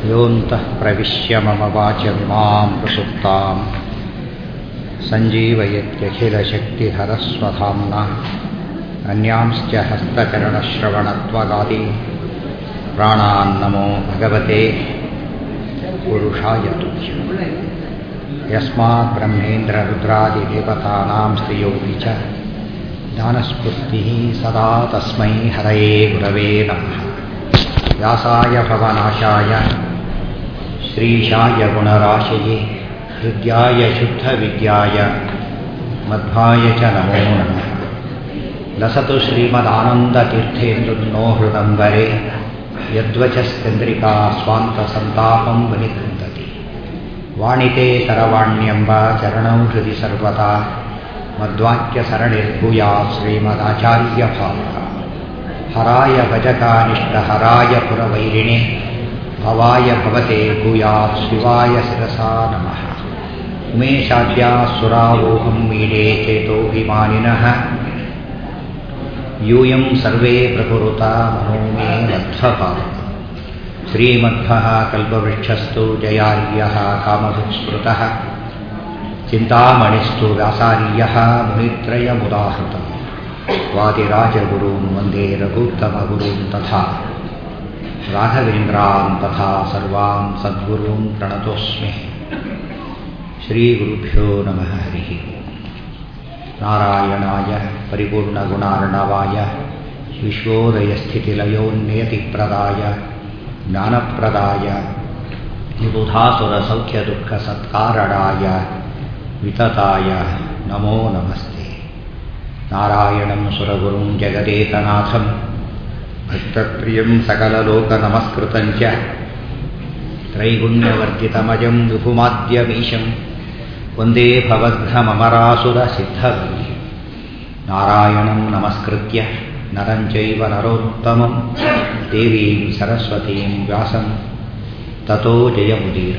योऽन्तः प्रविश्य मम वाचं मां प्रसुप्तां सञ्जीवयत्यखिलशक्तिधरस्वधाम्ना अन्यांश्च हस्तचरणश्रवणत्वगादि प्राणान्नमो भगवते पुरुषाय तुभ्यम् यस्मात् ब्रह्मेन्द्ररुद्रादिदेवतानां स्त्रियोऽपि च ज्ञानस्फूर्तिः सदा तस्मै हरये गुरवे नमः व्यासाय भवनाशाय श्रीशाय गुणराशये हृद्याय शुद्धविद्याय मध्वाय च नमो नमः लसतु श्रीमदानन्दतीर्थेन्दुर्नो हृदम्बरे यद्वचश्चन्द्रिका स्वान्तसन्तापं विनिकृन्तति वाणिते करवाण्यम्ब चरणौ हृदि सर्वदा मद्वाक्यसरणिर्भूयात् श्रीमदाचार्यभावः हराय भजकानिष्टहराय पुरवैरिणे भवाय भवते भूयात् शिवाय शिरसा नमः उमेशाद्यासुरावोहं मीडे चेतोऽभिमानिनः यूयं सर्वे प्रकुरुता मनो मे मध्वभाव श्रीमध्वः कल्पवृक्षस्तु जयार्यः कामधुस्मृतः चिन्तामणिस्तु व्यासार्यः मुनित्रयमुदाहृतम् वादिराजगुरून् वन्दे रघुत्तमगुरून् तथा राघवेन्द्रान् तथा सर्वान् सद्गुरून् प्रणतोऽस्मि श्रीगुरुभ्यो नमः हरिः नारायणाय परिपूर्णगुणार्णवाय विश्वोदयस्थितिलयोन्नियतिप्रदाय ज्ञानप्रदाय विबुधासुरसौख्यदुःखसत्कारणाय वितताय नमो नमस्ते नारायणं सुरगुरुं जगदेकनाथं भक्तप्रियं सकललोकनमस्कृतं च त्रैगुण्यवर्जितमजं विभुमाद्यमीशं वन्दे भवद्घममरासुरसिद्धवी नारायणं नमस्कृत्य नरं चैव नरोत्तमं देवीं सरस्वतीं व्यासं ತಥೋ ಜಯಮುದೀರ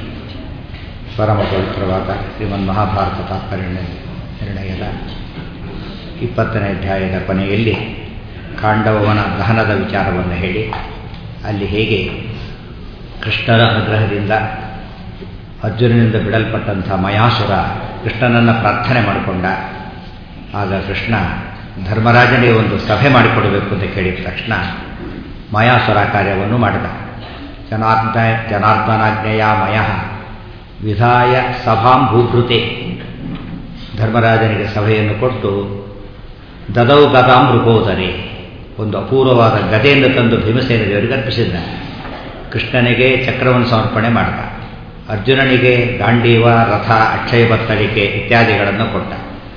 ಪರಮ ಪವಿತ್ರವಾದ ಶ್ರೀಮನ್ ಮಹಾಭಾರತ ತಾತ್ಪರ್ಯ ನಿರ್ಣಯದ ಇಪ್ಪತ್ತನೇ ಅಧ್ಯಾಯದ ಕೊನೆಯಲ್ಲಿ ಖಾಂಡವನ ದಹನದ ವಿಚಾರವನ್ನು ಹೇಳಿ ಅಲ್ಲಿ ಹೇಗೆ ಕೃಷ್ಣರ ಅನುಗ್ರಹದಿಂದ ಅರ್ಜುನನಿಂದ ಬಿಡಲ್ಪಟ್ಟಂಥ ಮಯಾಸುರ ಕೃಷ್ಣನನ್ನು ಪ್ರಾರ್ಥನೆ ಮಾಡಿಕೊಂಡ ಆಗ ಕೃಷ್ಣ ಧರ್ಮರಾಜನಿಗೆ ಒಂದು ಸಭೆ ಮಾಡಿಕೊಡಬೇಕು ಅಂತ ಕೇಳಿದ ತಕ್ಷಣ ಮಯಾಸುರ ಕಾರ್ಯವನ್ನು ಮಾಡಿದ ಜನಾರ್ದ ಜನಾರ್ದನಾಜ್ಞೆಯ ಮಯ ವಿಧಾಯ ಸಭಾಂ ಭೂಭೃತೆ ಧರ್ಮರಾಜನಿಗೆ ಸಭೆಯನ್ನು ಕೊಟ್ಟು ದದೌ ಗದಾಂ ಮೃಗೋದರಿ ಒಂದು ಅಪೂರ್ವವಾದ ಗದೆಯನ್ನು ತಂದು ಭೀಮಸೇನ ದೇವರಿಗೆ ಅರ್ಪಿಸಿದ್ದ ಕೃಷ್ಣನಿಗೆ ಚಕ್ರವನ್ನು ಸಮರ್ಪಣೆ ಮಾಡಿದ ಅರ್ಜುನನಿಗೆ ಗಾಂಡೀವ ರಥ ಅಕ್ಷಯ ಬತ್ತಳಿಕೆ ಇತ್ಯಾದಿಗಳನ್ನು ಕೊಟ್ಟ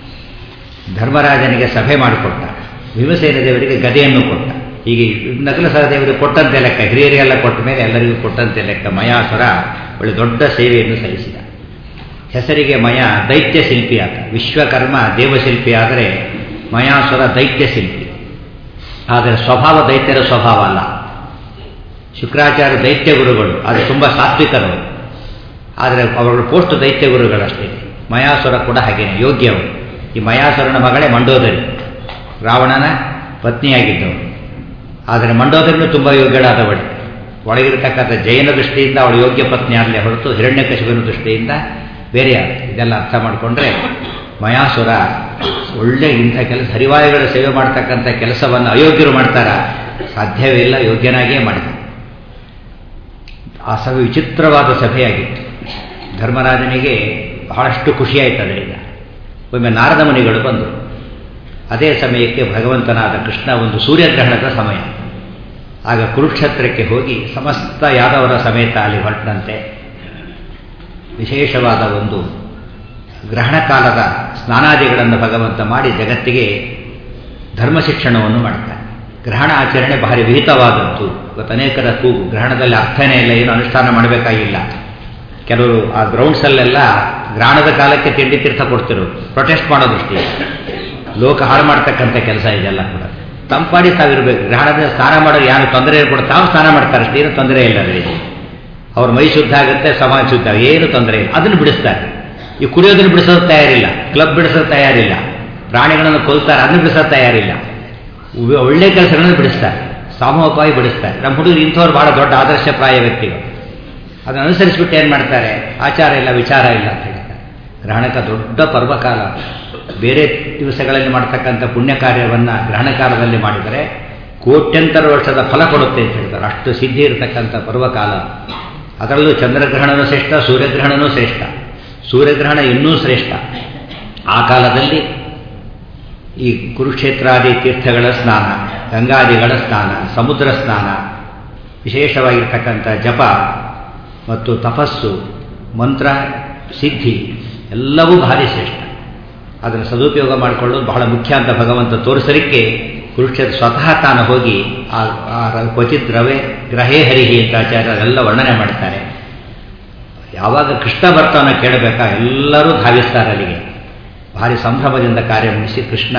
ಧರ್ಮರಾಜನಿಗೆ ಸಭೆ ಮಾಡಿಕೊಟ್ಟ ಭೀಮಸೇನ ದೇವರಿಗೆ ಗದೆಯನ್ನು ಕೊಟ್ಟ ಹೀಗೆ ನಕಲ ಸಹದೇವರಿಗೆ ಕೊಟ್ಟಂತೆ ಲೆಕ್ಕ ಹಿರಿಯರಿಗೆಲ್ಲ ಕೊಟ್ಟ ಮೇಲೆ ಎಲ್ಲರಿಗೂ ಕೊಟ್ಟಂತೆ ಲೆಕ್ಕ ಮಯಾಸುರ ಒಳ್ಳೆ ದೊಡ್ಡ ಸೇವೆಯನ್ನು ಸಲ್ಲಿಸಿದ ಹೆಸರಿಗೆ ಮಯ ದೈತ್ಯ ಶಿಲ್ಪಿ ಆತ ವಿಶ್ವಕರ್ಮ ದೇವಶಿಲ್ಪಿ ಆದರೆ ಮಯಾಸುರ ದೈತ್ಯ ಶಿಲ್ಪಿ ಆದರೆ ಸ್ವಭಾವ ದೈತ್ಯರ ಸ್ವಭಾವ ಅಲ್ಲ ಶುಕ್ರಾಚಾರ್ಯ ದೈತ್ಯ ಗುರುಗಳು ಅದು ತುಂಬ ಸಾತ್ವಿಕರು ಆದರೆ ಅವರ ಪೋಸ್ಟ್ ದೈತ್ಯ ಗುರುಗಳಷ್ಟೇ ಮಯಾಸುರ ಕೂಡ ಹಾಗೇನೆ ಯೋಗ್ಯವರು ಈ ಮಯಾಸುರನ ಮಗಳೇ ಮಂಡೋದರಿ ರಾವಣನ ಪತ್ನಿಯಾಗಿದ್ದವಳು ಆದರೆ ಮಂಡೋದರಿನೂ ತುಂಬ ಯೋಗ್ಯಳಾದವಳು ಒಳಗಿರತಕ್ಕಂಥ ಜೈನ ದೃಷ್ಟಿಯಿಂದ ಅವಳು ಯೋಗ್ಯ ಪತ್ನಿ ಆಗಲೇ ಹೊರತು ಹಿರಣ್ಯಕಶಿವನ ದೃಷ್ಟಿಯಿಂದ ಬೇರೆಯಾದ ಇದೆಲ್ಲ ಅರ್ಥ ಮಾಡಿಕೊಂಡ್ರೆ ಮಯಾಸುರ ಒಳ್ಳೆ ಇಂಥ ಕೆಲಸ ಹರಿವಾಯುಗಳ ಸೇವೆ ಮಾಡ್ತಕ್ಕಂಥ ಕೆಲಸವನ್ನು ಅಯೋಗ್ಯರು ಮಾಡ್ತಾರ ಸಾಧ್ಯವೇ ಇಲ್ಲ ಯೋಗ್ಯನಾಗಿಯೇ ಮಾಡಿದ ಆ ಸಭೆ ವಿಚಿತ್ರವಾದ ಸಭೆಯಾಗಿತ್ತು ಧರ್ಮರಾಜನಿಗೆ ಬಹಳಷ್ಟು ಖುಷಿಯಾಯಿತು ಅದರಿಂದ ಒಮ್ಮೆ ನಾರದ ಮುನಿಗಳು ಬಂದರು ಅದೇ ಸಮಯಕ್ಕೆ ಭಗವಂತನಾದ ಕೃಷ್ಣ ಒಂದು ಸೂರ್ಯಗ್ರಹಣದ ಸಮಯ ಆಗ ಕುರುಕ್ಷೇತ್ರಕ್ಕೆ ಹೋಗಿ ಸಮಸ್ತ ಯಾದವರ ಸಮೇತ ಅಲ್ಲಿ ಹೊರಟಂತೆ ವಿಶೇಷವಾದ ಒಂದು ಗ್ರಹಣ ಕಾಲದ ಸ್ನಾನಾದಿಗಳನ್ನು ಭಗವಂತ ಮಾಡಿ ಜಗತ್ತಿಗೆ ಧರ್ಮ ಶಿಕ್ಷಣವನ್ನು ಮಾಡ್ತಾನೆ ಗ್ರಹಣ ಆಚರಣೆ ಭಾರಿ ವಿಹಿತವಾದದ್ದು ಇವತ್ತು ಅನೇಕರ ಕೂಗು ಗ್ರಹಣದಲ್ಲಿ ಅರ್ಥನೇ ಇಲ್ಲ ಏನು ಅನುಷ್ಠಾನ ಮಾಡಬೇಕಾಗಿಲ್ಲ ಕೆಲವರು ಆ ಗ್ರೌಂಡ್ಸಲ್ಲೆಲ್ಲ ಗ್ರಹಣದ ಕಾಲಕ್ಕೆ ತಿಂಡಿ ತೀರ್ಥ ಕೊಡ್ತಿರೋರು ಪ್ರೊಟೆಸ್ಟ್ ಮಾಡೋ ದೃಷ್ಟಿ ಲೋಕ ಹಾಳು ಮಾಡ್ತಕ್ಕಂಥ ಕೆಲಸ ಇದೆಲ್ಲ ಕೂಡ ತಂಪಾಡಿ ತಾವಿರಬೇಕು ಗ್ರಹಣದಿಂದ ಸ್ನಾನ ಮಾಡೋರು ಯಾರು ತೊಂದರೆ ಕೂಡ ತಾವು ಸ್ನಾನ ಮಾಡ್ತಾರೆ ಅಷ್ಟೇ ಏನು ತೊಂದರೆ ಇಲ್ಲ ಅದರಿಗೆ ಅವ್ರ ಮೈ ಶುದ್ಧ ಆಗುತ್ತೆ ಸಮಾಜ ಶುದ್ಧ ಏನು ತೊಂದರೆ ಇಲ್ಲ ಅದನ್ನು ಬಿಡಿಸ್ತಾರೆ ಈ ಕುಡಿಯೋದನ್ನು ಬಿಡಿಸೋದು ತಯಾರಿಲ್ಲ ಕ್ಲಬ್ ಬಿಡಿಸೋದು ತಯಾರಿಲ್ಲ ಪ್ರಾಣಿಗಳನ್ನು ಕೊಲ್ತಾರೆ ಅದನ್ನು ಬಿಡಿಸೋದು ತಯಾರಿಲ್ಲ ಒಳ್ಳೆ ಕೆಲಸಗಳನ್ನು ಬಿಡಿಸ್ತಾರೆ ಸಾಮೂಹಿಕವಾಗಿ ಬಿಡಿಸ್ತಾರೆ ನಮ್ಮ ಹುಡುಗರು ಇಂಥವ್ರು ಬಹಳ ದೊಡ್ಡ ಆದರ್ಶಪ್ರಾಯ ವ್ಯಕ್ತಿಗಳು ಅದನ್ನು ಅನುಸರಿಸ್ಬಿಟ್ಟು ಏನು ಮಾಡ್ತಾರೆ ಆಚಾರ ಇಲ್ಲ ವಿಚಾರ ಇಲ್ಲ ಅಂತ ಹೇಳ್ತಾರೆ ಗ್ರಹಣಕ ದೊಡ್ಡ ಪರ್ವಕಾಲ ಬೇರೆ ದಿವಸಗಳಲ್ಲಿ ಮಾಡ್ತಕ್ಕಂಥ ಪುಣ್ಯ ಕಾರ್ಯವನ್ನು ಗ್ರಹಣಕಾಲದಲ್ಲಿ ಮಾಡಿದರೆ ಕೋಟ್ಯಂತರ ವರ್ಷದ ಫಲ ಕೊಡುತ್ತೆ ಅಂತ ಹೇಳ್ತಾರೆ ಅಷ್ಟು ಸಿದ್ಧಿ ಇರತಕ್ಕಂಥ ಪರ್ವಕಾಲ ಅದರಲ್ಲೂ ಚಂದ್ರಗ್ರಹಣನೂ ಶ್ರೇಷ್ಠ ಸೂರ್ಯಗ್ರಹಣನೂ ಶ್ರೇಷ್ಠ ಸೂರ್ಯಗ್ರಹಣ ಇನ್ನೂ ಶ್ರೇಷ್ಠ ಆ ಕಾಲದಲ್ಲಿ ಈ ಕುರುಕ್ಷೇತ್ರಾದಿ ತೀರ್ಥಗಳ ಸ್ನಾನ ಗಂಗಾದಿಗಳ ಸ್ನಾನ ಸಮುದ್ರ ಸ್ನಾನ ವಿಶೇಷವಾಗಿರ್ತಕ್ಕಂಥ ಜಪ ಮತ್ತು ತಪಸ್ಸು ಮಂತ್ರ ಸಿದ್ಧಿ ಎಲ್ಲವೂ ಭಾರಿ ಶ್ರೇಷ್ಠ ಅದನ್ನು ಸದುಪಯೋಗ ಮಾಡಿಕೊಳ್ಳೋದು ಬಹಳ ಮುಖ್ಯ ಅಂತ ಭಗವಂತ ತೋರಿಸಲಿಕ್ಕೆ ಕುರುಕ್ಷೇತ್ರ ಸ್ವತಃ ತಾನು ಹೋಗಿ ಆ ಕ್ವಚಿತ್ ರವೆ ಗ್ರಹೇ ಹರಿಹಿ ಅಂತ ಆಚಾರ್ಯರೆಲ್ಲ ವರ್ಣನೆ ಮಾಡ್ತಾರೆ ಯಾವಾಗ ಕೃಷ್ಣ ಬರ್ತಾನೋ ಕೇಳಬೇಕಾ ಎಲ್ಲರೂ ಧಾವಿಸ್ತಾರೆ ಅಲ್ಲಿಗೆ ಭಾರಿ ಸಂಭ್ರಮದಿಂದ ಕಾರ್ಯ ಮುಗಿಸಿ ಕೃಷ್ಣ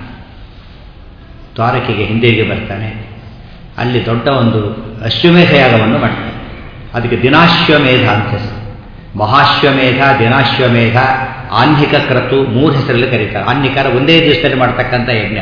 ದ್ವಾರಕೆಗೆ ಹಿಂದಿರುಗಿ ಬರ್ತಾನೆ ಅಲ್ಲಿ ದೊಡ್ಡ ಒಂದು ಅಶ್ವಮೇಧ ಯಾಗವನ್ನು ಮಾಡ್ತಾನೆ ಅದಕ್ಕೆ ದಿನಾಶ್ವಮೇಧ ಅಂತ ಹೆಸರು ಮಹಾಶ್ವಮೇಧ ದಿನಾಶ್ವಮೇಧ ಆನ್ಹಿಕ ಕ್ರತು ಮೂರು ಹೆಸರಲ್ಲಿ ಕರೀತಾರೆ ಆನ್ಹಿಕಾರ ಒಂದೇ ದಿವಸದಲ್ಲಿ ಮಾಡ್ತಕ್ಕಂಥ ಯಜ್ಞ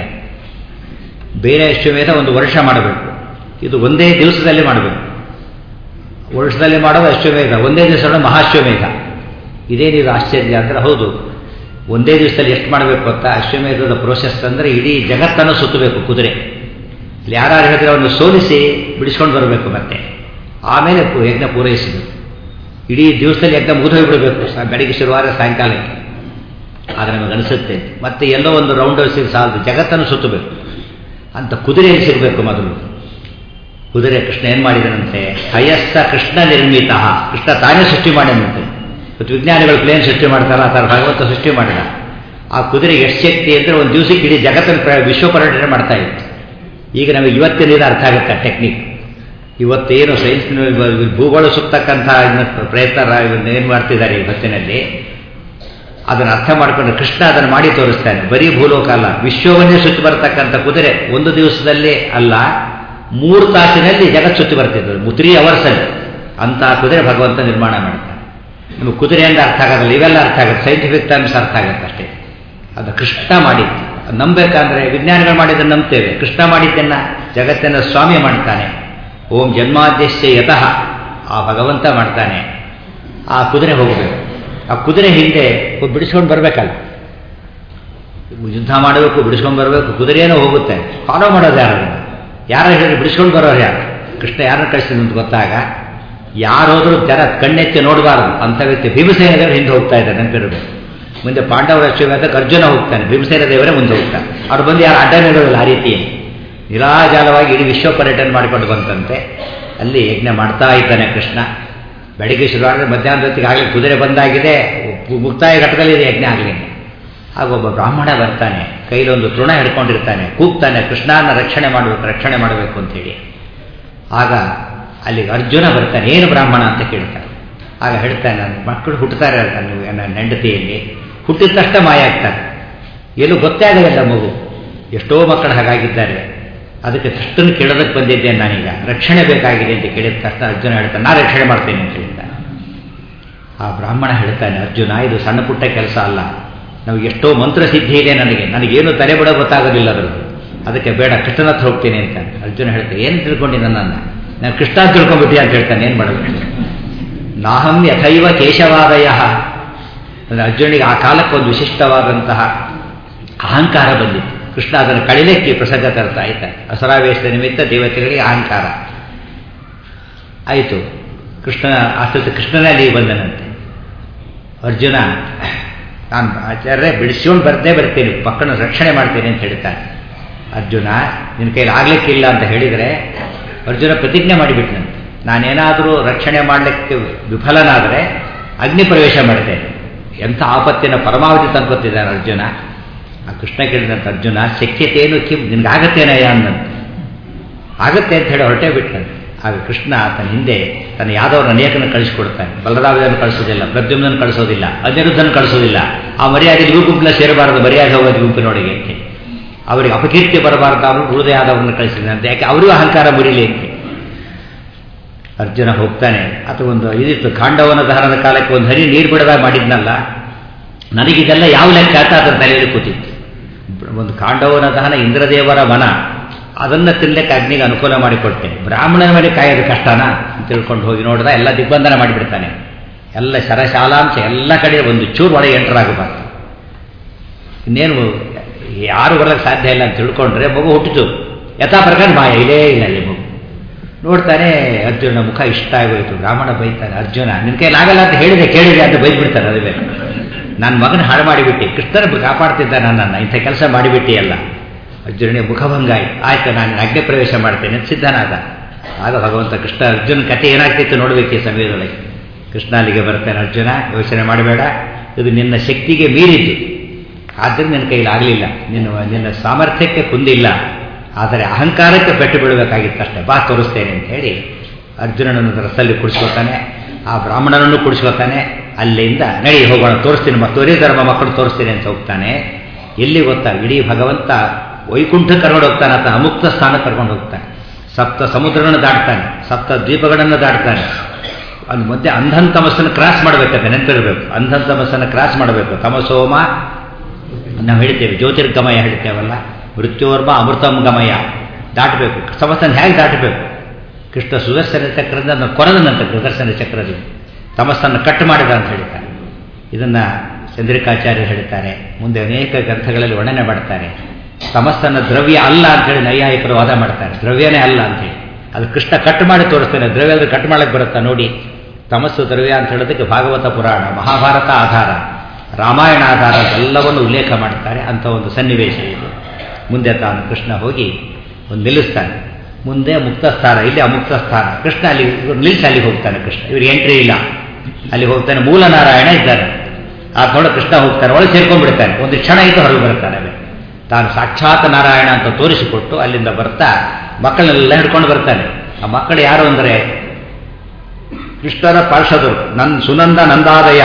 ಬೇರೆ ಅಶ್ವಮೇಧ ಒಂದು ವರ್ಷ ಮಾಡಬೇಕು ಇದು ಒಂದೇ ದಿವಸದಲ್ಲಿ ಮಾಡಬೇಕು ವರ್ಷದಲ್ಲಿ ಮಾಡೋದು ಅಶ್ವಮೇಧ ಒಂದೇ ದಿವಸ ಮಹಾಶ್ವಮೇಧ ಇದೇನಿದು ಆಶ್ಚರ್ಯ ಅಂದರೆ ಹೌದು ಒಂದೇ ದಿವಸದಲ್ಲಿ ಎಷ್ಟು ಮಾಡಬೇಕು ಅಂತ ಅಶ್ವಮೇಧದ ಪ್ರೋಸೆಸ್ ಅಂದರೆ ಇಡೀ ಜಗತ್ತನ್ನು ಸುತ್ತಬೇಕು ಕುದುರೆ ಇಲ್ಲಿ ಯಾರು ಹೇಳಿದ್ರೆ ಅವನು ಸೋಲಿಸಿ ಬಿಡಿಸ್ಕೊಂಡು ಬರಬೇಕು ಮತ್ತೆ ಆಮೇಲೆ ಯಜ್ಞ ಪೂರೈಸಬೇಕು ಇಡೀ ದಿವಸದಲ್ಲಿ ಯಜ್ಞ ಮುಗಿದೋಗ್ಬಿಡಬೇಕು ಬೆಳಗ್ಗೆ ಶುರುವಾರ ಸಾಯಂಕಾಲಕ್ಕೆ ಆದರೆ ನಮಗೆ ಅನಿಸುತ್ತೆ ಮತ್ತೆ ಎಲ್ಲೋ ಒಂದು ರೌಂಡ್ ಸಿಗಿ ಸಾಲದು ಜಗತ್ತನ್ನು ಸುತ್ತಬೇಕು ಅಂತ ಕುದುರೆಯಲ್ಲಿ ಸಿಗಬೇಕು ಮೊದಲು ಕುದುರೆ ಕೃಷ್ಣ ಏನು ಮಾಡಿದನಂತೆ ಹಯಸ್ಸ ಕೃಷ್ಣ ನಿರ್ಮಿತ ಕೃಷ್ಣ ತಾನೇ ಸೃಷ್ಟಿ ಮಾಡಿದಂತೆ ಇವತ್ತು ವಿಜ್ಞಾನಿಗಳು ಪ್ಲೇನ್ ಸೃಷ್ಟಿ ಮಾಡ್ತಾರ ಆ ಥರ ಭಗವಂತ ಸೃಷ್ಟಿ ಮಾಡಿದ ಆ ಕುದುರೆ ಎಷ್ಟು ಶಕ್ತಿ ಅಂದರೆ ಒಂದು ದಿವಸಕ್ಕೆ ಇಡೀ ಜಗತ್ತನ್ನು ವಿಶ್ವ ಪರ್ಯಟನೆ ಮಾಡ್ತಾ ಇತ್ತು ಈಗ ನಮಗೆ ಇವತ್ತಿನ ಅರ್ಥ ಆಗುತ್ತೆ ಟೆಕ್ನಿಕ್ ಇವತ್ತೇನು ಸೈನ್ಸ್ ಭೂಗೋಳ ಸುತ್ತಕ್ಕಂಥ ಪ್ರಯತ್ನ ಏನು ಮಾಡ್ತಿದ್ದಾರೆ ಈ ಹೊತ್ತಿನಲ್ಲಿ ಅದನ್ನು ಅರ್ಥ ಮಾಡಿಕೊಂಡು ಕೃಷ್ಣ ಅದನ್ನು ಮಾಡಿ ತೋರಿಸ್ತಾನೆ ಬರೀ ಭೂಲೋಕ ಅಲ್ಲ ವಿಶ್ವವನ್ನೇ ಸುತ್ತಿ ಬರತಕ್ಕಂಥ ಕುದುರೆ ಒಂದು ದಿವಸದಲ್ಲೇ ಅಲ್ಲ ಮೂರು ತಾಸಿನಲ್ಲಿ ಜಗತ್ ಸುತ್ತಿ ಬರ್ತಿದ್ದು ತ್ರೀ ಅವರ್ಸಲ್ಲಿ ಅಂತಹ ಕುದುರೆ ಭಗವಂತ ನಿರ್ಮಾಣ ಮಾಡ್ತಾನೆ ನಿಮಗೆ ಕುದುರೆಯಿಂದ ಅರ್ಥ ಆಗೋದಿಲ್ಲ ಇವೆಲ್ಲ ಅರ್ಥ ಆಗುತ್ತೆ ಸೈಂಟಿಫಿಕ್ ಟರ್ಮ್ಸ್ ಅರ್ಥ ಆಗುತ್ತೆ ಅಷ್ಟೇ ಅದು ಕೃಷ್ಣ ಮಾಡಿದ್ದು ನಂಬಬೇಕಂದ್ರೆ ವಿಜ್ಞಾನಿಗಳು ಮಾಡಿದ್ದನ್ನು ನಂಬ್ತೇವೆ ಕೃಷ್ಣ ಮಾಡಿದ್ದನ್ನು ಜಗತ್ತನ್ನು ಸ್ವಾಮಿ ಮಾಡ್ತಾನೆ ಓಂ ಜನ್ಮಾದ್ಯಶ್ಯ ಯತಃ ಆ ಭಗವಂತ ಮಾಡ್ತಾನೆ ಆ ಕುದುರೆ ಹೋಗಬೇಕು ಆ ಕುದುರೆ ಹಿಂದೆ ಬಿಡಿಸ್ಕೊಂಡು ಬರಬೇಕಲ್ಲ ಯುದ್ಧ ಮಾಡಬೇಕು ಬಿಡಿಸ್ಕೊಂಡು ಬರಬೇಕು ಕುದುರೆನೂ ಹೋಗುತ್ತೆ ಫಾಲೋ ಮಾಡೋದು ಯಾರು ಯಾರು ಹೇಳಿ ಬಿಡಿಸ್ಕೊಂಡು ಬರೋರು ಯಾರು ಕೃಷ್ಣ ಯಾರನ್ನ ಕಳಿಸ್ತೀನಿ ಅಂತ ಗೊತ್ತಾಗ ಯಾರೋದ್ರೂ ಜನ ಕಣ್ಣೆತ್ತಿ ನೋಡಬಾರ್ದು ಅಂಥ ವ್ಯಕ್ತಿ ಭೀಮಸೇನ ದೇವರು ಹಿಂದೆ ಹೋಗ್ತಾ ಇದ್ದಾರೆ ನೆನಪಿರಬೇಕು ಮುಂದೆ ಪಾಂಡವರ ಅಶ್ವಮೇಧಕ್ಕೆ ಅರ್ಜುನ ಹೋಗ್ತಾನೆ ಭೀಮಸೇನ ದೇವರೇ ಮುಂದೆ ಹೋಗ್ತಾನೆ ಅವ್ರು ಬಂದು ಯಾರು ಅಡ್ಡ ನಿಲ್ಲೋದಿಲ್ಲ ಆ ರೀತಿ ನಿರಾಜಾಲವಾಗಿ ಇಡೀ ವಿಶ್ವ ಪರ್ಯಟನೆ ಮಾಡಿಕೊಂಡು ಬಂತಂತೆ ಅಲ್ಲಿ ಯಜ್ಞ ಮಾಡ್ತಾ ಇದ್ದಾನೆ ಕೃಷ್ಣ ಬೆಳಿಗ್ಗೆ ಶುರುವಾದರೆ ಮಧ್ಯಾಹ್ನದ ಹೊತ್ತಿಗೆ ಆಗಲಿ ಕುದುರೆ ಬಂದಾಗಿದೆ ಮುಕ್ತಾಯ ಘಟ್ಟದಲ್ಲಿ ಇದೆ ಯಜ್ಞ ಆಗಲಿ ಆಗ ಒಬ್ಬ ಬ್ರಾಹ್ಮಣ ಬರ್ತಾನೆ ಕೈಲೊಂದು ತೃಣ ಹಿಡ್ಕೊಂಡಿರ್ತಾನೆ ಕೂಗ್ತಾನೆ ಕೃಷ್ಣನ ರಕ್ಷಣೆ ಮಾಡಬೇಕು ರಕ್ಷಣೆ ಮಾಡಬೇಕು ಅಂತೇಳಿ ಆಗ ಅಲ್ಲಿಗೆ ಅರ್ಜುನ ಬರ್ತಾನೆ ಏನು ಬ್ರಾಹ್ಮಣ ಅಂತ ಕೇಳ್ತಾನೆ ಆಗ ಹೇಳ್ತಾನೆ ನನ್ನ ಮಕ್ಕಳು ಹುಟ್ಟುತ್ತಾರೆ ನನ್ನ ಹೆಂಡತಿಯಲ್ಲಿ ಹುಟ್ಟಿದ ತಕ್ಷಣ ಮಾಯ ಆಗ್ತಾರೆ ಎಲ್ಲೂ ಗೊತ್ತೇ ಆಗಲಿಲ್ಲ ಮಗು ಎಷ್ಟೋ ಮಕ್ಕಳು ಹಾಗಾಗಿದ್ದಾರೆ ಅದಕ್ಕೆ ತಷ್ಟನ್ನು ಕೇಳೋದಕ್ಕೆ ಬಂದಿದ್ದೇನೆ ನಾನೀಗ ರಕ್ಷಣೆ ಬೇಕಾಗಿದೆ ಅಂತ ಕೇಳಿದ ತಕ್ಷಣ ಅರ್ಜುನ ಹೇಳ್ತಾನೆ ನಾ ರಕ್ಷಣೆ ಮಾಡ್ತೇನೆ ಅಂತ ಹೇಳ್ತಾನೆ ಆ ಬ್ರಾಹ್ಮಣ ಹೇಳ್ತಾನೆ ಅರ್ಜುನ ಇದು ಸಣ್ಣ ಪುಟ್ಟ ಕೆಲಸ ಅಲ್ಲ ನಾವು ಎಷ್ಟೋ ಮಂತ್ರ ಸಿದ್ಧಿ ಇದೆ ನನಗೆ ನನಗೇನು ತಲೆ ಬಿಡೋ ಗೊತ್ತಾಗೋದಿಲ್ಲ ಅದರದ್ದು ಅದಕ್ಕೆ ಬೇಡ ಕೃಷ್ಣನ ಹತ್ರ ಹೋಗ್ತೀನಿ ಅಂತ ಅರ್ಜುನ ಹೇಳ್ತಾನೆ ಏನು ತಿಳ್ಕೊಂಡು ನನ್ನನ್ನು ನಾನು ಕೃಷ್ಣ ತಿಳ್ಕೊಂಡ್ಬಿಟ್ಟಿ ಅಂತ ಹೇಳ್ತಾನೆ ಏನು ಮಾಡಬೇಕು ನಾಹಂ ಯಥೈವ ಕೇಶವಾದಯ ಅಂದರೆ ಅರ್ಜುನಿಗೆ ಆ ಕಾಲಕ್ಕೆ ಒಂದು ವಿಶಿಷ್ಟವಾದಂತಹ ಅಹಂಕಾರ ಬಂದಿತ್ತು ಕೃಷ್ಣ ಅದನ್ನು ಕಳಿಲಿಕ್ಕೆ ಪ್ರಸಂಗ ತರ್ತಾ ಇದ್ದಾರೆ ಅಸರಾವೇಶದ ನಿಮಿತ್ತ ದೇವತೆಗಳಿಗೆ ಅಹಂಕಾರ ಆಯಿತು ಕೃಷ್ಣ ಅಷ್ಟೊತ್ತು ಕೃಷ್ಣನೇ ಅಲ್ಲಿಗೆ ಬಂದನಂತೆ ಅರ್ಜುನ ನಾನು ಆಚಾರ್ಯ ಬಿಡಿಸ್ಕೊಂಡು ಬರ್ತೇ ಬರ್ತೀನಿ ಮಕ್ಕಳನ್ನ ರಕ್ಷಣೆ ಮಾಡ್ತೀನಿ ಅಂತ ಹೇಳ್ತಾನೆ ಅರ್ಜುನ ನಿನ್ನ ಕೈಲಿ ಆಗ್ಲಿಕ್ಕಿಲ್ಲ ಅಂತ ಹೇಳಿದರೆ ಅರ್ಜುನ ಪ್ರತಿಜ್ಞೆ ಮಾಡಿಬಿಟ್ನಂತೆ ನಾನೇನಾದರೂ ರಕ್ಷಣೆ ಮಾಡಲಿಕ್ಕೆ ವಿಫಲನಾದರೆ ಅಗ್ನಿ ಪ್ರವೇಶ ಮಾಡ್ತೇನೆ ಎಂಥ ಆಪತ್ತಿನ ಪರಮಾವಧಿ ತಂದ್ಕೊತಿದ್ದಾನೆ ಅರ್ಜುನ ಆ ಕೃಷ್ಣ ಕೇಳಿದಂತ ಅರ್ಜುನ ಶಕ್ಯತೆಯನ್ನು ಕಿಮ್ ನಿನ್ಗಾಗತ್ತೇನಯ್ಯ ಅಂದಂತೆ ಆಗತ್ತೆ ಅಂತ ಹೇಳಿ ಹೊರಟೇ ಬಿಟ್ಟಂತೆ ಆಗ ಕೃಷ್ಣ ತನ್ನ ಹಿಂದೆ ತನ್ನ ಯಾದವರ ಅನೇಕನ ಕಳಿಸ್ಕೊಡ್ತಾನೆ ಬಲರಾಮದನ್ನು ಕಳಿಸೋದಿಲ್ಲ ಪ್ರದ್ಯುಮ್ನನ್ನು ಕಳಿಸೋದಿಲ್ಲ ಅನಿರುದ್ಧನ ಕಳಿಸೋದಿಲ್ಲ ಆ ಮರ್ಯಾದೆ ಇವು ಗುಂಪಿನ ಸೇರಬಾರದು ಮರ್ಯಾದೆ ಹೋಗೋದು ಗುಂಪಿನೊಳಗೆ ಅಂತ ಅವರಿಗೆ ಅಪಕೀರ್ತಿ ಬರಬಾರದು ಅವರು ಹೃದಯ ಆದವರನ್ನು ಕಳಿಸಿದಂತೆ ಯಾಕೆ ಅವರಿಗೂ ಅಹಂಕಾರ ಮುರಿಲಿ ಅಂತ ಅರ್ಜುನ ಹೋಗ್ತಾನೆ ಅಥವಾ ಒಂದು ಇದಿತ್ತು ಖಾಂಡವನ ದಹನದ ಕಾಲಕ್ಕೆ ಒಂದು ಹನಿ ನೀರು ಬಿಡದ ಮಾಡಿದ್ನಲ್ಲ ನನಗಿದೆಲ್ಲ ಯಾವ ಲೆಕ್ಕ ಅಂತ ಅದರ ತಲೆಯಲ್ಲಿ ಕೂತಿತ್ತು ಒಂದು ಖಾಂಡವನ ದಹನ ಇಂದ್ರದೇವರ ಮನ ಅದನ್ನು ತಿನ್ಲಿಕ್ಕೆ ಅಗ್ನಿಗೆ ಅನುಕೂಲ ಮಾಡಿಕೊಟ್ಟೆ ಬ್ರಾಹ್ಮಣನ ಮೇಲೆ ಕಾಯೋದು ಕಷ್ಟನಾ ಅಂತ ತಿಳ್ಕೊಂಡು ಹೋಗಿ ನೋಡಿದ ಎಲ್ಲ ದಿಗ್ಬಂಧನ ಮಾಡಿಬಿಡ್ತಾನೆ ಎಲ್ಲ ಶರಶಾಲಾಂಶ ಎಲ್ಲ ಕಡೆ ಒಂದು ಚೂರು ಒಳಗೆ ಎಂಟರ್ ಆಗಬಾರ್ದು ಇನ್ನೇನು ಯಾರು ಬರಲಿಕ್ಕೆ ಸಾಧ್ಯ ಇಲ್ಲ ಅಂತ ತಿಳ್ಕೊಂಡ್ರೆ ಮಗು ಹುಟ್ಟಿತು ಯಥಾ ಪ್ರಕಾರ ಮಾಯ ಇಲ್ಲೇ ಇಲ್ಲ ಅಲ್ಲಿ ಮಗು ನೋಡ್ತಾನೆ ಅರ್ಜುನ ಮುಖ ಇಷ್ಟ ಆಗೋಯ್ತು ಬ್ರಾಹ್ಮಣ ಬೈತಾನೆ ಅರ್ಜುನ ನಿನ್ನ ಕೈಲಾಗಲ್ಲ ಅಂತ ಹೇಳಿದೆ ಕೇಳಿದೆ ಅಂತ ಬೈದ್ಬಿಡ್ತಾನೆ ಅದುವೇ ನನ್ನ ಮಗನ ಹಾಳು ಮಾಡಿಬಿಟ್ಟು ಕೃಷ್ಣನ ಕಾಪಾಡ್ತಿದ್ದ ನನ್ನನ್ನು ಇಂಥ ಕೆಲಸ ಮಾಡಿಬಿಟ್ಟಿ ಅಲ್ಲ ಅರ್ಜುನನಿಗೆ ಮುಖಭಂಗ ಆಯ್ತು ಆಯ್ತು ನಾನು ಅಗ್ನಿ ಪ್ರವೇಶ ಮಾಡ್ತೇನೆ ಅಂತ ಸಿದ್ಧನಾದ ಆಗ ಭಗವಂತ ಕೃಷ್ಣ ಅರ್ಜುನ ಕಥೆ ಏನಾಗ್ತಿತ್ತು ನೋಡಬೇಕು ಈ ಸಮಯದೊಳಗೆ ಕೃಷ್ಣ ಅಲ್ಲಿಗೆ ಬರ್ತಾನೆ ಅರ್ಜುನ ಯೋಚನೆ ಮಾಡಬೇಡ ಇದು ನಿನ್ನ ಶಕ್ತಿಗೆ ಮೀರಿದ್ದು ಆದ್ದರಿಂದ ನಿನ್ನ ಕೈಲಿ ಆಗಲಿಲ್ಲ ನಿನ್ನ ನಿನ್ನ ಸಾಮರ್ಥ್ಯಕ್ಕೆ ಕುಂದಿಲ್ಲ ಆದರೆ ಅಹಂಕಾರಕ್ಕೆ ಪೆಟ್ಟು ಬೀಳಬೇಕಾಗಿತ್ತಷ್ಟೇ ಬಾ ತೋರಿಸ್ತೇನೆ ಅಂತ ಹೇಳಿ ಅರ್ಜುನನನ್ನು ರಸಲ್ಲಿ ಕುಡಿಸ್ಕೊತಾನೆ ಆ ಬ್ರಾಹ್ಮಣನನ್ನು ಕುಡಿಸ್ಕೊತಾನೆ ಅಲ್ಲಿಂದ ನಡಿ ಹೋಗೋಣ ತೋರಿಸ್ತೀನಿ ಮತ್ತು ತೋರಿ ಧರ್ಮ ಮಕ್ಕಳು ತೋರಿಸ್ತೀನಿ ಅಂತ ಹೋಗ್ತಾನೆ ಎಲ್ಲಿ ಗೊತ್ತಾ ಇಡೀ ಭಗವಂತ ವೈಕುಂಠ ಕರ್ಕೊಂಡು ಹೋಗ್ತಾನೆ ಆತ ಅಮುಕ್ತ ಸ್ಥಾನ ಕರ್ಕೊಂಡು ಹೋಗ್ತಾನೆ ಸಪ್ತ ಸಮುದ್ರಗಳನ್ನು ದಾಟ್ತಾನೆ ಸಪ್ತ ದ್ವೀಪಗಳನ್ನು ದಾಟ್ತಾನೆ ಅದು ಮಧ್ಯೆ ಅಂಧನ್ ತಮಸ್ಸನ್ನು ಕ್ರಾಸ್ ಮಾಡಬೇಕಂತೆ ನೆನಪಿರಬೇಕು ಅಂಧನ್ ತಮಸ್ಸನ್ನು ಕ್ರಾಸ್ ಮಾಡಬೇಕು ತಮಸೋಮ ನಾವು ಹೇಳ್ತೇವೆ ಜ್ಯೋತಿರ್ಗಮಯ ಹೇಳ್ತೇವಲ್ಲ ಮೃತ್ಯೋರ್ಮ ಅಮೃತಂ ಗಮಯ ದಾಟಬೇಕು ಸಮಸ್ಯೆನ ಹೇಗೆ ದಾಟಬೇಕು ಕೃಷ್ಣ ಸುದರ್ಶನ ಚಕ್ರದಿಂದ ಕೊರದನಂತೆ ಸುದರ್ಶನ ಚಕ್ರದಿಂದ ತಮಸ್ಸನ್ನು ಕಟ್ ಮಾಡಿದ ಅಂತ ಹೇಳ್ತಾರೆ ಇದನ್ನು ಚಂದ್ರಿಕಾಚಾರ್ಯರು ಹೇಳ್ತಾರೆ ಮುಂದೆ ಅನೇಕ ಗ್ರಂಥಗಳಲ್ಲಿ ವರ್ಣನೆ ಮಾಡ್ತಾರೆ ತಮಸ್ಸನ್ನು ದ್ರವ್ಯ ಅಲ್ಲ ಅಂತೇಳಿ ನೈಯಾಯಿಕರು ವಾದ ಮಾಡ್ತಾರೆ ದ್ರವ್ಯನೇ ಅಲ್ಲ ಅಂತೇಳಿ ಅದು ಕೃಷ್ಣ ಕಟ್ ಮಾಡಿ ತೋರಿಸ್ತಾನೆ ದ್ರವ್ಯ ಅಂದ್ರೆ ಕಟ್ ಮಾಡಕ್ಕೆ ಬರುತ್ತಾ ನೋಡಿ ತಮಸ್ಸು ದ್ರವ್ಯ ಅಂತ ಹೇಳೋದಕ್ಕೆ ಭಾಗವತ ಪುರಾಣ ಮಹಾಭಾರತ ಆಧಾರ ರಾಮಾಯಣ ಆಧಾರ ಎಲ್ಲವನ್ನು ಉಲ್ಲೇಖ ಮಾಡ್ತಾರೆ ಅಂತ ಒಂದು ಸನ್ನಿವೇಶ ಇದು ಮುಂದೆ ತಾನು ಕೃಷ್ಣ ಹೋಗಿ ಒಂದು ನಿಲ್ಲಿಸ್ತಾನೆ ಮುಂದೆ ಮುಕ್ತ ಸ್ಥಾನ ಇಲ್ಲಿ ಅಮುಕ್ತ ಸ್ಥಾನ ಕೃಷ್ಣ ಅಲ್ಲಿ ನಿಲ್ಲಿಸಿ ಅಲ್ಲಿಗೆ ಹೋಗ್ತಾನೆ ಕೃಷ್ಣ ಇವ್ರಿಗೆ ಎಂಟ್ರಿ ಇಲ್ಲ ಅಲ್ಲಿ ಹೋಗ್ತಾನೆ ಮೂಲ ನಾರಾಯಣ ಇದ್ದಾರೆ ಆ ನೋಡ ಕೃಷ್ಣ ಹೋಗ್ತಾನೆ ಒಳಗೆ ಸೇರ್ಕೊಂಡ್ಬಿಡ್ತಾನೆ ಒಂದು ಕ್ಷಣ ಇದ್ದು ಹೊರಗೆ ಬರ್ತಾನೆ ತಾನು ಸಾಕ್ಷಾತ್ ನಾರಾಯಣ ಅಂತ ತೋರಿಸಿಕೊಟ್ಟು ಅಲ್ಲಿಂದ ಬರ್ತಾ ಮಕ್ಕಳನ್ನೆಲ್ಲ ಹಿಡ್ಕೊಂಡು ಬರ್ತಾನೆ ಆ ಮಕ್ಕಳು ಯಾರು ಅಂದರೆ ಕೃಷ್ಣನ ಪಾರ್ಷದರು ನನ್ ಸುನಂದ ನಂದಾದಯ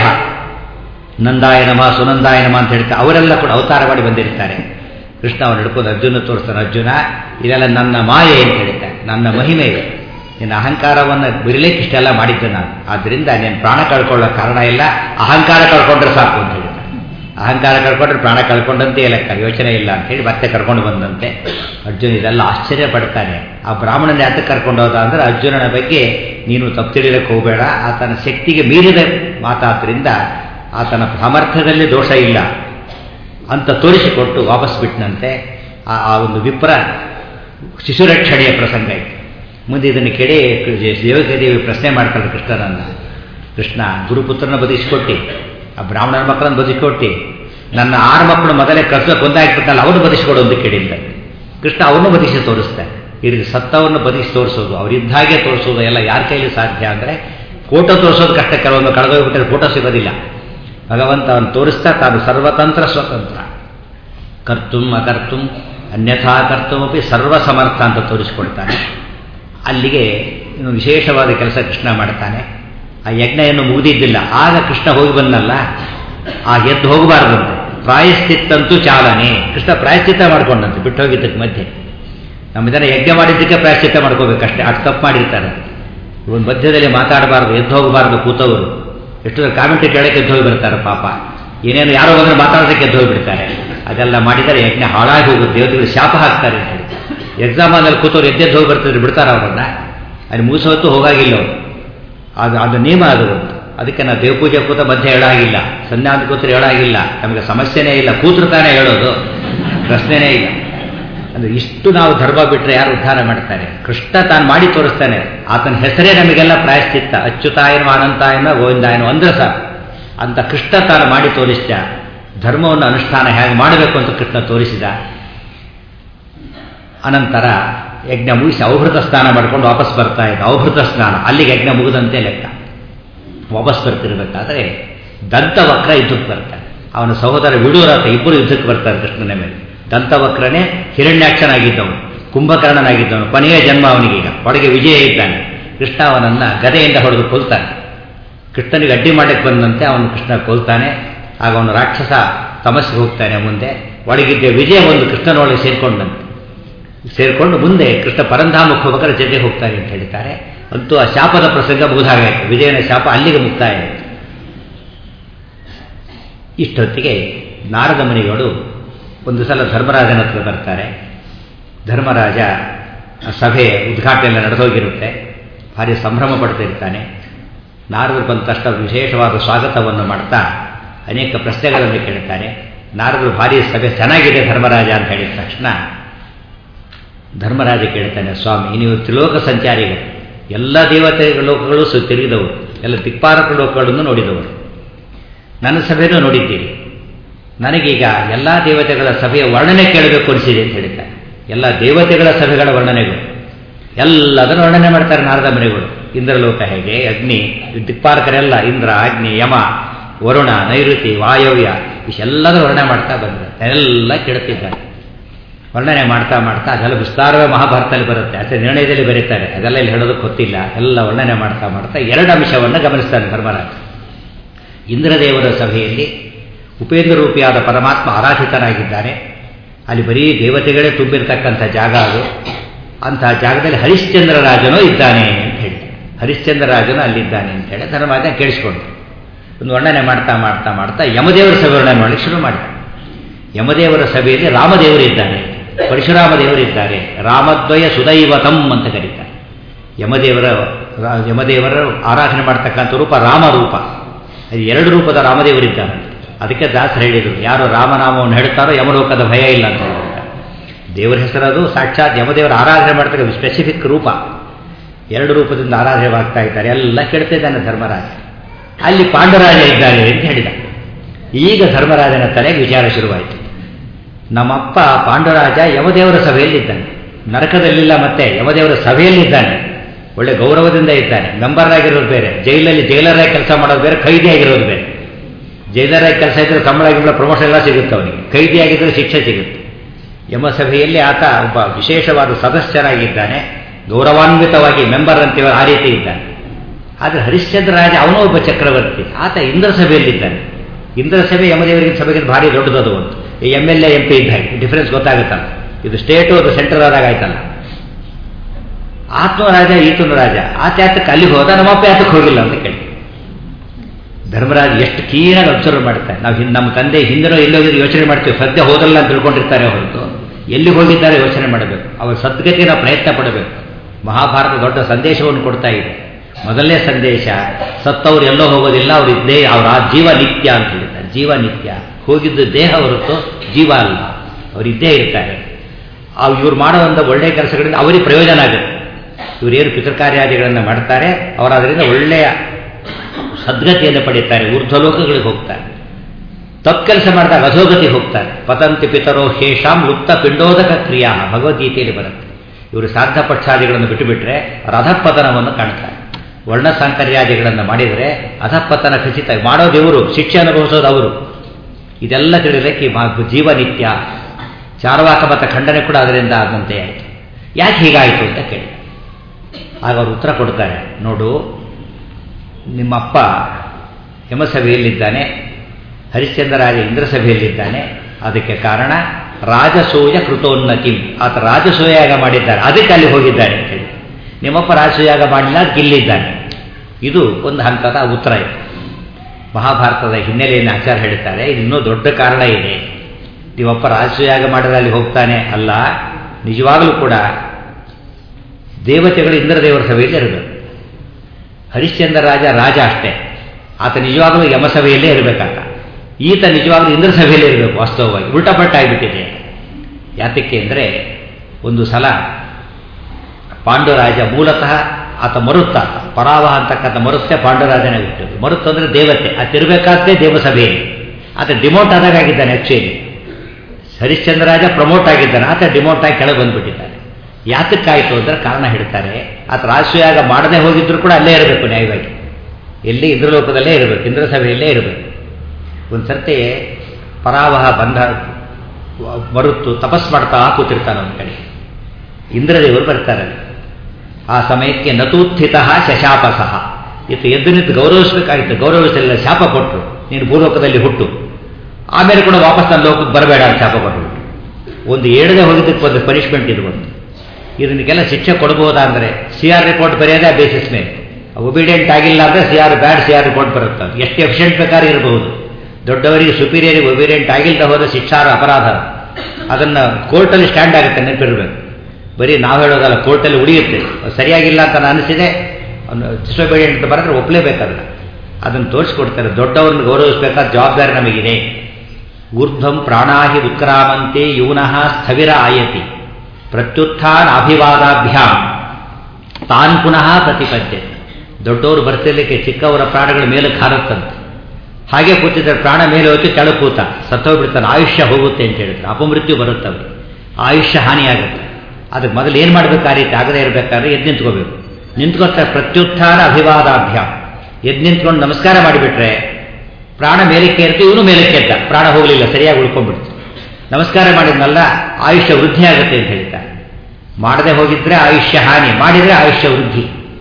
ನಂದಾಯ ನಮ ಸುನಂದಾಯ ನಮ ಅಂತ ಹೇಳ್ತಾರೆ ಅವರೆಲ್ಲ ಕೂಡ ಅವತಾರ ಮಾಡಿ ಬಂದಿರ್ತಾರೆ ಕೃಷ್ಣ ಅವನು ಹಿಡ್ಕೊಂಡು ಅರ್ಜುನ ತೋರಿಸ್ತಾನೆ ಅರ್ಜುನ ಇದೆಲ್ಲ ನನ್ನ ಮಾಯೆ ಅಂತ ಹೇಳ್ತಾನೆ ನನ್ನ ಮಹಿಮೆ ಇದೆ ನಿನ್ನ ಅಹಂಕಾರವನ್ನು ಬಿರಲಿಕ್ಕೆ ಇಷ್ಟೆಲ್ಲ ಮಾಡಿದ್ದೆ ನಾನು ಆದ್ದರಿಂದ ನೀನು ಪ್ರಾಣ ಕಳ್ಕೊಳ್ಳೋ ಕಾರಣ ಇಲ್ಲ ಅಹಂಕಾರ ಕಳ್ಕೊಂಡ್ರೆ ಸಾಕು ಅಂತ ಹೇಳ್ತಾನೆ ಅಹಂಕಾರ ಕಳ್ಕೊಂಡ್ರೆ ಪ್ರಾಣ ಕಳ್ಕೊಂಡಂತೆ ಲೆಕ್ಕ ಯೋಚನೆ ಇಲ್ಲ ಅಂತ ಹೇಳಿ ಮತ್ತೆ ಕರ್ಕೊಂಡು ಬಂದಂತೆ ಅರ್ಜುನ ಇದೆಲ್ಲ ಆಶ್ಚರ್ಯ ಪಡ್ತಾನೆ ಆ ಬ್ರಾಹ್ಮಣನ ಯಾತಕ್ಕೆ ಕರ್ಕೊಂಡು ಹೋದ ಅಂದ್ರೆ ಅರ್ಜುನನ ಬಗ್ಗೆ ನೀನು ತಪ್ಪು ತಿಳಿಯಕ್ಕೆ ಹೋಗಬೇಡ ಆತನ ಶಕ್ತಿಗೆ ಮೀರಿದ ಮಾತಾದ್ರಿಂದ ಆತನ ಸಾಮರ್ಥ್ಯದಲ್ಲಿ ದೋಷ ಇಲ್ಲ ಅಂತ ತೋರಿಸಿಕೊಟ್ಟು ವಾಪಸ್ ಬಿಟ್ಟನಂತೆ ಆ ಒಂದು ವಿಪ್ರ ಶಿಶುರಕ್ಷಣೆಯ ಪ್ರಸಂಗ ಇತ್ತು ಮುಂದೆ ಇದನ್ನು ಕೇಳಿ ದೇವಕದೇವಿ ಪ್ರಶ್ನೆ ಮಾಡ್ತಾರೆ ಕೃಷ್ಣನನ್ನ ಕೃಷ್ಣ ಗುರುಪುತ್ರನ ಬದಿಸಿಕೊಟ್ಟು ಆ ಬ್ರಾಹ್ಮಣನ ಮಕ್ಕಳನ್ನು ಬದಿಸಿಕೊಟ್ಟು ನನ್ನ ಆರು ಮಕ್ಕಳು ಮೊದಲೇ ಕಳ್ಸ ಕೊಂದಾಕ್ಬಿಟ್ಟಲ್ಲ ಅವನು ಬದಿಸಿಕೊಡು ಅಂತ ಕೇಳಿದ್ದ ಕೃಷ್ಣ ಅವನು ಬದಿಸಿ ತೋರಿಸ್ತಾನೆ ಈ ರೀತಿ ಸತ್ತವನ್ನು ಬದಿಸಿ ತೋರಿಸೋದು ಅವರಿದ್ದಾಗೆ ತೋರಿಸೋದು ಎಲ್ಲ ಯಾರ ಕೈಲಿ ಸಾಧ್ಯ ಅಂದರೆ ಫೋಟೋ ತೋರಿಸೋದು ಕಷ್ಟ ಕೆಲವೊಂದು ಕಳೆದೋಗ್ಬಿಟ್ಟರೆ ಫೋಟೋ ಸಿಗೋದಿಲ್ಲ ಭಗವಂತ ಅವನು ತೋರಿಸ್ತಾ ತಾನು ಸರ್ವತಂತ್ರ ಸ್ವತಂತ್ರ ಕರ್ತುಂ ಅಕರ್ತುಂ ಅನ್ಯಥಾ ಕರ್ತುಮಪಿ ಸರ್ವಸಮರ್ಥ ಅಂತ ತೋರಿಸಿಕೊಳ್ತಾನೆ ಅಲ್ಲಿಗೆ ಇನ್ನು ವಿಶೇಷವಾದ ಕೆಲಸ ಕೃಷ್ಣ ಮಾಡ್ತಾನೆ ಆ ಯಜ್ಞ ಏನು ಮುಗಿದಿದ್ದಿಲ್ಲ ಆಗ ಕೃಷ್ಣ ಹೋಗಿ ಬಂದಲ್ಲ ಆ ಎದ್ದು ಹೋಗಬಾರ್ದಂತೆ ಪ್ರಾಯಶ್ಚಿತ್ತಂತೂ ಚಾಲನೆ ಕೃಷ್ಣ ಪ್ರಾಯಶ್ಚಿತ್ತ ಮಾಡ್ಕೊಂಡಂತೆ ಬಿಟ್ಟು ಹೋಗಿದ್ದಕ್ಕೆ ಮಧ್ಯೆ ನಮ್ಮ ಜನ ಯಜ್ಞ ಮಾಡಿದ್ದಕ್ಕೆ ಪ್ರಾಯಶ್ಚಿತ್ತ ಮಾಡ್ಕೋಬೇಕಷ್ಟೇ ಅಷ್ಟು ತಪ್ಪು ಮಾಡಿರ್ತಾರೆ ಒಂದು ಮಧ್ಯದಲ್ಲಿ ಮಾತಾಡಬಾರ್ದು ಎದ್ದು ಹೋಗಬಾರ್ದು ಕೂತವರು ಎಷ್ಟು ಕಾಮೆಂಟ್ರಿ ಕೇಳಕ್ಕೆ ಎದ್ದು ಹೋಗಿ ಬರ್ತಾರೆ ಪಾಪ ಏನೇನು ಯಾರೋ ಬಂದ್ರೆ ಮಾತಾಡೋದಕ್ಕೆ ಎದ್ದು ಹೋಗಿಬಿಡ್ತಾರೆ ಅದೆಲ್ಲ ಮಾಡಿದರೆ ಯಜ್ಞ ಹಾಳಾಗಿ ಹೋಗುತ್ತೆ ದೇವತೆಗಳು ಶಾಪ ಹಾಕ್ತಾರೆ ಅಂತ ಹೇಳಿ ಎಕ್ಸಾಮ್ ಆದಲ್ಲಿ ಕೂತವ್ರು ಎದ್ದೆದ್ದು ಹೋಗಿ ಬರ್ತಿದ್ರೆ ಬಿಡ್ತಾರೆ ಅವರನ್ನ ಅಲ್ಲಿ ಮುಗಿಸೋತ್ತು ಹೋಗಾಗಿಲ್ಲ ಅವರು ಅದು ಅದು ನಿಯಮ ಅದು ಅದಕ್ಕೆ ನಾವು ದೇವಪೂಜೆ ಕೂತ ಮಧ್ಯೆ ಹೇಳಾಗಿಲ್ಲ ಸನ್ಯಾದ ಕೂತ್ರೆ ಹೇಳಾಗಿಲ್ಲ ನಮಗೆ ಸಮಸ್ಯೆನೇ ಇಲ್ಲ ಕೂತ್ರು ತಾನೇ ಹೇಳೋದು ಪ್ರಶ್ನೆನೇ ಇಲ್ಲ ಅಂದರೆ ಇಷ್ಟು ನಾವು ಧರ್ಮ ಬಿಟ್ಟರೆ ಯಾರು ಉದ್ಧಾರ ಮಾಡ್ತಾರೆ ಕೃಷ್ಣ ತಾನು ಮಾಡಿ ತೋರಿಸ್ತಾನೆ ಆತನ ಹೆಸರೇ ನಮಗೆಲ್ಲ ಪ್ರಾಯಶ್ಚಿತ್ತ ಅಚ್ಯುತಾಯನೋ ಅನಂತಾಯನೋ ಗೋವಿಂದಾಯನೋ ಅಂದ್ರೆ ಸಾಕು ಅಂತ ಕೃಷ್ಣ ತಾನು ಮಾಡಿ ತೋರಿಸಿದ ಧರ್ಮವನ್ನು ಅನುಷ್ಠಾನ ಹೇಗೆ ಮಾಡಬೇಕು ಅಂತ ಕೃಷ್ಣ ತೋರಿಸಿದ ಅನಂತರ ಯಜ್ಞ ಮುಗಿಸಿ ಔಹೃತ ಸ್ನಾನ ಮಾಡ್ಕೊಂಡು ವಾಪಸ್ ಬರ್ತಾ ಇದ್ದ ಔಹೃತ ಸ್ನಾನ ಅಲ್ಲಿಗೆ ಯಜ್ಞ ಮುಗಿದಂತೆ ಲೆಕ್ಕ ವಾಪಸ್ ಬರ್ತಿರ್ಬೇಕಾದ್ರೆ ದಂತವಕ್ರ ಯುದ್ಧಕ್ಕೆ ಬರ್ತಾನೆ ಅವನ ಸಹೋದರ ವಿಡೂರಾತ ಇಬ್ಬರು ಯುದ್ಧಕ್ಕೆ ಬರ್ತಾರೆ ಕೃಷ್ಣನ ಮೇಲೆ ದಂತವಕ್ರನೇ ಹಿರಣ್ಯಾಕ್ಷನಾಗಿದ್ದವನು ಕುಂಭಕರ್ಣನಾಗಿದ್ದವನು ಕೊನೆಯ ಜನ್ಮ ಅವನಿಗೀಗ ಒಳಗೆ ವಿಜಯ ಇದ್ದಾನೆ ಕೃಷ್ಣ ಅವನನ್ನ ಗದೆಯಿಂದ ಹೊಡೆದು ಕೊಲ್ತಾನೆ ಕೃಷ್ಣನಿಗೆ ಅಡ್ಡಿ ಮಾಡಕ್ಕೆ ಬಂದಂತೆ ಅವನು ಕೃಷ್ಣ ಕೊಲ್ತಾನೆ ಆಗ ಅವನು ರಾಕ್ಷಸ ತಮಸ್ಸಿಗೆ ಹೋಗ್ತಾನೆ ಮುಂದೆ ಒಳಗಿದ್ದ ವಿಜಯ ಒಂದು ಕೃಷ್ಣನೊಳಗೆ ಸೇರ್ಕೊಂಡಂತೆ ಸೇರಿಕೊಂಡು ಮುಂದೆ ಕೃಷ್ಣ ಪರಂಧಾಮಕ್ಕೆ ಹೋಗ್ಬೇಕಾದ್ರೆ ಜೊತೆ ಹೋಗ್ತಾರೆ ಅಂತ ಹೇಳ್ತಾರೆ ಅಂತೂ ಆ ಶಾಪದ ಪ್ರಸಂಗ ಮುಗಿದಾಗಾಯಿತು ವಿಜಯನ ಶಾಪ ಅಲ್ಲಿಗೆ ಮುಕ್ತಾಯ ಆಯಿತು ಇಷ್ಟೊತ್ತಿಗೆ ನಾರದ ಮುನಿಗಳು ಒಂದು ಸಲ ಧರ್ಮರಾಜನ ಹತ್ರ ಬರ್ತಾರೆ ಧರ್ಮರಾಜ ಸಭೆ ಉದ್ಘಾಟನೆ ಎಲ್ಲ ನಡೆದೋಗಿರುತ್ತೆ ಭಾರಿ ಸಂಭ್ರಮ ಪಡ್ತಿರ್ತಾನೆ ನಾರದರು ಬಂದ ತಕ್ಷಣ ವಿಶೇಷವಾದ ಸ್ವಾಗತವನ್ನು ಮಾಡ್ತಾ ಅನೇಕ ಪ್ರಶ್ನೆಗಳನ್ನು ಕೇಳ್ತಾನೆ ನಾರದರು ಭಾರಿ ಸಭೆ ಚೆನ್ನಾಗಿದೆ ಧರ್ಮರಾಜ ಅಂತ ಹೇಳಿದ ತಕ್ಷಣ ಧರ್ಮರಾಜ ಕೇಳ್ತಾನೆ ಸ್ವಾಮಿ ನೀವು ತ್ರಿಲೋಕ ಸಂಚಾರಿಗಳು ಎಲ್ಲ ದೇವತೆಗಳ ಲೋಕಗಳು ಸು ತಿರುಗಿದವರು ಎಲ್ಲ ದಿಕ್ಪಾಲಕ ಲೋಕಗಳನ್ನು ನೋಡಿದವರು ನನ್ನ ಸಭೆಯೂ ನೋಡಿದ್ದೀರಿ ನನಗೀಗ ಎಲ್ಲ ದೇವತೆಗಳ ಸಭೆಯ ವರ್ಣನೆ ಕೇಳಬೇಕು ಅನಿಸಿದೆ ಅಂತ ಹೇಳ್ತಾರೆ ಎಲ್ಲ ದೇವತೆಗಳ ಸಭೆಗಳ ವರ್ಣನೆಗಳು ಎಲ್ಲದನ್ನು ವರ್ಣನೆ ಮಾಡ್ತಾರೆ ನಾರದ ಮನೆಗಳು ಇಂದ್ರಲೋಕ ಹೇಗೆ ಅಗ್ನಿ ದಿಕ್ಪಾಲಕರೆಲ್ಲ ಇಂದ್ರ ಅಗ್ನಿ ಯಮ ವರುಣ ನೈಋತಿ ವಾಯವ್ಯ ಇಷ್ಟೆಲ್ಲದರ ವರ್ಣನೆ ಮಾಡ್ತಾ ಬಂದರು ಎಲ್ಲ ಕೇಳುತ್ತಿದ್ದಾರೆ ವರ್ಣನೆ ಮಾಡ್ತಾ ಮಾಡ್ತಾ ಅದೆಲ್ಲ ವಿಸ್ತಾರವೇ ಮಹಾಭಾರತದಲ್ಲಿ ಬರುತ್ತೆ ಅಷ್ಟೇ ನಿರ್ಣಯದಲ್ಲಿ ಬರೀತಾರೆ ಅದೆಲ್ಲ ಇಲ್ಲಿ ಹೇಳೋದಕ್ಕೆ ಗೊತ್ತಿಲ್ಲ ಎಲ್ಲ ವರ್ಣನೆ ಮಾಡ್ತಾ ಮಾಡ್ತಾ ಎರಡು ಅಂಶವನ್ನು ಗಮನಿಸ್ತಾನೆ ಧರ್ಮರಾಜ ಇಂದ್ರದೇವರ ಸಭೆಯಲ್ಲಿ ಉಪೇಂದ್ರ ರೂಪಿಯಾದ ಪರಮಾತ್ಮ ಆರಾಧಿತನಾಗಿದ್ದಾನೆ ಅಲ್ಲಿ ಬರೀ ದೇವತೆಗಳೇ ತುಂಬಿರ್ತಕ್ಕಂಥ ಜಾಗ ಅದು ಅಂತಹ ಜಾಗದಲ್ಲಿ ಹರಿಶ್ಚಂದ್ರ ರಾಜನೂ ಇದ್ದಾನೆ ಅಂತ ಹೇಳಿ ಹರಿಶ್ಚಂದ್ರ ರಾಜನು ಅಲ್ಲಿದ್ದಾನೆ ಅಂತ ಹೇಳಿ ಧರ್ಮರಾಜ ಕೇಳಿಸ್ಕೊಂಡು ಒಂದು ವರ್ಣನೆ ಮಾಡ್ತಾ ಮಾಡ್ತಾ ಮಾಡ್ತಾ ಯಮದೇವರ ಸಭೆ ವರ್ಣನೆ ಮಾಡಲಿಕ್ಕೆ ಶುರು ಮಾಡಿದ ಯಮದೇವರ ಸಭೆಯಲ್ಲಿ ರಾಮದೇವರು ಇದ್ದಾರೆ ಪರಶುರಾಮ ದೇವರಿದ್ದಾರೆ ರಾಮದ್ವಯ ಸುದೈವತಂ ಅಂತ ಕರೀತಾರೆ ಯಮದೇವರ ಯಮದೇವರ ಆರಾಧನೆ ಮಾಡ್ತಕ್ಕಂಥ ರೂಪ ರಾಮರೂಪ ಅದು ಎರಡು ರೂಪದ ರಾಮದೇವರಿದ್ದಾರೆ ಅದಕ್ಕೆ ದಾಸರು ಹೇಳಿದರು ಯಾರು ರಾಮನಾಮವನ್ನು ಹೇಳ್ತಾರೋ ಯಮಲೋಕದ ಭಯ ಇಲ್ಲ ಅಂತ ಹೇಳ್ತಾರೆ ದೇವರ ಹೆಸರದು ಸಾಕ್ಷಾತ್ ಯಮದೇವರ ಆರಾಧನೆ ಮಾಡ್ತಕ್ಕ ಸ್ಪೆಸಿಫಿಕ್ ರೂಪ ಎರಡು ರೂಪದಿಂದ ಆರಾಧನೆವಾಗ್ತಾ ಇದ್ದಾರೆ ಎಲ್ಲ ಕೆಡ್ತಿದ್ದಾನೆ ಧರ್ಮರಾಜ ಅಲ್ಲಿ ಪಾಂಡರಾಜ ಇದ್ದಾರೆ ಅಂತ ಹೇಳಿದ ಈಗ ಧರ್ಮರಾಜನ ತಲೆಗೆ ವಿಚಾರ ಶುರುವಾಯಿತು ನಮ್ಮಪ್ಪ ಪಾಂಡುರಾಜ ಯಮದೇವರ ಸಭೆಯಲ್ಲಿದ್ದಾನೆ ನರಕದಲ್ಲಿಲ್ಲ ಮತ್ತೆ ಯಮದೇವರ ಸಭೆಯಲ್ಲಿದ್ದಾನೆ ಒಳ್ಳೆ ಗೌರವದಿಂದ ಇದ್ದಾನೆ ಮೆಂಬರ್ ಆಗಿರೋದು ಬೇರೆ ಜೈಲಲ್ಲಿ ಜೈಲರಾಗಿ ಕೆಲಸ ಮಾಡೋದು ಬೇರೆ ಖೈದಿ ಆಗಿರೋದು ಬೇರೆ ಜೈಲರಾಗಿ ಕೆಲಸ ಇದ್ದರೆ ಸಂಬಳ ಗಿಂಬಳ ಪ್ರಮೋಷನ್ ಎಲ್ಲ ಸಿಗುತ್ತೆ ಅವನಿಗೆ ಖೈದಿಯಾಗಿದ್ದರೆ ಶಿಕ್ಷೆ ಸಿಗುತ್ತೆ ಯಮ ಸಭೆಯಲ್ಲಿ ಆತ ಒಬ್ಬ ವಿಶೇಷವಾದ ಸದಸ್ಯರಾಗಿದ್ದಾನೆ ಗೌರವಾನ್ವಿತವಾಗಿ ಮೆಂಬರ್ ಅಂತೀವ ಆ ರೀತಿ ಇದ್ದಾನೆ ಆದರೆ ಹರಿಶ್ಚಂದ್ರ ರಾಜ ಅವನು ಒಬ್ಬ ಚಕ್ರವರ್ತಿ ಆತ ಇಂದ್ರ ಸಭೆಯಲ್ಲಿದ್ದಾನೆ ಇಂದ್ರ ಸಭೆ ಯಮದೇವರಿಗೆ ಸಭೆಗೆ ಭಾರಿ ದೊಡ್ಡದದು ಅಂತ M L A M P ಇದ್ದಾಗ ಡಿಫರೆನ್ಸ್ ಗೊತ್ತಾಗುತ್ತಲ್ಲ ಇದು ಸ್ಟೇಟು ಅದು ಸೆಂಟ್ರಲ್ ಆದಾಗ ಆಯ್ತಲ್ಲ ಆತ್ಮ ರಾಜ ಈತನ ರಾಜ ಆತ ಯಾತಕ್ಕೆ ಅಲ್ಲಿಗೆ ಹೋದ ನಮ್ಮಪ್ಪ ಯಾತಕ್ಕೆ ಹೋಗಿಲ್ಲ ಅಂತ ಕೇಳಿ ಧರ್ಮರಾಜ ಎಷ್ಟು ಕೀನಾಗಿ ಅಬ್ಸರ್ವ್ ಮಾಡ್ತಾರೆ ನಾವು ಹಿಂದೆ ನಮ್ಮ ತಂದೆ ಹಿಂದಿನೋ ಎಲ್ಲೋಗಿದ್ರು ಯೋಚನೆ ಮಾಡ್ತೀವಿ ಸದ್ಯ ಹೋದಲ್ಲ ಅಂತ ತಿಳ್ಕೊಂಡಿರ್ತಾರೆ ಹೊರತು ಎಲ್ಲಿಗೆ ಹೋಗಿದ್ದಾರೆ ಯೋಚನೆ ಮಾಡಬೇಕು ಅವರ ಸದ್ಗತಿಗೆ ನಾವು ಪ್ರಯತ್ನ ಪಡಬೇಕು ಮಹಾಭಾರತ ದೊಡ್ಡ ಸಂದೇಶವನ್ನು ಕೊಡ್ತಾ ಇದೆ ಮೊದಲನೇ ಸಂದೇಶ ಸತ್ತವ್ರು ಎಲ್ಲೋ ಹೋಗೋದಿಲ್ಲ ಅವ್ರು ಇದ್ದೇ ಅವರ ಜೀವ ನಿತ್ಯ ಅಂತ ಹೇಳಿದ್ದಾರೆ ಜೀವ ನಿತ್ಯ ಹೋಗಿದ್ದು ದೇಹ ಹೊರತು ಜೀವ ಅಲ್ಲ ಅವರಿದ್ದೇ ಇರ್ತಾರೆ ಇವ್ರು ಮಾಡುವಂಥ ಒಳ್ಳೆಯ ಕೆಲಸಗಳಿಂದ ಅವರಿಗೆ ಪ್ರಯೋಜನ ಆಗುತ್ತೆ ಇವರೇನು ಪಿತೃಕಾರ್ಯಾದಿಗಳನ್ನು ಮಾಡ್ತಾರೆ ಅವರು ಅದರಿಂದ ಒಳ್ಳೆಯ ಸದ್ಗತಿಯನ್ನು ಪಡೀತಾರೆ ಊರ್ಧ್ವಲೋಕಗಳಿಗೆ ಹೋಗ್ತಾರೆ ತಪ್ಪು ಕೆಲಸ ಮಾಡಿದಾಗ ಅಧೋಗತಿ ಹೋಗ್ತಾರೆ ಪತಂತಿ ಪಿತರೋ ಶೇಷಾಂ ಲುಪ್ತ ಪಿಂಡೋದಕ ಕ್ರಿಯಾ ಭಗವದ್ಗೀತೆಯಲ್ಲಿ ಬರುತ್ತೆ ಇವರು ಸಾಧ್ಯ ಪಕ್ಷಾದಿಗಳನ್ನು ಬಿಟ್ಟುಬಿಟ್ರೆ ರಥಪತನವನ್ನು ಕಾಣ್ತಾರೆ ವರ್ಣ ಸಾಂಕರ್ಯಾದಿಗಳನ್ನು ಮಾಡಿದರೆ ಅಧಪತನ ಖಚಿತ ಮಾಡೋದು ಇವರು ಶಿಕ್ಷೆ ಅನುಭವಿಸೋದು ಅವರು ಇದೆಲ್ಲ ತಿಳಿದಕ್ಕೆ ಜೀವ ನಿತ್ಯ ಚಾರ್ವಾಕ ಮತ ಖಂಡನೆ ಕೂಡ ಅದರಿಂದ ಆದಂತೆ ಆಯಿತು ಯಾಕೆ ಹೀಗಾಯಿತು ಅಂತ ಕೇಳಿ ಆಗ ಅವರು ಉತ್ತರ ಕೊಡ್ತಾರೆ ನೋಡು ನಿಮ್ಮಪ್ಪ ಯಮಸಭೆಯಲ್ಲಿದ್ದಾನೆ ಹರಿಶ್ಚಂದ್ರರಾಜ ಇಂದ್ರಸಭೆಯಲ್ಲಿದ್ದಾನೆ ಅದಕ್ಕೆ ಕಾರಣ ರಾಜಸೂಯ ಕೃತೋನ್ನತಿ ಆತ ರಾಜಸೂಯಾಗ ಮಾಡಿದ್ದಾರೆ ಅದಕ್ಕೆ ಅಲ್ಲಿ ಹೋಗಿದ್ದಾರೆ ಅಂತೇಳಿ ನಿಮ್ಮಪ್ಪ ರಾಜಸೂಯಾಗ ಮಾಡಿಲ್ಲ ಅದಕ್ಕೆ ಇಲ್ಲಿದ್ದಾನೆ ಇದು ಒಂದು ಹಂತದ ಉತ್ತರ ಇದೆ ಮಹಾಭಾರತದ ಹಿನ್ನೆಲೆಯನ್ನು ಆಚಾರ ಹೇಳ್ತಾರೆ ಇದು ಇನ್ನೂ ದೊಡ್ಡ ಕಾರಣ ಇದೆ ನೀವಪ್ಪ ರಾಜಸೂಯಾಗ ಮಾಡಿದ್ರೆ ಅಲ್ಲಿ ಹೋಗ್ತಾನೆ ಅಲ್ಲ ನಿಜವಾಗಲೂ ಕೂಡ ದೇವತೆಗಳು ಇಂದ್ರದೇವರ ಸಭೆಯಲ್ಲಿ ಇರಬೇಕು ಹರಿಶ್ಚಂದ್ರ ರಾಜ ರಾಜ ಅಷ್ಟೇ ಆತ ನಿಜವಾಗಲೂ ಯಮಸಭೆಯಲ್ಲೇ ಇರಬೇಕಾತ ಈತ ನಿಜವಾಗಲೂ ಇಂದ್ರ ಸಭೆಯಲ್ಲೇ ಇರಬೇಕು ವಾಸ್ತವವಾಗಿ ಉಲ್ಟಾಪಟ್ಟ ಆಗಿಬಿಟ್ಟಿದೆ ಯಾತಕ್ಕೆ ಅಂದರೆ ಒಂದು ಸಲ ಪಾಂಡುರಾಜ ಮೂಲತಃ ಆತ ಮರುತ್ತ ಪರಾವಹ ಅಂತಕ್ಕಂಥ ಮರುತ್ತೆ ಪಾಂಡುರಾಜನೇ ಹುಟ್ಟಿದ್ದು ಮರುತ್ತು ಅಂದರೆ ದೇವತೆ ಆತಿರಬೇಕಾದ್ದೇ ದೇವಸಭೆಯಲ್ಲಿ ಆತ ಡಿಮೋಟ್ ಆದಾಗ ಆಗಿದ್ದಾನೆ ಆ್ಯಕ್ಚುಲಿ ಹರಿಶ್ಚಂದ್ರರಾಜ ಪ್ರಮೋಟ್ ಆಗಿದ್ದಾನೆ ಆತ ಡಿಮೋಟ್ ಆಗಿ ಕೆಳಗೆ ಬಂದುಬಿಟ್ಟಿದ್ದಾನೆ ಯಾತಕ್ಕಾಯಿತು ಅಂದರೆ ಕಾರಣ ಹೇಳ್ತಾರೆ ಆತ ರಾಜಸೂಯಾಗ ಮಾಡದೆ ಹೋಗಿದ್ರು ಕೂಡ ಅಲ್ಲೇ ಇರಬೇಕು ನ್ಯಾಯವಾಗಿ ಎಲ್ಲಿ ಇಂದ್ರಲೋಕದಲ್ಲೇ ಇರಬೇಕು ಇಂದ್ರ ಸಭೆಯಲ್ಲೇ ಇರಬೇಕು ಒಂದು ಸರ್ತಿ ಪರಾವಹ ಬಂಧ ಮರುತ್ತು ತಪಸ್ ಮಾಡ್ತಾ ಕೂತಿರ್ತಾನೆ ಒಂದು ಕಡೆ ಇಂದ್ರದೇವರು ಬರ್ತಾರೆ ಆ ಸಮಯಕ್ಕೆ ನತೂತ್ಥಿತ ಶಶಾಪಸಹ ಇತ್ತು ಎದ್ದು ನಿಂತು ಗೌರವಿಸಬೇಕಾಗಿತ್ತು ಗೌರವಿಸಲಿಲ್ಲ ಶಾಪ ಕೊಟ್ಟರು ನೀನು ಭೂಲೋಕದಲ್ಲಿ ಹುಟ್ಟು ಆಮೇಲೆ ಕೂಡ ವಾಪಸ್ ನನ್ನ ಲೋಕಕ್ಕೆ ಬರಬೇಡ ಅಂತ ಶಾಪ ಕೊಟ್ಟರು ಒಂದು ಏಳದೆ ಹೋಗಿದ್ದಕ್ಕೆ ಒಂದು ಪನಿಷ್ಮೆಂಟ್ ಇದು ಒಂದು ಇದನ್ನೆಲ್ಲ ಶಿಕ್ಷೆ ಕೊಡ್ಬೋದಾ ಅಂದರೆ ಸಿ ಆರ್ ರಿಪೋರ್ಟ್ ಬರೆಯೋದೇ ಆ ಬೇಸಿಸ್ ಮೇಲೆ ಒಬಿಡಿಯಂಟ್ ಆಗಿಲ್ಲ ಅಂದರೆ C R bad C R report ಬರುತ್ತೆ ಎಷ್ಟು ಎಫಿಷಿಯಂಟ್ ಬೇಕಾದ್ರೆ ಇರಬಹುದು ದೊಡ್ಡವರಿಗೆ ಸುಪೀರಿಯರಿಗೆ ಒಬಿಡಿಯಂಟ್ ಆಗಿಲ್ಲದೆ ಹೋದ ಶಿಕ್ಷಾರ ಅಪರಾಧ ಅದನ್ನು ಕೋರ್ಟಲ್ಲಿ ಸ್ಟ್ಯಾಂಡ್ ಆಗುತ್ತೆ ನೆನಪಿರಬೇಕು ಬರೀ ನಾವು ಹೇಳೋದಲ್ಲ ಕೋರ್ಟಲ್ಲಿ ಉಳಿಯುತ್ತೆ ಸರಿಯಾಗಿಲ್ಲ ಅಂತ ನಾನು ಅನಿಸಿದೆ ಡಿಸೋಬೇಡಿಯಂಟ್ ಅಂತ ಬರೆದ್ರೆ ಒಪ್ಪಲೇಬೇಕಲ್ಲ ಅದನ್ನು ತೋರಿಸ್ಕೊಡ್ತಾರೆ ದೊಡ್ಡವ್ರನ್ನ ಗೌರವಿಸಬೇಕಾದ ಜವಾಬ್ದಾರಿ ನಮಗಿದೆ ಊರ್ಧ್ವಂ ಪ್ರಾಣಾಹಿ ಉತ್ಕ್ರಾಮಂತೆ ಯೂನಃ ಸ್ಥವಿರ ಆಯತಿ ಪ್ರತ್ಯುತ್ಥಾನಾಭಿವಾದಾಭ್ಯಾಂ ತಾನ್ ಪುನಃ ಪ್ರತಿಪದ್ಯ ದೊಡ್ಡವರು ಬರ್ತಿರ್ಲಿಕ್ಕೆ ಚಿಕ್ಕವರ ಪ್ರಾಣಗಳ ಮೇಲೆ ಹಾರುತ್ತಂತೆ ಹಾಗೆ ಕೂತಿದ್ರೆ ಪ್ರಾಣ ಮೇಲೆ ಹೋಗಿ ಕೆಳ ಕೂತ ಸತ್ತೋಗ್ಬಿಡ್ತಾನೆ ಆಯುಷ್ಯ ಹೋಗುತ್ತೆ ಅಂತ ಹೇಳಿದ್ರೆ ಅಪಮೃತ್ಯು ಬರುತ್ತೆ ಅವ್ರಿಗೆ ಆಯುಷ್ಯ ಹಾನಿಯಾಗುತ್ತೆ ಅದಕ್ಕೆ ಮೊದಲು ಏನು ಮಾಡಬೇಕು ಆ ರೀತಿ ಆಗದೇ ಇರಬೇಕಾದ್ರೆ ಎದ್ದು ನಿಂತ್ಕೋಬೇಕು ನಿಂತ್ಕೊಳ್ತಾರೆ ಪ್ರತ್ಯುತ್ಥಾನ ಅಭಿವಾದಾಭ್ಯಾಮ್ ಎದ್ದು ನಿಂತ್ಕೊಂಡು ನಮಸ್ಕಾರ ಮಾಡಿಬಿಟ್ರೆ ಪ್ರಾಣ ಮೇಲಕ್ಕೆ ಇರುತ್ತೆ ಇವನು ಮೇಲಕ್ಕೆ ಎದ್ದ ಪ್ರಾಣ ಹೋಗಲಿಲ್ಲ ಸರಿಯಾಗಿ ಉಳ್ಕೊಂಡ್ಬಿಡ್ತು ನಮಸ್ಕಾರ ಮಾಡಿದ್ನಲ್ಲ ಆಯುಷ್ಯ ವೃದ್ಧಿ ಆಗುತ್ತೆ ಅಂತ ಹೇಳ್ತಾರೆ ಮಾಡದೆ ಹೋಗಿದ್ರೆ ಆಯುಷ್ಯ ಹಾನಿ ಮಾಡಿದರೆ ಆಯುಷ್ಯ ವೃದ್ಧಿ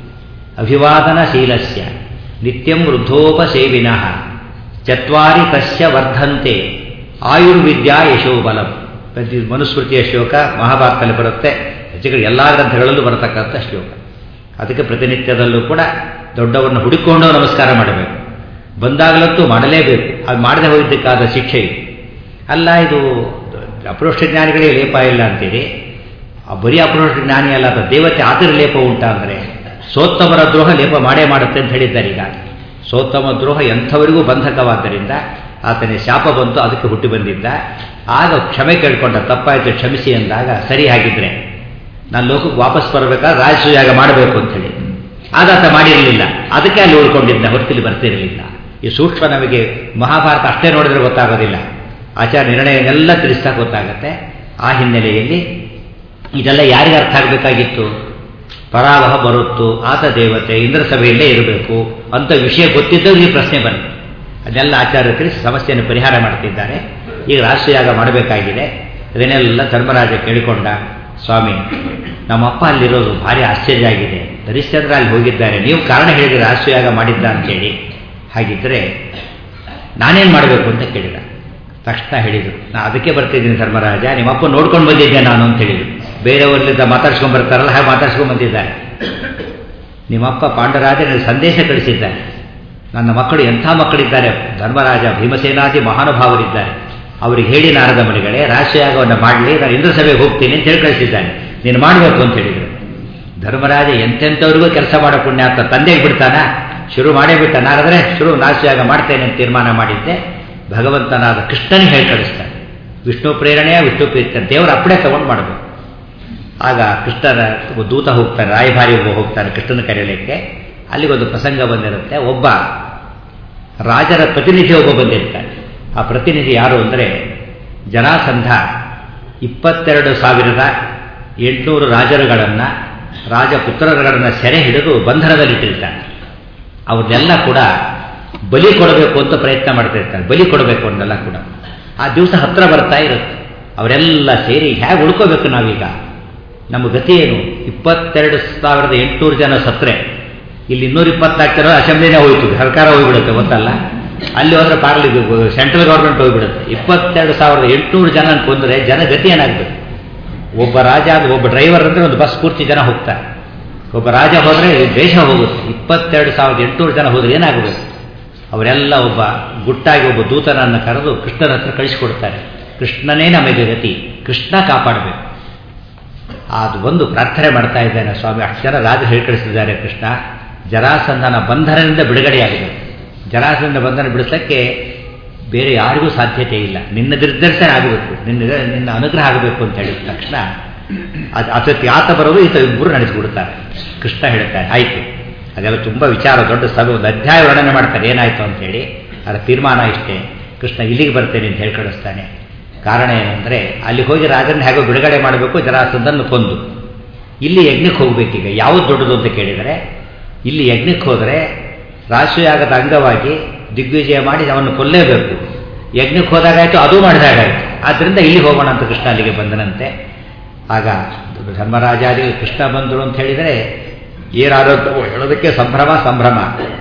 ಅಭಿವಾದನಶೀಲಸ್ಯ ನಿತ್ಯಂ ವೃದ್ಧೋಪಸೇವಿನಃ ಚತ್ವಾರಿ ತಸ್ಯ ವರ್ಧಂತೆ ಆಯುರ್ವಿದ್ಯಾ ಯಶೋಬಲಂ ಪ್ರತಿ ಮನುಸ್ಮೃತಿಯ ಶ್ಲೋಕ ಮಹಾಭಾರತದಲ್ಲಿ ಬರುತ್ತೆ ಹೆಚ್ಚಿಗೆ ಎಲ್ಲ ಗ್ರಂಥಗಳಲ್ಲೂ ಬರತಕ್ಕಂಥ ಶ್ಲೋಕ ಅದಕ್ಕೆ ಪ್ರತಿನಿತ್ಯದಲ್ಲೂ ಕೂಡ ದೊಡ್ಡವರನ್ನು ಹುಡುಕೊಂಡು ನಮಸ್ಕಾರ ಮಾಡಬೇಕು ಬಂದಾಗಲಂತೂ ಮಾಡಲೇಬೇಕು ಅದು ಮಾಡದೆ ಹೋಗಿದ್ದಕ್ಕಾದ ಶಿಕ್ಷೆ ಇದು ಅಲ್ಲ ಇದು ಅಪರೋಕ್ಷ ಜ್ಞಾನಿಗಳೇ ಲೇಪ ಇಲ್ಲ ಅಂತೀರಿ ಆ ಬರೀ ಅಪರೋಕ್ಷ ಜ್ಞಾನಿ ಅಲ್ಲ ಅಥವಾ ದೇವತೆ ಆತರ ಲೇಪ ಉಂಟಾ ಅಂದರೆ ಸೋತ್ತಮರ ದ್ರೋಹ ಲೇಪ ಮಾಡೇ ಮಾಡುತ್ತೆ ಅಂತ ಹೇಳಿದ್ದಾರೆ ಈಗ ಸೋತ್ತಮ ದ್ರೋಹ ಎಂಥವರಿಗೂ ಬಂಧಕವಾದ್ದರಿಂದ ಆತನಿಗೆ ಶಾಪ ಬಂತು ಅದಕ್ಕೆ ಹುಟ್ಟಿ ಬಂದಿದ್ದ ಆಗ ಕ್ಷಮೆ ಕೇಳ್ಕೊಂಡ ತಪ್ಪಾಯಿತು ಕ್ಷಮಿಸಿ ಅಂದಾಗ ಸರಿ ಹಾಗಿದ್ರೆ ನಾನು ಲೋಕಕ್ಕೆ ವಾಪಸ್ ಬರಬೇಕಾದ್ರೆ ರಾಜಸೂಯಾಗ ಮಾಡಬೇಕು ಅಂತ ಹೇಳಿ ಆದಾತ ಮಾಡಿರಲಿಲ್ಲ ಅದಕ್ಕೆ ಅಲ್ಲಿ ಉಳ್ಕೊಂಡಿದ್ದ ಹೊರತಿಲಿ ಬರ್ತಿರಲಿಲ್ಲ ಈ ಸೂಕ್ಷ್ಮ ನಮಗೆ ಮಹಾಭಾರತ ಅಷ್ಟೇ ನೋಡಿದ್ರೆ ಗೊತ್ತಾಗೋದಿಲ್ಲ ಆಚಾರ ನಿರ್ಣಯನೆಲ್ಲ ತಿಳಿಸ್ತಾ ಗೊತ್ತಾಗತ್ತೆ ಆ ಹಿನ್ನೆಲೆಯಲ್ಲಿ ಇದೆಲ್ಲ ಯಾರಿಗೆ ಅರ್ಥ ಆಗಬೇಕಾಗಿತ್ತು ಪರಾವಹ ಬರುತ್ತು ಆತ ದೇವತೆ ಇಂದ್ರ ಸಭೆಯಲ್ಲೇ ಇರಬೇಕು ಅಂತ ವಿಷಯ ಗೊತ್ತಿದ್ದವ್ರು ಈ ಪ್ರಶ್ನೆ ಬಂತು ಅದನ್ನೆಲ್ಲ ಆಚಾರ್ಯ ತಿಳಿಸಿ ಸಮಸ್ಯೆಯನ್ನು ಪರಿಹಾರ ಮಾಡ್ತಿದ್ದಾರೆ ಈಗ ರಾಷ್ಟ್ರಯಾಗ ಮಾಡಬೇಕಾಗಿದೆ ಅದನ್ನೆಲ್ಲ ಧರ್ಮರಾಜ ಕೇಳಿಕೊಂಡ ಸ್ವಾಮಿ ನಮ್ಮಪ್ಪ ಅಲ್ಲಿರೋದು ಭಾರಿ ಆಶ್ಚರ್ಯ ಆಗಿದೆ ಹರಿಶ್ಚಂದ್ರ ಅಲ್ಲಿ ಹೋಗಿದ್ದಾರೆ ನೀವು ಕಾರಣ ಹೇಳಿದ್ರೆ ರಾಷ್ಟ್ರಯಾಗ ಮಾಡಿದ್ದ ಅಂತೇಳಿ ಹಾಗಿದ್ದರೆ ನಾನೇನು ಮಾಡಬೇಕು ಅಂತ ಕೇಳಿದ ತಕ್ಷಣ ಹೇಳಿದರು ನಾ ಅದಕ್ಕೆ ಬರ್ತಿದ್ದೀನಿ ಧರ್ಮರಾಜ ನಿಮ್ಮಪ್ಪ ನೋಡ್ಕೊಂಡು ಬಂದಿದ್ದೆ ನಾನು ಅಂತ ಹೇಳಿದ್ರು ಬೇರೆಯವರಿಂದ ಮಾತಾಡ್ಸ್ಕೊಂಡ್ ಬರ್ತಾರಲ್ಲ ಹಾಗೆ ಮಾತಾಡ್ಸ್ಕೊಂಡ್ ಬಂದಿದ್ದಾರೆ ನಿಮ್ಮಪ್ಪ ಪಾಂಡರಾಜ ನನಗೆ ಸಂದೇಶ ಕಳಿಸಿದ್ದಾರೆ ನನ್ನ ಮಕ್ಕಳು ಎಂಥ ಮಕ್ಕಳಿದ್ದಾರೆ ಧರ್ಮರಾಜ ಭೀಮಸೇನಾದಿ ಮಹಾನುಭಾವರಿದ್ದಾರೆ ಅವರಿಗೆ ಹೇಳಿ ನಾರದ ಮನೆಗಳೇ ರಾಷ್ಟ್ರಯಾಗವನ್ನು ಮಾಡಲಿ ನಾನು ಇಂದ್ರ ಸಭೆಗೆ ಹೋಗ್ತೀನಿ ಅಂತ ಹೇಳಿ ಕಳಿಸಿದ್ದಾನೆ ನೀನು ಮಾಡಬೇಕು ಅಂತ ಹೇಳಿದರು ಧರ್ಮರಾಜ ಎಂತೆಂಥವ್ರಿಗೂ ಕೆಲಸ ಮಾಡೋ ಪುಣ್ಯ ಅಂತ ತಂದೆಗೆ ಬಿಡ್ತಾನ ಶುರು ಮಾಡೇ ಬಿಟ್ಟ ನಾರದ್ರೆ ಶುರು ನಾಶಯಾಗ ಮಾಡ್ತೇನೆ ಅಂತ ತೀರ್ಮಾನ ಮಾಡಿದ್ದೆ ಭಗವಂತನಾದ ಕೃಷ್ಣನಿಗೆ ಹೇಳಿ ಕಳಿಸ್ತಾನೆ ವಿಷ್ಣು ಪ್ರೇರಣೆಯ ವಿಷ್ಣು ಪ್ರೀತ ದೇವರು ಅಪ್ಪಡೆ ತಗೊಂಡು ಮಾಡಬೇಕು ಆಗ ಕೃಷ್ಣನ ದೂತ ಹೋಗ್ತಾನೆ ರಾಯಭಾರಿ ಒಬ್ಬ ಹೋಗ್ತಾನೆ ಕೃಷ್ಣನ ಕರೆಯಲಿಕ್ಕೆ ಅಲ್ಲಿಗೊಂದು ಪ್ರಸಂಗ ಬಂದಿರುತ್ತೆ ಒಬ್ಬ ರಾಜರ ಪ್ರತಿನಿಧಿ ಒಬ್ಬ ಬಂದಿರ್ತಾನೆ ಆ ಪ್ರತಿನಿಧಿ ಯಾರು ಅಂದರೆ ಜನಾಸಂಧ ಇಪ್ಪತ್ತೆರಡು ಸಾವಿರದ ಎಂಟುನೂರು ರಾಜರುಗಳನ್ನು ರಾಜಪುತ್ರರುಗಳನ್ನು ಸೆರೆ ಹಿಡಿದು ಬಂಧನದಲ್ಲಿಟ್ಟಿರ್ತಾನೆ ಅವ್ರನ್ನೆಲ್ಲ ಕೂಡ ಬಲಿ ಕೊಡಬೇಕು ಅಂತ ಪ್ರಯತ್ನ ಮಾಡ್ತಿರ್ತಾರೆ ಬಲಿ ಕೊಡಬೇಕು ಅನ್ನೆಲ್ಲ ಕೂಡ ಆ ದಿವಸ ಹತ್ರ ಬರ್ತಾ ಇರುತ್ತೆ ಅವರೆಲ್ಲ ಸೇರಿ ಹೇಗೆ ಉಳ್ಕೋಬೇಕು ನಾವೀಗ ನಮ್ಮ ಗತಿ ಏನು ಇಪ್ಪತ್ತೆರಡು ಸಾವಿರದ ಎಂಟುನೂರು ಜನ ಸತ್ರೆ ಇಲ್ಲಿ ಇನ್ನೂರ ಇಪ್ಪತ್ನಾಲ್ಕು ಜನ ಅಸೆಂಬ್ಲಿನೇ ಹೋಯ್ತು ಸರ್ಕಾರ ಹೋಗ್ಬಿಡುತ್ತೆ ಗೊತ್ತಲ್ಲ ಅಲ್ಲಿ ಹೋದ್ರೆ ಪಾರ್ಲಿ ಸೆಂಟ್ರಲ್ ಗೌರ್ಮೆಂಟ್ ಹೋಗ್ಬಿಡುತ್ತೆ ಇಪ್ಪತ್ತೆರಡು ಸಾವಿರದ ಎಂಟುನೂರು ಜನ ಕೊಂದರೆ ಜನ ಗತಿ ಏನಾಗಬೇಕು ಒಬ್ಬ ರಾಜ ಒಬ್ಬ ಡ್ರೈವರ್ ಅಂದರೆ ಒಂದು ಬಸ್ ಪೂರ್ತಿ ಜನ ಹೋಗ್ತಾರೆ ಒಬ್ಬ ರಾಜ ಹೋದರೆ ದೇಶ ಹೋಗುತ್ತೆ ಇಪ್ಪತ್ತೆರಡು ಸಾವಿರದ ಎಂಟುನೂರು ಜನ ಹೋದ್ರೆ ಏನಾಗಬೇಕು ಅವರೆಲ್ಲ ಒಬ್ಬ ಗುಟ್ಟಾಗಿ ಒಬ್ಬ ದೂತನನ್ನು ಕರೆದು ಕೃಷ್ಣನ ಹತ್ರ ಕಳಿಸಿಕೊಡ್ತಾರೆ ಕೃಷ್ಣನೇ ನಮಗೆ ಗತಿ ಕೃಷ್ಣ ಕಾಪಾಡಬೇಕು ಅದು ಒಂದು ಪ್ರಾರ್ಥನೆ ಮಾಡ್ತಾ ಇದ್ದೇನೆ ಸ್ವಾಮಿ ಅಷ್ಟು ಜನ ರಾಜ ಹೇಳಿ ಕಳಿಸಿದ್ದಾರೆ ಕೃಷ್ಣ ಜರಾಸಂಧನ ಬಂಧನದಿಂದ ಬಿಡುಗಡೆಯಾಗಿದೆ ಜರಾಸಂಧ ಬಂಧನ ಬಿಡಿಸೋಕ್ಕೆ ಬೇರೆ ಯಾರಿಗೂ ಸಾಧ್ಯತೆ ಇಲ್ಲ ನಿನ್ನ ನಿರ್ದರ್ಶನ ಆಗಬೇಕು ನಿನ್ನ ನಿನ್ನ ಅನುಗ್ರಹ ಆಗಬೇಕು ಅಂತ ಹೇಳಿದ ತಕ್ಷಣ ಅದು ಅಸತ್ಯ ಆತ ಬರೋದು ಈತ ಇಬ್ಬರು ನಡೆಸಿಬಿಡ್ತಾರೆ ಕೃಷ್ಣ ಹೇಳ್ತಾರೆ ಆಯಿತು ಅದೆಲ್ಲ ತುಂಬ ವಿಚಾರ ದೊಡ್ಡ ಸಭೆ ಒಂದು ಅಧ್ಯಾಯ ವರ್ಣನೆ ಮಾಡ್ತಾರೆ ಏನಾಯಿತು ಅಂತೇಳಿ ಅದರ ತೀರ್ಮಾನ ಇಷ್ಟೇ ಕೃಷ್ಣ ಇಲ್ಲಿಗೆ ಬರ್ತೇನೆ ಅಂತ ಹೇಳಿ ಕಳಿಸ್ತಾನೆ ಕಾರಣ ಏನಂದರೆ ಅಲ್ಲಿ ಹೋಗಿ ರಾಜನ ಹೇಗೋ ಬಿಡುಗಡೆ ಮಾಡಬೇಕು ಜರಾಸಂಧನ್ನು ಕೊಂದು ಇಲ್ಲಿ ಯಜ್ಞಕ್ಕೆ ಹೋಗ್ಬೇಕೀಗ ಯಾವುದು ದೊಡ್ಡದು ಅಂತ ಕೇಳಿದರೆ ಇಲ್ಲಿ ಯಜ್ಞಕ್ಕೆ ಹೋದರೆ ರಾಷ್ಟ್ರೀಯಾಗದ ಅಂಗವಾಗಿ ದಿಗ್ವಿಜಯ ಮಾಡಿ ಅವನು ಕೊಲ್ಲೇಬೇಕು ಯಜ್ಞಕ್ಕೆ ಹೋದಾಗಾಯಿತು ಅದು ಮಾಡಿದಾಗಾಯಿತು ಆದ್ದರಿಂದ ಇಲ್ಲಿ ಹೋಗೋಣ ಅಂತ ಕೃಷ್ಣ ಅಲ್ಲಿಗೆ ಬಂದನಂತೆ ಆಗ ಧರ್ಮರಾಜಾದಿ ಕೃಷ್ಣ ಬಂದರು ಅಂತ ಹೇಳಿದರೆ ಏನಾರೋಗ್ಯವೋ ಹೇಳೋದಕ್ಕೆ ಸಂಭ್ರಮ ಸಂಭ್ರಮ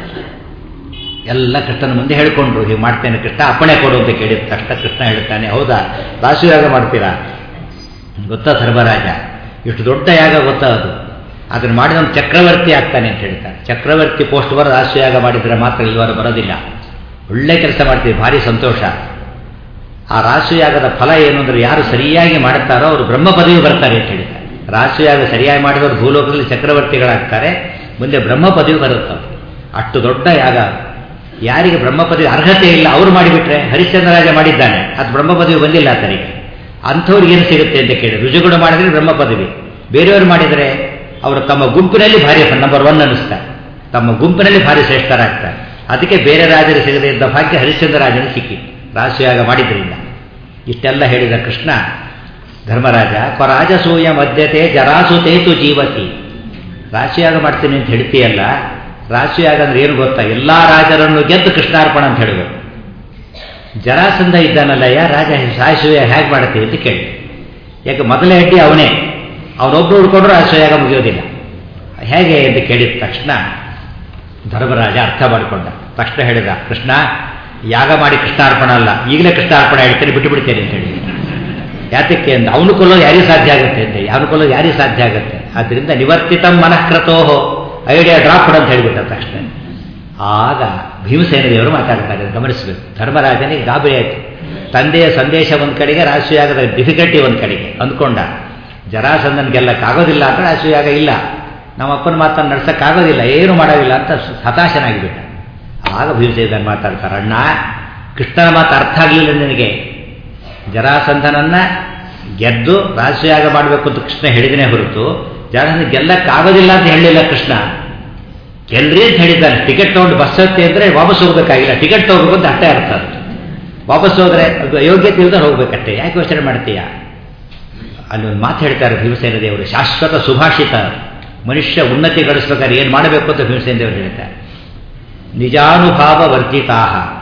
ಎಲ್ಲ ಕೃಷ್ಣನ ಮುಂದೆ ಹೇಳ್ಕೊಂಡ್ರು ಹೀಗೆ ಮಾಡ್ತೇನೆ ಕೃಷ್ಣ ಅಪ್ಪಣೆ ಕೊಡು ಅಂತ ಕೇಳಿದ ತಕ್ಷಣ ಕೃಷ್ಣ ಹೇಳ್ತಾನೆ ಹೌದಾ ರಾಷ್ಟ್ರಯಾಗ ಮಾಡ್ತೀರಾ ಗೊತ್ತಾ ಧರ್ಮರಾಜ ಇಷ್ಟು ದೊಡ್ಡ ಯಾಗ ಗೊತ್ತಾ ಅದು ಅದನ್ನು ಮಾಡಿದವನು ಚಕ್ರವರ್ತಿ ಆಗ್ತಾನೆ ಅಂತ ಹೇಳ್ತಾನೆ ಚಕ್ರವರ್ತಿ ಪೋಸ್ಟ್ ಬರೋ ರಾಷ್ಟ್ರಯಾಗ ಮಾಡಿದರೆ ಮಾತ್ರ ಇಲ್ಲಿವರೆ ಬರೋದಿಲ್ಲ ಒಳ್ಳೆ ಕೆಲಸ ಮಾಡ್ತೀವಿ ಭಾರಿ ಸಂತೋಷ ಆ ರಾಷ್ಟ್ರಯಾಗದ ಫಲ ಏನು ಅಂದರೆ ಯಾರು ಸರಿಯಾಗಿ ಮಾಡುತ್ತಾರೋ ಅವರು ಬ್ರಹ್ಮ ಪದವಿ ಬರ್ತಾರೆ ಅಂತ ಹೇಳ್ತಾರೆ ರಾಷ್ಟ್ರಯಾಗ ಸರಿಯಾಗಿ ಮಾಡಿದವರು ಭೂಲೋಕದಲ್ಲಿ ಚಕ್ರವರ್ತಿಗಳಾಗ್ತಾರೆ ಮುಂದೆ ಬ್ರಹ್ಮ ಪದವಿ ಬರುತ್ತೆ ಅಷ್ಟು ದೊಡ್ಡ ಯಾಗ ಯಾರಿಗೆ ಬ್ರಹ್ಮ ಪದವಿ ಅರ್ಹತೆ ಇಲ್ಲ ಅವರು ಮಾಡಿಬಿಟ್ರೆ ಹರಿಶ್ಚಂದ್ರರಾಜ ಮಾಡಿದ್ದಾನೆ ಅದು ಬ್ರಹ್ಮ ಪದವಿ ಬಂದಿಲ್ಲ ಆತನಿಗೆ ಅಂಥವ್ರಿಗೆ ಏನು ಸಿಗುತ್ತೆ ಅಂತ ಕೇಳಿ ರುಜುಗುಣ ಮಾಡಿದ್ರೆ ಬ್ರಹ್ಮ ಪದವಿ ಬೇರೆಯವರು ಮಾಡಿದರೆ ಅವರು ತಮ್ಮ ಗುಂಪಿನಲ್ಲಿ ಭಾರಿ ನಂಬರ್ ಒನ್ ಅನ್ನಿಸ್ತಾರೆ ತಮ್ಮ ಗುಂಪಿನಲ್ಲಿ ಭಾರಿ ಶ್ರೇಷ್ಠರಾಗ್ತಾರೆ ಅದಕ್ಕೆ ಬೇರೆ ರಾಜರು ಸಿಗದೇ ಇದ್ದ ಭಾಗ್ಯ ಹರಿಶ್ಚಂದ್ರ ರಾಜನಿಗೆ ಸಿಕ್ಕಿ ರಾಜಯಾಗ ಮಾಡಿದ್ರಿಂದ ಇಷ್ಟೆಲ್ಲ ಹೇಳಿದ ಕೃಷ್ಣ ಧರ್ಮರಾಜ ರಾಜಸೂಯ ಮಧ್ಯತೆ ಜರಾಸುತೇತು ಜೀವತಿ ರಾಶಿಯಾಗ ಮಾಡ್ತೀನಿ ಅಂತ ಹೇಳ್ತೀಯಲ್ಲ ರಾಶಿಯಾಗ ಅಂದ್ರೆ ಏನು ಗೊತ್ತಾ ಎಲ್ಲ ರಾಜರನ್ನು ಗೆದ್ದು ಕೃಷ್ಣಾರ್ಪಣ ಅಂತ ಹೇಳಬೇಕು ಜರಾಸಂಧ ಇದ್ದಾನಲ್ಲಯ್ಯ ರಾಜ ರಾಶಿಯ ಹೇಗೆ ಮಾಡುತ್ತೆ ಅಂತ ಕೇಳಿ ಯಾಕೆ ಮೊದಲೇ ಹೆಡ್ಡಿ ಅವನೇ ಅವನೊಬ್ಬರು ಹುಡ್ಕೊಂಡ್ರು ರಾಶಿಯಾಗ ಮುಗಿಯೋದಿಲ್ಲ ಹೇಗೆ ಅಂತ ಕೇಳಿದ ತಕ್ಷಣ ಧರ್ಮರಾಜ ಅರ್ಥ ಮಾಡಿಕೊಂಡ ತಕ್ಷಣ ಹೇಳಿದ ಕೃಷ್ಣ ಯಾಗ ಮಾಡಿ ಕೃಷ್ಣಾರ್ಪಣ ಅಲ್ಲ ಈಗಲೇ ಕೃಷ್ಣಾರ್ಪಣ ಹೇಳ್ತೇನೆ ಬಿಟ್ಟು ಬಿಡ್ತೇನೆ ಅಂತ ಹೇಳಿ ಯಾತಕ್ಕೆ ಅಂತ ಅವನು ಕೊಲ್ಲೋದು ಯಾರಿಗೆ ಸಾಧ್ಯ ಆಗುತ್ತೆ ಅಂತ ಅವನು ಕೊಲ್ಲೋದು ಯಾರಿಗೆ ಸಾಧ್ಯ ಆಗುತ್ತೆ ಆದ್ದರಿಂದ ನಿವರ್ತಿತ ಮನಃಕೃತೋಹೋ ಐಡಿಯಾ ಡ್ರಾಪ್ ಅಂತ ಹೇಳಿಬಿಟ್ಟ ತಕ್ಷಣ ಆಗ ಭೀಮಸೇನ ದೇವರು ಮಾತಾಡ್ತಾರೆ ಗಮನಿಸಬೇಕು ಧರ್ಮರಾಜನಿಗೆ ಗಾಬರಿ ಆಯಿತು ತಂದೆಯ ಸಂದೇಶ ಒಂದು ಕಡೆಗೆ ರಾಷ್ಟ್ರೀಯಾಗದ ಡಿಫಿಕಲ್ಟಿ ಒಂದು ಕಡೆಗೆ ಅಂದ್ಕೊಂಡ ಜರಾಸಂದನ್ ಗೆಲ್ಲಕ್ಕಾಗೋದಿಲ್ಲ ಅಂತ ರಾಷ್ಟ್ರೀಯಾಗ ಇಲ್ಲ ನಮ್ಮ ಅಪ್ಪನ ಮಾತನ್ನು ನಡ್ಸೋಕ್ಕಾಗೋದಿಲ್ಲ ಏನು ಮಾಡೋದಿಲ್ಲ ಅಂತ ಹತಾಶನಾಗಿಬಿಟ್ಟ ಆಗ ಭೀಮಸೇನ ಮಾತಾಡ್ತಾರೆ ಅಣ್ಣ ಕೃಷ್ಣನ ಮಾತು ಅರ್ಥ ಆಗಲಿಲ್ಲ ನಿನಗೆ ಜರಾಸಂಧನನ್ನ ಗೆದ್ದು ರಾಷ್ಟ್ರೀಯಾಗ ಮಾಡಬೇಕು ಅಂತ ಕೃಷ್ಣ ಹೇಳಿದನೇ ಹೊರತು ಜರಾಸಂಧ ಗೆಲ್ಲಕ್ಕಾಗೋದಿಲ್ಲ ಅಂತ ಹೇಳಲಿಲ್ಲ ಕೃಷ್ಣ ಗೆಲ್ರಿ ಅಂತ ಹೇಳಿದ್ದಾನೆ ಟಿಕೆಟ್ ತೊಗೊಂಡು ಬಸ್ ಹತ್ತಿ ಅಂದರೆ ವಾಪಸ್ ಹೋಗ್ಬೇಕಾಗಿಲ್ಲ ಟಿಕೆಟ್ ತೊಗೋಬೇಕು ಅಂತ ಅಷ್ಟೇ ಅರ್ಥ ಅದು ವಾಪಸ್ ಹೋದ್ರೆ ಅದು ಯೋಗ್ಯತೆ ಇಲ್ಲದೆ ಹೋಗ್ಬೇಕಷ್ಟೇ ಯಾಕೆ ಯೋಚನೆ ಮಾಡ್ತೀಯ ಅಲ್ಲಿ ಒಂದು ಮಾತು ಹೇಳ್ತಾರೆ ಭೀಮಸೇನ ದೇವರು ಶಾಶ್ವತ ಸುಭಾಷಿತ ಮನುಷ್ಯ ಉನ್ನತಿ ಗಳಿಸ್ಬೇಕಾದ್ರೆ ಏನು ಮಾಡಬೇಕು ಅಂತ ಭೀಮಸೇನ ದೇವರು ಹೇಳ್ತಾರೆ ನಿಜಾನುಭಾವ ವರ್ಜಿತಾ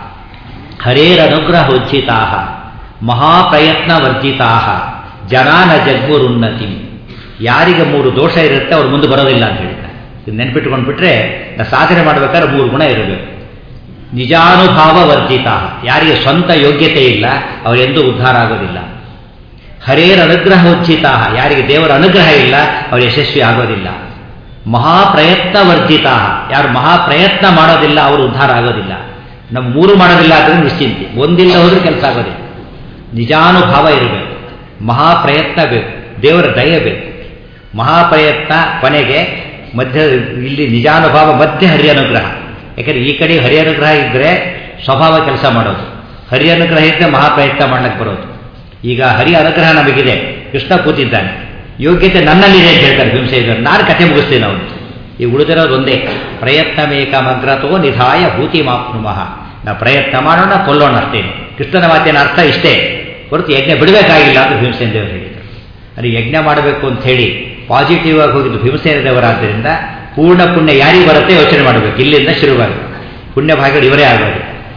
ಹರೇರನುಗ್ರಹ ಉಜ್ಜಿತಾ ಮಹಾಪ್ರಯತ್ನ ವರ್ಜಿತಾ ಜನಾನ ಜಗ್ಗುರುನ್ನತಿ ಯಾರಿಗೆ ಮೂರು ದೋಷ ಇರುತ್ತೆ ಅವ್ರು ಮುಂದೆ ಬರೋದಿಲ್ಲ ಅಂತ ಹೇಳಿದ್ದಾರೆ ಇದು ನೆನ್ಪಿಟ್ಕೊಂಡು ಬಿಟ್ರೆ ಸಾಧನೆ ಮಾಡಬೇಕಾದ್ರೆ ಮೂರು ಗುಣ ಇರಬೇಕು ನಿಜಾನುಭಾವ ವರ್ಜಿತ ಯಾರಿಗೆ ಸ್ವಂತ ಯೋಗ್ಯತೆ ಇಲ್ಲ ಅವರೆಂದೂ ಉದ್ಧಾರ ಆಗೋದಿಲ್ಲ ಹರೇರ ಅನುಗ್ರಹ ಉಜ್ಜಿತ ಯಾರಿಗೆ ದೇವರ ಅನುಗ್ರಹ ಇಲ್ಲ ಅವರು ಯಶಸ್ವಿ ಆಗೋದಿಲ್ಲ ಮಹಾಪ್ರಯತ್ನ ವರ್ಜಿತ ಯಾರು ಮಹಾಪ್ರಯತ್ನ ಮಾಡೋದಿಲ್ಲ ಅವರು ಉದ್ಧಾರ ಆಗೋದಿಲ್ಲ ನಮ್ಮ ಮೂರು ಮಾಡೋದಿಲ್ಲ ಆದರೆ ನಿಶ್ಚಿಂತೆ ಒಂದಿಲ್ಲ ಹೋದ್ರೆ ಕೆಲಸ ಆಗೋದಿಲ್ಲ ನಿಜಾನುಭಾವ ಇರಬೇಕು ಮಹಾಪ್ರಯತ್ನ ಬೇಕು ದೇವರ ದಯ ಬೇಕು ಮಹಾಪ್ರಯತ್ನ ಕೊನೆಗೆ ಮಧ್ಯ ಇಲ್ಲಿ ನಿಜಾನುಭಾವ ಮಧ್ಯೆ ಹರಿ ಅನುಗ್ರಹ ಯಾಕಂದ್ರೆ ಈ ಕಡೆ ಹರಿ ಅನುಗ್ರಹ ಇದ್ದರೆ ಸ್ವಭಾವ ಕೆಲಸ ಮಾಡೋದು ಹರಿ ಅನುಗ್ರಹ ಇದ್ದರೆ ಮಹಾಪ್ರಯತ್ನ ಮಾಡ್ಲಿಕ್ಕೆ ಬರೋದು ಈಗ ಹರಿ ಅನುಗ್ರಹ ನಮಗಿದೆ ಕೃಷ್ಣ ಕೂತಿದ್ದಾನೆ ಯೋಗ್ಯತೆ ನನ್ನಲ್ಲಿದೆ ಅಂತ ಹೇಳ್ತಾರೆ ಭೀಮಸೇನರು ನಾನು ಕಥೆ ಮುಗಿಸ್ತೇನೆ ಅವನು ಈ ಉಳಿದಿರೋದು ಒಂದೇ ಪ್ರಯತ್ನ ಮೇಕಮಗ್ರತೋ ನಿಧಾಯ ಭೂತಿ ಮಾಪ್ನುಮಃ ನಾವು ಪ್ರಯತ್ನ ಮಾಡೋಣ ಕೊಲ್ಲೋಣ ಅಷ್ಟೇನು ಕೃಷ್ಣನ ಮಾತಿನ ಅರ್ಥ ಇಷ್ಟೇ ಹೊರತು ಯಜ್ಞ ಬಿಡಬೇಕಾಗಿಲ್ಲ ಅಂತ ಭೀಮಸೇನ ದೇವರು ಹೇಳಿದರು ಅದು ಯಜ್ಞ ಮಾಡಬೇಕು ಅಂತ ಹೇಳಿ ಪಾಸಿಟಿವ್ ಆಗಿ ಹೋಗಿದ್ದು ಭೀಮಸೇನ ದೇವರಾದ್ದರಿಂದ ಪೂರ್ಣ ಪುಣ್ಯ ಯಾರಿಗೆ ಬರುತ್ತೆ ಯೋಚನೆ ಮಾಡಬೇಕು ಇಲ್ಲಿಂದ ಶುರುವಾಗುತ್ತೆ ಪುಣ್ಯ ಭಾಗಗಳು ಇವರೇ ಆಗೋದು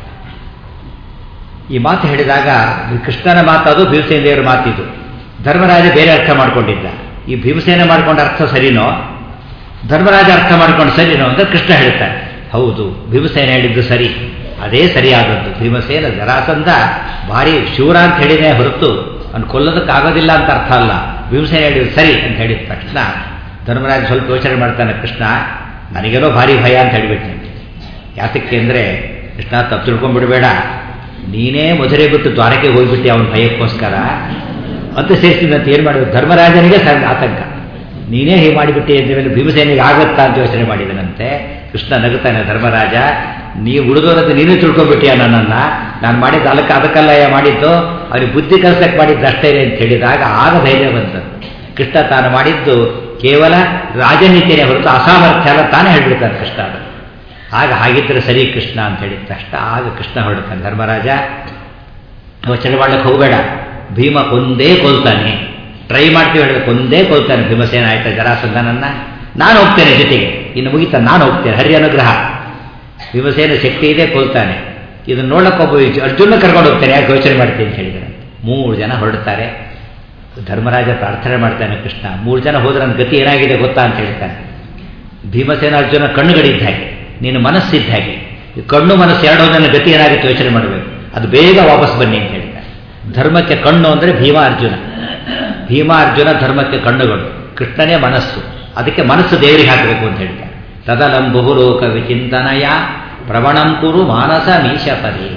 ಈ ಮಾತು ಹೇಳಿದಾಗ ಕೃಷ್ಣನ ಮಾತದು ಭೀಮಸೇನ ದೇವರ ಮಾತಿದು ಧರ್ಮರಾಜ ಬೇರೆ ಅರ್ಥ ಮಾಡ್ಕೊಂಡಿದ್ದ ಈ ಭೀಮಸೇನ ಮಾಡ್ಕೊಂಡ ಅರ್ಥ ಸರಿನೋ ಧರ್ಮರಾಜ ಅರ್ಥ ಮಾಡ್ಕೊಂಡು ಸರಿನೋ ಅಂತ ಕೃಷ್ಣ ಹೇಳ್ತಾನೆ ಹೌದು ಭೀಮಸೇನ ಹೇಳಿದ್ದು ಸರಿ ಅದೇ ಸರಿಯಾದದ್ದು ಭೀಮಸೇನ ಜರಾಸಂಧ ಭಾರಿ ಶೂರ ಅಂತ ಹೇಳಿನೇ ಹೊರತು ಅವ್ನು ಕೊಲ್ಲೋದಕ್ಕಾಗೋದಿಲ್ಲ ಅಂತ ಅರ್ಥ ಅಲ್ಲ ಭೀಮಸೇನ ಹೇಳಿದ್ದು ಸರಿ ಅಂತ ಹೇಳಿದ ತಕ್ಷಣ ಧರ್ಮರಾಜ ಸ್ವಲ್ಪ ಯೋಚನೆ ಮಾಡ್ತಾನೆ ಕೃಷ್ಣ ನನಗೇನೋ ಭಾರಿ ಭಯ ಅಂತ ಹೇಳಿಬಿಟ್ಟು ಯಾತಕ್ಕೆ ಅಂದರೆ ಕೃಷ್ಣ ತಪ್ಪು ತಿಳ್ಕೊಂಡ್ಬಿಡಬೇಡ ನೀನೇ ಮಧುರೆ ಬಿಟ್ಟು ದ್ವಾರಕ್ಕೆ ಹೋಗ್ಬಿಟ್ಟು ಅವನ ಭಯಕ್ಕೋಸ್ಕರ ಅಂತ ಸೇರಿಸಿದಂತೆ ಏನು ಮಾಡಬೇಕು ಧರ್ಮರಾಜನಿಗೆ ಆತಂಕ ನೀನೇ ಹೀಗೆ ಮಾಡಿಬಿಟ್ಟೆ ಅಂದ ಮೇಲೆ ಭೀಮಸೇನಿಗೆ ಆಗುತ್ತಾ ಅಂತ ಯೋಚನೆ ಮಾಡಿದನಂತೆ ಕೃಷ್ಣ ನಗುತ್ತಾನೆ ಧರ್ಮರಾಜ ನೀವು ಉಳಿದೋರಂತೆ ನೀನು ತಿಳ್ಕೊಂಡ್ಬಿಟ್ಟಿಯ ನನ್ನನ್ನು ನಾನು ಮಾಡಿದ್ದು ಅದಕ್ಕೆ ಅದಕ್ಕಲ್ಲಯ್ಯ ಮಾಡಿದ್ದು ಅವ್ರಿಗೆ ಬುದ್ಧಿ ಕಲ್ಸಕ್ಕೆ ಮಾಡಿದ್ದು ಅಷ್ಟೇ ಅಂತ ಹೇಳಿದಾಗ ಆಗ ಧೈರ್ಯ ಬಂತು ಕೃಷ್ಣ ತಾನು ಮಾಡಿದ್ದು ಕೇವಲ ರಾಜನೀತಿನೇ ಹೊರತು ಅಸಾಮರ್ಥ್ಯ ಅಲ್ಲ ತಾನೇ ಹೇಳ್ಬಿಡ್ತಾನೆ ಕೃಷ್ಣ ಅದು ಆಗ ಹಾಗಿದ್ದರೆ ಸರಿ ಕೃಷ್ಣ ಅಂತ ಹೇಳಿದ ತಕ್ಷಣ ಆಗ ಕೃಷ್ಣ ಹೊರಡ್ತಾನೆ ಧರ್ಮರಾಜ ಯೋಚನೆ ಮಾಡ್ಲಿಕ್ಕೆ ಹೋಗಬೇಡ ಭೀಮ ಕೊಂದೇ ಕೊಲ್ತಾನೆ ಟ್ರೈ ಮಾಡ್ತೀವಿ ಹೇಳಿದ್ರೆ ಕೊಂದೇ ಕೊಲ್ತಾನೆ ಭೀಮಸೇನ ಆಯ್ತಾ ಜರಾಸಂಧನನ್ನ ನಾನು ಹೋಗ್ತೇನೆ ಜೊತೆಗೆ ಇನ್ನು ಮುಗಿತ ನಾನು ಹೋಗ್ತೇನೆ ಹರಿ ಅನುಗ್ರಹ ಭೀಮಸೇನ ಶಕ್ತಿ ಇದೆ ಕೊಲ್ತಾನೆ ಇದನ್ನು ನೋಡಕ್ಕೊಬ್ಬ ಅರ್ಜುನ ಕರ್ಕೊಂಡು ಹೋಗ್ತೇನೆ ಯಾಕೆ ಯೋಚನೆ ಮಾಡ್ತೀನಿ ಅಂತ ಹೇಳಿದ್ರೆ ಮೂರು ಜನ ಹೊರಡ್ತಾರೆ ಧರ್ಮರಾಜ ಪ್ರಾರ್ಥನೆ ಮಾಡ್ತಾನೆ ಕೃಷ್ಣ ಮೂರು ಜನ ಹೋದ್ರೆ ನನ್ನ ಗತಿ ಏನಾಗಿದೆ ಗೊತ್ತಾ ಅಂತ ಹೇಳ್ತಾನೆ ಭೀಮಸೇನ ಅರ್ಜುನ ಕಣ್ಣುಗಳಿದ್ದ ಹಾಗೆ ನೀನು ಮನಸ್ಸಿದ್ದ ಹಾಗೆ ಕಣ್ಣು ಮನಸ್ಸು ಎರಡೋ ನನ್ನ ಗತಿ ಏನಾಗುತ್ತೆ ಯೋಚನೆ ಮಾಡಬೇಕು ಅದು ಬೇಗ ವಾಪಸ್ ಬನ್ನಿ ಅಂತ ಹೇಳ್ತಾರೆ ಧರ್ಮಕ್ಕೆ ಕಣ್ಣು ಅಂದರೆ ಭೀಮ ಅರ್ಜುನ ಭೀಮ ಅರ್ಜುನ ಧರ್ಮಕ್ಕೆ ಕಣ್ಣುಗಳು ಕೃಷ್ಣನೇ ಮನಸ್ಸು ಅದಕ್ಕೆ ಮನಸ್ಸು ದೇವರಿಗೆ ಹಾಕಬೇಕು ಅಂತ ಹೇಳ್ತಾರೆ ತದಲಂ ಬಹುಲೋಕ ವಿಚಿಂತನಯ ಪ್ರವಣಂ ಕುರು ಮಾನಸ ಮೀಶಪರಿ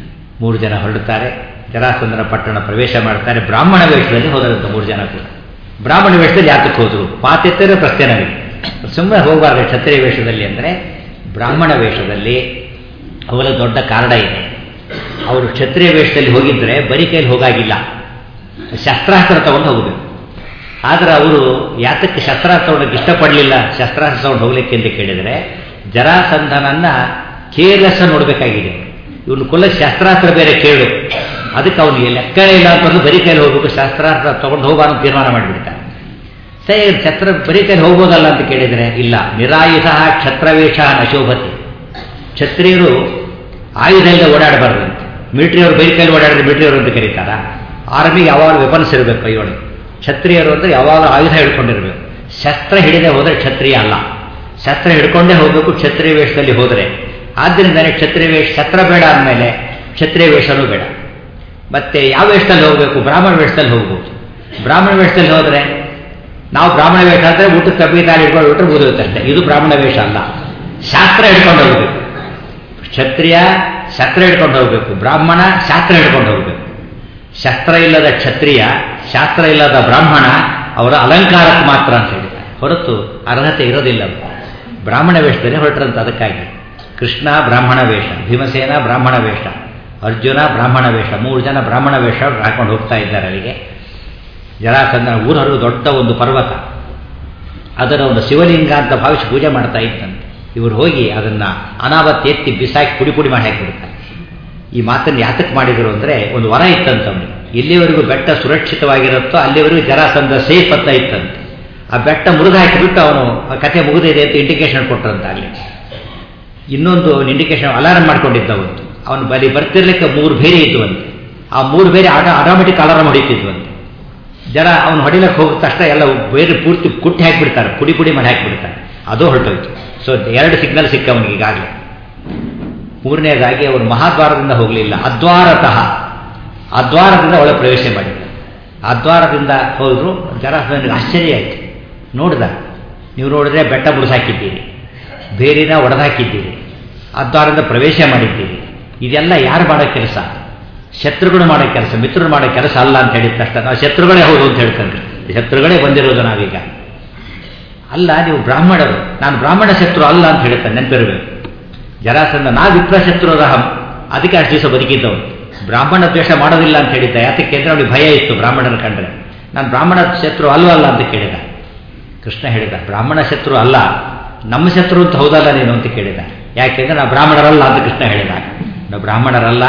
ಮೂರು ಜನ ಹೊರಡುತ್ತಾರೆ ಜರಾಸಂದ್ರ ಪಟ್ಟಣ ಪ್ರವೇಶ ಮಾಡ್ತಾರೆ ಬ್ರಾಹ್ಮಣ ವೇಷದಲ್ಲಿ ಹೋದರಂತೆ ಮೂರು ಜನ ಕೂಡ ಬ್ರಾಹ್ಮಣ ವೇಷದಲ್ಲಿ ಯಾತಕ್ಕೆ ಹೋದ್ರು ಮಾತೆತ್ತರೆ ಪ್ರಶ್ನೆ ನನಗೆ ಸುಮ್ಮನೆ ಹೋಗಬಾರ್ದು ಕ್ಷತ್ರಿಯ ವೇಷದಲ್ಲಿ ಅಂದರೆ ಬ್ರಾಹ್ಮಣ ವೇಷದಲ್ಲಿ ಅವರ ದೊಡ್ಡ ಕಾರಣ ಇದೆ ಅವರು ಕ್ಷತ್ರಿಯ ವೇಷದಲ್ಲಿ ಹೋಗಿದ್ದರೆ ಬರೀ ಕೈಲಿ ಹೋಗಾಗಿಲ್ಲ ಶಸ್ತ್ರಾಸ್ತ್ರ ತಗೊಂಡು ಹೋಗಬೇಕು ಆದರೆ ಅವರು ಯಾತಕ್ಕೆ ಶಸ್ತ್ರಾಸ್ತ್ರ ತಗೊಳಕ್ಕೆ ಇಷ್ಟಪಡಲಿಲ್ಲ ಶಸ್ತ್ರಾಸ್ತ್ರ ತಗೊಂಡು ಹೋಗ್ಲಿಕ್ಕೆ ಅಂತ ಕೇಳಿದರೆ ಜರಾಸಂಧನನ್ನ ಕೇರ್ಲೆಸ್ ನೋಡಬೇಕಾಗಿದೆ ಇವನು ಕೊಲ್ಲ ಶಸ್ತ್ರಾಸ್ತ್ರ ಬೇರೆ ಕೇಳು ಅದಕ್ಕೆ ಅವನಿಗೆ ಲೆಕ್ಕನೇ ಇಲ್ಲ ಅಂತಂದು ಬರೀ ಕೈಲಿ ಹೋಗ್ಬೇಕು ಶಸ್ತ್ರಾಸ್ತ್ರ ತಗೊಂಡು ಹೋಗಾನು ತೀರ್ಮಾನ ಮಾಡಿಬಿಡ್ತಾನೆ ಸರಿ ಛತ್ರ ಬರೀ ಕೈಲಿ ಹೋಗ್ಬೋದಲ್ಲ ಅಂತ ಕೇಳಿದರೆ ಇಲ್ಲ ನಿರಾಯುಧ ಕ್ಷತ್ರವೇಷ ನಶೋಭತಿ ಕ್ಷತ್ರಿಯರು ಆಯುಧ ಇಲ್ಲದೆ ಓಡಾಡಬಾರ್ದಂತೆ ಮಿಲಿಟರಿಯವರು ಬೈಕ್ ಕೈಲಿ ಓಡಾಡಿದ್ರೆ ಮಿಲಿಟರಿಯವರು ಅಂತ ಕರೀತಾರ ಆರ್ಮಿಗೆ ಯಾವಾಗ ವೆಪನ್ಸ್ ಇರಬೇಕು ಕೈಯೊಳಗೆ ಕ್ಷತ್ರಿಯರು ಅಂದರೆ ಯಾವಾಗ ಆಯುಧ ಹಿಡ್ಕೊಂಡಿರ್ಬೇಕು ಶಸ್ತ್ರ ಹಿಡಿದೇ ಹೋದರೆ ಕ್ಷತ್ರಿಯ ಅಲ್ಲ ಶಸ್ತ್ರ ಹಿಡ್ಕೊಂಡೇ ಹೋಗಬೇಕು ಕ್ಷತ್ರಿಯ ವೇಷದಲ್ಲಿ ಹೋದರೆ ಆದ್ದರಿಂದಲೇ ಕ್ಷತ್ರಿಯ ವೇಷ ಶಸ್ತ್ರ ಬೇಡ ಅಂದಮೇಲೆ ಕ್ಷತ್ರಿಯ ವೇಷನೂ ಬೇಡ ಮತ್ತೆ ಯಾವ ವೇಷದಲ್ಲಿ ಹೋಗಬೇಕು ಬ್ರಾಹ್ಮಣ ವೇಷದಲ್ಲಿ ಹೋಗ್ಬೋದು ಬ್ರಾಹ್ಮಣ ವೇಷದಲ್ಲಿ ಹೋದರೆ ನಾವು ಬ್ರಾಹ್ಮಣ ವೇಷ ಅಂದರೆ ಊಟಕ್ಕೆ ಕಬ್ಬಿ ತಾಳಿ ಹಿಡ್ಕೊಂಡು ಬಿಟ್ಟರೆ ಮುಗಿದುತ್ತಷ್ಟೇ ಇದು ಬ್ರಾಹ್ಮಣ ವೇಷ ಅಲ್ಲ ಶಾಸ್ತ್ರ ಹಿಡ್ಕೊಂಡು ಹೋಗಬೇಕು ಕ್ಷತ್ರಿಯ ಶಸ್ತ್ರ ಹಿಡ್ಕೊಂಡು ಹೋಗಬೇಕು ಬ್ರಾಹ್ಮಣ ಶಾಸ್ತ್ರ ಹಿಡ್ಕೊಂಡು ಹೋಗಬೇಕು ಶಸ್ತ್ರ ಇಲ್ಲದ ಕ್ಷತ್ರಿಯ ಶಾಸ್ತ್ರ ಇಲ್ಲದ ಬ್ರಾಹ್ಮಣ ಅವರ ಅಲಂಕಾರಕ್ಕೆ ಮಾತ್ರ ಅಂತ ಹೇಳಿದ್ದಾರೆ ಹೊರತು ಅರ್ಹತೆ ಇರೋದಿಲ್ಲ ಅದು ಬ್ರಾಹ್ಮಣ ವೇಷದಲ್ಲಿ ಹೊರಟ್ರಂತ ಅದಕ್ಕಾಗಿ ಕೃಷ್ಣ ಬ್ರಾಹ್ಮಣ ವೇಷ ಭೀಮಸೇನ ಬ್ರಾಹ್ಮಣ ವೇಷ ಅರ್ಜುನ ಬ್ರಾಹ್ಮಣ ವೇಷ ಮೂರು ಜನ ಬ್ರಾಹ್ಮಣ ವೇಷ ಹಾಕೊಂಡು ಹೋಗ್ತಾ ಇದ್ದಾರೆ ಅಲ್ಲಿಗೆ ಜರಾಸಂದನ ಊರರು ದೊಡ್ಡ ಒಂದು ಪರ್ವತ ಅದರ ಒಂದು ಶಿವಲಿಂಗ ಅಂತ ಭಾವಿಸಿ ಪೂಜೆ ಮಾಡ್ತಾ ಇದ್ದಂತೆ ಇವರು ಹೋಗಿ ಅದನ್ನು ಅನಾವತ್ ಎತ್ತಿ ಬಿಸಾಕಿ ಪುಡಿ ಪುಡಿ ಮಾಡಿ ಹಾಕಿಬಿಡ್ತಾರೆ ಈ ಮಾತನ್ನು ಯಾತಕ್ಕೆ ಮಾಡಿದರು ಅಂದರೆ ಒಂದು ವರ ಇತ್ತಂತ ಅವನಿಗೆ ಎಲ್ಲಿವರೆಗೂ ಬೆಟ್ಟ ಸುರಕ್ಷಿತವಾಗಿರುತ್ತೋ ಅಲ್ಲಿವರೆಗೂ ಜರಾಸಂದ ಸೇಫ್ ಅಂತ ಇತ್ತಂತೆ ಆ ಬೆಟ್ಟ ಮುರಿದು ಹಾಕಿಬಿಟ್ಟು ಅವನು ಆ ಕತೆ ಮುಗಿದಿದೆ ಅಂತ ಇಂಡಿಕೇಶನ್ ಕೊಟ್ಟರಂತ ಅಲ್ಲಿ ಇನ್ನೊಂದು ಇಂಡಿಕೇಶನ್ ಅಲಾರಂ ಮಾಡ್ಕೊಂಡಿದ್ದವಂತು ಅವನು ಬಲಿ ಬರ್ತಿರ್ಲಿಕ್ಕೆ ಮೂರು ಬೇರೆ ಇದ್ವಂತೆ ಆ ಮೂರು ಬೇರೆ ಆಟ ಆಟೋಮೆಟಿಕ್ ಅಲಾರಂ ಹೊಡಿತಿದ್ವಂತೆ ಜನ ಅವನು ಹೊಡಿಲಕ್ಕೆ ಹೋಗಿದ ತಕ್ಷಣ ಎಲ್ಲ ಬೇರೆ ಪೂರ್ತಿ ಕುಟ್ಟಿ ಹಾಕಿಬಿಡ್ತಾರೆ ಪುಡಿ ಪುಡಿ ಮಾಡಿ ಹಾಕಿಬಿಡ್ತಾರೆ ಅದು ಹೊರಟೋಯ್ತು ಸೊ ಎರಡು ಸಿಗ್ನಲ್ ಸಿಕ್ಕ ಅವನಿಗೆ ಈಗಾಗಲೇ ಮೂರನೇದಾಗಿ ಅವರು ಮಹಾದ್ವಾರದಿಂದ ಹೋಗಲಿಲ್ಲ ಅದ್ವಾರತಃ ಅದ್ವಾರದಿಂದ ಒಳಗೆ ಪ್ರವೇಶ ಮಾಡಿದ ಅದ್ವಾರದಿಂದ ಹೋದ್ರು ಜರ ನನಗೆ ಆಶ್ಚರ್ಯ ಆಯಿತು ನೋಡ್ದ ನೀವು ನೋಡಿದ್ರೆ ಬೆಟ್ಟ ಮುಡಿಸಾಕಿದ್ದೀರಿ ಬೇರಿನ ಒಡೆದಾಕಿದ್ದೀರಿ ಅದ್ವಾರದಿಂದ ಪ್ರವೇಶ ಮಾಡಿದ್ದೀರಿ ಇದೆಲ್ಲ ಯಾರು ಮಾಡೋ ಕೆಲಸ ಶತ್ರುಗಳು ಮಾಡೋ ಕೆಲಸ ಮಿತ್ರರು ಮಾಡೋ ಕೆಲಸ ಅಲ್ಲ ಅಂತ ಹೇಳಿದ ತಕ್ಷಣ ನಾವು ಶತ್ರುಗಳೇ ಹೌದು ಅಂತ ಹೇಳ್ಕೊಂಡ್ರಿ ಶತ್ರುಗಳೇ ಬಂದಿರೋದು ನಾವೀಗ ಅಲ್ಲ ನೀವು ಬ್ರಾಹ್ಮಣರು ನಾನು ಬ್ರಾಹ್ಮಣ ಶತ್ರು ಅಲ್ಲ ಅಂತ ಹೇಳ್ತಾನೆ ನೆನಪಿರಬೇಕು ಜರಾಸಂದ ನಾ ವಿಪ್ರ ಶತ್ರು ರಹಂ ಅದಕ್ಕೆ ಅಷ್ಟು ದಿವಸ ಬದುಕಿದ್ದವನು ಬ್ರಾಹ್ಮಣ ದ್ವೇಷ ಮಾಡೋದಿಲ್ಲ ಅಂತ ಹೇಳಿದ್ದ ಯಾತಕ್ಕೆ ಅಂದರೆ ಅವನಿಗೆ ಭಯ ಇತ್ತು ಬ್ರಾಹ್ಮಣನ ಕಂಡ್ರೆ ನಾನು ಬ್ರಾಹ್ಮಣ ಶತ್ರು ಅಲ್ವಲ್ಲ ಅಂತ ಕೇಳಿದ ಕೃಷ್ಣ ಹೇಳಿದ ಬ್ರಾಹ್ಮಣ ಶತ್ರು ಅಲ್ಲ ನಮ್ಮ ಶತ್ರು ಅಂತ ಹೌದಲ್ಲ ನೀನು ಅಂತ ಕೇಳಿದ ಯಾಕೆಂದ್ರೆ ನಾವು ಬ್ರಾಹ್ಮಣರಲ್ಲ ಅಂತ ಕೃಷ್ಣ ಹೇಳಿದ ನಾವು ಬ್ರಾಹ್ಮಣರಲ್ಲ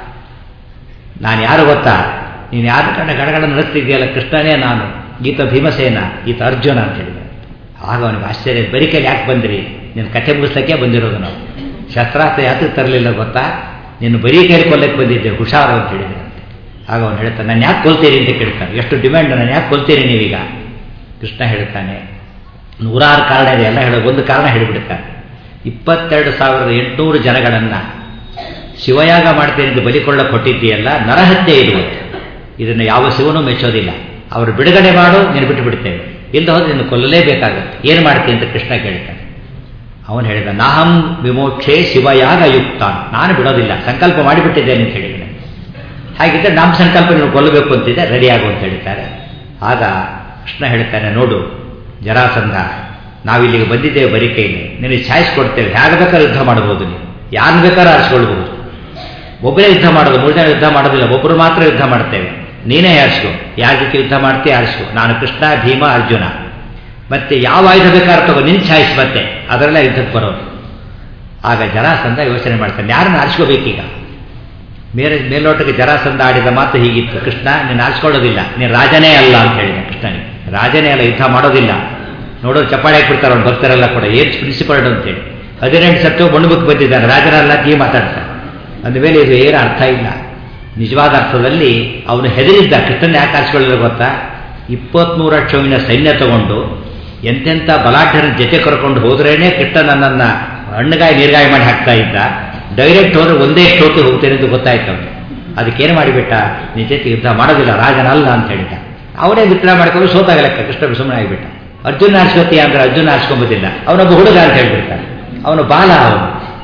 ನಾನು ಯಾರು ಗೊತ್ತಾ ನೀನು ಯಾರ ಕಂಡ ಗಡಗಡ ನಡೆಸ್ತಿದ್ಯಲ್ಲ ಕೃಷ್ಣನೇ ನಾನು ಈತ ಭೀಮಸೇನ ಈತ ಅರ್ಜುನ ಅಂತ ಹೇಳಿದ ಆಗ ಅವನಿಗೆ ಆಶ್ಚರ್ಯ ಬರಿಕೈಲಿ ಯಾಕೆ ಬಂದ್ರಿ ನಿನ್ನ ಕಥೆ ಮುಗಿಸ್ಲಿಕ್ಕೆ ಬಂದಿರೋದು ನಾವು ಶಸ್ತ್ರಾಸ್ತ್ರ ಯಾತಕ್ಕೆ ತರಲಿಲ್ಲ ಗೊತ್ತಾ ನಿನ್ನ ಬರೀ ಕೈಲಿ ಕೊಲ್ಲಕ್ಕೆ ಬಂದಿದ್ದೆ ಹುಷಾರು ಅಂತ ಹೇಳಿದೆ ಆಗ ಅವನು ಹೇಳ್ತಾನೆ ನಾನು ಯಾಕೆ ಕೊಲ್ತೀರಿ ಅಂತ ಕೇಳ್ತಾನೆ ಎಷ್ಟು ಡಿಮ್ಯಾಂಡ್ ನಾನು ಯಾಕೆ ಕೊಲ್ತೀರಿ ನೀವೀಗ ಕೃಷ್ಣ ಹೇಳ್ತಾನೆ ನೂರಾರು ಕಾರಣ ಇದೆ ಎಲ್ಲ ಹೇಳೋ ಒಂದು ಕಾರಣ ಹೇಳಿಬಿಡ್ತಾನೆ ಇಪ್ಪತ್ತೆರಡು ಸಾವಿರದ ಎಂಟುನೂರು ಜನಗಳನ್ನು ಶಿವಯಾಗ ಮಾಡ್ತೇನೆ ಎಂದು ಬಲಿಕೊಳ್ಳ ಕೊಟ್ಟಿದ್ದೀಯಲ್ಲ ನರಹತ್ಯೆ ಇರುವುದು ಇದನ್ನು ಯಾವ ಶಿವನೂ ಮೆಚ್ಚೋದಿಲ್ಲ ಅವರು ಬಿಡುಗಡೆ ಮಾಡು ನೀನು ಬಿಟ್ಟು ಬಿಡ್ತೇವೆ ಇಲ್ಲ ಹೋದ್ರೆ ನಿನ್ನ ಕೊಲ್ಲಲೇಬೇಕಾಗುತ್ತೆ ಏನು ಮಾಡ್ತೀನಿ ಅಂತ ಕೃಷ್ಣ ಕೇಳ್ತಾನೆ ಅವನು ಹೇಳಿದ ನಾಹಂ ವಿಮೋಕ್ಷೆ ಶಿವಯಾಗ ಯುಕ್ತ ನಾನು ಬಿಡೋದಿಲ್ಲ ಸಂಕಲ್ಪ ಮಾಡಿಬಿಟ್ಟಿದ್ದೇನೆ ಅಂತ ಹೇಳಿದ್ದೇನೆ ಹಾಗಿದ್ದರೆ ನಮ್ಮ ಸಂಕಲ್ಪ ನೀವು ಕೊಲ್ಲಬೇಕು ಅಂತಿದೆ ರೆಡಿ ಆಗು ಅಂತ ಹೇಳ್ತಾರೆ ಆಗ ಕೃಷ್ಣ ಹೇಳ್ತಾನೆ ನೋಡು ಜರಾಸಂಧ ನಾವಿಲ್ಲಿಗೆ ಬಂದಿದ್ದೇವೆ ಬರೀ ಕೈಲಿ ನಿನಗೆ ಚಾಯ್ಸ್ ಕೊಡ್ತೇವೆ ಹೇಗೆ ಬೇಕಾದ್ರೆ ಯುದ್ಧ ಮಾಡ್ಬೋದು ನೀವು ಯಾರನ್ನ ಬೇಕಾದ್ರೂ ಆರಿಸ್ಕೊಳ್ಬಹುದು ಒಬ್ಬರೇ ಯುದ್ಧ ಮಾಡೋದು ಮೂರು ಜನ ಯುದ್ಧ ಮಾಡೋದಿಲ್ಲ ಒಬ್ಬರು ಮಾತ್ರ ಯುದ್ಧ ಮಾಡ್ತೇವೆ ನೀನೇ ಆರಿಸ್ಕೊ ಯಾರ ಜೊತೆ ಯುದ್ಧ ಮಾಡ್ತೀಯ ಆರಿಸ್ಕೊ ನಾನು ಕೃಷ್ಣ ಭೀಮ ಅರ್ಜುನ ಮತ್ತೆ ಯಾವ ಆಯುಧ ಬೇಕಾದ್ರೆ ತಗೋ ನಿನ್ನ ಚಾಯ್ಸ್ ಮತ್ತೆ ಅದರಲ್ಲೇ ಯುದ್ಧಕ್ಕೆ ಬರೋದು ಆಗ ಜರಾಸಂಧ ಯೋಚನೆ ಮಾಡ್ತಾನೆ ಯಾರನ್ನ ಆರಿಸ್ಕೋಬೇಕೀಗ ಮೇರೆ ಮೇಲ್ನೋಟಕ್ಕೆ ಜರಾಸಂಧ ಆಡಿದ ಮಾತು ಹೀಗಿತ್ತು ಕೃಷ್ಣ ನೀನು ಆರಿಸ್ಕೊಳ್ಳೋದಿಲ್ಲ ನೀನು ರಾಜನೇ ಅಲ್ಲ ಅಂತ ಹೇಳಿದ ಕೃಷ್ಣನಿಗೆ ರಾಜನೇ ಅಲ್ಲ ಯುದ್ಧ ಮಾಡೋದಿಲ್ಲ ನೋಡೋದು ಚಪ್ಪಾಳೆ ಹಾಕ್ಬಿಡ್ತಾರೆ ಅವ್ನು ಭಕ್ತರೆಲ್ಲ ಕೂಡ ಏನು ಪ್ರಿನ್ಸಿಪಲ್ಡ್ ಅಂತೇಳಿ ಹದಿನೆಂಟು ಸತ್ತು ಬಣ್ಣಬುಕ್ ಬಂದಿದ್ದಾನೆ ರಾಜನೆಲ್ಲ ತೀ ಮಾತಾಡ್ತಾನೆ ಅಂದಮೇಲೆ ಇದು ಏನು ಅರ್ಥ ಇಲ್ಲ ನಿಜವಾದ ಅರ್ಥದಲ್ಲಿ ಅವನು ಹೆದರಿದ್ದ ಕೃಷ್ಣನ ಯಾಕೆ ಆರಿಸ್ಕೊಳ್ಳಿಲ್ಲ ಗೊತ್ತಾ ಇಪ್ಪತ್ಮೂರು ಲಕ್ಷವಿನ ಸೈನ್ಯ ತಗೊಂಡು ಎಂತೆಂಥ ಬಲಾಢ್ಯರ ಜೊತೆ ಕರ್ಕೊಂಡು ಹೋದ್ರೇನೆ ಕೃಷ್ಣ ನನ್ನನ್ನು ಹಣ್ಣುಗಾಯಿ ನೀರ್ಗಾಯಿ ಮಾಡಿ ಹಾಕ್ತಾ ಇದ್ದ ಡೈರೆಕ್ಟ್ ಹೋದ್ರೆ ಒಂದೇ ಸ್ಟೋತಿ ಹೋಗ್ತೇನೆ ಅಂತ ಗೊತ್ತಾಯ್ತು ಅವನು ಅದಕ್ಕೇನು ಮಾಡಿಬಿಟ್ಟ ನಿಜ ಜೊತೆ ಯುದ್ಧ ಮಾಡೋದಿಲ್ಲ ರಾಜನಲ್ಲ ಅಂತ ಹೇಳಿದ ಅವನೇ ವಿತ್ರ ಮಾಡ್ಕೊಂಡು ಸೋತಾಗ ಲೆಕ್ಕ ಕೃಷ್ಣ ಸುಮ್ಮನೆ ಆಗಿಬಿಟ್ಟ ಅರ್ಜುನ ಆರಿಸ್ಕೋತೀಯ ಅಂದ್ರೆ ಅರ್ಜುನ ಆರಿಸ್ಕೊಂಬೋದಿಲ್ಲ ಅವನೊಬ್ಬ ಹುಡುಗ ಅಂತ ಹೇಳ್ಬಿಡ್ತಾನೆ ಅವನು ಬಾಲ ಅವನು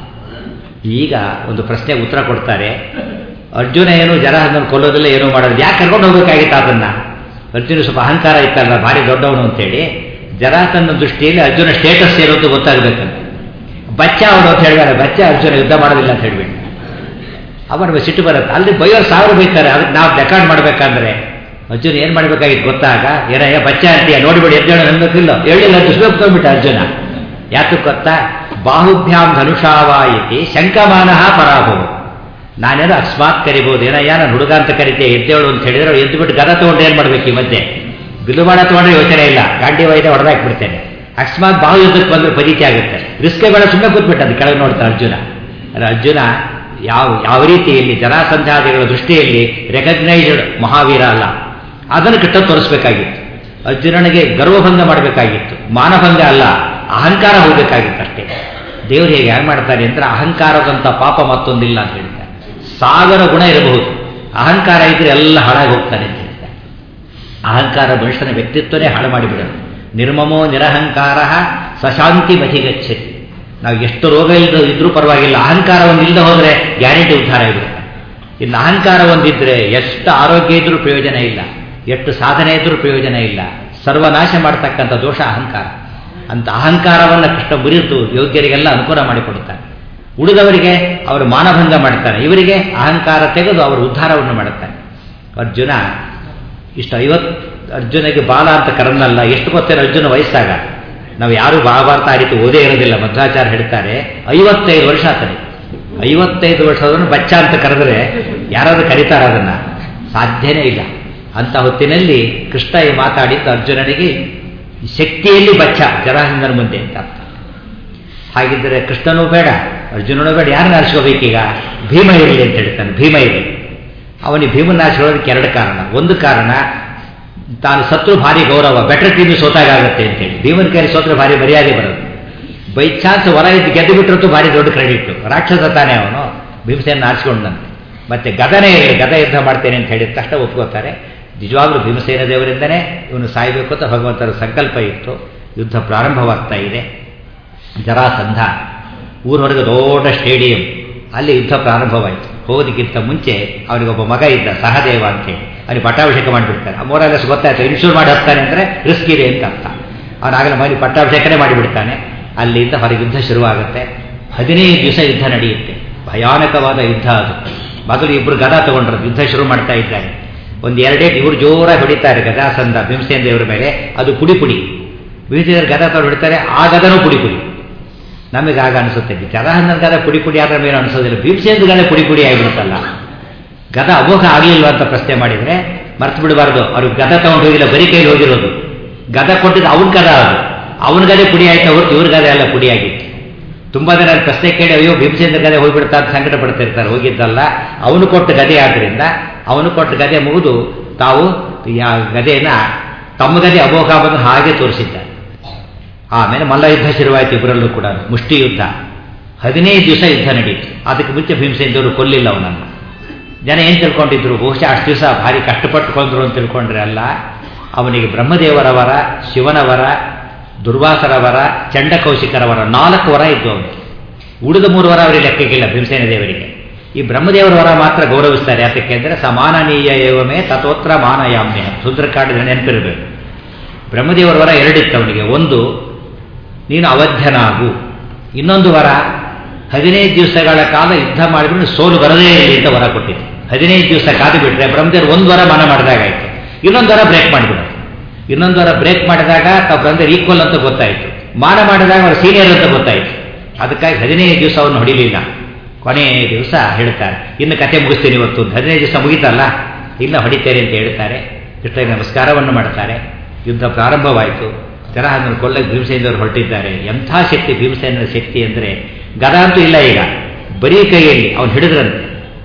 ಈಗ ಒಂದು ಪ್ರಶ್ನೆ ಉತ್ತರ ಕೊಡ್ತಾರೆ ಅರ್ಜುನ ಏನು ಜರಾಸಂಧನ ಕೊಲ್ಲೋದಿಲ್ಲ ಏನೂ ಮಾಡೋದು ಯಾಕೆ ಕರ್ಕೊಂಡು ಹೋಗ್ಬೇಕಾಗಿತ್ತು ಅದನ್ನ ಅರ್ಜುನ ಸ್ವಲ್ಪ ಅಹಂಕಾರ ಇತ್ತಲ್ಲ ಭಾರಿ ದೊಡ್ಡವನು ಅಂತೇಳಿ ಜರಾಸಂಧ ದೃಷ್ಟಿಯಲ್ಲಿ ಅರ್ಜುನ ಸ್ಟೇಟಸ್ ಇರೋದು ಗೊತ್ತಾಗಬೇಕಂತ ಬಚ್ಚ ಅವನು ಅಂತ ಹೇಳಿದಾರೆ ಬಚ್ಚ ಅರ್ಜುನ ಯುದ್ಧ ಮಾಡೋದಿಲ್ಲ ಅಂತ ಹೇಳ್ಬಿಟ್ಟು ಅವನಿಗೆ ಸಿಟ್ಟು ಬರುತ್ತೆ ಅಲ್ಲಿ ಬೈಯೋರು ಸಾವಿರ ಬೈತಾರೆ ಅದಕ್ಕೆ ನಾವು ರೆಕಾರ್ಡ್ ಮಾಡಬೇಕಂದ್ರೆ ಅರ್ಜುನ ಏನು ಮಾಡಬೇಕಾಗಿತ್ತು ಗೊತ್ತಾಗ ಏನಯ್ಯ ಬಚ್ಚ ಅಂತೀಯ ನೋಡಿಬಿಡಿ ಎದ್ದೇಳು ನನ್ಬೇಕಿಲ್ಲ ಹೇಳಿಲ್ಲ ದುಷ್ಪಬಿಟ್ಟ ಅರ್ಜುನ ಯಾತಕ್ಕೆ ಗೊತ್ತಾ ಬಾಹುಭ್ಯಾಂ ಧನುಷಾವಾಯಿತಿ ಶಂಕಮಾನಃ ಪರಾಭವ ನಾನೇನೋ ಅಕಸ್ಮಾತ್ ಕರಿಬೋದು ಏನಯ್ಯ ನಾನು ಹುಡುಗ ಅಂತ ಕರಿತೆ ಎದ್ದೇಳು ಅಂತ ಹೇಳಿದ್ರೆ ಅವ್ರು ಎದ್ದು ಬಿಟ್ಟು ಗದ ತೊಗೊಂಡು ಏನು ಮಾಡ್ಬೇಕು ಈ ಮಧ್ಯೆ ಬಿಲ್ಲುಬಾಣ ತೊಗೊಂಡ್ರೆ ಯೋಚನೆ ಇಲ್ಲ ಗಾಂಡಿ ವೈದ್ಯ ಹೊಡೆದಾಕ್ಬಿಡ್ತೇನೆ ಅಕಸ್ಮಾತ್ ಬಾಹು ಯುದ್ಧಕ್ಕೆ ಬಂದ್ರೆ ಪದೀತಿ ಆಗುತ್ತೆ ರಿಸ್ಕೆ ಬೇಡ ಸುಮ್ಮನೆ ಕೂತ್ಬಿಟ್ಟ ಅದು ಕೆಳಗೆ ನೋಡ್ತಾ ಅರ್ಜುನ ಅಂದ್ರೆ ಅರ್ಜುನ ಯಾವ ಯಾವ ರೀತಿಯಲ್ಲಿ ಜನಾಸಂಧಾದಿಗಳ ದೃಷ್ಟಿಯಲ್ಲಿ ರೆಕಗ್ನೈಸ್ಡ್ ಮಹಾವೀರ ಅಲ್ಲ ಅದನ್ನು ಕಿಟ್ಟ ತೋರಿಸ್ಬೇಕಾಗಿತ್ತು ಅರ್ಜುನನಿಗೆ ಗರ್ವಭಂಗ ಮಾಡಬೇಕಾಗಿತ್ತು ಮಾನಭಂಗ ಅಲ್ಲ ಅಹಂಕಾರ ಹೋಗಬೇಕಾಗಿತ್ತು ಅಷ್ಟೇ ದೇವರು ಹೇಗೆ ಹೇಗೆ ಮಾಡ್ತಾರೆ ಅಂದ್ರೆ ಅಹಂಕಾರದಂಥ ಪಾಪ ಮತ್ತೊಂದಿಲ್ಲ ಅಂತ ಹೇಳ್ತಾರೆ ಸಾವಿರ ಗುಣ ಇರಬಹುದು ಅಹಂಕಾರ ಇದ್ರೆ ಎಲ್ಲ ಹಾಳಾಗಿ ಹೋಗ್ತಾನೆ ಅಂತ ಹೇಳ್ತಾರೆ ಅಹಂಕಾರ ಮನುಷ್ಯನ ವ್ಯಕ್ತಿತ್ವನೇ ಹಾಳು ಮಾಡಿಬಿಡೋದು ನಿರ್ಮಮೋ ನಿರಹಂಕಾರ ಸಶಾಂತಿ ಮತಿಗಚ್ಚತಿ ನಾವು ಎಷ್ಟು ರೋಗ ಇಲ್ಲದ ಇದ್ರೂ ಪರವಾಗಿಲ್ಲ ಅಹಂಕಾರ ಒಂದು ಇಲ್ಲದೆ ಹೋದರೆ ಗ್ಯಾರಂಟಿ ಉದ್ಧಾರ ಆಗಿಬಿಡುತ್ತೆ ಇನ್ನು ಅಹಂಕಾರ ಒಂದಿದ್ರೆ ಎಷ್ಟು ಆರೋಗ್ಯ ಇದ್ರೂ ಪ್ರಯೋಜನ ಇಲ್ಲ ಎಷ್ಟು ಸಾಧನೆ ಇದ್ರೂ ಪ್ರಯೋಜನ ಇಲ್ಲ ಸರ್ವನಾಶ ಮಾಡ್ತಕ್ಕಂಥ ದೋಷ ಅಹಂಕಾರ ಅಂತ ಅಹಂಕಾರವನ್ನು ಕೃಷ್ಣ ಮುರಿದು ಯೋಗ್ಯರಿಗೆಲ್ಲ ಅನುಕೂಲ ಮಾಡಿಕೊಡುತ್ತಾನೆ ಉಳಿದವರಿಗೆ ಅವರು ಮಾನಭಂಗ ಮಾಡ್ತಾನೆ ಇವರಿಗೆ ಅಹಂಕಾರ ತೆಗೆದು ಅವರು ಉದ್ಧಾರವನ್ನು ಮಾಡುತ್ತಾನೆ ಅರ್ಜುನ ಇಷ್ಟು ಐವತ್ತು ಅರ್ಜುನಿಗೆ ಬಾಲ ಅಂತ ಕರೆದಲ್ಲ ಎಷ್ಟು ಗೊತ್ತೇನು ಅರ್ಜುನ ವಯಸ್ಸಾಗ ನಾವು ಯಾರು ಮಹಾಭಾರತ ಆ ರೀತಿ ಓದೇ ಇರೋದಿಲ್ಲ ಮಧ್ವಾಚಾರ್ಯ ಹೇಳ್ತಾರೆ ಐವತ್ತೈದು ವರ್ಷ ಆತನೆ ಐವತ್ತೈದು ವರ್ಷದವನು ಬಚ್ಚ ಅಂತ ಕರೆದ್ರೆ ಯಾರಾದ್ರೂ ಕರೀತಾರ ಅದನ್ನ ಸಾಧ್ಯನೇ ಇಲ್ಲ ಅಂತ ಹೊತ್ತಿನಲ್ಲಿ ಕೃಷ್ಣ ಈ ಮಾತಾಡಿದ್ದು ಅರ್ಜುನನಿಗೆ ಶಕ್ತಿಯಲ್ಲಿ ಬಚ್ಚ ಜರಾಸಂಧನ ಮುಂದೆ ಅಂತ ಅರ್ಥ ಹಾಗಿದ್ದರೆ ಕೃಷ್ಣನೂ ಬೇಡ ಅರ್ಜುನನೂ ಬೇಡ ಯಾರನ್ನ ಆರಿಸ್ಕೋಬೇಕೀಗ ಭೀಮ ಇರಲಿ ಅಂತ ಹೇಳ್ತಾನೆ ಭೀಮ ಇರಲಿ ಅವನಿಗೆ ಭೀಮನ್ನ ಆರಿಸ್ಕೊಳ್ಳೋದಕ್ಕೆ ಎರಡು ಕಾರಣ ಒಂದು ಕಾರಣ ತಾನು ಸತ್ರು ಭಾರಿ ಗೌರವ ಬೆಟರ್ ಟೀಮ್ ಸೋತಾಗುತ್ತೆ ಅಂತೇಳಿ ಭೀಮನ ಕೈಲಿ ಸೋತ್ರ ಭಾರಿ ಮರ್ಯಾದೆ ಬರೋದು ಬೈ ಚಾನ್ಸ್ ಹೊರ ಇದ್ದು ಗೆದ್ದು ಬಿಟ್ಟರಂತೂ ಭಾರಿ ದೊಡ್ಡ ಕ್ರೆಡಿಟ್ ರಾಕ್ಷಸ ತಾನೇ ಅವನು ಭೀಮಸೇನ ಆರಿಸ್ಕೊಂಡಂತೆ ಮತ್ತೆ ಗದನೇ ಇರಲಿ ಗದ ಯುದ್ಧ ಮಾಡ್ತೇನೆ ಅಂತ ಹೇಳಿದ ತಕ್ಷಣ ಒಪ್ಕೋತಾರೆ ನಿಜವಾಗ್ಲೂ ಭೀಮಸೇನ ದೇವರಿಂದನೇ ಇವನು ಸಾಯಬೇಕು ಅಂತ ಭಗವಂತರ ಸಂಕಲ್ಪ ಇತ್ತು ಯುದ್ಧ ಪ್ರಾರಂಭವಾಗ್ತಾ ಇದೆ ಜರಾಸಂಧ ಊರೊಳಗೆ ದೊಡ್ಡ ಸ್ಟೇಡಿಯಂ ಅಲ್ಲಿ ಯುದ್ಧ ಪ್ರಾರಂಭವಾಯಿತು ಹೋಗೋದಕ್ಕಿಂತ ಮುಂಚೆ ಅವನಿಗೊಬ್ಬ ಮಗ ಇದ್ದ ಸಹದೇವ ಅಂತೇಳಿ ಅವನಿಗೆ ಪಟ್ಟಾಭಿಷೇಕ ಮಾಡಿಬಿಡ್ತಾರೆ ಮೋರಲ್ಲಸ್ ಗೊತ್ತಾಯ್ತು ಇನ್ಶೂರ್ ಮಾಡಿ ಹತ್ತಾನೆ ಅಂದರೆ ರಿಸ್ಕ್ ಇದೆ ಅಂತ ಅರ್ಥ ಅವನಾಗಲೇ ಮನೆ ಪಟ್ಟಾಭಿಷೇಕನೇ ಮಾಡಿಬಿಡ್ತಾನೆ ಅಲ್ಲಿಂದ ಹೊರಗೆ ಯುದ್ಧ ಶುರುವಾಗುತ್ತೆ ಹದಿನೈದು ದಿವಸ ಯುದ್ಧ ನಡೆಯುತ್ತೆ ಭಯಾನಕವಾದ ಯುದ್ಧ ಅದು ಮೊದಲು ಇಬ್ಬರು ಗದಾ ತಗೊಂಡ್ರು ಯುದ್ಧ ಶುರು ಮಾಡ್ತಾ ಇದ್ದಾರೆ ಒಂದು ಎರಡೇ ಇವರು ಜೋರಾಗಿ ಹೊಡಿತಾರೆ ಗದಾಸಂದ ಭೀಮಸೇನ ದೇವರ ಮೇಲೆ ಅದು ಪುಡಿ ಪುಡಿ ಭೀಮಸೇನ ಗದಾ ತಗೊಂಡು ಹೊಡಿತಾರೆ ಆ ಗದನೂ ಪುಡಿ ಪುಡಿ ನಮಗೆ ಆಗ ಅನಿಸುತ್ತೆ ಜರಾಹಂದನ ಗದ ಪುಡಿ ಪುಡಿ ಆದ್ರೆ ಮೇಲೆ ಅನಿಸೋದಿಲ್ಲ ಭೀಮಸೇನ ಗದ ಪುಡಿ ಪುಡಿ ಆಗಿಬಿಡುತ್ತಲ್ಲ ಗದ ಅಮೋಘ ಆಗಲಿಲ್ವ ಅಂತ ಪ್ರಶ್ನೆ ಮಾಡಿದರೆ ಮರ್ತು ಬಿಡಬಾರ್ದು ಅವ್ರಿಗೆ ಗದ ತಗೊಂಡು ಹೋಗಿಲ್ಲ ಬರೀ ಕೈಲಿ ಹೋಗಿರೋದು ಗದ ಕೊಟ್ಟಿದ್ದು ಅವನ ಗದ ಅದು ಅವನ ಗದೆ ಪುಡಿ ಆಯ್ತಾ ಹೊರತು ಇವ್ರ ಗದೆ ಎಲ್ಲ ಪುಡಿ ಆಗಿತ್ತು ತುಂಬಾ ಜನ ಪ್ರಶ್ನೆ ಕೇಳಿ ಅಯ್ಯೋ ಭೀಮಸೇಂದ್ರ ಗದೆ ಹೋಗ್ಬಿಡ್ತಾ ಅಂತ ಸಂಕಟ ಪಡ್ತಿರ್ತಾರೆ ಹೋಗಿದ್ದಲ್ಲ ಅವನು ಕೊಟ್ಟ ಗದೆ ಆದ್ರಿಂದ ಅವನು ಕೊಟ್ಟ ಗದೆ ಮುಗಿದು ತಾವು ಗದೆಯನ್ನ ತಮ್ಮ ಗದೆ ಅಮೋಘ ಬಂದು ಹಾಗೆ ತೋರಿಸಿದ್ದಾರೆ ಆಮೇಲೆ ಮಲ್ಲ ಯುದ್ಧ ಶುರುವಾಯಿತು ಇಬ್ಬರಲ್ಲೂ ಕೂಡ ಮುಷ್ಟಿ ಯುದ್ಧ ಹದಿನೈದು ದಿವಸ ಯುದ್ಧ ನಡೀತು ಅದಕ್ಕೆ ಮುಂಚೆ ಭೀಮಸೇಂದ್ರವರು ಕೊಲ್ಲಿಲ್ಲ ಅವನನ್ನು ಜನ ಏನು ತಿಳ್ಕೊಂಡಿದ್ರು ಬಹುಶಃ ಅಷ್ಟು ದಿವಸ ಭಾರಿ ಕಷ್ಟಪಟ್ಟು ಕೊಂದ್ರು ಅಂತ ತಿಳ್ಕೊಂಡ್ರೆ ಅಲ್ಲ ಅವನಿಗೆ ಬ್ರಹ್ಮದೇವರವರ ಶಿವನವರ ದುರ್ವಾಸರವರ ಚಂಡಕೌಶಿಕರವರ ನಾಲ್ಕು ವರ ಇದ್ದು ಅವನಿಗೆ ಉಳಿದ ಮೂರು ವರ ಅವರಿಗೆ ಲೆಕ್ಕಕ್ಕಿಲ್ಲ ಭೀಮಸೇನ ದೇವರಿಗೆ ಈ ಬ್ರಹ್ಮದೇವರ ವರ ಮಾತ್ರ ಗೌರವಿಸ್ತಾರೆ ಯಾತಕ್ಕೆ ಅಂದರೆ ಸಮಾನನೀಯ ಏವಮೇ ತಥೋತ್ರ ಮಾನಯಾಮ್ಯ ಸುಂದರಕಾಂಡದ ನೆನಪಿರಬೇಕು ಬ್ರಹ್ಮದೇವರ ವರ ಎರಡಿತ್ತು ಅವನಿಗೆ ಒಂದು ನೀನು ಅವಧ್ಯನಾಗು ಇನ್ನೊಂದು ವರ ಹದಿನೈದು ದಿವಸಗಳ ಕಾಲ ಯುದ್ಧ ಮಾಡಿದ್ರು ಸೋಲು ಬರದೇ ಇರಲಿ ಅಂತ ವರ ಕೊಟ್ಟಿದ್ದು ಹದಿನೈದು ದಿವಸ ಕಾದು ಬಿಟ್ರೆ ಬ್ರಹ್ಮದೇವರು ಒಂದು ವರ ಮಾನ ಮಾಡಿದಾಗಾಯ್ತು ಇನ್ನೊಂದು ವರ ಬ್ರೇಕ್ ಮಾಡಿಬಿಡೋದು ಇನ್ನೊಂದು ವರ ಬ್ರೇಕ್ ಮಾಡಿದಾಗ ತಾವು ಬ್ರಹ್ಮದೇವರು ಈಕ್ವಲ್ ಅಂತ ಗೊತ್ತಾಯಿತು ಮಾನ ಮಾಡಿದಾಗ ಅವರು ಸೀನಿಯರ್ ಅಂತ ಗೊತ್ತಾಯಿತು ಅದಕ್ಕಾಗಿ ಹದಿನೈದು ದಿವಸ ಅವನು ಹೊಡಿಲಿಲ್ಲ ಕೊನೆಯ ದಿವಸ ಹೇಳ್ತಾರೆ ಇನ್ನು ಕತೆ ಮುಗಿಸ್ತೀನಿ ಇವತ್ತು ಹದಿನೈದು ದಿವಸ ಮುಗಿತಲ್ಲ ಇಲ್ಲ ಹೊಡಿತೇನೆ ಅಂತ ಹೇಳ್ತಾರೆ ಕೃಷ್ಣಗೆ ನಮಸ್ಕಾರವನ್ನು ಮಾಡ್ತಾರೆ ಯುದ್ಧ ಪ್ರಾರಂಭವಾಯಿತು ಜರಾಹಂದನ ಕೊಲ್ಲಕ್ಕೆ ಭೀಮಸೇನವರು ಹೊರಟಿದ್ದಾರೆ ಎಂಥ ಶಕ್ತಿ ಭೀಮಸೇನರ ಶಕ್ತಿ ಅಂದರೆ ಗದ ಅಂತೂ ಇಲ್ಲ ಈಗ ಬರೀ ಕೈಯಲ್ಲಿ ಅವನು ಹಿಡಿದ್ರಂತೆ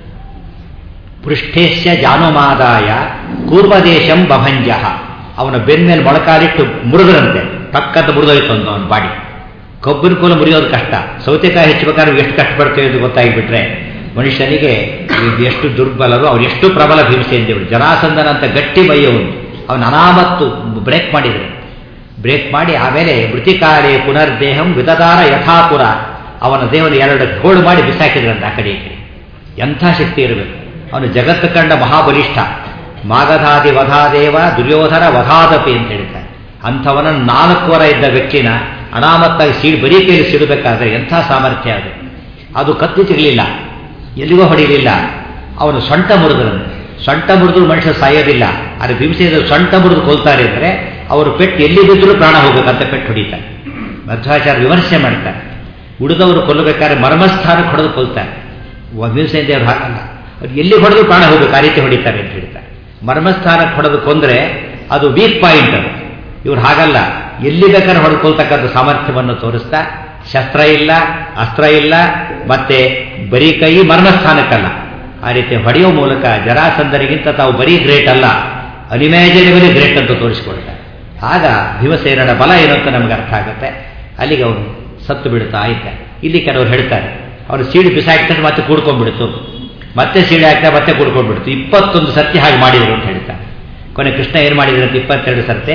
ಪೃಷ್ಠೇಶ್ಯ ಜಾನುಮಾದಾಯ ಕೂರ್ವದೇಶಂ ಬಭಂಜ ಅವನ ಬೆನ್ನ ಮೇಲೆ ಮೊಳಕಾಲಿಟ್ಟು ಮುರಿದ್ರಂತೆ ಪಕ್ಕದ ಮುರಿದೋಯ್ತು ಅಂತ ಅವನ ಬಾಡಿ ಕೊಬ್ಬಿನ ಕೋಲು ಮುರಿಯೋದು ಕಷ್ಟ ಸೌತೆಕಾಯಿ ಹೆಚ್ಚಬೇಕಾದ್ರೆ ಎಷ್ಟು ಕಷ್ಟಪಡ್ತೇವೆ ಅಂತ ಗೊತ್ತಾಗಿಬಿಟ್ರೆ ಮನುಷ್ಯನಿಗೆ ಎಷ್ಟು ದುರ್ಬಲರು ಅವ್ರು ಎಷ್ಟು ಪ್ರಬಲ ಭೀಮಸೇನ ದೇವರು ಜರಾಸಂದನ ಅಂತ ಗಟ್ಟಿ ಮೈಯವನು ಅವನ ಅನಾಮತ್ತು ಬ್ರೇಕ್ ಮಾಡಿದರೆ ಬ್ರೇಕ್ ಮಾಡಿ ಆಮೇಲೆ ಮೃತಿಕಾರೇ ಪುನರ್ದೇಹಂ ವಿತದಾರ ಯಥಾಪುರ ಅವನ ದೇವನ ಎರಡು ಗೋಳು ಮಾಡಿ ಬಿಸಾಕಿದ್ರಂತೆ ಆ ಕಡೆ ಈ ಕಡೆ ಎಂಥ ಶಕ್ತಿ ಇರಬೇಕು ಅವನು ಜಗತ್ತು ಕಂಡ ಮಹಾಬಲಿಷ್ಠ ಮಾಗಧಾದಿ ವಧಾದೇವ ದುರ್ಯೋಧನ ವಧಾದಪಿ ಅಂತ ಹೇಳ್ತಾರೆ ಅಂಥವನ ನಾಲ್ಕು ವರ ಇದ್ದ ವ್ಯಕ್ತಿನ ಅನಾಮತ್ತಾಗಿ ಸೀಳು ಬರೀ ಕೈಲಿ ಸಿಡಬೇಕಾದ್ರೆ ಎಂಥ ಸಾಮರ್ಥ್ಯ ಅದು ಅದು ಕತ್ತಿ ಸಿಗಲಿಲ್ಲ ಎಲ್ಲಿಗೋ ಹೊಡಿಲಿಲ್ಲ ಅವನು ಸೊಂಟ ಮುರಿದ್ರಂತೆ ಸೊಂಟ ಮುರಿದ್ರು ಮನುಷ್ಯ ಸಾಯೋದಿಲ್ಲ ಆದರೆ ಭೀಮಸೇನ ಸೊಂಟ ಮುರಿದು ಕೊಲ್ತಾರೆ ಅಂದರೆ ಅವರು ಪೆಟ್ಟು ಎಲ್ಲಿ ಬಿದ್ದರೂ ಪ್ರಾಣ ಹೋಗ್ಬೇಕಂತ ಪೆಟ್ಟು ಹೊಡಿತಾರೆ ಮಧ್ವಾಚಾರ್ಯ ವಿಮರ್ಶೆ ಮಾಡ್ತಾರೆ ಉಳಿದವರು ಕೊಲ್ಲಬೇಕಾದ್ರೆ ಮರ್ಮಸ್ಥಾನಕ್ಕೆ ಹೊಡೆದು ಕೊಲ್ತಾರೆ ಭೀಮಸೇನ ದೇವರು ಹಾಗಲ್ಲ ಅವ್ರು ಎಲ್ಲಿ ಹೊಡೆದು ಪ್ರಾಣ ಹೋಗ್ಬೇಕು ಆ ರೀತಿ ಹೊಡಿತಾರೆ ಅಂತ ಹೇಳ್ತಾರೆ ಮರ್ಮಸ್ಥಾನಕ್ಕೆ ಹೊಡೆದು ಕೊಂದರೆ ಅದು ವೀಕ್ ಪಾಯಿಂಟ್ ಅದು ಇವ್ರು ಹಾಗಲ್ಲ ಎಲ್ಲಿ ಬೇಕಾದ್ರೆ ಹೊಡೆದುಕೊಳ್ತಕ್ಕಂಥ ಸಾಮರ್ಥ್ಯವನ್ನು ತೋರಿಸ್ತಾ ಶಸ್ತ್ರ ಇಲ್ಲ ಅಸ್ತ್ರ ಇಲ್ಲ ಮತ್ತೆ ಬರೀ ಕೈ ಮರ್ಮಸ್ಥಾನಕ್ಕಲ್ಲ ಆ ರೀತಿ ಹೊಡೆಯುವ ಮೂಲಕ ಜರಾಸಂದರಿಗಿಂತ ತಾವು ಬರೀ ಗ್ರೇಟ್ ಅಲ್ಲ ಅನಿಮ್ಯಾಜಿನಬಲಿ ಗ್ರೇಟ್ ಅಂತ ತೋರಿಸಿಕೊಡ್ತಾರೆ ಆಗ ಭೀಮಸೇನನ ಬಲ ಏನು ಅಂತ ನಮ್ಗೆ ಅರ್ಥ ಆಗುತ್ತೆ ಅಲ್ಲಿಗೆ ಅವನು ಸತ್ತು ಬಿಡುತ್ತಾ ಇದ್ದ ಇಲ್ಲಿ ಕೆಲವರು ಹೇಳ್ತಾರೆ ಅವರು ಸೀಡಿ ಬಿಸಾಕ್ತಾರೆ ಮತ್ತೆ ಕೂಡ್ಕೊಂಡ್ಬಿಡ್ತು ಮತ್ತೆ ಸೀಡಿ ಹಾಕ್ತಾ ಮತ್ತೆ ಕೂಡ್ಕೊಂಡ್ಬಿಡ್ತು ಇಪ್ಪತ್ತೊಂದು ಸರ್ತಿ ಹಾಗೆ ಮಾಡಿದರು ಅಂತ ಹೇಳ್ತಾರೆ ಕೊನೆ ಕೃಷ್ಣ ಏನು ಮಾಡಿದ್ರಂತೆ ಇಪ್ಪತ್ತೆರಡು ಸರ್ತಿ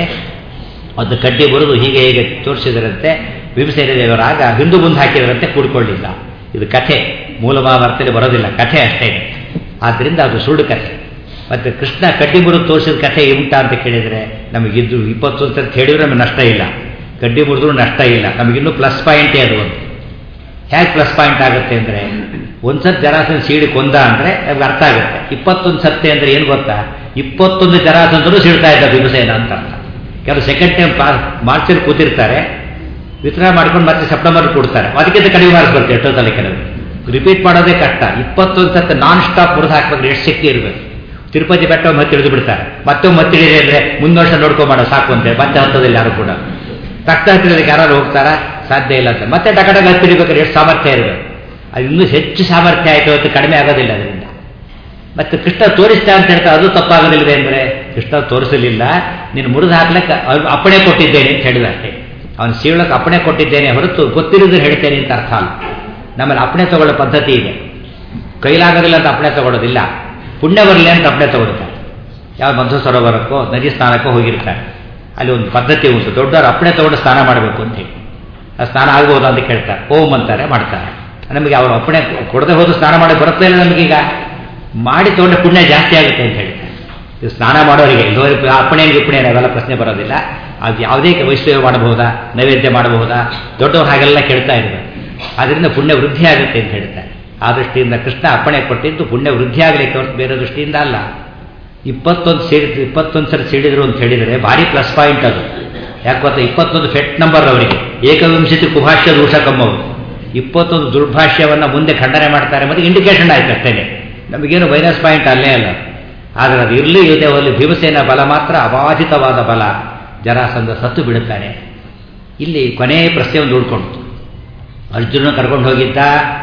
ಅದು ಕಡ್ಡಿ ಬರುದು ಹೀಗೆ ಹೀಗೆ ತೋರಿಸಿದರಂತೆ ಭೀಮಸೇನ ದೇವರಾಗ ಹಿಂದೂ ಮುಂದೆ ಹಾಕಿದರಂತೆ ಕೂಡ್ಕೊಳ್ಳಿಲ್ಲ ಇದು ಕಥೆ ಮೂಲ ಮಹಾಭಾರತದಲ್ಲಿ ಬರೋದಿಲ್ಲ ಕಥೆ ಅಷ್ಟೇ ಆದ್ದರಿಂದ ಅದು ಸುಳ್ಳು ಕಥೆ ಮತ್ತು ಕೃಷ್ಣ ಕಡ್ಡಿ ಮುರಿದು ತೋರಿಸಿದ ಕಥೆ ಉಂಟಾ ಅಂತ ಕೇಳಿದರೆ ನಮಗಿದ್ದು ಇಪ್ಪತ್ತೊಂದು ಸರ್ತಿ ಹೇಳಿದ್ರೆ ನಮಗೆ ನಷ್ಟ ಇಲ್ಲ ಕಡ್ಡಿ ಮುರಿದ್ರೂ ನಷ್ಟ ಇಲ್ಲ ನಮಗಿನ್ನೂ ಪ್ಲಸ್ ಪಾಯಿಂಟೇ ಅದು ಒಂದು ಹೇಗೆ ಪ್ಲಸ್ ಪಾಯಿಂಟ್ ಆಗುತ್ತೆ ಅಂದರೆ ಒಂದು ಸತ್ ಜರಾಸಂಧ ಸೀಡಿ ಕೊಂದ ಅಂದರೆ ನಮ್ಗೆ ಅರ್ಥ ಆಗುತ್ತೆ ಇಪ್ಪತ್ತೊಂದು ಸತ್ತೆ ಅಂದರೆ ಏನು ಗೊತ್ತಾ ಇಪ್ಪತ್ತೊಂದು ಜರಾಸಂಧರು ಸೀಳ್ತಾ ಇದ್ದ ಭೀಮಸೇನ ಅಂತ ಅರ್ಥ ಕೆಲವು ಸೆಕೆಂಡ್ ಟೈಮ್ ಮಾರ್ಚಲ್ಲಿ ಕೂತಿರ್ತಾರೆ ವಿತರಣೆ ಮಾಡ್ಕೊಂಡು ಮತ್ತೆ ಸೆಪ್ಟೆಂಬರ್ ಕೊಡ್ತಾರೆ ಅದಕ್ಕಿಂತ ಕಡಿಮೆ ಮಾರ್ಕ್ಸ್ ಬರುತ್ತೆ ಎಷ್ಟೊತ್ತಲ್ಲಿ ಕೆಲವು ರಿಪೀಟ್ ಮಾಡೋದೇ ಕಷ್ಟ ಇಪ್ಪತ್ತೊಂದು ಸತ್ತ ನಾನ್ ಸ್ಟಾಪ್ ಮುರಿದು ಹಾಕ್ಬೇಕು ಎಷ್ಟು ಶಕ್ತಿ ಇರಬೇಕು ತಿರುಪತಿ ಬೆಟ್ಟ ಮತ್ತೆ ಇಳಿದು ಬಿಡ್ತಾರೆ ಮತ್ತೆ ಮತ್ತೆ ಇಳಿದೆ ಅಂದರೆ ಮುಂದೆ ವರ್ಷ ನೋಡ್ಕೊಂಬೇಡ ಸಾಕು ಅಂತೇಳಿ ಮತ್ತೆ ಹತ್ತೋದಿಲ್ಲ ಯಾರು ಕೂಡ ರಕ್ತ ಹತ್ತಿರದಕ್ಕೆ ಯಾರು ಹೋಗ್ತಾರಾ ಸಾಧ್ಯ ಇಲ್ಲ ಅಂತ ಮತ್ತೆ ಟಕಟಕ ಹತ್ತಿರಬೇಕಾದ್ರೆ ಎಷ್ಟು ಸಾಮರ್ಥ್ಯ ಇರಬೇಕು ಅದು ಇನ್ನೂ ಹೆಚ್ಚು ಸಾಮರ್ಥ್ಯ ಆಯಿತು ಹೊತ್ತು ಕಡಿಮೆ ಆಗೋದಿಲ್ಲ ಅದರಿಂದ ಮತ್ತೆ ಕೃಷ್ಣ ತೋರಿಸ್ತಾ ಅಂತ ಹೇಳ್ತಾ ಅದು ತಪ್ಪಾಗೋದಿಲ್ಲದೆ ಅಂದರೆ ಕೃಷ್ಣ ತೋರಿಸಲಿಲ್ಲ ನೀನು ಮುರಿದು ಹಾಕ್ಲಿಕ್ಕೆ ಅಪ್ಪಣೆ ಕೊಟ್ಟಿದ್ದೇನೆ ಅಂತ ಹೇಳಿದ ಅಷ್ಟೇ ಅವನು ಸೀಳಕ್ಕೆ ಅಪ್ಪಣೆ ಕೊಟ್ಟಿದ್ದೇನೆ ಹೊರತು ಗೊತ್ತಿರೋದು ಹೇಳ್ತೇನೆ ಅಂತ ಅರ್ಥ ಅಲ್ಲ ನಮ್ಮಲ್ಲಿ ಅಪ್ಪಣೆ ತಗೊಳ್ಳೋ ಪದ್ಧತಿ ಇದೆ ಕೈಲಾಗೋದಿಲ್ಲ ಅಂತ ಅಪ್ಪಣೆ ತಗೊಳ್ಳೋದಿಲ್ಲ ಪುಣ್ಯ ಬರಲಿ ಅಂತ ಅಪ್ಪಣೆ ತಗೊಳ್ತಾರೆ ಯಾವ ಮಧ್ವ ಸರೋವರಕ್ಕೋ ನದಿ ಸ್ನಾನಕ್ಕೋ ಹೋಗಿರ್ತಾರೆ ಅಲ್ಲಿ ಒಂದು ಪದ್ಧತಿ ಉಂಟು ದೊಡ್ಡವರು ಅಪ್ಪಣೆ ತಗೊಂಡು ಸ್ನಾನ ಮಾಡಬೇಕು ಅಂತ ಹೇಳಿ ಆ ಸ್ನಾನ ಆಗ್ಬೋದಾ ಅಂತ ಕೇಳ್ತಾರೆ ಓಂ ಅಂತಾರೆ ಮಾಡ್ತಾರೆ ನಮಗೆ ಅವರು ಅಪ್ಪಣೆ ಕೊಡದೆ ಹೋದು ಸ್ನಾನ ಮಾಡಿ ಬರುತ್ತೆ ಇಲ್ಲ ನಮಗೀಗ ಮಾಡಿ ತಗೊಂಡ್ರೆ ಪುಣ್ಯ ಜಾಸ್ತಿ ಆಗುತ್ತೆ ಅಂತ ಹೇಳ್ತಾರೆ ಇದು ಸ್ನಾನ ಮಾಡೋರಿಗೆ ಇಲ್ಲವರಿಗೆ ಅಪ್ಪಣೆ ಗಿಪ್ಪಣೆ ಅವೆಲ್ಲ ಪ್ರಶ್ನೆ ಬರೋದಿಲ್ಲ ಅದು ಯಾವುದೇ ವೈಷ್ಣವ ಮಾಡಬಹುದಾ ನೈವೇದ್ಯ ಮಾಡಬಹುದಾ ದೊಡ್ಡವರು ಹಾಗೆಲ್ಲ ಕೇಳ್ತಾ ಇರ್ಬೇಕು ಆದ್ದರಿಂದ ಪುಣ್ಯ ವೃದ್ಧಿ ಆಗುತ್ತೆ ಅಂತ ಹೇಳ್ತಾರೆ ಆ ದೃಷ್ಟಿಯಿಂದ ಕೃಷ್ಣ ಅಪ್ಪಣೆ ಕೊಟ್ಟಿದ್ದು ಪುಣ್ಯ ವೃದ್ಧಿ ಆಗಲಿಕ್ಕೆ ಹೊರತು ಬೇರೆ ದೃಷ್ಟಿಯಿಂದ ಅಲ್ಲ ಇಪ್ಪತ್ತೊಂದು ಸೇರಿ ಇಪ್ಪತ್ತೊಂದು ಸರಿ ಸಿಡಿದ್ರು ಅಂತ ಹೇಳಿದರೆ ಭಾರಿ ಪ್ಲಸ್ ಪಾಯಿಂಟ್ ಅದು ಯಾಕೆ ಗೊತ್ತಾ ಇಪ್ಪತ್ತೊಂದು ಫೆಟ್ ನಂಬರ್ ಅವರಿಗೆ ಏಕವಿಂಶತಿ ಕುಭಾಷ್ಯ ದೂಷಕಂ ಅವರು ಇಪ್ಪತ್ತೊಂದು ದುರ್ಭಾಷ್ಯವನ್ನು ಮುಂದೆ ಖಂಡನೆ ಮಾಡ್ತಾರೆ ಮತ್ತು ಇಂಡಿಕೇಶನ್ ಆಯ್ತು ಅಷ್ಟೇ ನಮಗೇನು ಮೈನಸ್ ಪಾಯಿಂಟ್ ಅಲ್ಲೇ ಅಲ್ಲ ಆದರೆ ಅದು ಇರಲಿ ಇದೆ ಅಲ್ಲಿ ಭೀಮಸೇನ ಬಲ ಮಾತ್ರ ಅಬಾಧಿತವಾದ ಬಲ ಜರಾಸಂಧ ಸತ್ತು ಬಿಡುತ್ತಾನೆ ಇಲ್ಲಿ ಕೊನೆಯ ಪ್ರಶ್ನೆ ಒಂದು ಉಳ್ಕೊಂಡು ಅರ್ಜುನ ಕರ್ಕೊಂಡು ಹೋಗಿದ್ದ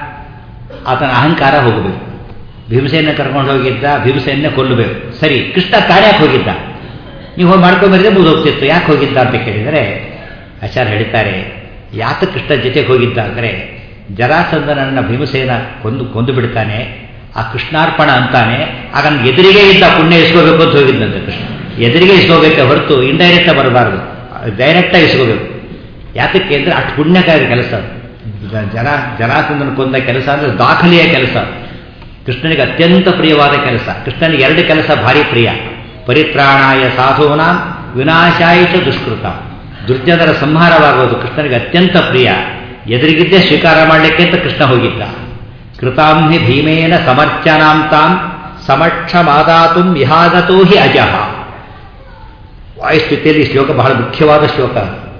ಆತನ ಅಹಂಕಾರ ಹೋಗಬೇಕು ಭೀಮಸೇನ ಕರ್ಕೊಂಡು ಹೋಗಿದ್ದ ಭೀಮಸೇನ ಕೊಲ್ಲಬೇಕು ಸರಿ ಕೃಷ್ಣ ಕಾರ್ಯಕ್ಕೆ ಹೋಗಿದ್ದ ನೀವು ಹೋಗಿ ಮಾಡ್ಕೊಂಬರಿದ್ರೆ ಮುಗಿದು ಹೋಗ್ತಿತ್ತು ಯಾಕೆ ಹೋಗಿದ್ದ ಅಂತ ಕೇಳಿದರೆ ಆಚಾರ್ಯ ಹೇಳ್ತಾರೆ ಯಾಕೆ ಕೃಷ್ಣ ಜೊತೆಗೆ ಹೋಗಿದ್ದ ಅಂದರೆ ಜರಾಸಂಧನನ್ನ ಭೀಮಸೇನ ಕೊಂದು ಕೊಂದು ಬಿಡ್ತಾನೆ ಆ ಕೃಷ್ಣಾರ್ಪಣ ಅಂತಾನೆ ಆಗ ನನ್ಗೆ ಎದುರಿಗೆ ಇದ್ದ ಪುಣ್ಯ ಇಸ್ಕೋಬೇಕು ಅಂತ ಹೋಗಿದ್ದಂತೆ ಕೃಷ್ಣ ಎದುರಿಗೆ ಇಸ್ಕೋಬೇಕೆ ಹೊರತು ಇಂಡೈರೆಕ್ಟ್ ಬರಬಾರ್ದು ಡೈರೆಕ್ಟಾಗಿ ಇಸ್ಕೋಬೇಕು ಯಾತಕ್ಕೆ ಅಂದರೆ ಅಷ್ಟು ಪುಣ್ಯಕಾರಿ ಕೆಲಸ ಜನ ಜರಾಸಂಧನ ಕೊಂದ ಕೆಲಸ ಅಂದರೆ ದಾಖಲೆಯ ಕೆಲಸ ಕೃಷ್ಣನಿಗೆ ಅತ್ಯಂತ ಪ್ರಿಯವಾದ ಕೆಲಸ ಕೃಷ್ಣನಿಗೆ ಎರಡು ಕೆಲಸ ಭಾರಿ ಪ್ರಿಯ ಪರಿತ್ರಾಣಾಯ ಸಾಧೂನಾಂ ವಿನಾಶಾಯ ಚ ದುಷ್ಕೃತ ದುರ್ಜನರ ಸಂಹಾರವಾಗುವುದು ಕೃಷ್ಣನಿಗೆ ಅತ್ಯಂತ ಪ್ರಿಯ ಎದುರಿಗಿದ್ದೇ ಸ್ವೀಕಾರ ಮಾಡಲಿಕ್ಕೆ ಅಂತ ಕೃಷ್ಣ ಹೋಗಿದ್ದ ಕೃತಾಂಹಿ ಭೀಮೇನ ಸಮರ್ಚನಾಂ ತಾಂ ಸಮಕ್ಷಮಾದಾತು ವಿಹಾಗತೋ ಹಿ ಅಜಃ ವಾಯುಸ್ಥಿತಿಯಲ್ಲಿ ಶ್ಲೋಕ ಬಹಳ ಮುಖ್ಯವಾದ ಶ್ಲೋಕ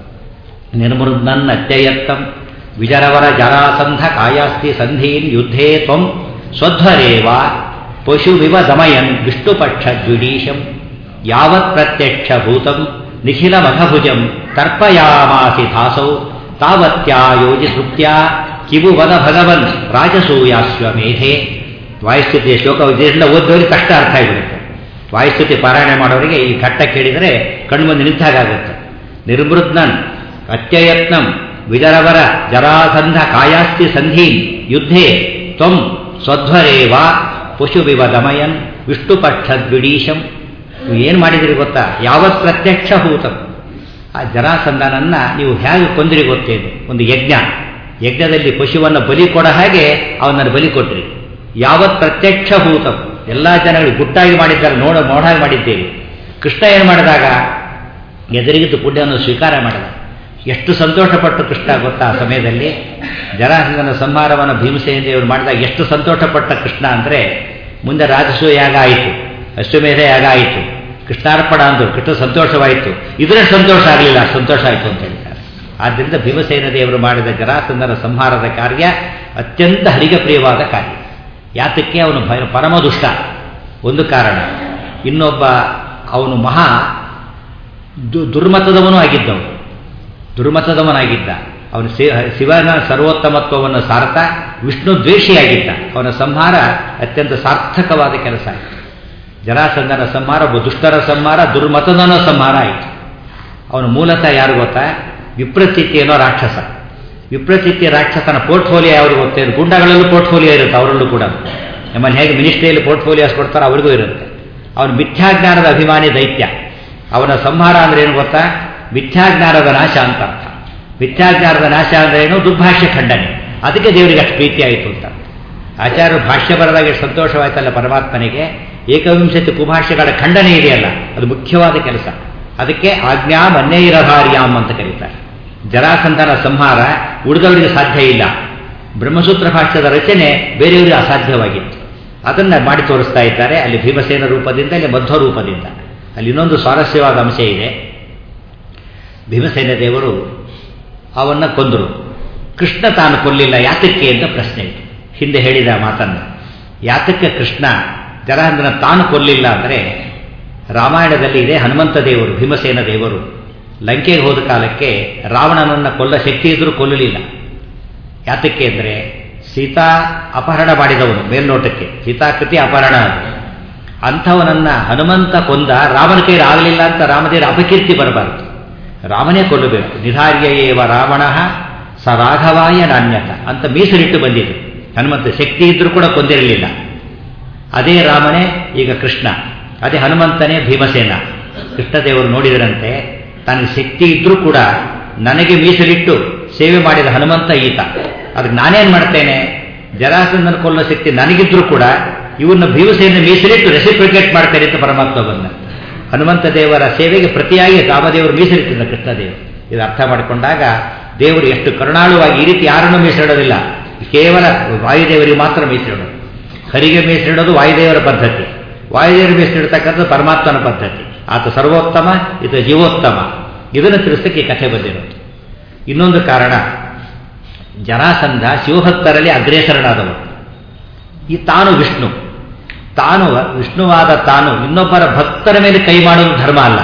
ನಿರ್ಮೃದ್ನನ್ ಅತ್ಯಯತ್ತಂ ವಿಜರವರ ಜರಾಸಂಧ ಕಾಯಾಸ್ತಿ ಸಂಧೀನ್ ಯುದ್ಧೇ ತ್ವಂ ಸ್ವಧ್ವರೇವ ಪಶುವಿವ ದಮಯನ್ ವಿಷ್ಣುಪಕ್ಷ ದ್ವಿಡೀಶಂ ಯಾವತ್ ಪ್ರತ್ಯಕ್ಷ ಭೂತಂ ನಿಖಿಲ ಮಖಭುಜಂ ತರ್ಪಯಾಮಾಸಿ ಧಾಸೌ ತಾವತ್ಯಾ ಯೋಜಿಸೃತ್ಯ ಕಿವು ವದ ಭಗವನ್ ರಾಜಸೂಯಾಶ್ವಮೇಧೆ ವಾಯುಸ್ಥಿತಿಯ ಶ್ಲೋಕ ಇದರಿಂದ ಓದೋರಿಗೆ ಕಷ್ಟ ಅರ್ಥ ಆಗಿಬಿಡುತ್ತೆ ವಾಯುಸ್ಥಿತಿ ಪಾರಾಯಣ ಮಾಡೋರಿಗೆ ಈ ಘಟ್ಟ ಕೇಳಿದರೆ ಕಣ್ಮುಂದೆ ನಿಂತಾಗುತ್ತೆ ನಿರ್ಮೃದ್ನನ್ ಅತ್ಯಯತ್ನಂ ವಿಜರವರ ಜರಾಸಂಧ ಕಾಯಾಸ್ತಿ ಸಂಧೀನ್ ಯುದ್ಧೇ ತ್ವಂ ಸ್ವಧ್ವರೇವ ಪಶುವಿವ ದಮಯನ್ ವಿಷ್ಣುಪಕ್ಷ ದ್ವಿಡೀಶಂ ನೀವು ಏನು ಮಾಡಿದಿರಿ ಗೊತ್ತಾ ಯಾವತ್ ಪ್ರತ್ಯಕ್ಷ ಭೂತಂ ಆ ಜರಾಸಂಧನನ್ನ ನೀವು ಹೇಗೆ ಕೊಂದಿರಿ ಗೊತ್ತೇನು ಒಂದು ಯಜ್ಞ ಯಜ್ಞದಲ್ಲಿ ಪಶುವನ್ನು ಬಲಿ ಕೊಡ ಹಾಗೆ ಅವನನ್ನು ಬಲಿ ಕೊಟ್ರಿ ಯಾವತ್ ಪ್ರತ್ಯಕ್ಷ ಭೂತಂ ಎಲ್ಲ ಜನಗಳಿಗೆ ಗುಟ್ಟಾಗಿ ಮಾಡಿದ್ದಾರೆ ನೋಡ ನೋಡಾಗಿ ಮಾಡಿದ್ದೀರಿ ಕೃಷ್ಣ ಏನು ಮಾಡಿದಾಗ ಎದುರಿಗಿದ್ದು ಪುಣ್ಯವನ್ನು ಸ್ವೀಕಾರ ಮಾಡಿದ ಎಷ್ಟು ಸಂತೋಷಪಟ್ಟು ಕೃಷ್ಣ ಗೊತ್ತಾ ಆ ಸಮಯದಲ್ಲಿ ಜರಾಸಂಧನ ಸಂಹಾರವನ್ನು ಭೀಮಸೇನ ದೇವರು ಮಾಡಿದಾಗ ಎಷ್ಟು ಸಂತೋಷಪಟ್ಟ ಕೃಷ್ಣ ಅಂದರೆ ಮುಂದೆ ರಾಜಸೂಯ ಯಾಗ ಆಯಿತು ಅಶ್ವಮೇಧ ಯಾಗ ಆಯಿತು ಕೃಷ್ಣಾರ್ಪಣ ಅಂದರು ಕೃಷ್ಣ ಸಂತೋಷವಾಯಿತು ಇದರ ಸಂತೋಷ ಆಗಲಿಲ್ಲ ಸಂತೋಷ ಆಯಿತು ಅಂತ ಹೇಳ್ತಾರೆ ಆದ್ದರಿಂದ ಭೀಮಸೇನ ದೇವರು ಮಾಡಿದ ಜರಾಸಂಧನ ಸಂಹಾರದ ಕಾರ್ಯ ಅತ್ಯಂತ ಹರಿಗೆ ಪ್ರಿಯವಾದ ಕಾರ್ಯ ಯಾತಕ್ಕೆ ಅವನು ಭಯ ಪರಮದುಷ್ಟ ಒಂದು ಕಾರಣ ಇನ್ನೊಬ್ಬ ಅವನು ಮಹಾ ದು ದುರ್ಮತದವನೂ ಆಗಿದ್ದವನು ದುರ್ಮತದವನಾಗಿದ್ದ ಅವನು ಶಿವನ ಸರ್ವೋತ್ತಮತ್ವವನ್ನು ಸಾರ್ಥ ವಿಷ್ಣು ದ್ವೇಷಿಯಾಗಿದ್ದ ಅವನ ಸಂಹಾರ ಅತ್ಯಂತ ಸಾರ್ಥಕವಾದ ಕೆಲಸ ಆಯಿತು ಜರಾಸಂಧನ ಸಂಹಾರ ಒಬ್ಬ ದುಷ್ಟರ ಸಂಹಾರ ದುರ್ಮತದನ ಸಂಹಾರ ಆಯಿತು ಅವನು ಮೂಲತಃ ಯಾರು ಗೊತ್ತಾ ವಿಪ್ರಚಿತ್ತಿ ಅನ್ನೋ ರಾಕ್ಷಸ ವಿಪ್ರಚಿತ್ತಿ ರಾಕ್ಷಸನ ಪೋರ್ಟ್ಫೋಲಿಯೋ ಯಾವ್ದು ಗೊತ್ತೇ ಗುಂಡಗಳಲ್ಲೂ ಪೋರ್ಟ್ಫೋಲಿಯೋ ಇರುತ್ತೆ ಅವರಲ್ಲೂ ಕೂಡ ನಮ್ಮಲ್ಲಿ ಹೇಗೆ ಮಿನಿಸ್ಟ್ರಿಯಲ್ಲಿ ಪೋರ್ಟ್ಫೋಲಿಯೋಸ್ ಕೊಡ್ತಾರೋ ಅವರಿಗೂ ಇರುತ್ತೆ ಅವನು ಮಿಥ್ಯಾಜ್ಞಾನದ ಅಭಿಮಾನಿ ದೈತ್ಯ ಅವನ ಸಂಹಾರ ಅಂದ್ರೆ ಏನು ಗೊತ್ತಾ ಮಿಥ್ಯಾಜ್ಞಾನದ ನಾಶ ಅಂತ ಅರ್ಥ ಮಿಥ್ಯಾಜ್ಞಾನದ ನಾಶ ಅಂದ್ರೆ ಏನು ದುರ್ಭಾಷ್ಯ ಖಂಡನೆ ಅದಕ್ಕೆ ದೇವರಿಗೆ ಅಷ್ಟು ಪ್ರೀತಿ ಆಯಿತು ಅಂತ ಆಚಾರ್ಯರು ಭಾಷ್ಯ ಬರೆದಾಗ ಎಷ್ಟು ಸಂತೋಷವಾಯ್ತಲ್ಲ ಪರಮಾತ್ಮನಿಗೆ ಏಕವಿಂಶತಿ ಕುಭಾಷ್ಯಗಳ ಖಂಡನೆ ಇದೆಯಲ್ಲ ಅದು ಮುಖ್ಯವಾದ ಕೆಲಸ ಅದಕ್ಕೆ ಆಜ್ಞಾ ಮನ್ನೇರಭಾರ್ಯಾಮ್ ಅಂತ ಕರೀತಾರೆ ಜರಾಸಂಧನ ಸಂಹಾರ ಉಳಿದವರಿಗೆ ಸಾಧ್ಯ ಇಲ್ಲ ಬ್ರಹ್ಮಸೂತ್ರ ಭಾಷ್ಯದ ರಚನೆ ಬೇರೆಯವರಿಗೆ ಅಸಾಧ್ಯವಾಗಿತ್ತು ಅದನ್ನು ಮಾಡಿ ತೋರಿಸ್ತಾ ಇದ್ದಾರೆ ಅಲ್ಲಿ ಭೀಮಸೇನ ರೂಪದಿಂದ ಇಲ್ಲಿ ಮಧ್ವ ರೂಪದಿಂದ ಅಲ್ಲಿ ಇನ್ನೊಂದು ಸ್ವಾರಸ್ಯವಾದ ಅಂಶ ಇದೆ ಭೀಮಸೇನ ದೇವರು ಅವನ್ನ ಕೊಂದರು ಕೃಷ್ಣ ತಾನು ಕೊಲ್ಲಿಲ್ಲ ಯಾತಕ್ಕೆ ಅಂತ ಪ್ರಶ್ನೆ ಇತ್ತು ಹಿಂದೆ ಹೇಳಿದ ಮಾತನ್ನು ಯಾತಕ್ಕೆ ಕೃಷ್ಣ ಜರಾಸಂಧನ ತಾನು ಕೊಲ್ಲಿಲ್ಲ ಅಂದರೆ ರಾಮಾಯಣದಲ್ಲಿ ಇದೆ ಹನುಮಂತ ದೇವರು ಭೀಮಸೇನ ದೇವರು ಲಂಕೆಗೆ ಹೋದ ಕಾಲಕ್ಕೆ ರಾವಣನನ್ನು ಕೊಲ್ಲ ಶಕ್ತಿ ಇದ್ರೂ ಕೊಲ್ಲಲಿಲ್ಲ ಯಾತಕ್ಕೆ ಅಂದರೆ ಸೀತಾ ಅಪಹರಣ ಮಾಡಿದವನು ಮೇಲ್ನೋಟಕ್ಕೆ ಸೀತಾಕೃತಿ ಅಪಹರಣ ಅದು ಅಂಥವನನ್ನ ಹನುಮಂತ ಕೊಂದ ರಾಮನ ಕೈಲಿ ಆಗಲಿಲ್ಲ ಅಂತ ರಾಮದೇವರ ಅಪಕೀರ್ತಿ ಬರಬಾರದು ರಾಮನೇ ಕೊಲ್ಲಬೇಕು ನಿಧಾರ್ಯ ಏವ ರಾವಣ ಸ ರಾಘವಾಯ ನಾಣ್ಯತ ಅಂತ ಮೀಸಲಿಟ್ಟು ಬಂದಿದೆ ಹನುಮಂತ ಶಕ್ತಿ ಇದ್ರೂ ಕೂಡ ಕೊಂದಿರಲಿಲ್ಲ ಅದೇ ರಾಮನೇ ಈಗ ಕೃಷ್ಣ ಅದೇ ಹನುಮಂತನೇ ಭೀಮಸೇನ ಕೃಷ್ಣದೇವರು ನೋಡಿದರಂತೆ ತನಗೆ ಶಕ್ತಿ ಇದ್ರೂ ಕೂಡ ನನಗೆ ಮೀಸಲಿಟ್ಟು ಸೇವೆ ಮಾಡಿದ ಹನುಮಂತ ಈತ ಅದಕ್ಕೆ ನಾನೇನು ಮಾಡ್ತೇನೆ ಜರಾಸಂಧನ ಕೊಲ್ಲೋ ಶಕ್ತಿ ನನಗಿದ್ರೂ ಕೂಡ ಇವನ್ನ ಭೀಮಸೇನ ಮೀಸಲಿಟ್ಟು ರೆಸಿಪ್ರಿಕೇಟ್ ಮಾಡ್ತೇನೆ ಅಂತ ಪರಮಾತ್ಮ ಬಂದ ಹನುಮಂತ ದೇವರ ಸೇವೆಗೆ ಪ್ರತಿಯಾಗಿ ರಾಮದೇವರು ಮೀಸಲಿಟ್ಟಿದ್ದ ಕೃಷ್ಣದೇವರು ಇದು ಅರ್ಥ ಮಾಡಿಕೊಂಡಾಗ ದೇವರು ಎಷ್ಟು ಕರುಣಾಳುವಾಗಿ ಈ ರೀತಿ ಯಾರನ್ನೂ ಮೀಸಲಿಡೋದಿಲ್ಲ ಕೇವಲ ವಾಯುದೇವರಿಗೆ ಮಾತ್ರ ಮೀಸಲಿಡೋದು ಹರಿಗೆ ಮೀಸಲಿಡೋದು ವಾಯುದೇವರ ಪದ್ಧತಿ ವಾಯುದೇವರ ಮೀಸಲಿಡ್ತಕ್ಕಂಥದ್ದು ಪರಮಾತ್ಮನ ಪದ್ಧತಿ ಆತ ಸರ್ವೋತ್ತಮ ಇದು ಜೀವೋತ್ತಮ ಇದನ್ನು ತಿಳಿಸಕ್ಕೆ ಈ ಕಥೆ ಬಂದಿರೋದು ಇನ್ನೊಂದು ಕಾರಣ ಜರಾಸಂಧ ಶಿವಭಕ್ತರಲ್ಲಿ ಅಗ್ರೇಸರನಾದವನು ಈ ತಾನು ವಿಷ್ಣು ತಾನು ವಿಷ್ಣುವಾದ ತಾನು ಇನ್ನೊಬ್ಬರ ಭಕ್ತರ ಮೇಲೆ ಕೈ ಮಾಡೋದು ಧರ್ಮ ಅಲ್ಲ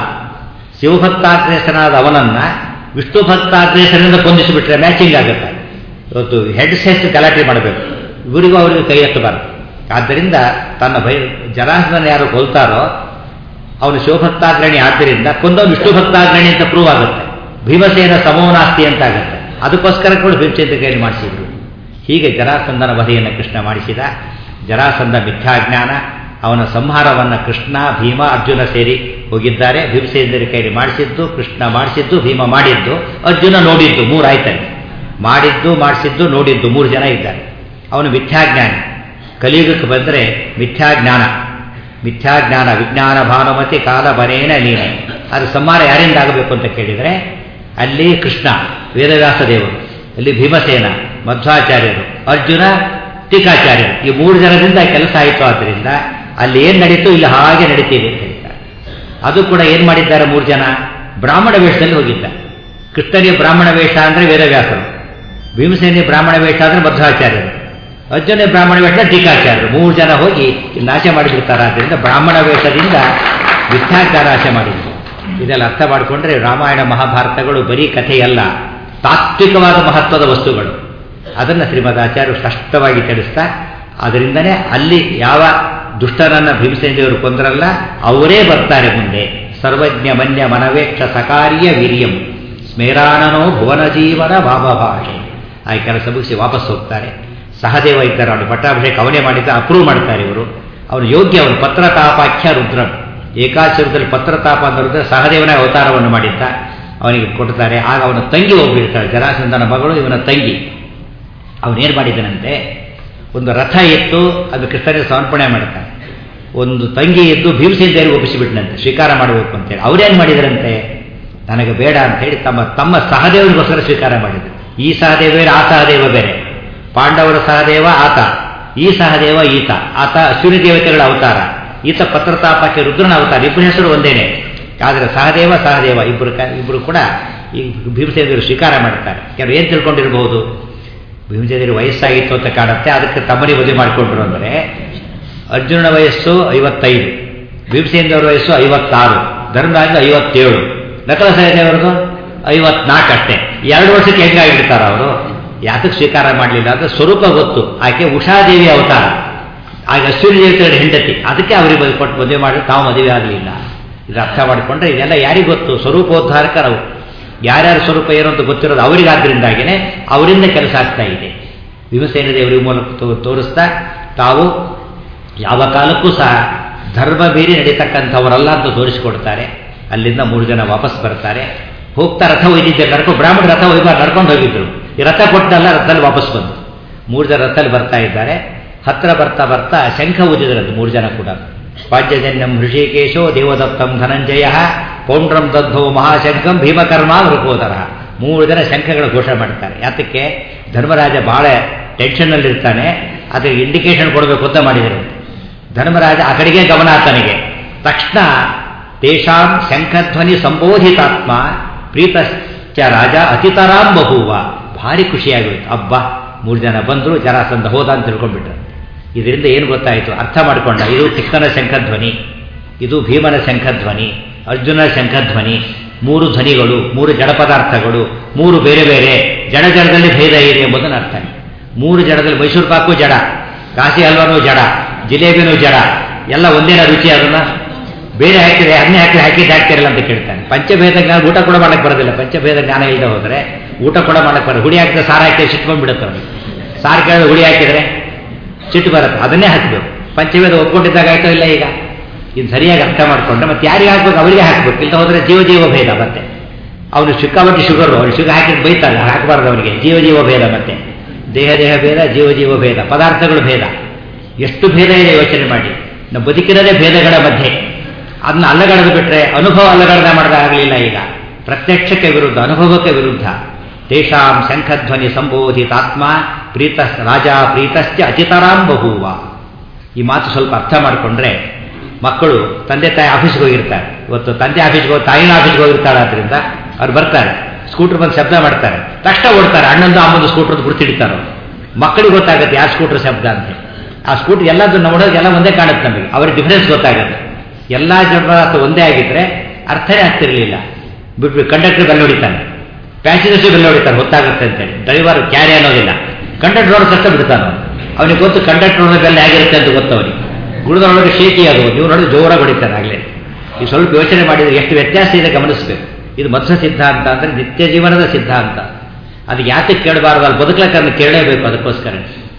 ಶಿವಭಕ್ತಾಗ್ರೇಸನಾದ ಅವನನ್ನ ವಿಷ್ಣು ಭಕ್ತಾಗ್ರೇಸರಿಂದ ಕೊಂದಿಸಿಬಿಟ್ರೆ ಮ್ಯಾಚಿಂಗ್ ಆಗುತ್ತೆ ಇವತ್ತು ಹೆಡ್ ಸೆಟ್ ಗಲಾಟೆ ಮಾಡಬೇಕು ಇವರಿಗೂ ಅವರಿಗೂ ಕೈ ಎತ್ತಬಾರದು ಆದ್ದರಿಂದ ತನ್ನ ಭಯ ಜರಾಸಂಧನ ಯಾರು ಕೊಲ್ತಾರೋ ಅವನು ಶಿವಭಕ್ತಾಗ್ರಣಿ ಆದ್ದರಿಂದ ಕೊಂದವನು ವಿಷ್ಣು ಭಕ್ತಾಗ್ರಣಿ ಅಂತ ಪ್ರೂವ್ ಆಗುತ್ತೆ ಭೀಮಸೇನ ಸಮೋನಾಸ್ತಿ ಅಂತ ಆಗುತ್ತೆ ಅದಕ್ಕೋಸ್ಕರ ಕೂಡ ಭೀಮಸೇನ ಕೈಯಲ್ಲಿ ಮಾಡಿಸಿದ್ರು ಹೀಗೆ ಜರಾಸಂಧನ ವಧೆಯನ್ನು ಕೃಷ್ಣ ಮಾಡಿಸಿದ ಜರಾಸಂಧ ಮಿಥ್ಯಾಜ್ಞಾನ ಅವನ ಸಂಹಾರವನ್ನು ಕೃಷ್ಣ ಭೀಮ ಅರ್ಜುನ ಸೇರಿ ಹೋಗಿದ್ದಾರೆ ಭೀಮಸೇಂದ್ರ ಕೈಯಲ್ಲಿ ಮಾಡಿಸಿದ್ದು ಕೃಷ್ಣ ಮಾಡಿಸಿದ್ದು ಭೀಮ ಮಾಡಿದ್ದು ಅರ್ಜುನ ನೋಡಿದ್ದು ಮೂರಾಯ್ತಾನೆ ಮಾಡಿದ್ದು ಮಾಡಿಸಿದ್ದು ನೋಡಿದ್ದು ಮೂರು ಜನ ಇದ್ದಾರೆ ಅವನು ಮಿಥ್ಯಾಜ್ಞಾನಿ ಕಲಿಯುಗಕ್ಕೆ ಬಂದರೆ ಮಿಥ್ಯಾಜ್ಞಾನ ಮಿಥ್ಯಾಜ್ಞಾನ ವಿಜ್ಞಾನ ಭಾನುಮತಿ ಕಾಲ ಬನೇನ ನೀನೆ ಅದು ಸಂಹಾರ ಯಾರಿಂದ ಆಗಬೇಕು ಅಂತ ಕೇಳಿದರೆ ಅಲ್ಲಿ ಕೃಷ್ಣ ವೇದವ್ಯಾಸ ದೇವರು ಅಲ್ಲಿ ಭೀಮಸೇನ ಮಧ್ವಾಚಾರ್ಯರು ಅರ್ಜುನ ಟೀಕಾಚಾರ್ಯರು ಈ ಮೂರು ಜನರಿಂದ ಕೆಲಸ ಆಯಿತು ಆದ್ದರಿಂದ ಅಲ್ಲಿ ಏನು ನಡೀತು ಇಲ್ಲಿ ಹಾಗೆ ನಡೀತೀವಿ ಅಂತ ಹೇಳ್ತಾರೆ ಅದು ಕೂಡ ಏನು ಮಾಡಿದ್ದಾರೆ ಮೂರು ಜನ ಬ್ರಾಹ್ಮಣ ವೇಷದಲ್ಲಿ ಹೋಗಿದ್ದಾರೆ ಕೃಷ್ಣನಿಗೆ ಬ್ರಾಹ್ಮಣ ವೇಷ ಅಂದರೆ ವೇದವ್ಯಾಸರು ಭೀಮಸೇನಿ ಬ್ರಾಹ್ಮಣ ವೇಷ ಅಂದರೆ ಮಧ್ವಾಚಾರ್ಯರು ಅರ್ಜುನ ಬ್ರಾಹ್ಮಣ ವೇಷ ಟೀಕಾಚಾರ್ಯರು ಮೂರು ಜನ ಹೋಗಿ ನಾಶ ಮಾಡಿಬಿಡ್ತಾರೆ ಆದ್ದರಿಂದ ಬ್ರಾಹ್ಮಣ ವೇಷದಿಂದ ಮಿಥ್ಯಾಜ್ಞಾನ ನಾಶ ಮಾಡಿದ್ರು ಇದೆಲ್ಲ ಅರ್ಥ ಮಾಡಿಕೊಂಡ್ರೆ ರಾಮಾಯಣ ಮಹಾಭಾರತಗಳು ಬರೀ ಕಥೆಯಲ್ಲ ತಾತ್ವಿಕವಾದ ಮಹತ್ವದ ವಸ್ತುಗಳು ಅದನ್ನು ಶ್ರೀಮದ್ ಆಚಾರ್ಯರು ಸ್ಪಷ್ಟವಾಗಿ ತಿಳಿಸ್ತಾ ಅದರಿಂದನೇ ಅಲ್ಲಿ ಯಾವ ದುಷ್ಟರನ್ನ ಭೀಮಸೇನ ದೇವರು ಕೊಂದರಲ್ಲ ಅವರೇ ಬರ್ತಾರೆ ಮುಂದೆ ಸರ್ವಜ್ಞ ಮನ್ಯ ಮನವೇಕ್ಷ ಸಕಾರ್ಯ ವೀರ್ಯಂ ಸ್ಮೇರಾಣನೋ ಭುವನ ಜೀವನ ಭಾಷೆ ಆ ಕೆಲಸ ಮುಗಿಸಿ ವಾಪಸ್ ಹೋಗ್ತಾರೆ ಸಹದೇವ ಇದ್ದಾರೆ ಅವನು ಪಟ್ಟಾಭಿಷೇಕ ಅವನೇ ಮಾಡಿದ್ದ ಅಪ್ರೂವ್ ಮಾಡ್ತಾರೆ ಇವರು ಅವನು ಯೋಗ್ಯ ಅವನು ಪತ್ರತಾಪಾಖ್ಯ ರುದ್ರಂ ಏಕಾಚರದಲ್ಲಿ ಪತ್ರತಾಪ ಅಂದ್ರೆ ಸಹದೇವನ ಅವತಾರವನ್ನು ಮಾಡಿದ್ದ ಅವನಿಗೆ ಕೊಡ್ತಾರೆ ಆಗ ಅವನ ತಂಗಿ ಹೋಗ್ಬಿಡ್ತಾಳೆ ಜರಾಸಂಧನ ಮಗಳು ಇವನ ತಂಗಿ ಅವನೇನು ಮಾಡಿದ್ದನಂತೆ ಒಂದು ರಥ ಇತ್ತು ಅದು ಕೃಷ್ಣನಿಗೆ ಸಮರ್ಪಣೆ ಮಾಡ್ತಾನೆ ಒಂದು ತಂಗಿ ಇದ್ದು ಭೀಮಸೇನ ದೇವರಿಗೆ ಒಪ್ಪಿಸಿಬಿಟ್ನಂತೆ ಸ್ವೀಕಾರ ಮಾಡಬೇಕು ಅಂತೇಳಿ ಅವ್ರೇನು ಮಾಡಿದ್ರಂತೆ ನನಗೆ ಬೇಡ ಅಂತೇಳಿ ತಮ್ಮ ತಮ್ಮ ಸಹದೇವರಿಗೋಸ್ಕರ ಸ್ವೀಕಾರ ಮಾಡಿದ್ರು ಈ ಸಹದೇವ ಬೇರೆ ಆ ಸಹದೇವ ಬೇರೆ ಪಾಂಡವರ ಸಹದೇವ ಆತ ಈ ಸಹದೇವ ಈತ ಆತ ಅಶ್ವಿನಿ ದೇವತೆಗಳ ಅವತಾರ ಈತ ಪತ್ರತಾಪಕ್ಕೆ ರುದ್ರನ ಅವತಾರ ಇಬ್ಬರ ಹೆಸರು ಒಂದೇನೆ ಆದರೆ ಸಹದೇವ ಸಹದೇವ ಇಬ್ಬರು ಕ ಇಬ್ಬರು ಕೂಡ ಈ ಭೀಮಸೇನರು ಸ್ವೀಕಾರ ಮಾಡ್ತಾರೆ ಕೆಲವರು ಏನು ತಿಳ್ಕೊಂಡಿರಬಹುದು ಭೀಮಸೇನರಿಗೆ ವಯಸ್ಸಾಗಿತ್ತು ಅಂತ ಕಾಣುತ್ತೆ ಅದಕ್ಕೆ ತಮ್ಮನಿ ಮದುವೆ ಮಾಡಿಕೊಂಡ್ರು ಅಂದರೆ ಅರ್ಜುನನ ವಯಸ್ಸು ಐವತ್ತೈದು ಭೀಮಸೇನದವರ ವಯಸ್ಸು ಐವತ್ತಾರು ಧರ್ಮರಾಜ ಐವತ್ತೇಳು ನಕಲ ಸಹದೇವರದು ಐವತ್ನಾಲ್ಕು ಅಷ್ಟೇ ಎರಡು ವರ್ಷಕ್ಕೆ ಹೆಂಗಾಗಿರ್ತಾರ ಅವರು ಯಾತಕ್ಕೆ ಸ್ವೀಕಾರ ಮಾಡಲಿಲ್ಲ ಅಂದ್ರೆ ಸ್ವರೂಪ ಗೊತ್ತು ಆಕೆ ಉಷಾದೇವಿ ಅವತಾರ ಆಗ ಅಶ್ವಿನಿ ದೇವತೆಗಳ ಹೆಂಡತಿ ಅದಕ್ಕೆ ಅವರಿಗೆ ಕೊಟ್ಟು ಮದುವೆ ಮಾಡಿ ತಾವು ಮದುವೆ ಆಗಲಿಲ್ಲ ಇದು ಅರ್ಥ ಮಾಡಿಕೊಂಡ್ರೆ ಇದೆಲ್ಲ ಯಾರಿಗೆ ಗೊತ್ತು ಸ್ವರೂಪೋದ್ಧಾರಕರು ಯಾರ್ಯಾರ ಸ್ವರೂಪ ಏನು ಅಂತ ಗೊತ್ತಿರೋದು ಅವರಿಗಾದ್ರಿಂದಾಗಿನೇ ಅವರಿಂದ ಕೆಲಸ ಆಗ್ತಾ ಇದೆ ಭೀಮಸೇನ ದೇವರಿಗೆ ಮೂಲಕ ತೋರಿಸ್ತಾ ತಾವು ಯಾವ ಕಾಲಕ್ಕೂ ಸಹ ಧರ್ಮ ಮೀರಿ ನಡೀತಕ್ಕಂಥವರಲ್ಲ ಅಂತ ತೋರಿಸಿಕೊಡ್ತಾರೆ ಅಲ್ಲಿಂದ ಮೂರು ಜನ ವಾಪಸ್ ಬರ್ತಾರೆ ಹೋಗ್ತಾ ರಥ ಒಯ್ದಿದ್ದೆ ನಡ್ಕೊಂಡು ಬ್ರಾಹ್ಮಣ ರಥ ಒಯ್ಬಾರ ನಡ್ಕೊಂಡು ಹೋಗಿದ್ರು ಈ ರಥ ಕೊಟ್ಟಲ್ಲ ರಥದಲ್ಲಿ ವಾಪಸ್ ಬಂದು ಮೂರು ಜನ ರಥದಲ್ಲಿ ಬರ್ತಾ ಇದ್ದಾರೆ ಹತ್ರ ಬರ್ತಾ ಬರ್ತಾ ಶಂಖ ಊದಿದ್ರಂತೆ ಮೂರು ಜನ ಕೂಡ ಪಾಂಚಜನ್ಯಂ ಹೃಷಿಕೇಶೋ ದೇವದತ್ತಂ ಧನಂಜಯ ಪೌಂಡ್ರಂ ದದ್ಧೋ ಮಹಾಶಂಖಂ ಭೀಮಕರ್ಮ ವೃಕೋದರ ಮೂರು ಜನ ಶಂಖಗಳ ಘೋಷಣೆ ಮಾಡ್ತಾರೆ ಯಾತಕ್ಕೆ ಧರ್ಮರಾಜ ಬಹಳ ಟೆನ್ಷನ್ನಲ್ಲಿರ್ತಾನೆ ಅದಕ್ಕೆ ಇಂಡಿಕೇಶನ್ ಕೊಡಬೇಕು ಅಂತ ಮಾಡಿದರು ಧರ್ಮರಾಜ ಆ ಕಡೆಗೆ ಗಮನ ಆತನಿಗೆ ತಕ್ಷಣ ತೇಷಾಂ ಶಂಖಧ್ವನಿ ಸಂಬೋಧಿತಾತ್ಮ ಪ್ರೀತಶ್ಚ ರಾಜ ಅತಿತರಾಂ ಬಹುವ ಭಾರಿ ಖುಷಿಯಾಗೋಯ್ತು ಅಬ್ಬ ಮೂರು ಜನ ಬಂದರು ಜರಾಸಂದ ಹೋದ ಅಂತ ತಿಳ್ಕೊಂಡ್ಬಿಟ್ರು ಇದರಿಂದ ಏನು ಗೊತ್ತಾಯಿತು ಅರ್ಥ ಮಾಡಿಕೊಂಡ ಇದು ಟಿಕ್ಕನ ಶಂಖಧ್ವನಿ ಇದು ಭೀಮನ ಶಂಖಧ್ವನಿ ಅರ್ಜುನ ಶಂಖಧ್ವನಿ ಮೂರು ಧ್ವನಿಗಳು ಮೂರು ಜಡ ಪದಾರ್ಥಗಳು ಮೂರು ಬೇರೆ ಬೇರೆ ಜಡ ಜಡದಲ್ಲಿ ಭೇದ ಇದೆ ಎಂಬುದನ್ನು ಅರ್ಥ ಮೂರು ಜಡದಲ್ಲಿ ಮೈಸೂರು ಪಾಕು ಜಡ ಕಾಶಿ ಹಲ್ವಾನು ಜಡ ಜಿಲೇಬಿನೂ ಜಡ ಎಲ್ಲ ಒಂದೇನ ರುಚಿ ಅದನ್ನ ಬೇರೆ ಹಾಕಿದ್ರೆ ಅದನ್ನೇ ಹಾಕಿದ್ರೆ ಹಾಕಿದ್ದು ಹಾಕ್ತಿರಲ್ಲ ಅಂತ ಕೇಳ್ತಾನೆ ಪಂಚಭೇದ ಜ್ಞಾನ ಊಟ ಕೂಡ ಮಾಡಕ್ಕೆ ಬರೋದಿಲ್ಲ ಪಂಚಭೇದ ಜ್ಞಾನ ಇಲ್ಲದೆ ಹೋದರೆ ಊಟ ಕೂಡ ಮಾಡಕ್ಕೆ ಬರೋದು ಹುಡಿ ಹಾಕಿದ್ರೆ ಸಾರು ಹಾಕಿದ್ರೆ ಸಿಟ್ಕೊಂಡ್ಬಿಡುತ್ತೆ ಅವನಿಗೆ ಸಾರು ಕೇಳಿದ್ರೆ ಹುಡಿ ಹಾಕಿದ್ರೆ ಸಿಟ್ಟು ಬರುತ್ತೆ ಅದನ್ನೇ ಹಾಕಬೇಕು ಪಂಚಭೇದ ಒಪ್ಕೊಂಡಿದ್ದಾಗ ಆಯ್ತೋ ಇಲ್ಲ ಈಗ ಇದು ಸರಿಯಾಗಿ ಅರ್ಥ ಮಾಡಿಕೊಂಡ್ರೆ ಮತ್ತೆ ಯಾರಿಗೆ ಹಾಕ್ಬೇಕು ಅವರಿಗೆ ಹಾಕಬೇಕು ಇಲ್ಲ ಹೋದರೆ ಜೀವ ಜೀವ ಭೇದ ಮತ್ತೆ ಅವನು ಸಿಕ್ಕಾಪಟ್ಟೆ ಶುಗರು ಅವ್ನು ಶುಗರ್ ಹಾಕಿದ್ರೆ ಬೈತಾರೆ ಹಾಕಬಾರ್ದು ಅವನಿಗೆ ಜೀವ ಜೀವ ಭೇದ ಮತ್ತೆ ದೇಹ ದೇಹ ಭೇದ ಜೀವ ಜೀವ ಭೇದ ಪದಾರ್ಥಗಳು ಭೇದ ಎಷ್ಟು ಭೇದ ಇದೆ ಯೋಚನೆ ಮಾಡಿ ನಾವು ಬದುಕಿರೋದೇ ಭೇದಗಳ ಮಧ್ಯೆ ಅದನ್ನ ಅಲ್ಲಗಳೆದು ಬಿಟ್ರೆ ಅನುಭವ ಅಲ್ಲಗಳೆದ ಆಗಲಿಲ್ಲ ಈಗ ಪ್ರತ್ಯಕ್ಷಕ್ಕೆ ವಿರುದ್ಧ ಅನುಭವಕ್ಕೆ ವಿರುದ್ಧ ತೇಷಾಂ ಶಂಖಧ್ವನಿ ಸಂಬೋಧಿತಾತ್ಮ ಪ್ರೀತ ರಾಜ ಪ್ರೀತಶ್ಚ ಅಚಿತರಾಂ ಬಹುವ ಈ ಮಾತು ಸ್ವಲ್ಪ ಅರ್ಥ ಮಾಡಿಕೊಂಡ್ರೆ ಮಕ್ಕಳು ತಂದೆ ತಾಯಿ ಆಫೀಸ್ಗೆ ಹೋಗಿರ್ತಾರೆ ಇವತ್ತು ತಂದೆ ಆಫೀಸ್ಗೆ ಹೋಗಿ ತಾಯಿನ ಆಫೀಸ್ಗೆ ಹೋಗಿರ್ತಾಳೆ ಆದ್ರಿಂದ ಅವ್ರು ಬರ್ತಾರೆ ಸ್ಕೂಟರ್ ಬಂದು ಶಬ್ದ ಮಾಡ್ತಾರೆ ತಕ್ಷಣ ಓಡ್ತಾರೆ ಅಣ್ಣಂದು ಅಮ್ಮಂದು ಸ್ಕೂಟರ್ ಗುರ್ತಿಡ್ತಾರೆ ಮಕ್ಕಳಿಗೆ ಗೊತ್ತಾಗುತ್ತೆ ಯಾರು ಸ್ಕೂಟರ್ ಶಬ್ದ ಅಂತ ಆ ಸ್ಕೂಟರ್ ಎಲ್ಲದನ್ನು ನೋಡೋದು ಎಲ್ಲ ಒಂದೇ ಕಾಣುತ್ತೆ ನಮಗೆ ಅವ್ರಿಗೆ ಡಿಫರೆನ್ಸ್ ಗೊತ್ತಾಗುತ್ತೆ ಎಲ್ಲ ಜನರ ಒಂದೇ ಆಗಿದ್ರೆ ಅರ್ಥನೇ ಆಗ್ತಿರ್ಲಿಲ್ಲ ಬಿಟ್ಟು ಕಂಡಕ್ಟರ್ ಬೆಲ್ಲ ಹೊಡಿತಾನೆ ಪ್ಯಾಸೆಂಜರ್ಸ್ ಬೆಲ್ಲ ಹೊಡಿತಾರೆ ಗೊತ್ತಾಗುತ್ತೆ ಅಂತೇಳಿ ಡ್ರೈವರ್ ಕ್ಯಾರಿ ಅನ್ನೋದಿಲ್ಲ ಕಂಡಕ್ಟರ್ ನೋಡೋ ಕಷ್ಟ ಬಿಡ್ತಾನೆ ಅವನಿಗೆ ಗೊತ್ತು ಕಂಡಕ್ಟರ್ ಬೆಲ್ಲ ಹೇಗಿರುತ್ತೆ ಅಂತ ಗೊತ್ತು ಅವನಿಗೆ ಗುಡದೊಳಗೆ ಶೇಕಿ ಅದು ನೀವು ನೋಡಿ ಜೋರಾಗಿ ಹೊಡಿತಾರೆ ಆಗಲೇ ಈ ಸ್ವಲ್ಪ ಯೋಚನೆ ಮಾಡಿದರೆ ಎಷ್ಟು ವ್ಯತ್ಯಾಸ ಇದೆ ಗಮನಿಸಬೇಕು ಇದು ಮತ್ಸ್ಯ ಸಿದ್ಧಾಂತ ಅಂದರೆ ನಿತ್ಯ ಜೀವನದ ಸಿದ್ಧಾಂತ ಅದು ಯಾತಕ್ಕೆ ಕೇಳಬಾರ್ದು ಅಲ್ಲಿ ಬದುಕಲಿಕ್ಕೆ ಅದನ್ನು ಕೇಳಲೇಬೇಕು ಅದಕ್ಕೋಸ್ಕರ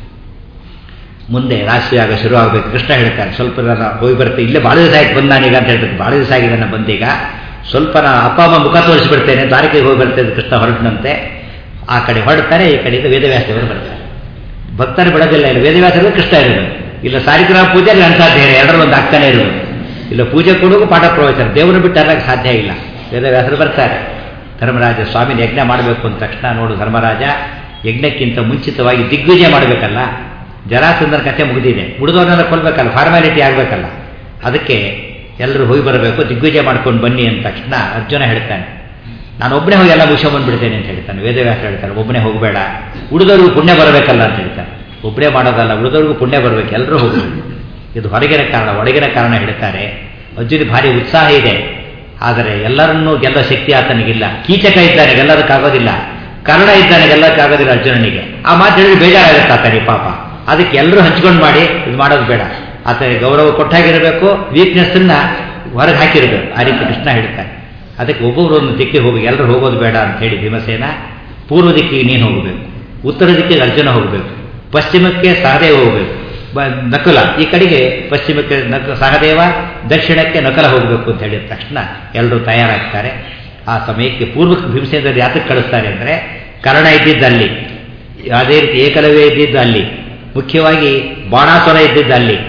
ಮುಂದೆ ರಾಶಿಯಾಗ ಶುರುವಾಗಬೇಕು ಕೃಷ್ಣ ಹೇಳ್ತಾರೆ ಸ್ವಲ್ಪ ನನ್ನ ಹೋಗಿ ಬರುತ್ತೆ ಇಲ್ಲೇ ಭಾಳ ದಿವಸ ಆಯ್ತು ಬಂದು ನಾನೀಗ ಅಂತ ಹೇಳ್ಬೇಕು ಭಾಳ ದಿವಸ ಆಗಿದೆ ನನ್ನ ಬಂದೀಗ ಸ್ವಲ್ಪ ನಾ ಅಪ್ಪ ಅಮ್ಮ ಮುಖ ತೋರಿಸಿಬಿಡ್ತೇನೆ ದ್ವಾರಕೆಗೆ ಹೋಗಿ ಬರ್ತೇನೆ ಕೃಷ್ಣ ಹೊರಟಿನಂತೆ ಆ ಕಡೆ ಹೊರಡ್ತಾರೆ ಈ ಕಡೆಯಿಂದ ವೇದವ್ಯಾಸದೇವರು ಬರ್ತಾರೆ ಭಕ್ತರು ಬಿಡೋದಿಲ್ಲ ಇಲ್ಲ ವೇದವ್ಯಾಸರು ಕೃಷ್ಣ ಇರೋದು ಇಲ್ಲ ಸಾರಿಗ್ರಾಮ ಪೂಜೆ ಅನ್ಸಾಧ್ಯ ಎರಡರ ಒಂದು ಆಗ್ತಾನೆ ಇರೋದು ಇಲ್ಲ ಪೂಜೆ ಕೊಡೋದು ಪಾಠ ಪ್ರವಚನ ದೇವರು ಬಿಟ್ಟು ಅಲ್ಲಕ್ಕೆ ಸಾಧ್ಯ ಇಲ್ಲ ವೇದವ್ಯಾಸರು ಬರ್ತಾರೆ ಧರ್ಮರಾಜ ಸ್ವಾಮಿನ ಯಜ್ಞ ಮಾಡಬೇಕು ಅಂದ ತಕ್ಷಣ ನೋಡು ಧರ್ಮರಾಜ ಯಜ್ಞಕ್ಕಿಂತ ಮುಂಚಿತವಾಗಿ ದಿಗ್ವಿಜಯ ಮಾಡಬೇಕಲ್ಲ ಜರಾಸಂದರ ಕಥೆ ಮುಗಿದಿದೆ ಉಳಿದವ್ರನ್ನೆಲ್ಲ ಕೊಲ್ಬೇಕಲ್ಲ ಫಾರ್ಮ್ಯಾಲಿಟಿ ಆಗಬೇಕಲ್ಲ ಅದಕ್ಕೆ ಎಲ್ಲರೂ ಹೋಗಿ ಬರಬೇಕು ದಿಗ್ವಿಜಯ ಮಾಡ್ಕೊಂಡು ಬನ್ನಿ ಅಂದ ತಕ್ಷಣ ಅರ್ಜುನ ಹೇಳ್ತಾನೆ ನಾನು ಒಬ್ಬನೇ ಹೋಗಿ ಎಲ್ಲ ಮುಗಿಸ್ಕೊಂಡು ಬಂದ್ಬಿಡ್ತೇನೆ ಅಂತ ಹೇಳ್ತಾನೆ ವೇದವ್ಯಾಸ ಹೇಳ್ತಾರೆ ಒಬ್ಬನೇ ಹೋಗಬೇಡ ಉಳಿದವ್ರಿಗೂ ಪುಣ್ಯ ಬರಬೇಕಲ್ಲ ಅಂತ ಹೇಳ್ತಾನೆ ಒಬ್ಬನೇ ಮಾಡೋದಲ್ಲ ಉಳಿದವ್ರಿಗೂ ಪುಣ್ಯ ಬರಬೇಕು ಎಲ್ಲರೂ ಹೋಗಬೇಕು ಇದು ಹೊರಗಿನ ಕಾರಣ ಒಳಗಿನ ಕಾರಣ ಹೇಳ್ತಾರೆ ಅರ್ಜುನ ಭಾರಿ ಉತ್ಸಾಹ ಇದೆ ಆದರೆ ಎಲ್ಲರನ್ನೂ ಗೆಲ್ಲೋ ಶಕ್ತಿ ಆತನಿಗಿಲ್ಲ ಕೀಚಕ ಇದ್ದಾನೆ ಗೆಲ್ಲೋದಕ್ಕಾಗೋದಿಲ್ಲ ಕನ್ನಡ ಇದ್ದಾನೆ ಗೆಲ್ಲೋಕ್ಕಾಗೋದಿಲ್ಲ ಅರ್ಜುನನಿಗೆ ಆ ಮಾತು ಹೇಳಿದ್ರೆ ಬೇಜಾರಾಗುತ್ತೆ ಆತನಿಗೆ ಪಾಪ ಅದಕ್ಕೆ ಎಲ್ಲರೂ ಹಂಚ್ಕೊಂಡು ಮಾಡಿ ಇದು ಮಾಡೋದು ಬೇಡ ಆತನಿಗೆ ಗೌರವ ಕೊಟ್ಟಾಗಿರಬೇಕು ವೀಕ್ನೆಸ್ಸನ್ನ ಹೊರಗೆ ಹಾಕಿರಬೇಕು ಆ ರೀತಿ ಕೃಷ್ಣ ಹೇಳ್ತಾನೆ ಅದಕ್ಕೆ ಒಬ್ಬೊಬ್ಬರು ಒಂದು ದಿಕ್ಕಿಗೆ ಹೋಗಿ ಎಲ್ಲರೂ ಹೋಗೋದು ಬೇಡ ಅಂತ ಹೇಳಿ ಭೀಮಸೇನ ಪೂರ್ವ ದಿಕ್ಕಿಗೆ ನೀನು ಹೋಗಬೇಕು ಉತ್ತರ ದಿಕ್ಕಿಗೆ ಅರ್ಜುನ ಹೋಗಬೇಕು ಪಶ್ಚಿಮಕ್ಕೆ ಸಹದೇವ ಹೋಗಬೇಕು ನಕುಲ ಈ ಕಡೆಗೆ ಪಶ್ಚಿಮಕ್ಕೆ ನಕ ಸಹದೇವ ದಕ್ಷಿಣಕ್ಕೆ ನಕಲ ಹೋಗಬೇಕು ಅಂತ ಹೇಳಿದ ತಕ್ಷಣ ಎಲ್ಲರೂ ತಯಾರಾಗ್ತಾರೆ ಆ ಸಮಯಕ್ಕೆ ಪೂರ್ವಕ್ಕೆ ಭೀಮಸೇನರು ಯಾತಕ್ಕೆ ಕಳಿಸ್ತಾರೆ ಅಂದರೆ ಕರ್ಣ ಇದ್ದಿದ್ದಲ್ಲಿ ಅದೇ ರೀತಿ ಏಕಲವ್ಯ ಇದ್ದಿದ್ದು ಅಲ್ಲಿ ಮುಖ್ಯವಾಗಿ ಬಾಣಾಸುರ ಇದ್ದಿದ್ದು ಅಲ್ಲಿ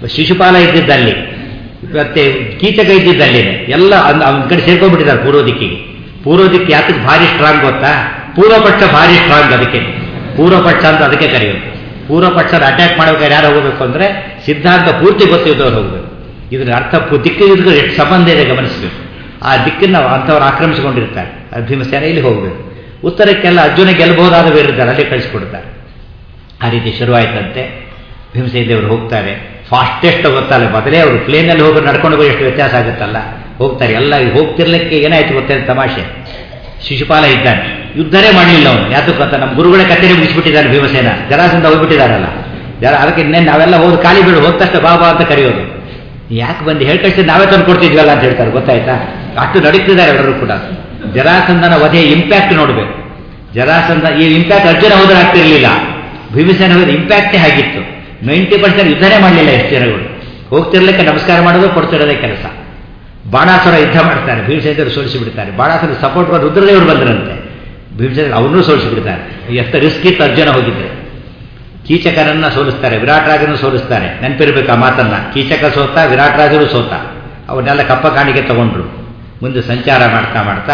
ಶಿಶುಪಾಲ ಇದ್ದಿದ್ದಲ್ಲಿ ಮತ್ತೆ ಕೀಚಕ ಇದ್ದಿದ್ದಲ್ಲಿನೇ ಎಲ್ಲ ಅವನ ಕಡೆ ಸೇರ್ಕೊಂಡ್ಬಿಟ್ಟಿದ್ದಾರೆ ಪೂರ್ವ ದಿಕ್ಕಿಗೆ ಪೂರ್ವ ದಿಕ್ಕು ಯಾತಕ್ಕೆ ಭಾರಿ ಸ್ಟ್ರಾಂಗ್ ಗೊತ್ತಾ ಪೂರ್ವಪಕ್ಷ ಭಾರಿ ಸ್ಟ್ರಾಂಗ್ ಅದಕ್ಕೆ ಪೂರ್ವಪಕ್ಷ ಅಂತ ಅದಕ್ಕೆ ಕರೆಯೋದು ಪೂರ್ವಪಕ್ಷದ ಅಟ್ಯಾಕ್ ಮಾಡ್ಬೇಕಾದ್ರೆ ಯಾರು ಹೋಗಬೇಕು ಅಂದ್ರೆ ಸಿದ್ಧಾಂತ ಪೂರ್ತಿ ಗೊತ್ತಿದ್ದವ್ರು ಹೋಗಬೇಕು ಇದರ ಅರ್ಥ ದಿಕ್ಕಿಗೆ ಎಷ್ಟು ಸಂಬಂಧ ಇದೆ ಗಮನಿಸಬೇಕು ಆ ದಿಕ್ಕನ್ನು ಅಂಥವ್ರು ಆಕ್ರಮಿಸಿಕೊಂಡಿರ್ತಾರೆ ಭೀಮಸೇನ ಇಲ್ಲಿ ಹೋಗಬೇಕು ಉತ್ತರಕ್ಕೆಲ್ಲ ಅರ್ಜುನ ಗೆಲ್ಲಬಹುದಾದ ಬೇರಿದ್ದಾರೆ ಅಲ್ಲಿ ಕಳಿಸ್ಕೊಡ್ತಾರೆ ಆ ರೀತಿ ಶುರುವಾಯ್ತಂತೆ ಭೀಮಸೇನ ದೇವರು ಹೋಗ್ತಾರೆ ಫಾಸ್ಟೆಸ್ಟ್ ಗೊತ್ತಲ್ಲ ಮೊದಲೇ ಅವರು ಪ್ಲೇನಲ್ಲಿ ಹೋಗಿ ನಡ್ಕೊಂಡು ಹೋಗಿ ಎಷ್ಟು ವ್ಯತ್ಯಾಸ ಆಗುತ್ತಲ್ಲ ಹೋಗ್ತಾರೆ ಎಲ್ಲ ಹೋಗ್ತಿರ್ಲಿಕ್ಕೆ ಏನಾಯ್ತು ಗೊತ್ತೇ ತಮಾಷೆ ಶಿಶುಪಾಲ ಇದ್ದಾನೆ ಯುದ್ಧನೇ ಮಾಡಲಿಲ್ಲ ಅವನು ಯಾತಕ್ಕೆ ಗೊತ್ತಾ ನಮ್ಮ ಗುರುಗಳ ಕಥೆನೇ ಮುಗಿಸ್ಬಿಟ್ಟಿದ್ದಾನೆ ಭೀಮಸೇನ ಜರಾಸಂದ ಹೋಗ್ಬಿಟ್ಟಿದ್ದಾರಲ್ಲ ಜರ ಅದಕ್ಕೆ ಇನ್ನೇನು ನಾವೆಲ್ಲ ಹೋಗಿ ಖಾಲಿ ಬಿಡು ಹೋದ ತಕ್ಷಣ ಬಾಬಾ ಅಂತ ಕರೆಯೋದು ಯಾಕೆ ಬಂದು ಹೇಳಿ ಕಳಿಸಿ ನಾವೇ ತಂದು ಕೊಡ್ತಿದ್ವಲ್ಲ ಅಂತ ಹೇಳ್ತಾರೆ ಗೊತ್ತಾಯ್ತಾ ಅಷ್ಟು ನಡೀತಿದ್ದಾರೆ ಎಲ್ಲರೂ ಕೂಡ ಜರಾಸಂದನ ವಧೆ ಇಂಪ್ಯಾಕ್ಟ್ ನೋಡಬೇಕು ಜರಾಸಂದ ಈ ಇಂಪ್ಯಾಕ್ಟ್ ಅರ್ಜುನ ಹೋದ್ರೆ ಆಗ್ತಿರ್ಲಿಲ್ಲ ಭೀಮಸೇನ ಹೋದ್ರೆ ಇಂಪ್ಯಾಕ್ಟೇ ಆಗಿತ್ತು ನೈಂಟಿ ಪರ್ಸೆಂಟ್ ಯುದ್ಧನೇ ಮಾಡಲಿಲ್ಲ ಎಷ್ಟು ಜನಗಳು ಹೋಗ್ತಿರ್ಲಿಕ್ಕೆ ನಮಸ್ಕಾರ ಮಾಡೋದು ಕೊಡ್ತಿರೋದೇ ಕೆಲಸ ಬಾಣಾಸುರ ಯುದ್ಧ ಮಾಡ್ತಾರೆ ಭೀಮಸೇನರು ಸೋಲಿಸಿ ಬಿಡ್ತಾರೆ ಬಾಣಾಸುರ ಸಪೋರ್ಟ್ ಮಾಡಿ ರುದ್ರದೇವರು ಬಂದರಂತೆ ಭೀಮಸೇನ ಅವನ್ನೂ ಸೋಲಿಸಿ ಬಿಡ್ತಾರೆ ಎಷ್ಟು ರಿಸ್ಕ್ ಇತ್ತು ಅರ್ಜುನ ಹೋಗಿದ್ರೆ ಕೀಚಕರನ್ನ ಸೋಲಿಸ್ತಾರೆ ವಿರಾಟ್ ರಾಜನು ಸೋಲಿಸ್ತಾರೆ ನೆನಪಿರ್ಬೇಕು ಆ ಮಾತನ್ನ ಕೀಚಕ ಸೋತ ವಿರಾಟ್ ರಾಜರು ಸೋತ ಅವನ್ನೆಲ್ಲ ಕಪ್ಪ ಕಾಣಿಕೆ ತಗೊಂಡ್ರು ಮುಂದೆ ಸಂಚಾರ ಮಾಡ್ತಾ ಮಾಡ್ತಾ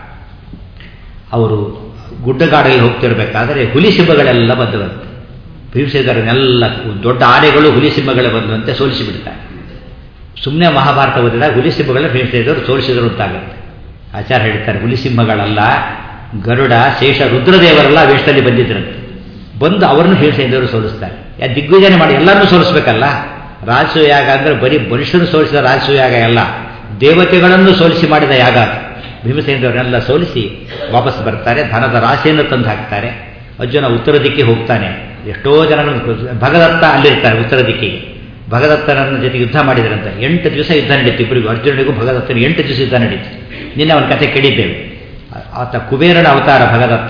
ಅವರು ಗುಡ್ಡಗಾಡಲ್ಲಿ ಹೋಗ್ತಿರ್ಬೇಕಾದ್ರೆ ಹುಲಿ ಸಿಂಹಗಳೆಲ್ಲ ಬಂದವಂತೆ ಭೀಮಸೇನರನ್ನೆಲ್ಲ ದೊಡ್ಡ ಆನೆಗಳು ಹುಲಿ ಸಿಂಹಗಳೇ ಬಂದಂತೆ ಸೋಲಿಸಿ ಬಿಡ್ತಾರೆ ಸುಮ್ಮನೆ ಮಹಾಭಾರತ ಓದಿದಾಗ ಹುಲಿ ಸಿಂಹಗಳ ಭೀಮಸೇನರು ಸೋಲಿಸಿದರು ಅಂತಾಗುತ್ತೆ ಆಚಾರ ಹೇಳ್ತಾರೆ ಹುಲಿ ಸಿಂಹಗಳಲ್ಲ ಗರುಡ ಶೇಷ ರುದ್ರದೇವರೆಲ್ಲ ವೇಷದಲ್ಲಿ ಬಂದಿದ್ರಂತೆ ಬಂದು ಅವರನ್ನು ಭೀಮಸೇನರು ಸೋಲಿಸ್ತಾರೆ ಯಾ ದಿಗ್ವಿಜಯ ಮಾಡಿ ಎಲ್ಲರನ್ನೂ ಸೋಲಿಸ್ಬೇಕಲ್ಲ ರಾಜಸೂಯ ಯಾಗ ಅಂದರೆ ಬರೀ ಮನುಷ್ಯರು ಸೋಲಿಸಿದ ರಾಜಸೂಯ ಯಾಗ ಅಲ್ಲ ದೇವತೆಗಳನ್ನು ಸೋಲಿಸಿ ಮಾಡಿದ ಯಾಗ ಭೀಮಸೇನರನ್ನೆಲ್ಲ ಸೋಲಿಸಿ ವಾಪಸ್ ಬರ್ತಾರೆ ಧನದ ರಾಶಿಯನ್ನು ತಂದು ಹಾಕ್ತಾರೆ ಅರ್ಜುನ ಉತ್ತರ ದಿಕ್ಕಿಗೆ ಹೋಗ್ತಾನೆ ಎಷ್ಟೋ ಜನಗಳು ಭಗದತ್ತ ಅಲ್ಲಿರ್ತಾರೆ ಉತ್ತರ ದಿಕ್ಕಿಗೆ ಭಗದತ್ತನನ್ನ ಜೊತೆ ಯುದ್ಧ ಮಾಡಿದ್ರಂತೆ ಎಂಟು ದಿವಸ ಯುದ್ಧ ನಡೀತು ಇಬ್ಬರಿಗೂ ಅರ್ಜುನನಿಗೂ ಭಗದತ್ತನ ಎಂಟು ದಿವಸ ಯುದ್ಧ ನಡೀತು ನಿನ್ನೆ ಅವನ ಕಥೆ ಕೇಳಿದ್ದೇವೆ ಆತ ಕುಬೇರನ ಅವತಾರ ಭಗದತ್ತ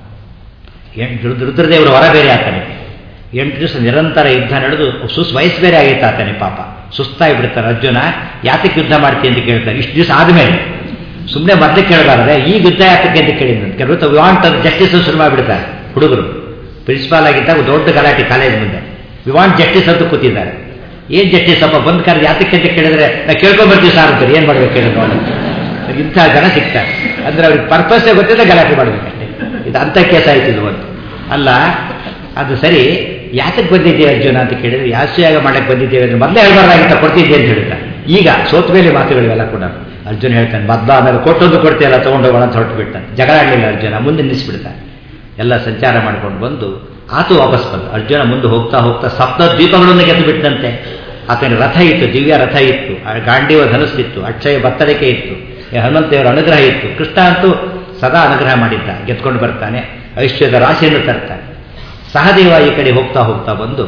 ಎಂಟು ರುದ್ರದೇವರು ಹೊರ ಬೇರೆ ಆತನಿಗೆ ಎಂಟು ದಿವಸ ನಿರಂತರ ಯುದ್ಧ ನಡೆದು ಸುಸ್ ವಯಸ್ಸು ಬೇರೆ ಆಗಿತ್ತು ಆತನೇ ಪಾಪ ಸುಸ್ತಾಗಿ ಬಿಡ್ತಾರೆ ಅರ್ಜುನ ಯಾತಕ್ಕೆ ಯುದ್ಧ ಮಾಡ್ತೀನಿ ಅಂತ ಕೇಳ್ತಾರೆ ಇಷ್ಟು ದಿವಸ ಆದಮೇಲೆ ಸುಮ್ಮನೆ ಮೊದಲು ಕೇಳಬಾರದೆ ಈ ಯುದ್ಧ ಯಾತಕ್ಕೆ ಅಂತ ಕೇಳಿದ್ರು ಕೆಲವರು ವಾಂಟ್ ಜಸ್ಟಿಸ್ ಶುರು ಮಾಡಿಬಿಡ್ತಾರೆ ಹುಡುಗರು ಪ್ರಿನ್ಸಿಪಾಲ್ ಆಗಿದ್ದಾಗ ದೊಡ್ಡ ಗಲಾಟೆ ಕಾಲೇಜ್ ಮುಂದೆ ವಿ ವಾಂಟ್ ಜಸ್ಟಿಸ್ ಅಂತ ಕೂತಿದ್ದಾರೆ ಏನ್ ಜಸ್ಟಿಸ್ ಅಪ್ಪ ಬಂದ್ ಕರೆದು ಯಾತಕ್ಕೆ ಅಂತ ಕೇಳಿದ್ರೆ ನಾ ಕೇಳ್ಕೊಂಡ್ಬರ್ತೀವಿ ಸಾರ್ ಅಂತಾರೆ ಏನ್ ಮಾಡ್ಬೇಕು ಕೇಳಿ ನೋಡಿ ಇಂಥ ಜನ ಸಿಗ್ತಾರೆ ಅಂದ್ರೆ ಅವ್ರಿಗೆ ಪರ್ಪಸ್ಸೇ ಗೊತ್ತಿಲ್ಲ ಗಲಾಟೆ ಮಾಡ್ಬೇಕಷ್ಟೇ ಇದು ಅಂಥ ಕೇಸ್ ಆಯ್ತು ಇದು ಒಂದು ಅಲ್ಲ ಅದು ಸರಿ ಯಾತಕ್ಕೆ ಬಂದಿದ್ದೀವಿ ಅರ್ಜುನ ಅಂತ ಕೇಳಿದ್ರೆ ಯಾಸ್ಯಾಗ ಮಾಡಕ್ಕೆ ಬಂದಿದ್ದೇವೆ ಅಂದ್ರೆ ಮೊದಲೇ ಹೇಳ್ಬಾರ್ದಾಗಿತ್ತ ಕೊಡ್ತಿದ್ದೆ ಅಂತ ಹೇಳ್ತಾರೆ ಈಗ ಸೋತ ಮೇಲೆ ಮಾತುಗಳಿವೆಲ್ಲ ಕೂಡ ಅರ್ಜುನ ಹೇಳ್ತಾನೆ ಮೊದ್ಲ ಆಮೇಲೆ ಕೊಟ್ಟೊಂದು ಕೊಡ್ತೀಯಲ್ಲ ತೊಗೊಂಡೋಗೋಣ ಅಂತ ಹೊರಟು ಬಿಡ್ತಾನೆ ಜಗಳ ಆಡಲಿಲ್ಲ ಅರ್ಜುನ ಮುಂದೆ ನಿಲ್ಲಿಸ್ಬಿಡ್ತಾನೆ ಎಲ್ಲ ಸಂಚಾರ ಮಾಡ್ಕೊಂಡು ಬಂದು ಆತು ವಾಪಸ್ ಬಂದು ಅರ್ಜುನ ಮುಂದೆ ಹೋಗ್ತಾ ಹೋಗ್ತಾ ಸಪ್ತ ದ್ವೀಪಗಳನ್ನು ಗೆದ್ದು ಬಿಟ್ಟಂತೆ ಆತನ ರಥ ಇತ್ತು ದಿವ್ಯ ರಥ ಇತ್ತು ಗಾಂಡೀವ ಧನಸ್ಸಿತ್ತು ಅಕ್ಷಯ ಬತ್ತಳಿಕೆ ಇತ್ತು ಹನುಮಂತ ದೇವರ ಅನುಗ್ರಹ ಇತ್ತು ಕೃಷ್ಣ ಅಂತೂ ಸದಾ ಅನುಗ್ರಹ ಮಾಡಿದ್ದ ಗೆದ್ಕೊಂಡು ಬರ್ತಾನೆ ಐಶ್ವರ್ಯದ ರಾಶಿಯನ್ನು ತರ್ತಾನೆ ಸಹದೇವ ಈ ಕಡೆ ಹೋಗ್ತಾ ಹೋಗ್ತಾ ಬಂದು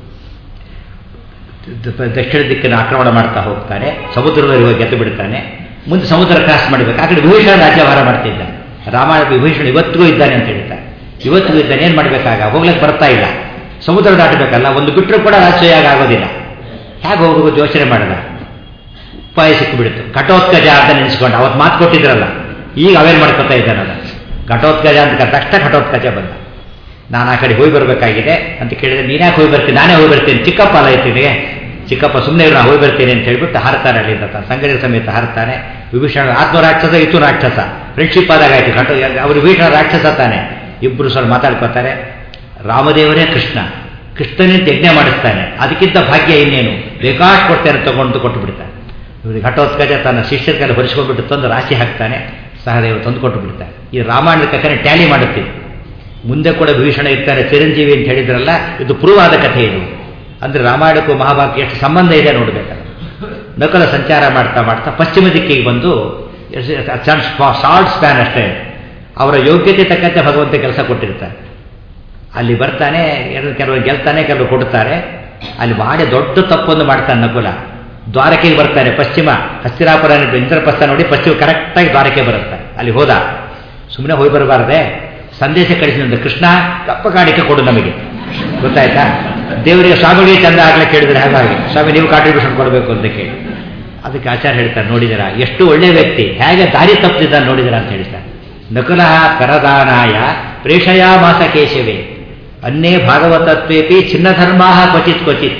ದಕ್ಷಿಣ ದಿಕ್ಕನ್ನು ಆಕ್ರಮಣ ಮಾಡ್ತಾ ಹೋಗ್ತಾನೆ ಸಮುದ್ರದಲ್ಲಿ ಹೋಗಿ ಗೆದ್ದು ಬಿಡ್ತಾನೆ ಮುಂದೆ ಸಮುದ್ರ ಕ್ರಾಸ್ ಮಾಡಬೇಕು ಆ ಕಡೆ ವಿಭೀಷಣ ರಾಜ್ಯಭಾರ ಮಾಡ್ತಿದ್ದ ರಾಮಾಯಣ ವಿಭೀಷಣ ಇವತ್ತಿಗೂ ಇದ್ದಾನೆ ಅಂತ ಹೇಳ್ತಾರೆ ಇವತ್ತಿಗೂ ಇದ್ದಾನೆ ಏನು ಮಾಡಬೇಕಾಗ ಹೋಗ್ಲಿಕ್ಕೆ ಬರ್ತಾ ಇಲ್ಲ ಸಮುದ್ರ ದಾಟಬೇಕಲ್ಲ ಒಂದು ಬಿಟ್ಟರು ಕೂಡ ರಾಜ್ಯಯಾಗ ಆಗೋದಿಲ್ಲ ಹೇಗೆ ಹೋಗೋದು ಯೋಚನೆ ಮಾಡಿದ ಉಪಾಯ ಸಿಕ್ಕಿಬಿಡ್ತು ಘಟೋತ್ಕಜ ಅಂತ ನೆನೆಸ್ಕೊಂಡು ಅವತ್ತು ಮಾತು ಕೊಟ್ಟಿದ್ರಲ್ಲ ಈಗ ಅವೇನು ಮಾಡ್ಕೊತಾ ಇದ್ದಾನಲ್ಲ ಘಟೋತ್ಕಜ ಅಂತ ತಕ್ಷಣ ಘಟೋತ್ಕಜ ಬಂದ ನಾನು ಆ ಕಡೆ ಹೋಗಿ ಬರಬೇಕಾಗಿದೆ ಅಂತ ಕೇಳಿದ್ರೆ ನೀನ್ಯಾಕೆ ಹೋಗಿ ಬರ್ತೀನಿ ನಾನೇ ಹೋಗಿ ಬರ್ತೀನಿ ಚಿಕ್ಕಪ್ಪ ಅಲ್ಲ ಇತ್ತಿಗೆ ಚಿಕ್ಕಪ್ಪ ಸುಮ್ಮನೆ ನಾನು ಹೋಗಿ ಬರ್ತೀನಿ ಅಂತ ಹೇಳ್ಬಿಟ್ಟು ಹಾರ್ತಾನೆ ಅಲ್ಲಿಂದ ಸಂಗಡಿ ಸಮೇತ ಹಾರ್ತಾನೆ ವಿಭೀಷಣ ಆತ್ಮ ರಾಕ್ಷಸ ಇತ್ತು ರಾಕ್ಷಸ ಫ್ರೆಂಡ್ಶಿಪ್ ಆದಾಗ ಆಯ್ತು ಘಟ ಅವರು ವಿಭೀಷಣ ರಾಕ್ಷಸ ತಾನೆ ಇಬ್ಬರು ಸ್ವಲ್ಪ ಮಾತಾಡ್ಕೋತಾರೆ ರಾಮದೇವರೇ ಕೃಷ್ಣ ಕೃಷ್ಣನೇ ಯಜ್ಞ ಮಾಡಿಸ್ತಾನೆ ಅದಕ್ಕಿಂತ ಭಾಗ್ಯ ಇನ್ನೇನು ಬೇಕಾಷ್ಟು ಕೊಡ್ತೇನೆ ತಗೊಂಡು ಕೊಟ್ಟು ಬಿಡ್ತಾನೆ ಇವ್ರಿಗೆ ಘಟೋತ್ಕಜ ತನ್ನ ಶಿಷ್ಯರ ಕೈಲಿ ಹೊರಿಸ್ಕೊಂಡ್ಬಿಟ್ಟು ತಂದು ರಾಶಿ ಹಾಕ್ತಾನೆ ಸಹದೇವ ತಂದು ಕೊಟ್ಟು ಬಿಡ್ತಾನೆ ಈ ರಾಮಾಯಣದ ಕಥೆನೇ ಟ್ಯಾಲಿ ಮಾಡುತ್ತೀವಿ ಮುಂದೆ ಕೂಡ ಭೀಷಣ ಇರ್ತಾರೆ ಚಿರಂಜೀವಿ ಅಂತ ಹೇಳಿದ್ರಲ್ಲ ಇದು ಪ್ರೂವ್ ಆದ ಕಥೆ ಇದು ಅಂದ್ರೆ ರಾಮಾಯಣಕ್ಕೂ ಮಹಾಭಾರತ ಎಷ್ಟು ಸಂಬಂಧ ಇದೆ ನೋಡ್ಬೇಕಲ್ಲ ನಕಲ ಸಂಚಾರ ಮಾಡ್ತಾ ಮಾಡ್ತಾ ಪಶ್ಚಿಮ ದಿಕ್ಕಿಗೆ ಬಂದು ಶಾರ್ಟ್ ಸ್ಪ್ಯಾನ್ ಅಷ್ಟೇ ಅವರ ಯೋಗ್ಯತೆ ತಕ್ಕಂತೆ ಭಗವಂತ ಕೆಲಸ ಕೊಟ್ಟಿರ್ತಾರೆ ಅಲ್ಲಿ ಬರ್ತಾನೆ ಕೆಲವರು ಗೆಲ್ತಾನೆ ಕೆಲವರು ಕೊಡ್ತಾರೆ ಅಲ್ಲಿ ಮಾಡಿ ದೊಡ್ಡ ತಪ್ಪೊಂದು ಮಾಡ್ತಾನೆ ನಕುಲ ದ್ವಾರಕೆಗೆ ಬರ್ತಾನೆ ಪಶ್ಚಿಮ ಹಸ್ತಿರಾಪುರ ಇಂದ್ರಪ್ರಸ್ಥ ನೋಡಿ ಪಶ್ಚಿಮ ಕರೆಕ್ಟಾಗಿ ದ್ವಾರಕೆ ಬರುತ್ತೆ ಅಲ್ಲಿ ಹೋದ ಸುಮ್ಮನೆ ಹೋಗಿ ಬರಬಾರ್ದೆ ಸಂದೇಶ ಕಳಿಸಿದಂತೆ ಕೃಷ್ಣ ಕಪ್ಪ ಕಾಣಿಕೆ ಕೊಡು ನಮಗೆ ಗೊತ್ತಾಯ್ತಾ ದೇವರಿಗೆ ಸ್ವಾಮಿಗಳಿಗೆ ಚಂದ ಆಗ್ಲೇ ಕೇಳಿದ್ರೆ ಹಾಗಾಗಿ ಸ್ವಾಮಿ ನೀವು ಕಾಂಟ್ರಿಬ್ಯೂಷನ್ ಕೊಡಬೇಕು ಅಂತ ಕೇಳಿ ಅದಕ್ಕೆ ಆಚಾರ ಹೇಳ್ತಾರೆ ನೋಡಿದಿರ ಎಷ್ಟು ಒಳ್ಳೆ ವ್ಯಕ್ತಿ ಹೇಗೆ ದಾರಿ ತಪ್ಪಿದ್ದಾನೆ ನೋಡಿದಿರ ಅಂತ ಹೇಳ್ತಾರೆ ನಕುಲಃ ಕರದಾನಾಯ ಪ್ರೇಷಯಾ ಮಾಸ ಕೇಶವೇ ಅನ್ನೇ ಭಾಗವತತ್ವೇಪಿ ಚಿನ್ನಧರ್ಮಾ ಕ್ವಚಿತ್ ಕ್ವಚಿತ್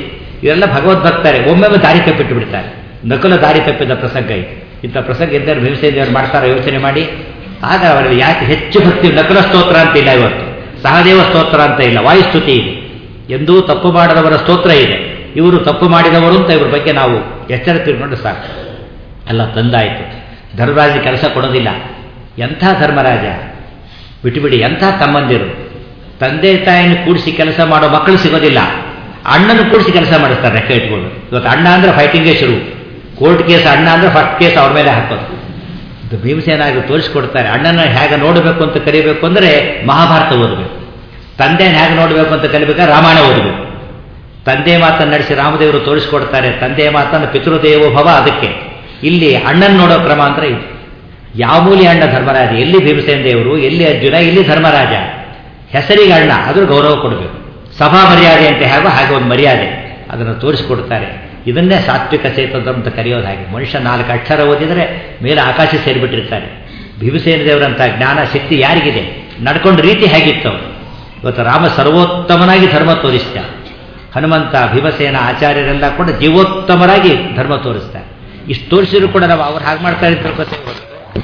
ಇವರೆಲ್ಲ ಭಗವದ್ಭಕ್ತಾರೆ ಒಮ್ಮೆಮ್ಮೆ ದಾರಿ ತಪ್ಪಿಟ್ಟು ಬಿಡ್ತಾರೆ ನಕಲು ದಾರಿ ತಪ್ಪಿದ ಪ್ರಸಂಗ ಇದು ಇಂಥ ಪ್ರಸಂಗ ಇದ್ದರೆ ಭೀಮಸೇನ ದೇವರು ಮಾಡ್ತಾರೋ ಯೋಚನೆ ಮಾಡಿ ಆಗ ಅವರಲ್ಲಿ ಯಾಕೆ ಹೆಚ್ಚು ಭಕ್ತಿ ನಕಲ ಸ್ತೋತ್ರ ಅಂತ ಇಲ್ಲ ಇವತ್ತು ಸಹದೇವ ಸ್ತೋತ್ರ ಅಂತ ಇಲ್ಲ ವಾಯುಸ್ತುತಿ ಇದೆ ಎಂದೂ ತಪ್ಪು ಮಾಡದವರ ಸ್ತೋತ್ರ ಇದೆ ಇವರು ತಪ್ಪು ಮಾಡಿದವರು ಅಂತ ಇವ್ರ ಬಗ್ಗೆ ನಾವು ಎಚ್ಚರ ತಿಳ್ಕೊಂಡು ಸಾಕು ಎಲ್ಲ ತಂದಾಯಿತು ಧರ್ಮರಾಜ ಕೆಲಸ ಕೊಡೋದಿಲ್ಲ ಎಂಥ ಧರ್ಮರಾಜ ಬಿಟ್ಟುಬಿಡಿ ಎಂಥ ತಮ್ಮಂದಿರು ತಂದೆ ತಾಯಿನ ಕೂಡಿಸಿ ಕೆಲಸ ಮಾಡೋ ಮಕ್ಕಳು ಸಿಗೋದಿಲ್ಲ ಅಣ್ಣನ ಕೂಡಿಸಿ ಕೆಲಸ ಮಾಡಿಸ್ತಾರೆ ರೆಕ್ಕೆ ಇಟ್ಕೊಂಡು ಇವತ್ತು ಅಣ್ಣ ಅಂದರೆ ಫೈಟಿಂಗೇ ಶುರು ಕೋರ್ಟ್ ಕೇಸ್ ಅಣ್ಣ ಅಂದರೆ ಫಸ್ಟ್ ಕೇಸ್ ಅವ್ರ ಮೇಲೆ ಹಾಕೋದು ಇದು ಭೀಮಸೇನಾಗಿ ತೋರಿಸ್ಕೊಡ್ತಾರೆ ಅಣ್ಣನ ಹೇಗೆ ನೋಡಬೇಕು ಅಂತ ಕರಿಬೇಕು ಅಂದರೆ ಮಹಾಭಾರತ ಓದಬೇಕು ತಂದೆನ ಹೇಗೆ ನೋಡಬೇಕು ಅಂತ ಕಲಿಬೇಕಾದ್ರೆ ರಾಮಾಯಣ ಓದಬೇಕು ತಂದೆ ಮಾತನ್ನು ನಡೆಸಿ ರಾಮದೇವರು ತೋರಿಸ್ಕೊಡ್ತಾರೆ ತಂದೆ ಮಾತನ್ನು ಪಿತೃದೇವೋ ಭವ ಅದಕ್ಕೆ ಇಲ್ಲಿ ಅಣ್ಣನ ನೋಡೋ ಕ್ರಮ ಅಂದ್ರೆ ಇದು ಯಾವ ಮೂಲಿ ಅಣ್ಣ ಧರ್ಮರಾಜ ಎಲ್ಲಿ ಭೀಮಸೇನ ದೇವರು ಎಲ್ಲಿ ಅರ್ಜುನ ಇಲ್ಲಿ ಧರ್ಮರಾಜ ಹೆಸರಿಗೆ ಅಣ್ಣ ಅದ್ರ ಗೌರವ ಕೊಡಬೇಕು ಸಭಾ ಮರ್ಯಾದೆ ಅಂತ ಹೇಗೋ ಹಾಗೆ ಒಂದು ಮರ್ಯಾದೆ ಅದನ್ನು ತೋರಿಸ್ಕೊಡ್ತಾರೆ ಇದನ್ನೇ ಸಾತ್ವಿಕ ಚೇತನ ಅಂತ ಕರೆಯೋದು ಹಾಗೆ ಮನುಷ್ಯ ನಾಲ್ಕು ಅಕ್ಷರ ಓದಿದರೆ ಮೇಲೆ ಆಕಾಶ ಸೇರಿಬಿಟ್ಟಿರ್ತಾರೆ ಭೀಮಸೇನ ದೇವರಂಥ ಜ್ಞಾನ ಶಕ್ತಿ ಯಾರಿಗಿದೆ ನಡ್ಕೊಂಡ ರೀತಿ ಹೇಗಿತ್ತು ಅವ್ರು? ಇವತ್ತು ರಾಮ ಸರ್ವೋತ್ತಮನಾಗಿ ಧರ್ಮ ತೋರಿಸ್ತ ಹನುಮಂತ ಭೀಮಸೇನ ಆಚಾರ್ಯರೆಲ್ಲ ಕೂಡ ಜೀವೋತ್ತಮರಾಗಿ ಧರ್ಮ ತೋರಿಸ್ತಾರೆ ಇಷ್ಟು ತೋರಿಸಿದ್ರು ಕೂಡ ನಾವು ಅವ್ರು ಹಾಗೆ ಮಾಡ್ತಾ ಇದ್ರು ತಿಳ್ಕೊತೇವೆ ಹೊರತು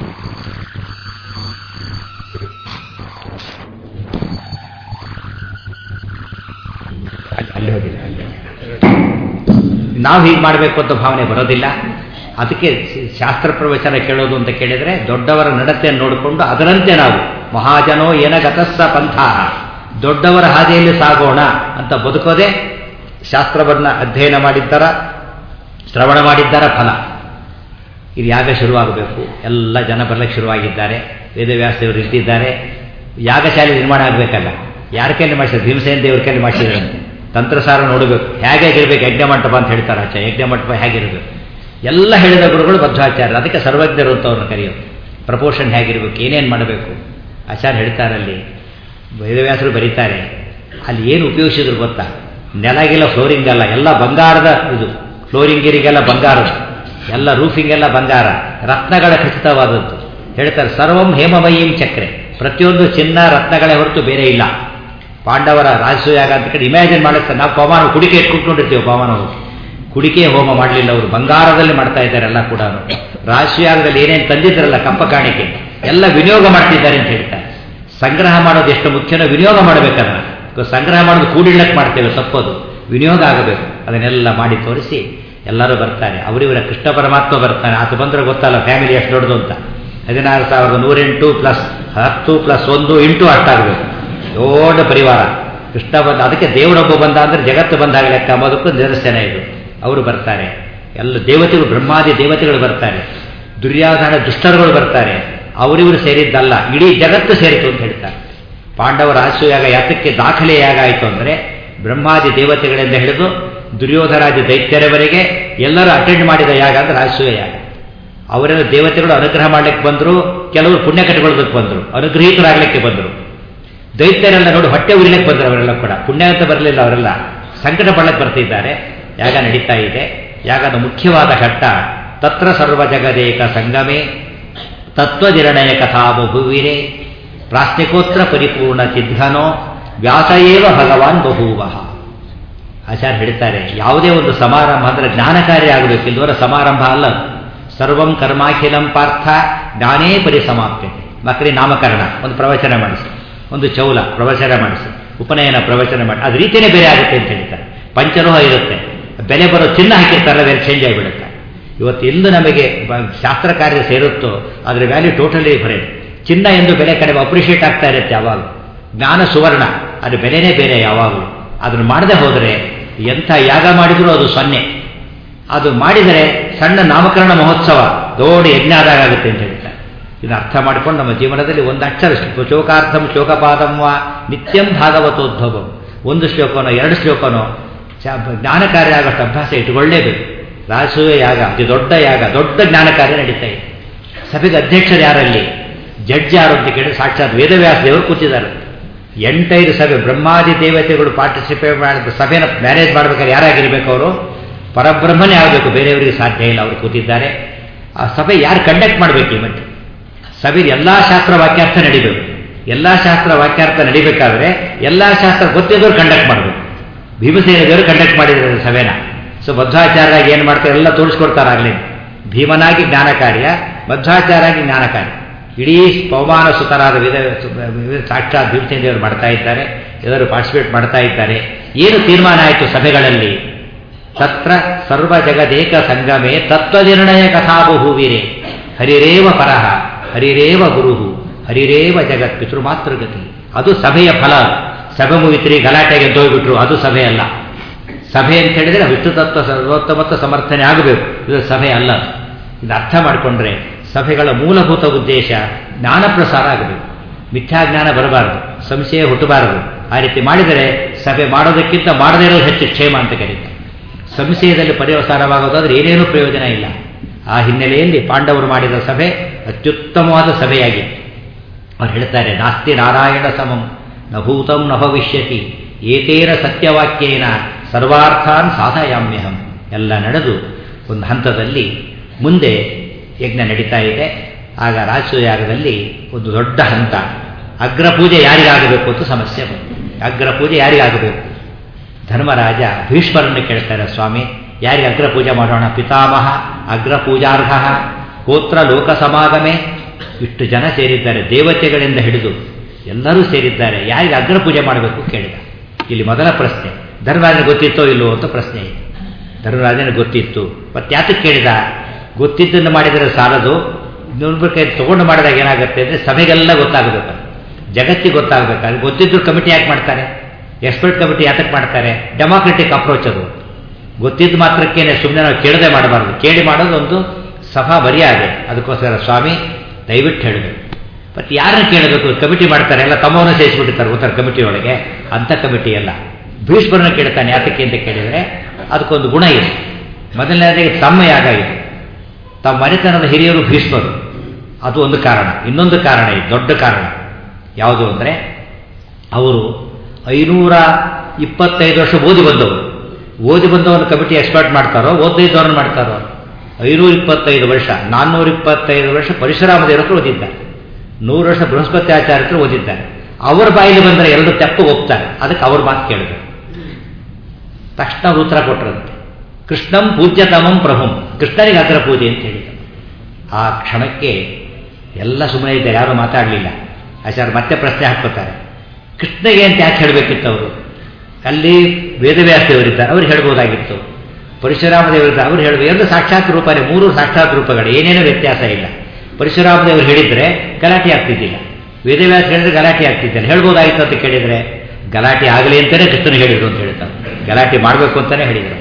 ಅಲ್ಲಿ- ಅಲ್ಲಿ ಹೋಗಿಲ್ಲ ನಾವು ಹೀಗೆ ಮಾಡಬೇಕು ಅಂತ ಭಾವನೆ ಬರೋದಿಲ್ಲ ಅದಕ್ಕೆ ಶ- ಶಾಸ್ತ್ರ ಪ್ರವಚನ ಕೇಳೋದು ಅಂತ ಕೇಳಿದರೆ ದೊಡ್ಡವರ ನಡತೆಯನ್ನು ನೋಡಿಕೊಂಡು ಅದರಂತೆ ನಾವು ಮಹಾಜನೋ ಏನ ಗತಸ್ಸ ಪಂಥ ದೊಡ್ಡವರ ಹಾದಿಯಲ್ಲಿ ಸಾಗೋಣ ಅಂತ ಬದುಕೋದೇ ಶಾಸ್ತ್ರವನ್ನ ಅಧ್ಯಯನ ಮಾಡಿದ್ದರ ಶ್ರವಣ ಮಾಡಿದ್ದರ ಫಲ ಇದು ಯಾಗ ಶುರುವಾಗಬೇಕು ಎಲ್ಲ ಜನ ಬರಲಿಕ್ಕೆ ಶುರುವಾಗಿದ್ದಾರೆ ವೇದವ್ಯಾಸದೇವರು ಇಟ್ಟಿದ್ದಾರೆ ಯಾಗಶಾಲೆ ನಿರ್ಮಾಣ ಆಗಬೇಕಲ್ಲ ಯಾರ ಕೈಲಿ ಮಾಡಿಸಿದ್ರು ಭೀಮಸೇನ ದೇವ್ರ ಕೈಲಿ ಮಾಡಿಸಿದ್ರಂತೆ ತಂತ್ರಸಾರ ನೋಡಬೇಕು ಹೇಗೆ ಇರಬೇಕು ಯಜ್ಞ ಮಂಟಪ ಅಂತ ಹೇಳ್ತಾರೆ ಆಚೆ ಯಜ್ಞ ಮಂಟಪ ಹೇಗಿರಬೇಕು ಎಲ್ಲ ಹೇಳಿದ ಗುರುಗಳು ಬದ್ಧಾಚಾರ್ಯ ಅದಕ್ಕೆ ಸರ್ವಜ್ಞರು ಅಂತ ಅವ್ರನ್ನ ಕರೆಯೋದು ಪ್ರಪೋಷನ್ ಹೇಗಿರಬೇಕು ಏನೇನು ಮಾಡಬೇಕು ಆಚಾರ್ಯ ಹೇಳ್ತಾರಲ್ಲಿ ವೇದವ್ಯಾಸರು ಬರೀತಾರೆ ಅಲ್ಲಿ ಏನು ಉಪಯೋಗಿಸಿದ್ರು ಗೊತ್ತಾ ನೆಲಗಿಲ್ಲ ಫ್ಲೋರಿಂಗ್ ಅಲ್ಲ ಎಲ್ಲ ಬಂಗಾರದ ಇದು ಫ್ಲೋರಿಂಗ್ ಗಿರಿಗೆಲ್ಲ ಬಂಗಾರದ ಎಲ್ಲ ರೂಫಿಂಗ್ ಎಲ್ಲ ಬಂಗಾರ ರತ್ನಗಳ ಖಚಿತವಾದದ್ದು ಹೇಳ್ತಾರೆ ಸರ್ವಂ ಹೇಮಮಯೀಂ ಚಕ್ರೆ ಪ್ರತಿಯೊಂದು ಚಿನ್ನ ರತ್ನಗಳೇ ಹೊರತು ಬೇರೆ ಇಲ್ಲ ಪಾಂಡವರ ರಾಜಸೂಯಾಗ ಅಂತ ಕಡೆ ಇಮ್ಯಾಜಿನ್ ಮಾಡುತ್ತೆ ನಾವು ಪವಮಾನ ಕುಡಿಕೆ ಇಟ್ಕೊಂಡ್ಕೊಂಡಿರ್ತೀವಿ ಪವಮಾನ ಹೋಗಿ ಕುಡಿಕೆ ಹೋಮ ಮಾಡಲಿಲ್ಲ ಅವರು ಬಂಗಾರದಲ್ಲಿ ಮಾಡ್ತಾ ಇದ್ದಾರೆ ಎಲ್ಲ ಕೂಡ ರಾಜಸೂಯಾಗದಲ್ಲಿ ಏನೇನು ತಂದಿದ್ದಾರಲ್ಲ ಕಪ್ಪ ಕಾಣಿಕೆ ಎಲ್ಲ ವಿನಿಯೋಗ ಮಾಡ್ತಿದ್ದಾರೆ ಅಂತ ಹೇಳ್ತಾರೆ ಸಂಗ್ರಹ ಮಾಡೋದು ಎಷ್ಟು ಮುಖ್ಯನೋ ವಿನಿಯೋಗ ಮಾಡಬೇಕಲ್ಲ ಸಂಗ್ರಹ ಮಾಡೋದು ಕೂಡಿಡ್ಲಕ್ಕೆ ಮಾಡ್ತೇವೆ ತಪ್ಪೋದು ವಿನಿಯೋಗ ಆಗಬೇಕು ಅದನ್ನೆಲ್ಲ ಮಾಡಿ ತೋರಿಸಿ ಎಲ್ಲರೂ ಬರ್ತಾರೆ ಅವರಿವರ ಕೃಷ್ಣ ಪರಮಾತ್ಮ ಬರ್ತಾನೆ ಆತ ಬಂದರೆ ಗೊತ್ತಲ್ಲ ಫ್ಯಾಮಿಲಿ ಎಷ್ಟು ದೊಡ್ಡದು ಅಂತ ಹದಿನಾರು ಸಾವಿರದ ನೂರೆಂಟು ಪ್ಲಸ್ ಹತ್ತು ಪ್ಲಸ್ ಒಂದು ಇಂಟು ಅಷ್ಟಾಗಬೇಕು ದೊಡ್ಡ ಪರಿವಾರ ಕೃಷ್ಣ ಬಂದ ಅದಕ್ಕೆ ದೇವರೊಬ್ಬ ಬಂದ ಅಂದರೆ ಜಗತ್ತು ಬಂದಾಗ ಲೆಕ್ಕ ಅಂಬೋದಕ್ಕೂ ನಿದರ್ಶನ ಇದು ಅವರು ಬರ್ತಾರೆ ಎಲ್ಲ ದೇವತೆಗಳು ಬ್ರಹ್ಮಾದಿ ದೇವತೆಗಳು ಬರ್ತಾರೆ ದುರ್ಯಾಧಾನ ದುಷ್ಟರುಗಳು ಬರ್ತಾರೆ ಅವರಿವರು ಸೇರಿದ್ದಲ್ಲ ಇಡೀ ಜಗತ್ತು ಸೇರಿತು ಅಂತ ಹೇಳ್ತಾರೆ ಪಾಂಡವರ ಆಶುಯಾಗ ಯಾತಕ್ಕೆ ದಾಖಲೆ ಯಾಗ ಆಯಿತು ಅಂದರೆ ಬ್ರಹ್ಮಾದಿ ದೇವತೆಗಳಿಂದ ಹಿಡಿದು ದುರ್ಯೋಧರಾದಿ ದೈತ್ಯರವರೆಗೆ ಎಲ್ಲರೂ ಅಟೆಂಡ್ ಮಾಡಿದ ಯಾಗ ಅಂದ್ರೆ ರಾಜಸೂಯ ಯಾಗ ಅವರೆಲ್ಲ ದೇವತೆಗಳು ಅನುಗ್ರಹ ಮಾಡಲಿಕ್ಕೆ ಬಂದರು ಕೆಲವರು ಪುಣ್ಯ ಕಟ್ಟಿಕೊಳ್ಳೋದಕ್ಕೆ ಬಂದರು ಅನುಗ್ರಹೀತರಾಗಲಿಕ್ಕೆ ಬಂದರು ದೈತ್ಯರೆಲ್ಲ ನೋಡಿ ಹೊಟ್ಟೆ ಉರಿಲಿಕ್ಕೆ ಬಂದರು ಅವರೆಲ್ಲ ಕೂಡ ಪುಣ್ಯ ಅಂತ ಬರಲಿಲ್ಲ ಅವರೆಲ್ಲ ಸಂಕಟ ಪಡಲಿಕ್ಕೆ ಬರ್ತಿದ್ದಾರೆ ಯಾಗ ನಡೀತಾ ಇದೆ ಯಾಗದ ಮುಖ್ಯವಾದ ಘಟ್ಟ ತತ್ರ ಸರ್ವ ಜಗದೇಕ ಸಂಗಮೇ ತತ್ವನಿರ್ಣಯ ಕಥಾ ಬಹುವಿರೇ ಪ್ರಾಸ್ತಿಕೋತ್ರ ಪರಿಪೂರ್ಣ ಚಿದ್ಘನೋ ವ್ಯಾಸಯೇವ ಭಗವಾನ್ ಬಭೂವಃ ಆಚಾರ್ಯ ಹೇಳ್ತಾರೆ ಯಾವುದೇ ಒಂದು ಸಮಾರಂಭ ಅಂದರೆ ಜ್ಞಾನಕಾರಿ ಆಗಬೇಕು ಇಲ್ದವರ ಸಮಾರಂಭ ಅಲ್ಲ ಅದು. ಸರ್ವಂ ಕರ್ಮಾಖಿಲಂ ಪಾರ್ಥ ಜ್ಞಾನೇ ಪರಿಸಮಾಪ್ಯತೆ ಮಕ್ಕಳಿಗೆ ನಾಮಕರಣ ಒಂದು ಪ್ರವಚನ ಮಾಡಿಸಿ ಒಂದು ಚೌಲ ಪ್ರವಚನ ಮಾಡಿಸಿ ಉಪನಯನ ಪ್ರವಚನ ಮಾಡಿ ಅದು ರೀತಿಯೇ ಬೇರೆ ಆಗುತ್ತೆ ಅಂತ ಹೇಳ್ತಾರೆ ಪಂಚಲೋಹ ಇರುತ್ತೆ ಬೆಲೆ ಬರೋ ಚಿನ್ನ ಹಾಕಿರ್ತಾರೆ ಬೇರೆ ಚೇಂಜ್ ಆಗಿಬಿಡುತ್ತೆ ಇವತ್ತು ಎಂದು ನಮಗೆ ಬ- ಶಾಸ್ತ್ರ ಕಾರ್ಯ ಸೇರುತ್ತೋ ಅದರ ವ್ಯಾಲ್ಯೂ ಟೋಟಲಿ ಬರೇದು ಚಿನ್ನ ಎಂದು ಬೆಲೆ ಕಡಿಮೆ ಅಪ್ರಿಷಿಯೇಟ್ ಆಗ್ತಾ ಇರುತ್ತೆ ಯಾವಾಗ ಜ್ಞಾನ ಸುವರ್ಣ ಅದ್ರ ಬೆಲೆನೇ ಬೇರೆ ಯಾವಾಗಲೂ ಅದನ್ನು ಮಾಡದೆ ಹೋದರೆ ಎಂಥ ಯಾಗ ಮಾಡಿದರೂ ಅದು ಸೊನ್ನೆ ಅದು ಮಾಡಿದರೆ ಸಣ್ಣ ನಾಮಕರಣ ಮಹೋತ್ಸವ ದೊಡ್ಡ ಯಜ್ಞ ಆದಾಗ ಆಗುತ್ತೆ ಅಂತ ಹೇಳ್ತಾರೆ ಇದನ್ನು ಅರ್ಥ ಮಾಡಿಕೊಂಡು ನಮ್ಮ ಜೀವನದಲ್ಲಿ ಒಂದು ಅಕ್ಷರ ಶೋಕಾರ್ಥಂ ಶೋಕಪಾದಂ ವಾ ನಿತ್ಯಂ ಭಾಗವತೋದ್ಭವಂ ಒಂದು ಶ್ಲೋಕನೋ ಎರಡು ಶ್ಲೋಕನೋ ಚ- ಜ್ಞಾನ ಕಾರ್ಯ ಆಗೋಷ್ಟು ಅಭ್ಯಾಸ ಇಟ್ಟುಕೊಳ್ಳೇಬೇಕು ರಾಜಸೂಯ ಯಾಗ ಅತಿ ದೊಡ್ಡ ಯಾಗ ದೊಡ್ಡ ಜ್ಞಾನ ಕಾರ್ಯ ನಡೀತಾ ಇದೆ ಸಭೆಗೆ ಅಧ್ಯಕ್ಷರು ಯಾರಲ್ಲಿ ಜಡ್ಜ್ ಯಾರು ಅಂತ ಕೇಳಿ ಸಾಕ್ಷಾತ್ ವೇದವ್ಯಾಸ ದೇವರು ಕೂತಿದ್ದಾರೆ ಎಂಟೈದು ಸಭೆ ಬ್ರಹ್ಮಾದಿ ದೇವತೆಗಳು ಪಾರ್ಟಿಸಿಪೇಟ್ ಮಾಡಿದ ಸಭೆನ ಮ್ಯಾನೇಜ್ ಮಾಡ್ಬೇಕಾದ್ರೆ ಯಾರಾಗಿರ್ಬೇಕು ಅವರು ಪರಬ್ರಹ್ಮನೇ ಆಗಬೇಕು ಬೇರೆಯವರಿಗೆ ಸಾಧ್ಯ ಇಲ್ಲ ಅವರು ಕೂತಿದ್ದಾರೆ ಆ ಸಭೆ ಯಾರು ಕಂಡಕ್ಟ್ ಮಾಡಬೇಕು ಈ ಮಧ್ಯೆ ಸಭೆಯಲ್ಲಿ ಎಲ್ಲ ಶಾಸ್ತ್ರ ವಾಕ್ಯಾರ್ಥ ನಡಿಬೇಕು ಎಲ್ಲ ಶಾಸ್ತ್ರ ವಾಕ್ಯಾರ್ಥ ನಡಿಬೇಕಾದ್ರೆ ಎಲ್ಲ ಶಾಸ್ತ್ರ ಗೊತ್ತಿದ್ದವ್ರು ಕಂಡಕ್ಟ್ ಮಾಡಬೇಕು ಭೀಮಸೇನ ದೇವರು ಕಂಡಕ್ಟ್ ಮಾಡಿದ್ದಾರೆ ಸಭೆನ ಸೊ ಮಧ್ವಾಚಾರ್ಯಾಗಿ ಏನು ಮಾಡ್ತಾರೆ ಎಲ್ಲ ತೋರಿಸ್ಕೊಡ್ತಾರೆ ಆಗಲೇ ಭೀಮನಾಗಿ ಜ್ಞಾನ ಕಾರ್ಯ ಮಧ್ವಾಚಾರ್ಯಾಗಿ ಜ್ಞಾನ ಕಾರ್ಯ ಇಡೀ ಪವಮಾನ ಸುತರಾದ ವಿಧ ವಿಧ- ಸಾಕ್ಷಾತ್ ಭೀಮಸೇನ ದೇವರು ಮಾಡ್ತಾ ಇದ್ದಾರೆ ಎಲ್ಲರೂ ಪಾರ್ಟಿಸಿಪೇಟ್ ಮಾಡ್ತಾ ಇದ್ದಾರೆ ಏನು ತೀರ್ಮಾನ ಆಯಿತು ಸಭೆಗಳಲ್ಲಿ ತತ್ರ ಸರ್ವ ಜಗದೇಕ ಸಂಗಮೇ ತತ್ವನಿರ್ಣಯ ಕಥಾಬಹುವೀರೆ ಹರಿರೇವ ಪರಹ ಹರಿರೇವ ಗುರುಹು ಹರಿರೇವ ಜಗತ್ ಪಿತೃಮಾತೃಗತಿ ಅದು ಸಭೆಯ ಫಲ ಸಭೆ ಮುಗಿತ್ರಿ ಗಲಾಟೆಗೆ ಎದ್ದೋಗ್ಬಿಟ್ರು ಅದು ಸಭೆ ಅಲ್ಲ ಸಭೆ ಅಂತ ಹೇಳಿದ್ರೆ ವಿಷ್ಣು ತತ್ವ ಸರ್ವೋತ್ತಮತ್ವ ಸಮರ್ಥನೆ ಆಗಬೇಕು ಇದು ಸಭೆ ಅಲ್ಲ ಇದು ಅರ್ಥ ಮಾಡಿಕೊಂಡ್ರೆ ಸಭೆಗಳ ಮೂಲಭೂತ ಉದ್ದೇಶ ಜ್ಞಾನ ಪ್ರಸಾರ ಆಗಬೇಕು ಮಿಥ್ಯಾಜ್ಞಾನ ಬರಬಾರದು ಸಂಶಯ ಹುಟ್ಟಬಾರದು ಆ ರೀತಿ ಮಾಡಿದರೆ ಸಭೆ ಮಾಡೋದಕ್ಕಿಂತ ಮಾಡದೇ ಇರೋದು ಹೆಚ್ಚು ಕ್ಷೇಮ ಅಂತ ಕರೀತಾರೆ ಸಂಶಯದಲ್ಲಿ ಪರ್ಯವಸಾರವಾಗೋದಾದ್ರೆ ಏನೇನೂ ಪ್ರಯೋಜನ ಇಲ್ಲ ಆ ಹಿನ್ನೆಲೆಯಲ್ಲಿ ಪಾಂಡವರು ಮಾಡಿದ ಸಭೆ ಅತ್ಯುತ್ತಮವಾದ ಸಭೆಯಾಗಿತ್ತು ಅವ್ರು ಹೇಳ್ತಾರೆ ನಾಸ್ತಿ ನಾರಾಯಣ ಸಮಂ ನ ಭೂತಂ ನ ಭವಿಷ್ಯತಿ ಏತೇನ ಸತ್ಯವಾಕ್ಯೇನ ಸರ್ವಾರ್ಥಾನ್ ಸಾಧಯಾಮ್ಯಹಂ ಎಲ್ಲ ನಡೆದು ಒಂದು ಹಂತದಲ್ಲಿ ಮುಂದೆ ಯಜ್ಞ ನಡೀತಾ ಇದೆ ಆಗ ರಾಜಸೂಯಾಗದಲ್ಲಿ ಒಂದು ದೊಡ್ಡ ಹಂತ ಅಗ್ರಪೂಜೆ ಯಾರಿಗಾಗಬೇಕು ಅಂತ ಸಮಸ್ಯೆ ಬಂತು ಅಗ್ರಪೂಜೆ ಯಾರಿಗಾಗಬೇಕು ಧರ್ಮರಾಜ ಭೀಷ್ಮರನ್ನು ಕೇಳ್ತಾರೆ ಸ್ವಾಮಿ ಯಾರಿಗೆ ಅಗ್ರಪೂಜೆ ಮಾಡೋಣ ಪಿತಾಮಹ ಅಗ್ರಪೂಜಾರ್ಹ ಗೋತ್ರ ಲೋಕ ಸಮಾಗಮೆ ಇಷ್ಟು ಜನ ಸೇರಿದ್ದಾರೆ ದೇವತೆಗಳಿಂದ ಹಿಡಿದು ಎಲ್ಲರೂ ಸೇರಿದ್ದಾರೆ ಯಾರಿಗೆ ಅಗ್ರಪೂಜೆ ಮಾಡಬೇಕು ಕೇಳಿದ ಇಲ್ಲಿ ಮೊದಲ ಪ್ರಶ್ನೆ ಧರ್ಮರಾಜನ ಗೊತ್ತಿತ್ತೋ ಇಲ್ಲವೋ ಅಂತ ಪ್ರಶ್ನೆ ಇದೆ ಧರ್ಮರಾಜನ ಗೊತ್ತಿತ್ತು ಮತ್ತೆ ಯಾತಕ್ಕೆ ಕೇಳಿದ ಗೊತ್ತಿದ್ದನ್ನು ಮಾಡಿದರೆ ಸಾಲದು ಇನ್ನೊಬ್ಬರ ಕೈ ತಗೊಂಡು ಮಾಡಿದಾಗ ಏನಾಗುತ್ತೆ ಅಂದರೆ ಸಭೆಗೆಲ್ಲ ಗೊತ್ತಾಗಬೇಕು ಜಗತ್ತಿಗೆ ಗೊತ್ತಾಗಬೇಕಾದ್ರೆ ಗೊತ್ತಿದ್ರು ಕಮಿಟಿ ಯಾಕೆ ಮಾಡ್ತಾರೆ ಎಕ್ಸ್ಪರ್ಟ್ ಕಮಿಟಿ ಯಾತಕ್ಕೆ ಮಾಡ್ತಾರೆ ಡೆಮಾಕ್ರೆಟಿಕ್ ಅಪ್ರೋಚ್ ಅದು ಗೊತ್ತಿದ್ದ ಮಾತ್ರಕ್ಕೇನೆ ಸುಮ್ಮನೆ ನಾವು ಕೇಳದೆ ಮಾಡಬಾರ್ದು ಕೇಳಿ ಮಾಡೋದು ಒಂದು ಸಭಾ ಮರ್ಯಾದೆ ಅದಕ್ಕೋಸ್ಕರ ಸ್ವಾಮಿ ದಯವಿಟ್ಟು ಹೇಳಬೇಕು ಮತ್ತು ಯಾರನ್ನ ಕೇಳಬೇಕು ಕಮಿಟಿ ಮಾಡ್ತಾರೆ ಎಲ್ಲ ತಮ್ಮವನ್ನು ಸೇರಿಸ್ಬಿಟ್ಟಿರ್ತಾರೆ ಉತ್ತರ ಕಮಿಟಿ ಒಳಗೆ ಅಂಥ ಕಮಿಟಿ ಅಲ್ಲ ಭೀಷ್ಮರನ್ನ ಕೇಳ್ತಾನೆ ಯಾತಕ್ಕೆ ಅಂತ ಕೇಳಿದರೆ ಅದಕ್ಕೊಂದು ಗುಣ ಇದೆ ಮೊದಲನೇದಾಗಿ ತಮ್ಮ ಯಾಗ ಇದೆ ತಮ್ಮ ಮನೆತನದ ಹಿರಿಯರು ಭೀಷ್ಮರು ಅದು ಒಂದು ಕಾರಣ ಇನ್ನೊಂದು ಕಾರಣ ಇದೆ ದೊಡ್ಡ ಕಾರಣ ಯಾವುದು ಅಂದರೆ ಅವರು ಐನೂರ ಇಪ್ಪತ್ತೈದು ವರ್ಷ ಓದಿ ಬಂದವರು ಓದಿ ಬಂದವನು ಕಮಿಟಿ ಎಕ್ಸ್ಪರ್ಟ್ ಮಾಡ್ತಾರೋ ಓದೈದವ್ರನ್ನ ಮಾಡ್ತಾರೋ ಐನೂರ ಇಪ್ಪತ್ತೈದು ವರ್ಷ ನಾನ್ನೂರ ಇಪ್ಪತ್ತೈದು ವರ್ಷ ಪರಶುರಾಮ ದೇವರತ್ರ ಓದಿದ್ದಾರೆ ನೂರು ವರ್ಷ ಬೃಹಸ್ಪತಿ ಆಚಾರ್ಯರು ಓದಿದ್ದಾರೆ ಅವರ ಬಾಯಲ್ಲಿ ಬಂದರೆ ಎಲ್ಲರೂ ತೆಪ್ಪು ಹೋಗ್ತಾರೆ ಅದಕ್ಕೆ ಅವ್ರ ಮಾತು ಕೇಳಿದ್ರು ತಕ್ಷಣ ಅವ್ರು ಉತ್ತರ ಕೊಟ್ಟರಂತೆ ಕೃಷ್ಣಂ ಪೂಜ್ಯತಮಂ ಪ್ರಭುಂ ಕೃಷ್ಣನಿಗೆ ಅಗ್ರ ಪೂಜೆ ಅಂತ ಹೇಳಿದರು ಆ ಕ್ಷಣಕ್ಕೆ ಎಲ್ಲ ಸುಮ್ಮನೆ ಇದ್ದಾರೆ ಯಾರು ಮಾತಾಡಲಿಲ್ಲ ಆಚಾರ್ಯ ಮತ್ತೆ ಪ್ರಶ್ನೆ ಹಾಕ್ಕೋತಾರೆ ಕೃಷ್ಣಗೆ ಅಂತ ಯಾಕೆ ಹೇಳಬೇಕಿತ್ತು ಅವರು ಅಲ್ಲಿ ವೇದವ್ಯಾಸ ದೇವರಿದ್ದಾರೆ ಅವ್ರು ಹೇಳ್ಬೋದಾಗಿತ್ತು ಪರಶುರಾಮ ದೇವರಿದ್ದಾರೆ ಅವ್ರು ಹೇಳಬೇಕು ಎರಡು ಸಾಕ್ಷಾತ್ ರೂಪನೇ ಮೂರು ಸಾಕ್ಷಾತ್ ರೂಪಗಳು ಏನೇನೋ ವ್ಯತ್ಯಾಸ ಇಲ್ಲ ಪರಶುರಾಮ ದೇವರು ಹೇಳಿದರೆ ಗಲಾಟೆ ಆಗ್ತಿದ್ದಿಲ್ಲ ವೇದವ್ಯಾಸ ಹೇಳಿದ್ರೆ ಗಲಾಟೆ ಆಗ್ತಿದ್ದಿಲ್ಲ ಹೇಳ್ಬೋದಾಗಿತ್ತು ಅಂತ ಕೇಳಿದರೆ ಗಲಾಟೆ ಆಗಲಿ ಅಂತಲೇ ಕೃಷ್ಣನ ಹೇಳಿದ್ರು ಅಂತ ಹೇಳ್ತಾರೆ ಗಲಾಟೆ ಮಾಡಬೇಕು ಅಂತಲೇ ಹೇಳಿದರು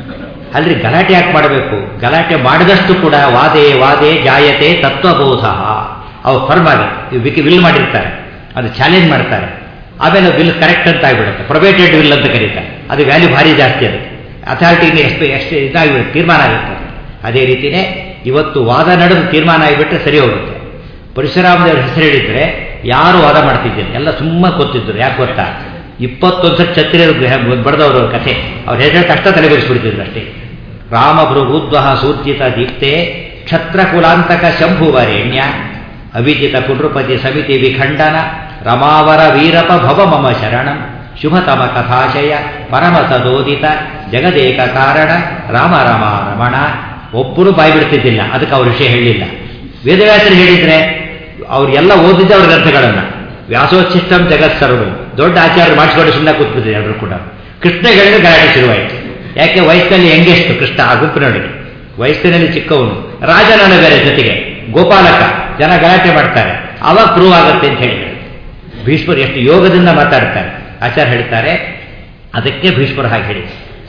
ಅಲ್ರಿ ಗಲಾಟೆ ಯಾಕೆ ಮಾಡಬೇಕು ಗಲಾಟೆ ಮಾಡಿದಷ್ಟು ಕೂಡ ವಾದೇ ವಾದೇ ಜಾಯತೆ ತತ್ವಬೋಧ ಅವು ಫರ್ಮ್ ಆಗುತ್ತೆ ವಿಕಿ ವಿಲ್ ಮಾಡಿರ್ತಾರೆ ಅದು ಚಾಲೆಂಜ್ ಮಾಡ್ತಾರೆ ಆಮೇಲೆ ಬಿಲ್ ಕರೆಕ್ಟ್ ಅಂತ ಆಗಿಬಿಡುತ್ತೆ ಪ್ರೊಬೇಟೆಡ್ ವಿಲ್ ಅಂತ ಕರೀತಾರೆ ಅದು ವ್ಯಾಲ್ಯೂ ಭಾರಿ ಜಾಸ್ತಿ ಅದು ಅಥಾರಿಟಿಗೆ ಎಷ್ಟು ಎಷ್ಟು ಇದಾಗಿಬಿಡುತ್ತೆ ತೀರ್ಮಾನ ಆಗುತ್ತೆ ಅದೇ ರೀತಿಯೇ ಇವತ್ತು ವಾದ ನಡೆದು ತೀರ್ಮಾನ ಆಗಿಬಿಟ್ರೆ ಸರಿ ಹೋಗುತ್ತೆ ಪರಶುರಾಮದೇವ್ರ ಹೆಸರು ಹೇಳಿದ್ರೆ ಯಾರು ವಾದ ಮಾಡ್ತಿದ್ದೇನೆ ಎಲ್ಲ ಸುಮ್ಮನೆ ಕೂತಿದ್ರು ಯಾಕೆ ಗೊತ್ತಾ ಇಪ್ಪತ್ತೊಂದು ಸಲ ಛತ್ರಿ ಬಡ್ದವರು ಕಥೆ ಅವ್ರು ಹೇಳಿದ್ರೆ ಕಷ್ಟ ತಲೆಬಿಡಿಸ್ಬಿಡ್ತಿದ್ರು ಅಷ್ಟೇ ರಾಮ ಭೃಗೂದ್ವಹ ಸೂರ್ಜಿತ ದೀಪ್ತೆ ಕ್ಷತ್ರಕುಲಾಂತಕ ಶಂಭುವರೇಣ್ಯ ಅವಿಜಿತ ಪುನೃಪತಿ ಸಮಿತಿ ವಿಖಂಡನ ರಮಾವರ ವೀರಪ ಭವ ಮಮ ಶರಣಂ ಶುಭತಮ ಕಥಾಶಯ ಪರಮ ಸದೋದಿತ ಜಗದೇಕ ಕಾರಣ ರಾಮ ರಮ ರಮಣ ಒಬ್ಬರು ಬಾಯಿ ಬಿಡ್ತಿದ್ದಿಲ್ಲ ಅದಕ್ಕೆ ಅವ್ರ ವಿಷಯ ಹೇಳಿಲ್ಲ ವೇದವ್ಯಾಸರು ಹೇಳಿದ್ರೆ ಅವ್ರೆಲ್ಲ ಓದಿದ್ದೆ ಅವ್ರ ಗ್ರಂಥಗಳನ್ನು ವ್ಯಾಸೋಚ್ಛಿಷ್ಟಂ ಜಗತ್ ಸರ್ವ ದೊಡ್ಡ ಆಚಾರ್ಯ ಮಾಡಿಸ್ಕೊಂಡು ಸುಮ್ಮನೆ ಕೂತ್ಬಿಟ್ಟಿದೆ ಎಲ್ಲರೂ ಕೂಡ ಕೃಷ್ಣ ಹೇಳಿದ್ರೆ ಗಲಾಟೆ ಶುರುವಾಯಿತು ಯಾಕೆ ವಯಸ್ಸಿನಲ್ಲಿ ಹೆಂಗೆಷ್ಟು ಕೃಷ್ಣ ಆ ಗುಂಪಿನೊಳಗೆ ವಯಸ್ಸಿನಲ್ಲಿ ಚಿಕ್ಕವನು ರಾಜನನ್ನ ಬೇರೆ ಜೊತೆಗೆ ಗೋಪಾಲಕ ಜನ ಗಲಾಟೆ ಮಾಡ್ತಾರೆ ಅವಾಗ ಪ್ರೂವ್ ಆಗುತ್ತೆ ಅಂತ ಹೇಳಿದ್ರು ಭೀಷ್ಮರು ಎಷ್ಟು ಯೋಗದಿಂದ ಮಾತಾಡ್ತಾರೆ ಆಚಾರ್ಯ ಹೇಳ್ತಾರೆ ಅದಕ್ಕೆ ಭೀಷ್ಮರು ಹಾಗೆ ಹೇಳಿ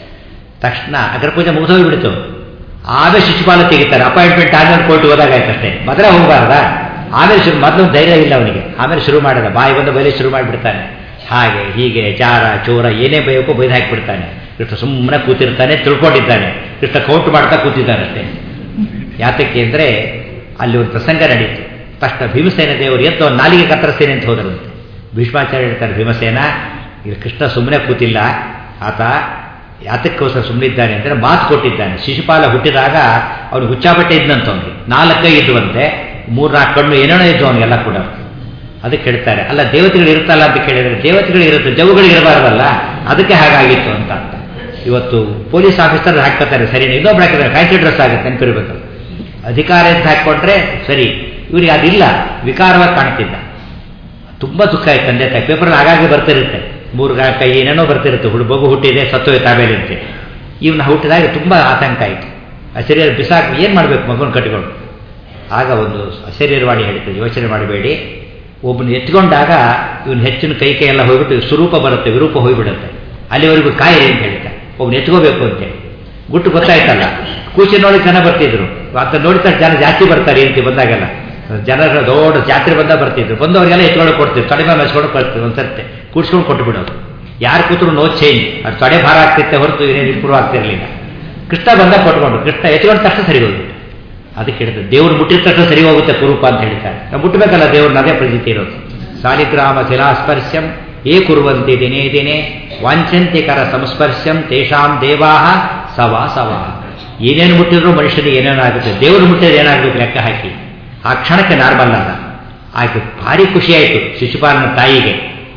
ತಕ್ಷಣ ಅಗ್ರಪೂಜೆ ಮುಗಿದೋಗ್ಬಿಡ್ತು ಆಮೇಲೆ ಶಿಶುಪಾಲ ತೆಗಿತಾರೆ ಅಪಾಯಿಂಟ್ಮೆಂಟ್ ಆದ್ಮೇಲೆ ಕೋರ್ಟ್ ಹೋದಾಗಾಯ್ತು ಅಷ್ಟೇ ಮೊದಲೇ ಹೋಗಬಾರ್ದ ಆಮೇಲೆ ಶುರು ಮೊದಲು ಧೈರ್ಯ ಇಲ್ಲ ಅವನಿಗೆ ಆಮೇಲೆ ಶುರು ಮಾಡಿದ ಬಾಯಿ ಬಂದು ಬೈಲಿ ಶುರು ಮಾಡಿಬಿಡ್ತಾನೆ ಹಾಗೆ ಹೀಗೆ ಚಾರ ಚೋರ ಏನೇ ಬೈಯಕ್ಕೋ ಬೈದು ಹಾಕಿಬಿಡ್ತಾನೆ ಕೃಷ್ಣ ಸುಮ್ಮನೆ ಕೂತಿರ್ತಾನೆ ತಿಳ್ಕೊಂಡಿದ್ದಾನೆ ಕೃಷ್ಣ ಕೌಂಟ್ ಮಾಡ್ತಾ ಕೂತಿದ್ದಾನೆ ಅಷ್ಟೇ ಯಾತಕ್ಕೆ ಅಂದರೆ ಅಲ್ಲಿ ಒಂದು ಪ್ರಸಂಗ ನಡೀತು ತಕ್ಷಣ ಭೀಮಸೇನ ದೇವರು ಎದ್ದು ಅವ್ನು ನಾಲಿಗೆ ಕತ್ತರಿಸ್ತೇನೆ ಅಂತ ಹೋದರಂತೆ ಭೀಷ್ಮಾಚಾರ್ಯ ಹೇಳ್ತಾರೆ ಭೀಮಸೇನ ಇಲ್ಲಿ ಕೃಷ್ಣ ಸುಮ್ಮನೆ ಕೂತಿಲ್ಲ ಆತ ಯಾತಕ್ಕೋಸ್ಕರ ಸುಮ್ಮನಿದ್ದಾನೆ ಅಂದರೆ ಮಾತು ಕೊಟ್ಟಿದ್ದಾನೆ ಶಿಶುಪಾಲ ಹುಟ್ಟಿದಾಗ ಅವನು ಹುಚ್ಚಾಬಟ್ಟೆ ಇದ್ದಂತ ಅವನಿಗೆ ನಾಲ್ಕೈ ಇದ್ದುವಂತೆ ಮೂರ್ನಾಲ್ಕು ಕಣ್ಣು ಏನೇನೋ ಇದ್ದು ಅವನಿಗೆಲ್ಲ ಕೂಡ ಅದಕ್ಕೆ ಹೇಳ್ತಾರೆ ಅಲ್ಲ ದೇವತೆಗಳು ಇರುತ್ತಲ್ಲ ಅಂತ ಕೇಳಿದರೆ ದೇವತೆಗಳು ಇರುತ್ತೆ ಜವುಗಳಿಗೆ ಇರಬಾರ್ದಲ್ಲ ಅದಕ್ಕೆ ಹಾಗಾಗಿತ್ತು ಅಂತ ಇವತ್ತು ಪೊಲೀಸ್ ಆಫೀಸರ್ ಹಾಕ್ಕೋತಾರೆ ಸರಿ ಇನ್ನೊಬ್ರು ಹಾಕಿದ್ದಾರೆ ಫ್ಯಾನ್ಸಿ ಡ್ರೆಸ್ ಆಗುತ್ತೆ ನೆನಪಿರ್ಬೇಕು ಅಧಿಕಾರ ಅಂತ ಹಾಕ್ಕೊಂಡ್ರೆ ಸರಿ ಇವರಿಗೆ ಅದಿಲ್ಲ ವಿಕಾರವಾಗಿ ಕಾಣ್ತಿದ್ದ ತುಂಬ ದುಃಖ ಆಯ್ತು ತಂದೆ ತಾಯಿ ಪೇಪರಲ್ಲಿ ಆಗಾಗ್ಗೆ ಬರ್ತಿರುತ್ತೆ ಮೂರು ಕೈ ಏನೇನೋ ಬರ್ತಿರುತ್ತೆ ಹುಡು ಮಗು ಹುಟ್ಟಿದೆ ಸತ್ತೋಯ್ತು ಆಮೇಲೆ ಅಂತೆ ಇವನ್ನ ಹುಟ್ಟಿದಾಗ ತುಂಬ ಆತಂಕ ಆಯಿತು ಅಶರೀರ ಬಿಸಾಕ್ ಏನು ಮಾಡಬೇಕು ಮಗುನ ಕಟ್ಟಿಕೊಂಡು ಆಗ ಒಂದು ಅಶರೀರವಾಣಿ ಹೇಳ್ತದೆ ಯೋಚನೆ ಮಾಡಬೇಡಿ ಒಬ್ಬನ ಎತ್ಕೊಂಡಾಗ ಇವನು ಹೆಚ್ಚಿನ ಕೈ ಕೈ ಎಲ್ಲ ಹೋಗ್ಬಿಟ್ಟು ಸ್ವರೂಪ ಬರುತ್ತೆ ವಿರೂಪ ಹೋಗ್ಬಿಡುತ್ತೆ ಅಲ್ಲಿವರೆಗೂ ಕಾಯಿರಿ ಅಂತ ಹೇಳ್ತಾರೆ ಒಬ್ಬನ ಎತ್ಕೋಬೇಕು ಅಂತೇಳಿ ಗುಟ್ಟು ಗೊತ್ತಾಯ್ತಲ್ಲ ಕೂಚಿ ನೋಡಿ ಜನ ಬರ್ತಿದ್ರು ಅಂತ ನೋಡಿದ ಜನ ಜಾಸ್ತಿ ಬರ್ತಾರೆ ಅಂತ ಬಂದಾಗೆಲ್ಲ ಜನರ ದೊಡ್ಡ ಜಾತ್ರೆ ಬಂದ ಬರ್ತಿದ್ರು ಬಂದವರಿಗೆಲ್ಲ ಎತ್ಕೊಂಡು ಕೊಡ್ತಿದ್ರು ಕಡಿಮೆ ಮೆಸ್ಕೊಂಡು ಕೊಡ್ತೀವಿ ಒಂದ್ಸರ್ತೆ ಕೂಡ್ಸ್ಕೊಂಡು ಕೊಟ್ಟು ಬಿಡೋದು ಯಾರು ಕೂತ್ರು ನೋ ಚೇಂಜ್ ಅದು ತೊಡೆ ಭಾರ ಆಗ್ತಿತ್ತೆ ಹೊರತು ಏನೇನು ಇಂಪ್ರೂವ್ ಆಗ್ತಿರ್ಲಿಲ್ಲ ಕೃಷ್ಣ ಬಂದ ಕೊಟ್ಕೊಂಡು ಕೃಷ್ಣ ಎತ್ಕೊಂಡ ತಕ್ಷಣ ಸರಿ ಹೋಗ್ಬಿಟ್ಟು ಅದಕ್ಕೆ ಹೇಳ್ತಾರೆ ದೇವ್ರು ಮುಟ್ಟಿದ ತಕ್ಷಣ ಸರಿ ಹೋಗುತ್ತೆ ಕುರೂಪ ಅಂತ ಹೇಳ್ತಾರೆ ನಾವು ಮುಟ್ಟಬೇಕಲ್ಲ ದೇವ್ರನ್ನ ಅದೇ ಪ್ರತೀತಿ ಇರೋದು ಸಾಲಿಗ್ರಾಮ ಶಿಲಾಸ್ಪರ್ಶ್ಯಂ ಏ ಕುರುವಂತೆ ದಿನೇ ದಿನೇ ವಾಂಛಂತಿಕರ ಸಂಸ್ಪರ್ಶ್ಯಂ ತೇಷಾಂ ದೇವಾಹ ಸವಾ ಸವಾ ಏನೇನು ಮುಟ್ಟಿದ್ರು ಮನುಷ್ಯನಿಗೆ ಏನೇನೋ ಆಗುತ್ತೆ ದೇವರು ಮುಟ್ಟಿದ್ರೆ ಏನಾಗಬೇಕು ಲೆಕ್ಕ ಹಾಕಿ ಆ ಕ್ಷಣಕ್ಕೆ ನಾರ್ಮಲ್ ಅಲ್ಲ ಆಯ್ತು ಭಾರಿ ಖುಷಿ ಆಯಿತು ಶಿಶುಪಾಲನ ತಾಯಿಗೆ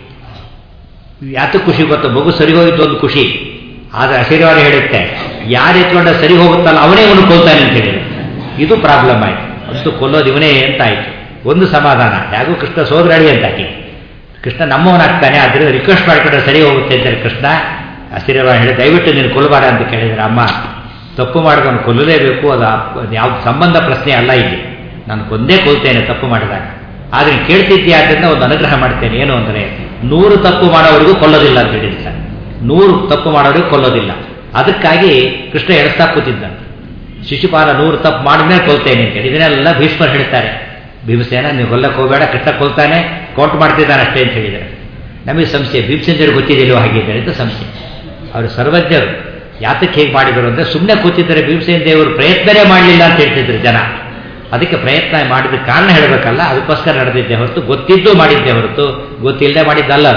ಯಾತಕ್ಕೆ ಖುಷಿ ಗೊತ್ತು ಮಗು ಸರಿ ಹೋಗಿದ್ದು ಒಂದು ಖುಷಿ ಆದರೆ ಆಶೀರ್ವಾದ ಹೇಳುತ್ತೆ ಯಾರು ಎತ್ಕೊಂಡ ಸರಿ ಹೋಗುತ್ತಲ್ಲ ಅವನೇ ಅವನು ಕೊಲ್ತಾನೆ ಅಂತ ಹೇಳಿದ್ರು ಇದು ಪ್ರಾಬ್ಲಮ್ ಆಯ್ತು ಅಂತೂ ಕೊಲ್ಲೋದು ಇವನೇ ಅಂತ ಆಯ್ತು ಒಂದು ಸಮಾಧಾನ ಯಾಗೂ ಕೃಷ್ಣ ಸೋದರಾಡಿ ಅಂತ ಹಾಕಿ ಕೃಷ್ಣ ನಮ್ಮವನಾಗ್ತಾನೆ ಅದರಿಂದ ರಿಕ್ವೆಸ್ಟ್ ಮಾಡಿಕೊಂಡ್ರೆ ಸರಿ ಹೋಗುತ್ತೆ ಅಂತಾರೆ ಕೃಷ್ಣ ಆಶೀರ್ವಾದ ಹೇಳಿ ದಯವಿಟ್ಟು ನೀನು ಕೊಲ್ಲಬೇಡ ಅಂತ ಕೇಳಿದ್ರೆ ಅಮ್ಮ ತಪ್ಪು ಮಾಡಿದವನು ಕೊಲ್ಲಲೇಬೇಕು ಅದು ಯಾವ ಸಂಬಂಧ ಪ್ರಶ್ನೆ ಅಲ್ಲ ಇಲ್ಲಿ ನಾನು ಕೊಂದೇ ಕೊಲ್ತೇನೆ ತಪ್ಪು ಮಾಡಿದಾಗ ಆದರೆ ಕೇಳ್ತಿದ್ದೆ ಆದ್ದರಿಂದ ಒಂದು ಅನುಗ್ರಹ ಮಾಡ್ತೇನೆ ಏನು ಅಂದರೆ ನೂರು ತಪ್ಪು ಮಾಡೋವರಿಗೂ ಕೊಲ್ಲೋದಿಲ್ಲ ಅಂತ ಹೇಳಿರ್ತಾರೆ ನೂರು ತಪ್ಪು ಮಾಡೋರಿಗೂ ಕೊಲ್ಲೋದಿಲ್ಲ ಅದಕ್ಕಾಗಿ ಕೃಷ್ಣ ಎಡಸ್ತಾ ಕೂತಿದ್ದಂತೆ ಶಿಶುಪಾಲ ನೂರು ತಪ್ಪು ಮಾಡಿದ್ಮೇಲೆ ಕೊಲ್ತೇನೆ ಅಂತೇಳಿ ಇದನ್ನೆಲ್ಲ ಭೀಷ್ಮರು ಹೇಳ್ತಾರೆ ಭೀಮಸೇನ ನೀವು ಕೊಲ್ಲಕ್ಕೆ ಹೋಗಬೇಡ ಕೃಷ್ಣ ಕೊಲ್ತಾನೆ ಕೌಂಟ್ ಮಾಡ್ತಿದ್ದಾನೆ ಅಷ್ಟೇ ಅಂತ ಹೇಳಿದ್ದಾರೆ ನಮಗೆ ಸಂಶಯ ಭೀಮಸೇಂದ್ರ ಗೊತ್ತಿದೆಯೋ ಹಾಗಿದ್ದಾರೆ ಅಂತ ಸಂಶಯ ಅವರು ಸರ್ವಜ್ಞರು ಯಾತಕ್ಕೆ ಹೇಗೆ ಮಾಡಿದರು ಅಂದರೆ ಸುಮ್ಮನೆ ಕೂತಿದ್ದಾರೆ ಭೀಮಸೇನ ದೇವರು ಪ್ರಯತ್ನನೇ ಮಾಡಲಿಲ್ಲ ಅಂತ ಹೇಳ್ತಿದ್ರು ಜನ ಅದಕ್ಕೆ ಪ್ರಯತ್ನ ಮಾಡಿದ ಕಾರಣ ಹೇಳಬೇಕಲ್ಲ ಅದಕ್ಕೋಸ್ಕರ ನಡೆದಿದ್ದೆ ಹೊರತು ಗೊತ್ತಿದ್ದು ಮಾಡಿದ್ದೆ ಹೊರತು ಗೊತ್ತಿಲ್ಲದೆ ಮಾಡಿದ್ದಲ್ಲ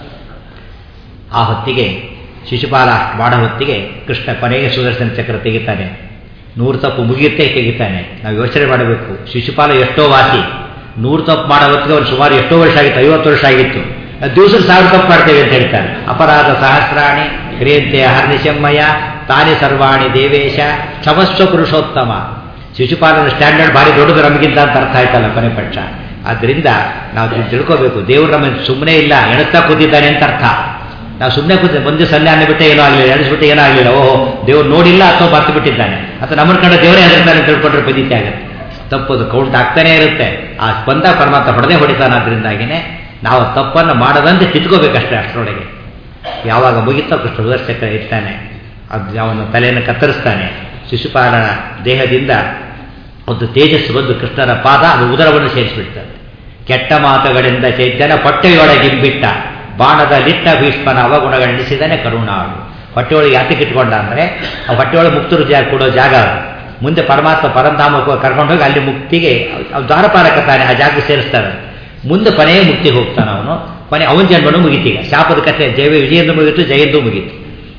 ಆ ಹೊತ್ತಿಗೆ ಶಿಶುಪಾಲ ಮಾಡೋ ಹೊತ್ತಿಗೆ ಕೃಷ್ಣ ಕೊನೆಗೆ ಸುದರ್ಶನ ಚಕ್ರ ತೆಗಿತಾನೆ ನೂರು ತಪ್ಪು ಮುಗಿಯುತ್ತೆ ತೆಗಿತಾನೆ ನಾವು ಯೋಚನೆ ಮಾಡಬೇಕು ಶಿಶುಪಾಲ ಎಷ್ಟೋ ವಾಸಿ ನೂರು ತಪ್ಪು ಮಾಡೋ ಹೊತ್ತಿಗೆ ಅವ್ರು ಸುಮಾರು ಎಷ್ಟೋ ವರ್ಷ ಆಗಿತ್ತು ಐವತ್ತು ವರ್ಷ ಆಗಿತ್ತು ದಿವಸಕ್ಕೆ ಸಾವಿರ ತಪ್ಪು ಮಾಡ್ತೇವೆ ಅಂತ ಹೇಳ್ತಾರೆ ಅಪರಾಧ ಸಹಸ್ರಾಣಿ ಕ್ರಿಯಂತೆ ಹರ್ನಿಶಮ್ಮಯ ತಾನೇ ಸರ್ವಾಣಿ ದೇವೇಶ ಕ್ಷಮಸ್ವ ಪುರುಷೋತ್ತಮ ಶಿಶುಪಾಲನ ಸ್ಟ್ಯಾಂಡರ್ಡ್ ಭಾರಿ ದೊಡ್ಡದು ನಮಗಿಂತ ಅಂತ ಅರ್ಥ ಆಯ್ತಲ್ಲ ಕೊನೆ ಪಕ್ಷ ಆದ್ದರಿಂದ ನಾವು ತಿಳ್ಕೋಬೇಕು ದೇವರು ನಮ್ಮ ಸುಮ್ಮನೆ ಇಲ್ಲ ಎಣಸ್ತಾ ಕೂತಿದ್ದಾನೆ ಅಂತ ಅರ್ಥ ನಾವು ಸುಮ್ಮನೆ ಕೂತ ಮುಂದೆ ಸನ್ನೆ ಅನ್ನಬಿಟ್ಟೆ ಏನೋ ಆಗಲಿಲ್ಲ ಎಣಿಸ್ಬಿಟ್ಟೆ ಏನೋ ಆಗಲಿಲ್ಲ ಓಹೋ ದೇವ್ರು ನೋಡಿಲ್ಲ ಅಥವಾ ಬರ್ತು ಬಿಟ್ಟಿದ್ದಾನೆ ಅಥವಾ ನಮ್ಮನ್ನ ಕಂಡ ದೇವರೇ ಹೆದರ್ತಾನೆ ತಿಳ್ಕೊಂಡ್ರೆ ಪದ್ಧತಿ ಆಗುತ್ತೆ ತಪ್ಪದು ಕೌಂಟ್ ಆಗ್ತಾನೇ ಇರುತ್ತೆ ಆ ಸ್ಪಂದ ಪರಮಾತ್ಮ ಹೊಡೆದೇ ಹೊಡಿತಾನೆ ಅದರಿಂದಾಗಿನೇ ನಾವು ತಪ್ಪನ್ನು ಮಾಡದಂತೆ ತಿದ್ಕೋಬೇಕಷ್ಟೇ ಅಷ್ಟರೊಳಗೆ ಯಾವಾಗ ಮುಗಿತೋ ಕೃಷ್ಣ ಸುದರ್ಶಕ ಇರ್ತಾನೆ ಅದು ಅವನ ತಲೆಯನ್ನು ಕತ್ತರಿಸ್ತಾನೆ ಶಿಶುಪಾಲನ ದೇಹದಿಂದ ಒಂದು ತೇಜಸ್ಸು ಬಂದು ಕೃಷ್ಣನ ಪಾದ ಅದು ಉದರವನ್ನು ಸೇರಿಸಿಬಿಡ್ತಾರೆ ಕೆಟ್ಟ ಮಾತುಗಳಿಂದ ಚೈತನ್ಯ ಪಟ್ಟೆಯೊಳಗಿಂಬಿಟ್ಟ ಬಾಣದ ಲಿಟ್ಟ ಭೀಷ್ಮನ ಅವಗುಣಗಳೆಣಿಸಿದಾನೆ ಕರುಣಾಳು ಹೊಟ್ಟೆಯೊಳಗೆ ಯಾತಕ್ಕೆ ಇಟ್ಕೊಂಡ ಅಂದರೆ ಆ ಹೊಟ್ಟೆಯೊಳಗೆ ಮುಕ್ತರು ಜಾಗ ಕೊಡೋ ಜಾಗ ಅದು ಮುಂದೆ ಪರಮಾತ್ಮ ಪರಂಧಾಮಕ್ಕೆ ಕರ್ಕೊಂಡೋಗಿ ಅಲ್ಲಿ ಮುಕ್ತಿಗೆ ದ್ವಾರಪಾಲಕ ತಾನೆ ಆ ಜಾಗ ಸೇರಿಸ್ತಾರೆ ಮುಂದೆ ಕೊನೆಯ ಮುಕ್ತಿಗೆ ಹೋಗ್ತಾನೆ ಅವನು ಕೊನೆ ಅವನ ಜನ್ಮನು ಮುಗಿತೀಗ ಶಾಪದ ಕಥೆ ಜಯ ವಿಜಯಂದು ಮುಗಿತು ಜಯಂದು ಮುಗೀತು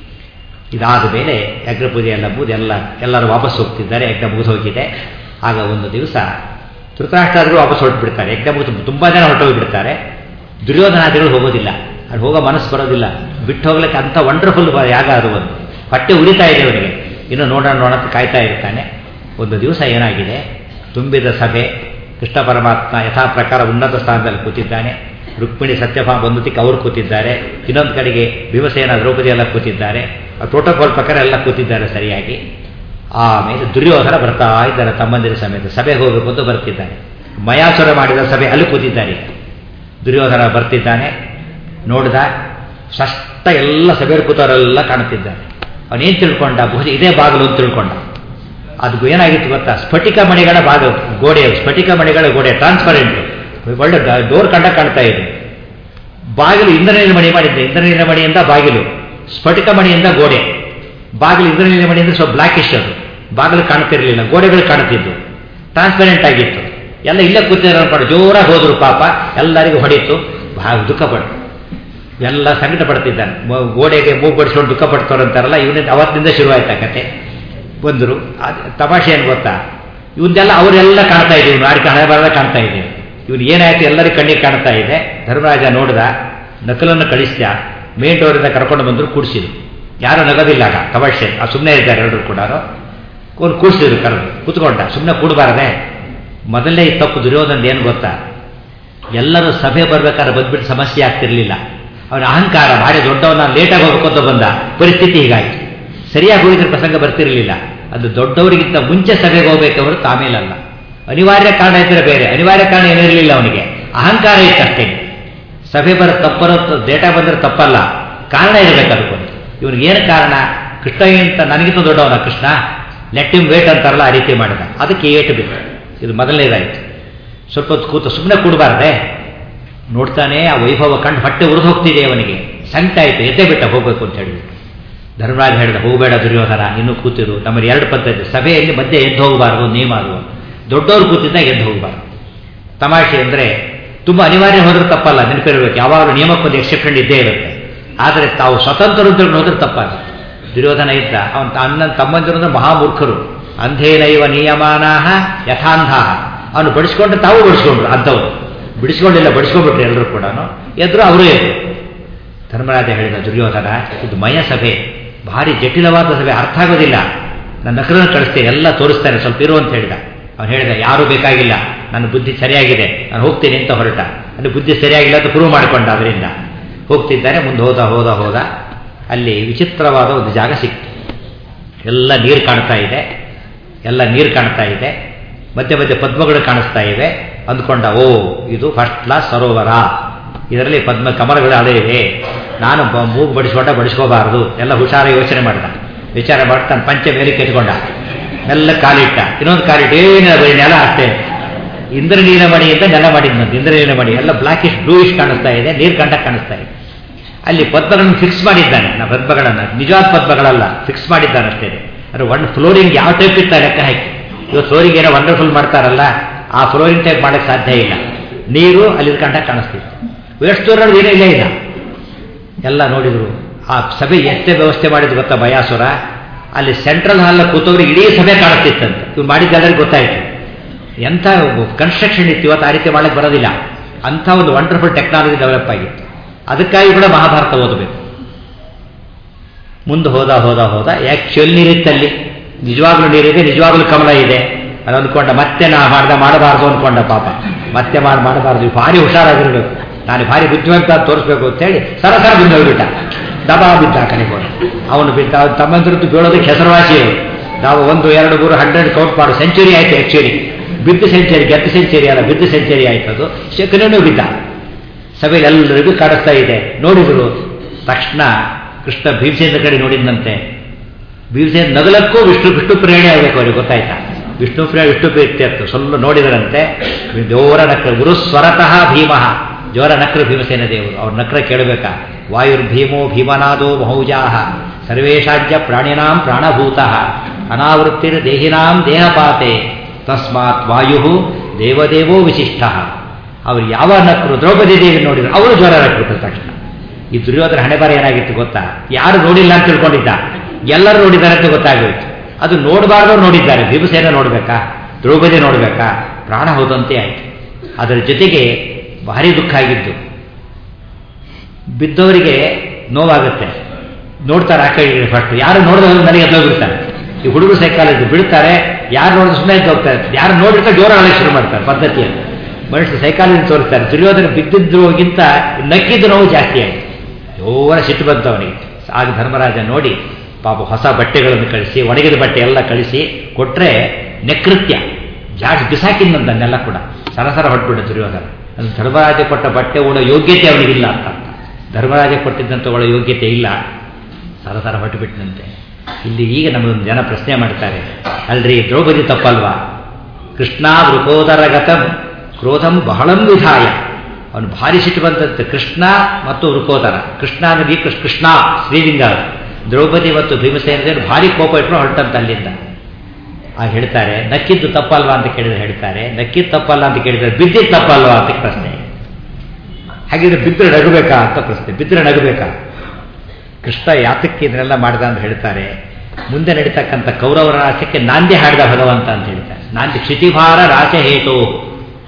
ಇದಾದ ಮೇಲೆ ಯಜ್ಞ ಪೂಜೆ ಎಲ್ಲ ಮುಗಿದು ಎಲ್ಲ ಎಲ್ಲರೂ ವಾಪಸ್ ಹೋಗ್ತಿದ್ದಾರೆ ಯಜ್ಞ ಮುಗಿದು ಹೋಗಿದೆ ಆಗ ಒಂದು ದಿವಸ ಧೃತರಾಷ್ಟ್ರಾದಿಗಳು ವಾಪಸ್ ಹೊರಟುಬಿಡ್ತಾರೆ ಯಜ್ಞ ಮುಗಿದು ತುಂಬ ಜನ ಹೊರಟೋಗಿಬಿಡ್ತಾರೆ ದುರ್ಯೋಧನಾದಿಗಳು ಹೋಗೋದಿಲ್ಲ ಅಲ್ಲಿ ಹೋಗೋ ಮನಸ್ಸು ಬರೋದಿಲ್ಲ ಬಿಟ್ಟು ಹೋಗ್ಲಿಕ್ಕೆ ಅಂಥ ವಂಡರ್ಫುಲ್ ಯಾಗ ಅದು ಒಂದು ಹೊಟ್ಟೆ ಉರಿತಾ ಇದೆ ಅವನಿಗೆ ಇನ್ನು ನೋಡೋಣ ನೋಡೋಣ ಕಾಯ್ತಾ ಇರ್ತಾನೆ ಒಂದು ದಿವಸ ಏನಾಗಿದೆ ತುಂಬಿದ ಸಭೆ ಕೃಷ್ಣ ಪರಮಾತ್ಮ ಯಥಾ ಪ್ರಕಾರ ಉನ್ನತ ಸ್ಥಾನದಲ್ಲಿ ಕೂತಿದ್ದಾನೆ ರುಕ್ಮಿಣಿ ಸತ್ಯಭಾಮ ಬಂಧುತಿಗೆ ಅವರು ಕೂತಿದ್ದಾರೆ ಇನ್ನೊಂದು ಕಡೆಗೆ ಭೀಮಸೇನ ದ್ರೌಪದಿ ಎಲ್ಲ ಕೂತಿದ್ದಾರೆ ಆ ಪ್ರೋಟೋಕಾಲ್ ಪ್ರಕಾರ ಎಲ್ಲ ಕೂತಿದ್ದಾರೆ ಸರಿಯಾಗಿ ಆಮೇಲೆ ದುರ್ಯೋಧನ ಬರ್ತಾ ಇದ್ದಾರೆ ತಮ್ಮಂದಿರ ಸಮೇತ ಸಭೆಗೆ ಹೋಗಬೇಕು ಅಂತ ಬರ್ತಿದ್ದಾನೆ ಮಯಾಸುರ ಮಾಡಿದ ಸಭೆ ಅಲ್ಲಿ ಕೂತಿದ್ದಾರೆ ದುರ್ಯೋಧನ ಬರ್ತಿದ್ದಾನೆ ನೋಡಿದ ಸ್ಪಷ್ಟ ಎಲ್ಲ ಸಭೆಯಲ್ಲಿ ಕೂತವರೆಲ್ಲ ಕಾಣುತ್ತಿದ್ದಾರೆ ಅವನೇನು ತಿಳ್ಕೊಂಡ ಬಹುಶಃ ಇದೇ ಬಾಗಿಲು ಅಂತ ತಿಳ್ಕೊಂಡ ಅದು ಏನಾಗಿತ್ತು ಗೊತ್ತಾ ಸ್ಫಟಿಕ ಮಣಿಗಳ ಬಾಗಿಲು ಗೋಡೆ ಸ್ಫಟಿಕ ಮಣಿಗಳ ಗೋಡೆ ಟ್ರಾನ್ಸ್ಪರೆಂಟ್ ಒಳ್ಳೆ ಡೋರ್ ಕಂಡ ಕಾಣ್ತಾ ಇದೆ ಬಾಗಿಲು ಇಂದ್ರನೀಲ ಮಣಿ ಮಾಡಿದ್ದೆ ಇಂದ್ರನೀಲ ಮಣಿಯಿಂದ ಬಾಗಿಲು ಸ್ಫಟಿಕ ಮಣಿಯಿಂದ ಗೋಡೆ ಬಾಗಿಲು ಇಂದ್ರನೀಲ ಮಣಿಯಿಂದ ಸ್ವಲ್ಪ ಬ್ಲಾಕಿಶ್ ಅದು ಬಾಗಿಲು ಕಾಣ್ತಿರ್ಲಿಲ್ಲ ಗೋಡೆಗಳು ಕಾಣ್ತಿದ್ದು ಟ್ರಾನ್ಸ್ಪರೆಂಟ್ ಆಗಿತ್ತು ಎಲ್ಲ ಇಲ್ಲೇ ಕೂತಿರೋ ಅನ್ಕೊಂಡು ಜೋರಾಗಿ ಹೋದ್ರು ಪಾಪ ಎಲ್ಲರಿಗೂ ಹೊಡೀತು ಬಹಳ ದುಃಖ ಪಟ್ಟು ಎಲ್ಲ ಸಂಕಟ ಪಡ್ತಿದ್ದಾನೆ ಗೋಡೆಗೆ ಮೂಗು ಬಡಿಸ್ಕೊಂಡು ದುಃಖ ಪಡ್ತಾರೆ ಅಂತಾರಲ್ಲ ಇವನಿಂದ ಅವತ್ತಿನಿಂದ ಶುರುವಾಯ್ತು ಆ ಕತೆ ಬಂದರು ತಮಾಷೆ ಏನು ಗೊತ್ತಾ ಇವನ್ನೆಲ್ಲ ಅವರೆಲ್ಲ ಕಾಣ್ತಾ ಇದ್ದೀವಿ ಇವನು ಆಡಿಕೆ ಹಣೆ ಬರದ ಕಾಣ್ತಾ ಇದ್ದೀವಿ ಇವನು ಏನಾಯ್ತು ಎಲ್ಲರಿಗೂ ಕಣ್ಣಿಗೆ ಕಾಣ್ತಾ ಇದೆ ಧರ್ಮರಾಜ ನೋಡಿದ ನಕಲನ್ನು ಕಳಿಸ್ದ ಮೇನ್ ಡೋರಿಂದ ಕರ್ಕೊಂಡು ಬಂದರು ಕೂಡಿಸಿದ್ರು ಯಾರು ನಗೋದಿಲ್ಲ ಆಗ ತಮಾಷೆ ಆ ಸುಮ್ಮನೆ ಇದ್ದಾರೆ ಎಲ್ಲರೂ ಕೂಡ ಒಂದು ಕೂಡಿಸಿದ್ರು ಕರೆದು ಕೂತ್ಕೊಂಡ ಸುಮ್ಮನೆ ಕೂಡಬಾರದೆ ಮೊದಲನೇ ಈ ತಪ್ಪು ದುರ್ಯೋಧನ ಏನು ಗೊತ್ತಾ ಎಲ್ಲರೂ ಸಭೆ ಬರ್ಬೇಕಾದ್ರೆ ಬಂದ್ಬಿಟ್ಟು ಸಮಸ್ಯೆ ಆಗ್ತಿರ್ಲಿಲ್ಲ ಅವನ ಅಹಂಕಾರ ಭಾರಿ ದೊಡ್ಡವನ ಲೇಟಾಗಿ ಹೋಗ್ಬೇಕು ಅಂತ ಬಂದ ಪರಿಸ್ಥಿತಿ ಹೀಗಾಗಿ ಸರಿಯಾಗಿ ಹೋಗಿದ್ರೆ ಪ್ರಸಂಗ ಬರ್ತಿರಲಿಲ್ಲ ಅದು ದೊಡ್ಡವರಿಗಿಂತ ಮುಂಚೆ ಸಭೆಗೆ ಹೋಗ್ಬೇಕು ಹೊರತು ಆಮೇಲಲ್ಲ ಅನಿವಾರ್ಯ ಕಾರಣ ಇದ್ದರೆ ಬೇರೆ ಅನಿವಾರ್ಯ ಕಾರಣ ಏನಿರಲಿಲ್ಲ ಅವನಿಗೆ ಅಹಂಕಾರ ಇತ್ತಷ್ಟೇ ಸಭೆ ಬರೋ ತಪ್ಪರೋ ಡೇಟಾ ಬಂದರೆ ತಪ್ಪಲ್ಲ ಕಾರಣ ಇರಬೇಕು ಅದಕ್ಕೊಂದು ಇವನಿಗೆ ಏನು ಕಾರಣ ಕೃಷ್ಣ ಅಂತ ನನಗಿಂತ ದೊಡ್ಡವನ ಕೃಷ್ಣ ಲೆಟ್ ಇಮ್ ವೇಟ್ ಅಂತಾರಲ್ಲ ಆ ರೀತಿ ಮಾಡಿದ ಅದಕ್ಕೆ ಏಟು ಬಿತ್ತು ಇದು ಮೊದಲನೇದಾಯಿತು ಸ್ವಲ್ಪ ಹೊತ್ತು ಕೂತು ಸುಮ್ಮನೆ ಕೂಡಬಾರ್ದೆ ನೋಡ್ತಾನೆ ಆ ವೈಭವ ಕಂಡು ಹೊಟ್ಟೆ ಉರಿದು ಹೋಗ್ತಿದೆ ಅವನಿಗೆ ಸಂಕಟ ಆಯಿತು ಎದ್ದೆ ಬಿಟ್ಟ ಹೋಗ್ಬೇಕು ಅಂತ ಹೇಳಿ ಧರ್ಮರಾಜ ಹೇಳಿದ ಹೋಗಬೇಡ ದುರ್ಯೋಧನ ಇನ್ನೂ ಕೂತಿರು ನಮ್ಮಲ್ಲಿ ಎರಡು ಪದ್ಧತಿ ಸಭೆಯಲ್ಲಿ ಮಧ್ಯೆ ಎದ್ದು ಹೋಗಬಾರ್ದು ನೇಮ ಅದು ದೊಡ್ಡವರು ಕೂತಿದ್ದಾಗ ಎದ್ದು ಹೋಗಬಾರ್ದು ತಮಾಷೆ ಅಂದರೆ ತುಂಬ ಅನಿವಾರ್ಯ ಹೋದ್ರೆ ತಪ್ಪಲ್ಲ ನೆನಪಿರಬೇಕು ಯಾವಾಗಲೂ ನಿಯಮಕ್ಕೊಂದು ಎಕ್ಸೆಪ್ಷನ್ ಇದ್ದೇ ಇರುತ್ತೆ ಆದರೆ ತಾವು ಸ್ವತಂತ್ರರು ಅಂತ ಹೋದ್ರೆ ತಪ್ಪಾಗುತ್ತೆ ದುರ್ಯೋಧನ ಇದ್ದ ಅವನ ಅಣ್ಣನ ತಮ್ಮಂದಿರು ಅಂದ್ರೆ ಮಹಾಮೂರ್ಖರು ಅಂಧೇನೈವ ನಿಯಮಾನಾಹ ಯಥಾಂಧಾಹ ಅವನು ಬಡಿಸ್ಕೊಂಡು ತಾವು ಬಡಿಸ್ಕೊಂಡ್ರು ಅಂಥವ್ರು ಬಿಡಿಸ್ಕೊಂಡಿಲ್ಲ ಬಡಿಸ್ಕೊಂಡ್ಬಿಟ್ರು ಎಲ್ಲರೂ ಕೂಡ ಎದ್ರು ಅವರೂ ಎದ್ರು ಧರ್ಮರಾಜ ಹೇಳಿದ ದುರ್ಯೋಧನ ಇದು ಮಯ ಸಭೆ ಭಾರಿ ಜಟಿಲವಾದ ಸಭೆ ಅರ್ಥ ಆಗೋದಿಲ್ಲ ನನ್ನ ನಕರನ್ನು ಕಳಿಸ್ತೇನೆ ಎಲ್ಲ ತೋರಿಸ್ತಾನೆ ಸ್ವಲ್ಪ ಇರು ಅಂತ ಹೇಳಿದ ಅವನು ಹೇಳಿದ ಯಾರೂ ಬೇಕಾಗಿಲ್ಲ ನನ್ನ ಬುದ್ಧಿ ಸರಿಯಾಗಿದೆ ನಾನು ಹೋಗ್ತೀನಿ ಅಂತ ಹೊರಟ ನನ್ನ ಬುದ್ಧಿ ಸರಿಯಾಗಿಲ್ಲ ಅಂತ ಪ್ರೂವ್ ಮಾಡಿಕೊಂಡ ಅದರಿಂದ ಹೋಗ್ತಿದ್ದಾನೆ ಮುಂದೆ ಹೋದ ಹೋದ ಹೋದ ಅಲ್ಲಿ ವಿಚಿತ್ರವಾದ ಒಂದು ಜಾಗ ಸಿಕ್ತು ಎಲ್ಲ ನೀರು ಕಾಣ್ತಾ ಇದೆ ಎಲ್ಲ ನೀರು ಕಾಣ್ತಾ ಇದೆ ಮಧ್ಯೆ ಮಧ್ಯೆ ಪದ್ಮಗಳು ಕಾಣಿಸ್ತಾ ಇವೆ ಅಂದ್ಕೊಂಡ ಓ ಇದು ಫಸ್ಟ್ ಕ್ಲಾಸ್ ಸರೋವರ ಇದರಲ್ಲಿ ಪದ್ಮ ಕಮಲಗಳು ಅಳೆಯಿವೆ ನಾನು ಮೂಗು ಬಡಿಸ್ಕೊಂಡ ಬಡಿಸ್ಕೋಬಾರದು ಎಲ್ಲ ಹುಷಾರ ಯೋಚನೆ ಮಾಡಿದ ವಿಚಾರ ಮಾಡಿ ತನ್ನ ಪಂಚೆ ಮೇಲೆ ಕೆತ್ಕೊಂಡ ಎಲ್ಲ ಕಾಲಿಟ್ಟ ಇನ್ನೊಂದು ಕಾಲಿಟ್ಟು ಏನಿಲ್ಲ ಬರೀ ನೆಲ ಅಷ್ಟೇ ಇಂದ್ರನೀಲ ಮಣಿ ಅಂತ ನೆಲ ಮಾಡಿದ್ನಂತೆ ಇಂದ್ರನೀಲ ಮಣಿ ಎಲ್ಲ ಬ್ಲಾಕಿಶ್ ಬ್ಲೂಯಿಶ್ ಕಾಣಿಸ್ತಾ ಇದೆ ನೀರು ಕಂಡ ಕಾಣಿಸ್ತಾ ಇದೆ ಅಲ್ಲಿ ಪದ್ಮಗಳನ್ನು ಫಿಕ್ಸ್ ಮಾಡಿದ್ದಾನೆ ನಾ ಪದ್ಮಗಳನ್ನು ನಿಜವಾದ ಪದ್ಮಗಳಲ್ಲ ಫಿಕ್ಸ್ ಮಾಡಿದ್ದಾನೆ ಅಷ್ಟೇ ಅದು ಒನ್ ಫ್ಲೋರಿಂಗ್ ಯಾವ ಟೈಪ್ ಇತ್ತ ಲೆಕ್ಕ ಹಾಕಿ ಇವತ್ತು ಫ್ಲೋರಿಂಗ್ ಏನೋ ವಂಡರ್ಫುಲ್ ಮಾಡ್ತಾರಲ್ಲ ಆ ಫ್ಲೋರಿಂಗ್ ಟೈಪ್ ಮಾಡಕ್ಕೆ ಸಾಧ್ಯ ಇಲ್ಲ ನೀರು ಅಲ್ಲಿ ಕಂಡ ಕಾಣಿಸ್ತಿತ್ತು ಎಷ್ಟು ದೂರ ಏನೂ ಇಲ್ಲ ಇಲ್ಲ ಎಲ್ಲ ನೋಡಿದ್ರು ಆ ಸಭೆ ಎಷ್ಟೇ ವ್ಯವಸ್ಥೆ ಮಾಡಿದ್ರು ಗೊತ್ತಾ ಬಯಾಸುರ ಅಲ್ಲಿ ಸೆಂಟ್ರಲ್ ಹಾಲ್ ಕೂತವ್ರಿಗೆ ಇಡೀ ಸಭೆ ಕಾಣಿಸ್ತಿತ್ತಂತೆ ಇವ್ರು ಮಾಡಿದ್ದೆಲ್ಲರಿಗೂ ಗೊತ್ತಾಯ್ತು ಎಂಥ ಕನ್ಸ್ಟ್ರಕ್ಷನ್ ಇತ್ತು ಇವತ್ತು ಆ ರೀತಿ ಮಾಡಕ್ಕೆ ಬರೋದಿಲ್ಲ ಅಂಥ ಒಂದು ವಂಡರ್ಫುಲ್ ಟೆಕ್ನಾಲಜಿ ಡೆವಲಪ್ ಆಗಿತ್ತು ಅದಕ್ಕಾಗಿ ಕೂಡ ಮಹಾಭಾರತ ಓದಬೇಕು ಮುಂದೆ ಹೋದ ಹೋದ ಹೋದ ಯಾಕೆ ಚೊಲ್ ನೀರಿತ್ತಲ್ಲಿ ನಿಜವಾಗ್ಲೂ ನೀರಿದೆ ನಿಜವಾಗ್ಲೂ ಕಮಲ ಇದೆ ಅದು ಅಂದ್ಕೊಂಡ ಮತ್ತೆ ನಾ ಮಾಡ್ದ ಮಾಡಬಾರ್ದು ಅಂದ್ಕೊಂಡ ಪಾಪ ಮತ್ತೆ ಮಾಡಿ ಮಾಡಬಾರ್ದು ಭಾರಿ ಹುಷಾರಾಗಿರ್ಬೇಕು ನಾನು ಭಾರಿ ಬುದ್ಧಿವಂತ ತೋರಿಸ್ಬೇಕು ಅಂತೇಳಿ ಸರಸರ ಬಿದ್ದು ಹೋಗ್ಬಿಟ್ಟ ದಬಾ ಬಿದ್ದ ಕನೆಗೋಣ ಅವನು ಬಿದ್ದ ಅವನು ತಮ್ಮಂದ್ರದ್ದು ಬೀಳೋದಕ್ಕೆ ಹೆಸರುವಾಸಿ ನಾವು ಒಂದು ಎರಡು ಮೂರು ಹಂಡ್ರೆಡ್ ಕೌಂಟ್ ಮಾಡು ಸೆಂಚುರಿ ಆಯ್ತು ಆ್ಯಕ್ಚುಲಿ ಬಿದ್ದು ಸೆಂಚುರಿ ಗೆದ್ದ ಸೆಂಚುರಿ ಅಲ್ಲ ಬಿದ್ದು ಸೆಂಚುರಿ ಆಯ್ತು ಅದು ಶಕನೂ ಬಿದ್ದ ಸಭೆಯಲ್ಲಿ ಎಲ್ಲರಿಗೂ ಕಾಣಿಸ್ತಾ ಇದೆ ನೋಡಿದ್ರು ತಕ್ಷಣ ಕೃಷ್ಣ ಭೀಮಸೇನ ಕಡೆ ನೋಡಿದಂತೆ ಭೀಮಸೇನ ನಗಲಕ್ಕೂ ವಿಷ್ಣು ವಿಷ್ಣು ಪ್ರೇರಣೆ ಆಗಬೇಕು ಅವ್ರಿಗೆ ಗೊತ್ತಾಯ್ತಾ ವಿಷ್ಣು ಪ್ರಿಯ ವಿಷ್ಣು ಪ್ರೀತ್ಯರ್ಥ ಸ್ವಲ್ಪ ನೋಡಿದರಂತೆ ಜೋರ ನಕ್ರ ಗುರು ಸ್ವರತಃ ಭೀಮಃ ಜೋರ ನಕ್ರ ಭೀಮಸೇನ ದೇವರು ಅವ್ರ ನಕ್ರ ಕೇಳಬೇಕಾ ವಾಯುರ್ಭೀಮೋ ಭೀಮನಾದೋ ಮಹೌಜಾಹ ಸರ್ವೇಶಾಜ್ಯ ಪ್ರಾಣಿನಾಂ ಪ್ರಾಣಭೂತಃ ಅನಾವೃತ್ತಿರ್ ದೇಹಿನಾಂ ದೇಹಪಾತೆ ತಸ್ಮಾತ್ ವಾಯು ದೇವದೇವೋ ವಿಶಿಷ್ಟ ಅವರು ಯಾವ ನಕರು ದ್ರೌಪದಿ ದೇವಿ ನೋಡಿದ್ರು ಅವರು ಜ್ವರ ನಕ್ಬಿಟ್ರು ತಕ್ಷಣ ಈ ದುರ್ಯೋಧನ ಹಣೆ ಬರ ಏನಾಗಿತ್ತು ಗೊತ್ತಾ ಯಾರು ನೋಡಿಲ್ಲ ಅಂತ ತಿಳ್ಕೊಂಡಿದ್ದ ಎಲ್ಲರೂ ನೋಡಿದ್ದಾರೆ ಅಂತ ಗೊತ್ತಾಗೋಯ್ತು ಅದು ನೋಡಬಾರ್ದು ನೋಡಿದ್ದಾರೆ ಭೀಮಸೇನ ನೋಡಬೇಕಾ ದ್ರೌಪದಿ ನೋಡಬೇಕಾ ಪ್ರಾಣ ಹೋದಂತೆ ಆಯಿತು ಅದರ ಜೊತೆಗೆ ಭಾರಿ ದುಃಖ ಆಗಿದ್ದು ಬಿದ್ದವರಿಗೆ ನೋವಾಗುತ್ತೆ ನೋಡ್ತಾರೆ ಆ ಕಡೆ ಫಸ್ಟ್ ಯಾರು ನೋಡಿದವರು ನನಗೆ ಎದ್ದೋಗ್ಬಿಡ್ತಾರೆ ಈ ಹುಡುಗರು ಸೈಕಾಲಜಿ ಬಿಡ್ತಾರೆ ಯಾರು ನೋಡಿದ್ರೆ ಸುಮ್ಮನೆ ಎದ್ದು ಹೋಗ್ತಾರೆ ಯಾರು ನೋಡಿರ್ತಾರೆ ಜೋರ ಅಳಕ್ಕೆ ಶುರು ಮಾಡ್ತಾರೆ ಪದ್ಧತಿಯಲ್ಲಿ ಮನುಷ್ಯ ಸೈಕಾಲಜಿ ತೋರಿಸ್ತಾರೆ ದುರ್ಯೋಧನ ಬಿದ್ದಿದ್ರೋಗಿಂತ ನಕ್ಕಿದ್ದು ನೋವು ಜಾಸ್ತಿ ಆಯಿತು ಜೋರ ಸಿಟ್ಟು ಬಂತು ಅವನಿಗೆ ಆಗ ಧರ್ಮರಾಜ ನೋಡಿ ಪಾಪ ಹೊಸ ಬಟ್ಟೆಗಳನ್ನು ಕಳಿಸಿ ಒಣಗಿದ ಬಟ್ಟೆ ಎಲ್ಲ ಕಳಿಸಿ ಕೊಟ್ಟರೆ ನೆಕೃತ್ಯ ಜಾಸ್ತಿ ಬಿಸಾಕಿದ್ನಂತನ್ನೆಲ್ಲ ಕೂಡ ಸರಸರ ಹೊಟ್ಬಿಟ್ಟ ದುರ್ಯೋಧನ ಅದು ಧರ್ಮರಾಜ ಕೊಟ್ಟ ಬಟ್ಟೆ ಉಡೋ ಯೋಗ್ಯತೆ ಅವನಿಗಿಲ್ಲ ಅಂತ ಧರ್ಮರಾಜ ಕೊಟ್ಟಿದ್ದಂತ ಒಳ್ಳೆ ಯೋಗ್ಯತೆ ಇಲ್ಲ ಸರಸರ ಹೊಟ್ಟುಬಿಟ್ಟನಂತೆ ಇಲ್ಲಿ ಈಗ ನಮಗೊಂದು ಜನ ಪ್ರಶ್ನೆ ಮಾಡ್ತಾರೆ ಅಲ್ರಿ ದ್ರೌಪದಿ ತಪ್ಪಲ್ವಾ ಕೃಷ್ಣ ವೃಕೋದರಗತಂ ಕ್ರೋಧಂ ಬಹಳಂ ವಿಧಾಯ ಅವನು ಭಾರಿ ಸಿಟ್ಟು ಬಂದಂತೆ ಕೃಷ್ಣ ಮತ್ತು ವೃಕೋದರ ಕೃಷ್ಣ ಅಂದರೆ ಕೃಷ್ಣ ಶ್ರೀಲಿಂಗ ದ್ರೌಪದಿ ಮತ್ತು ಭೀಮಸೇನ ಭಾರಿ ಕೋಪ ಇಟ್ಟರು ಹೊರಟಂತ ಅಲ್ಲಿಂದ ಆಗ ಹೇಳ್ತಾರೆ ನಕ್ಕಿದ್ದು ತಪ್ಪಲ್ವಾ ಅಂತ ಕೇಳಿದ್ರೆ ಹೇಳ್ತಾರೆ ನಕ್ಕಿದ್ದು ತಪ್ಪಲ್ಲ ಅಂತ ಕೇಳಿದ್ರೆ ಬಿದ್ದಿದ್ದು ತಪ್ಪಲ್ವಾ ಅಂತ ಪ್ರಶ್ನೆ ಹಾಗಿದ್ರೆ ಬಿದ್ದರೆ ನಗಬೇಕಾ ಅಂತ ಪ್ರಶ್ನೆ ಬಿದ್ದರೆ ನಗಬೇಕಾ ಕೃಷ್ಣ ಯಾತಕ್ಕೆ ಇದನ್ನೆಲ್ಲ ಮಾಡಿದ ಅಂತ ಹೇಳ್ತಾರೆ ಮುಂದೆ ನಡೀತಕ್ಕಂಥ ಕೌರವರ ರಾಸಕ್ಕೆ ನಾಂದಿ ಹಾಡಿದ ಭಗವಂತ ಅಂತ ಹೇಳ್ತಾರೆ ನಾಂದಿ ಕ್ಷಿತಿಭಾರ ರಾಶ ಹೇತೋ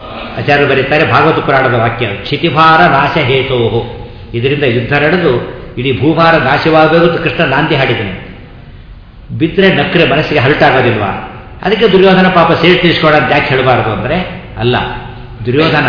ಆಚಾರ್ಯರು ಬರೀತಾರೆ ಭಾಗವತ ಪುರಾಣದ ವಾಕ್ಯ ಕ್ಷಿತಿಭಾರ ನಾಶ ಹೇತೋ ಇದರಿಂದ ಯುದ್ಧ ನಡೆದು ಇಡೀ ಭೂಭಾರ ನಾಶವಾಗಬೇಕು ಕೃಷ್ಣ ನಾಂದಿ ಹಾಡಿದನು ಬಿದ್ದರೆ ನಕ್ರೆ ಮನಸ್ಸಿಗೆ ಹರಟಾಗೋದಿಲ್ವಾ ಅದಕ್ಕೆ ದುರ್ಯೋಧನ ಪಾಪ ಸೇರಿ ತೀರಿಸ್ಕೊಡ ಅಂತ ಯಾಕೆ ಹೇಳಬಾರ್ದು ಅಂದರೆ ಅಲ್ಲ ದುರ್ಯೋಧನ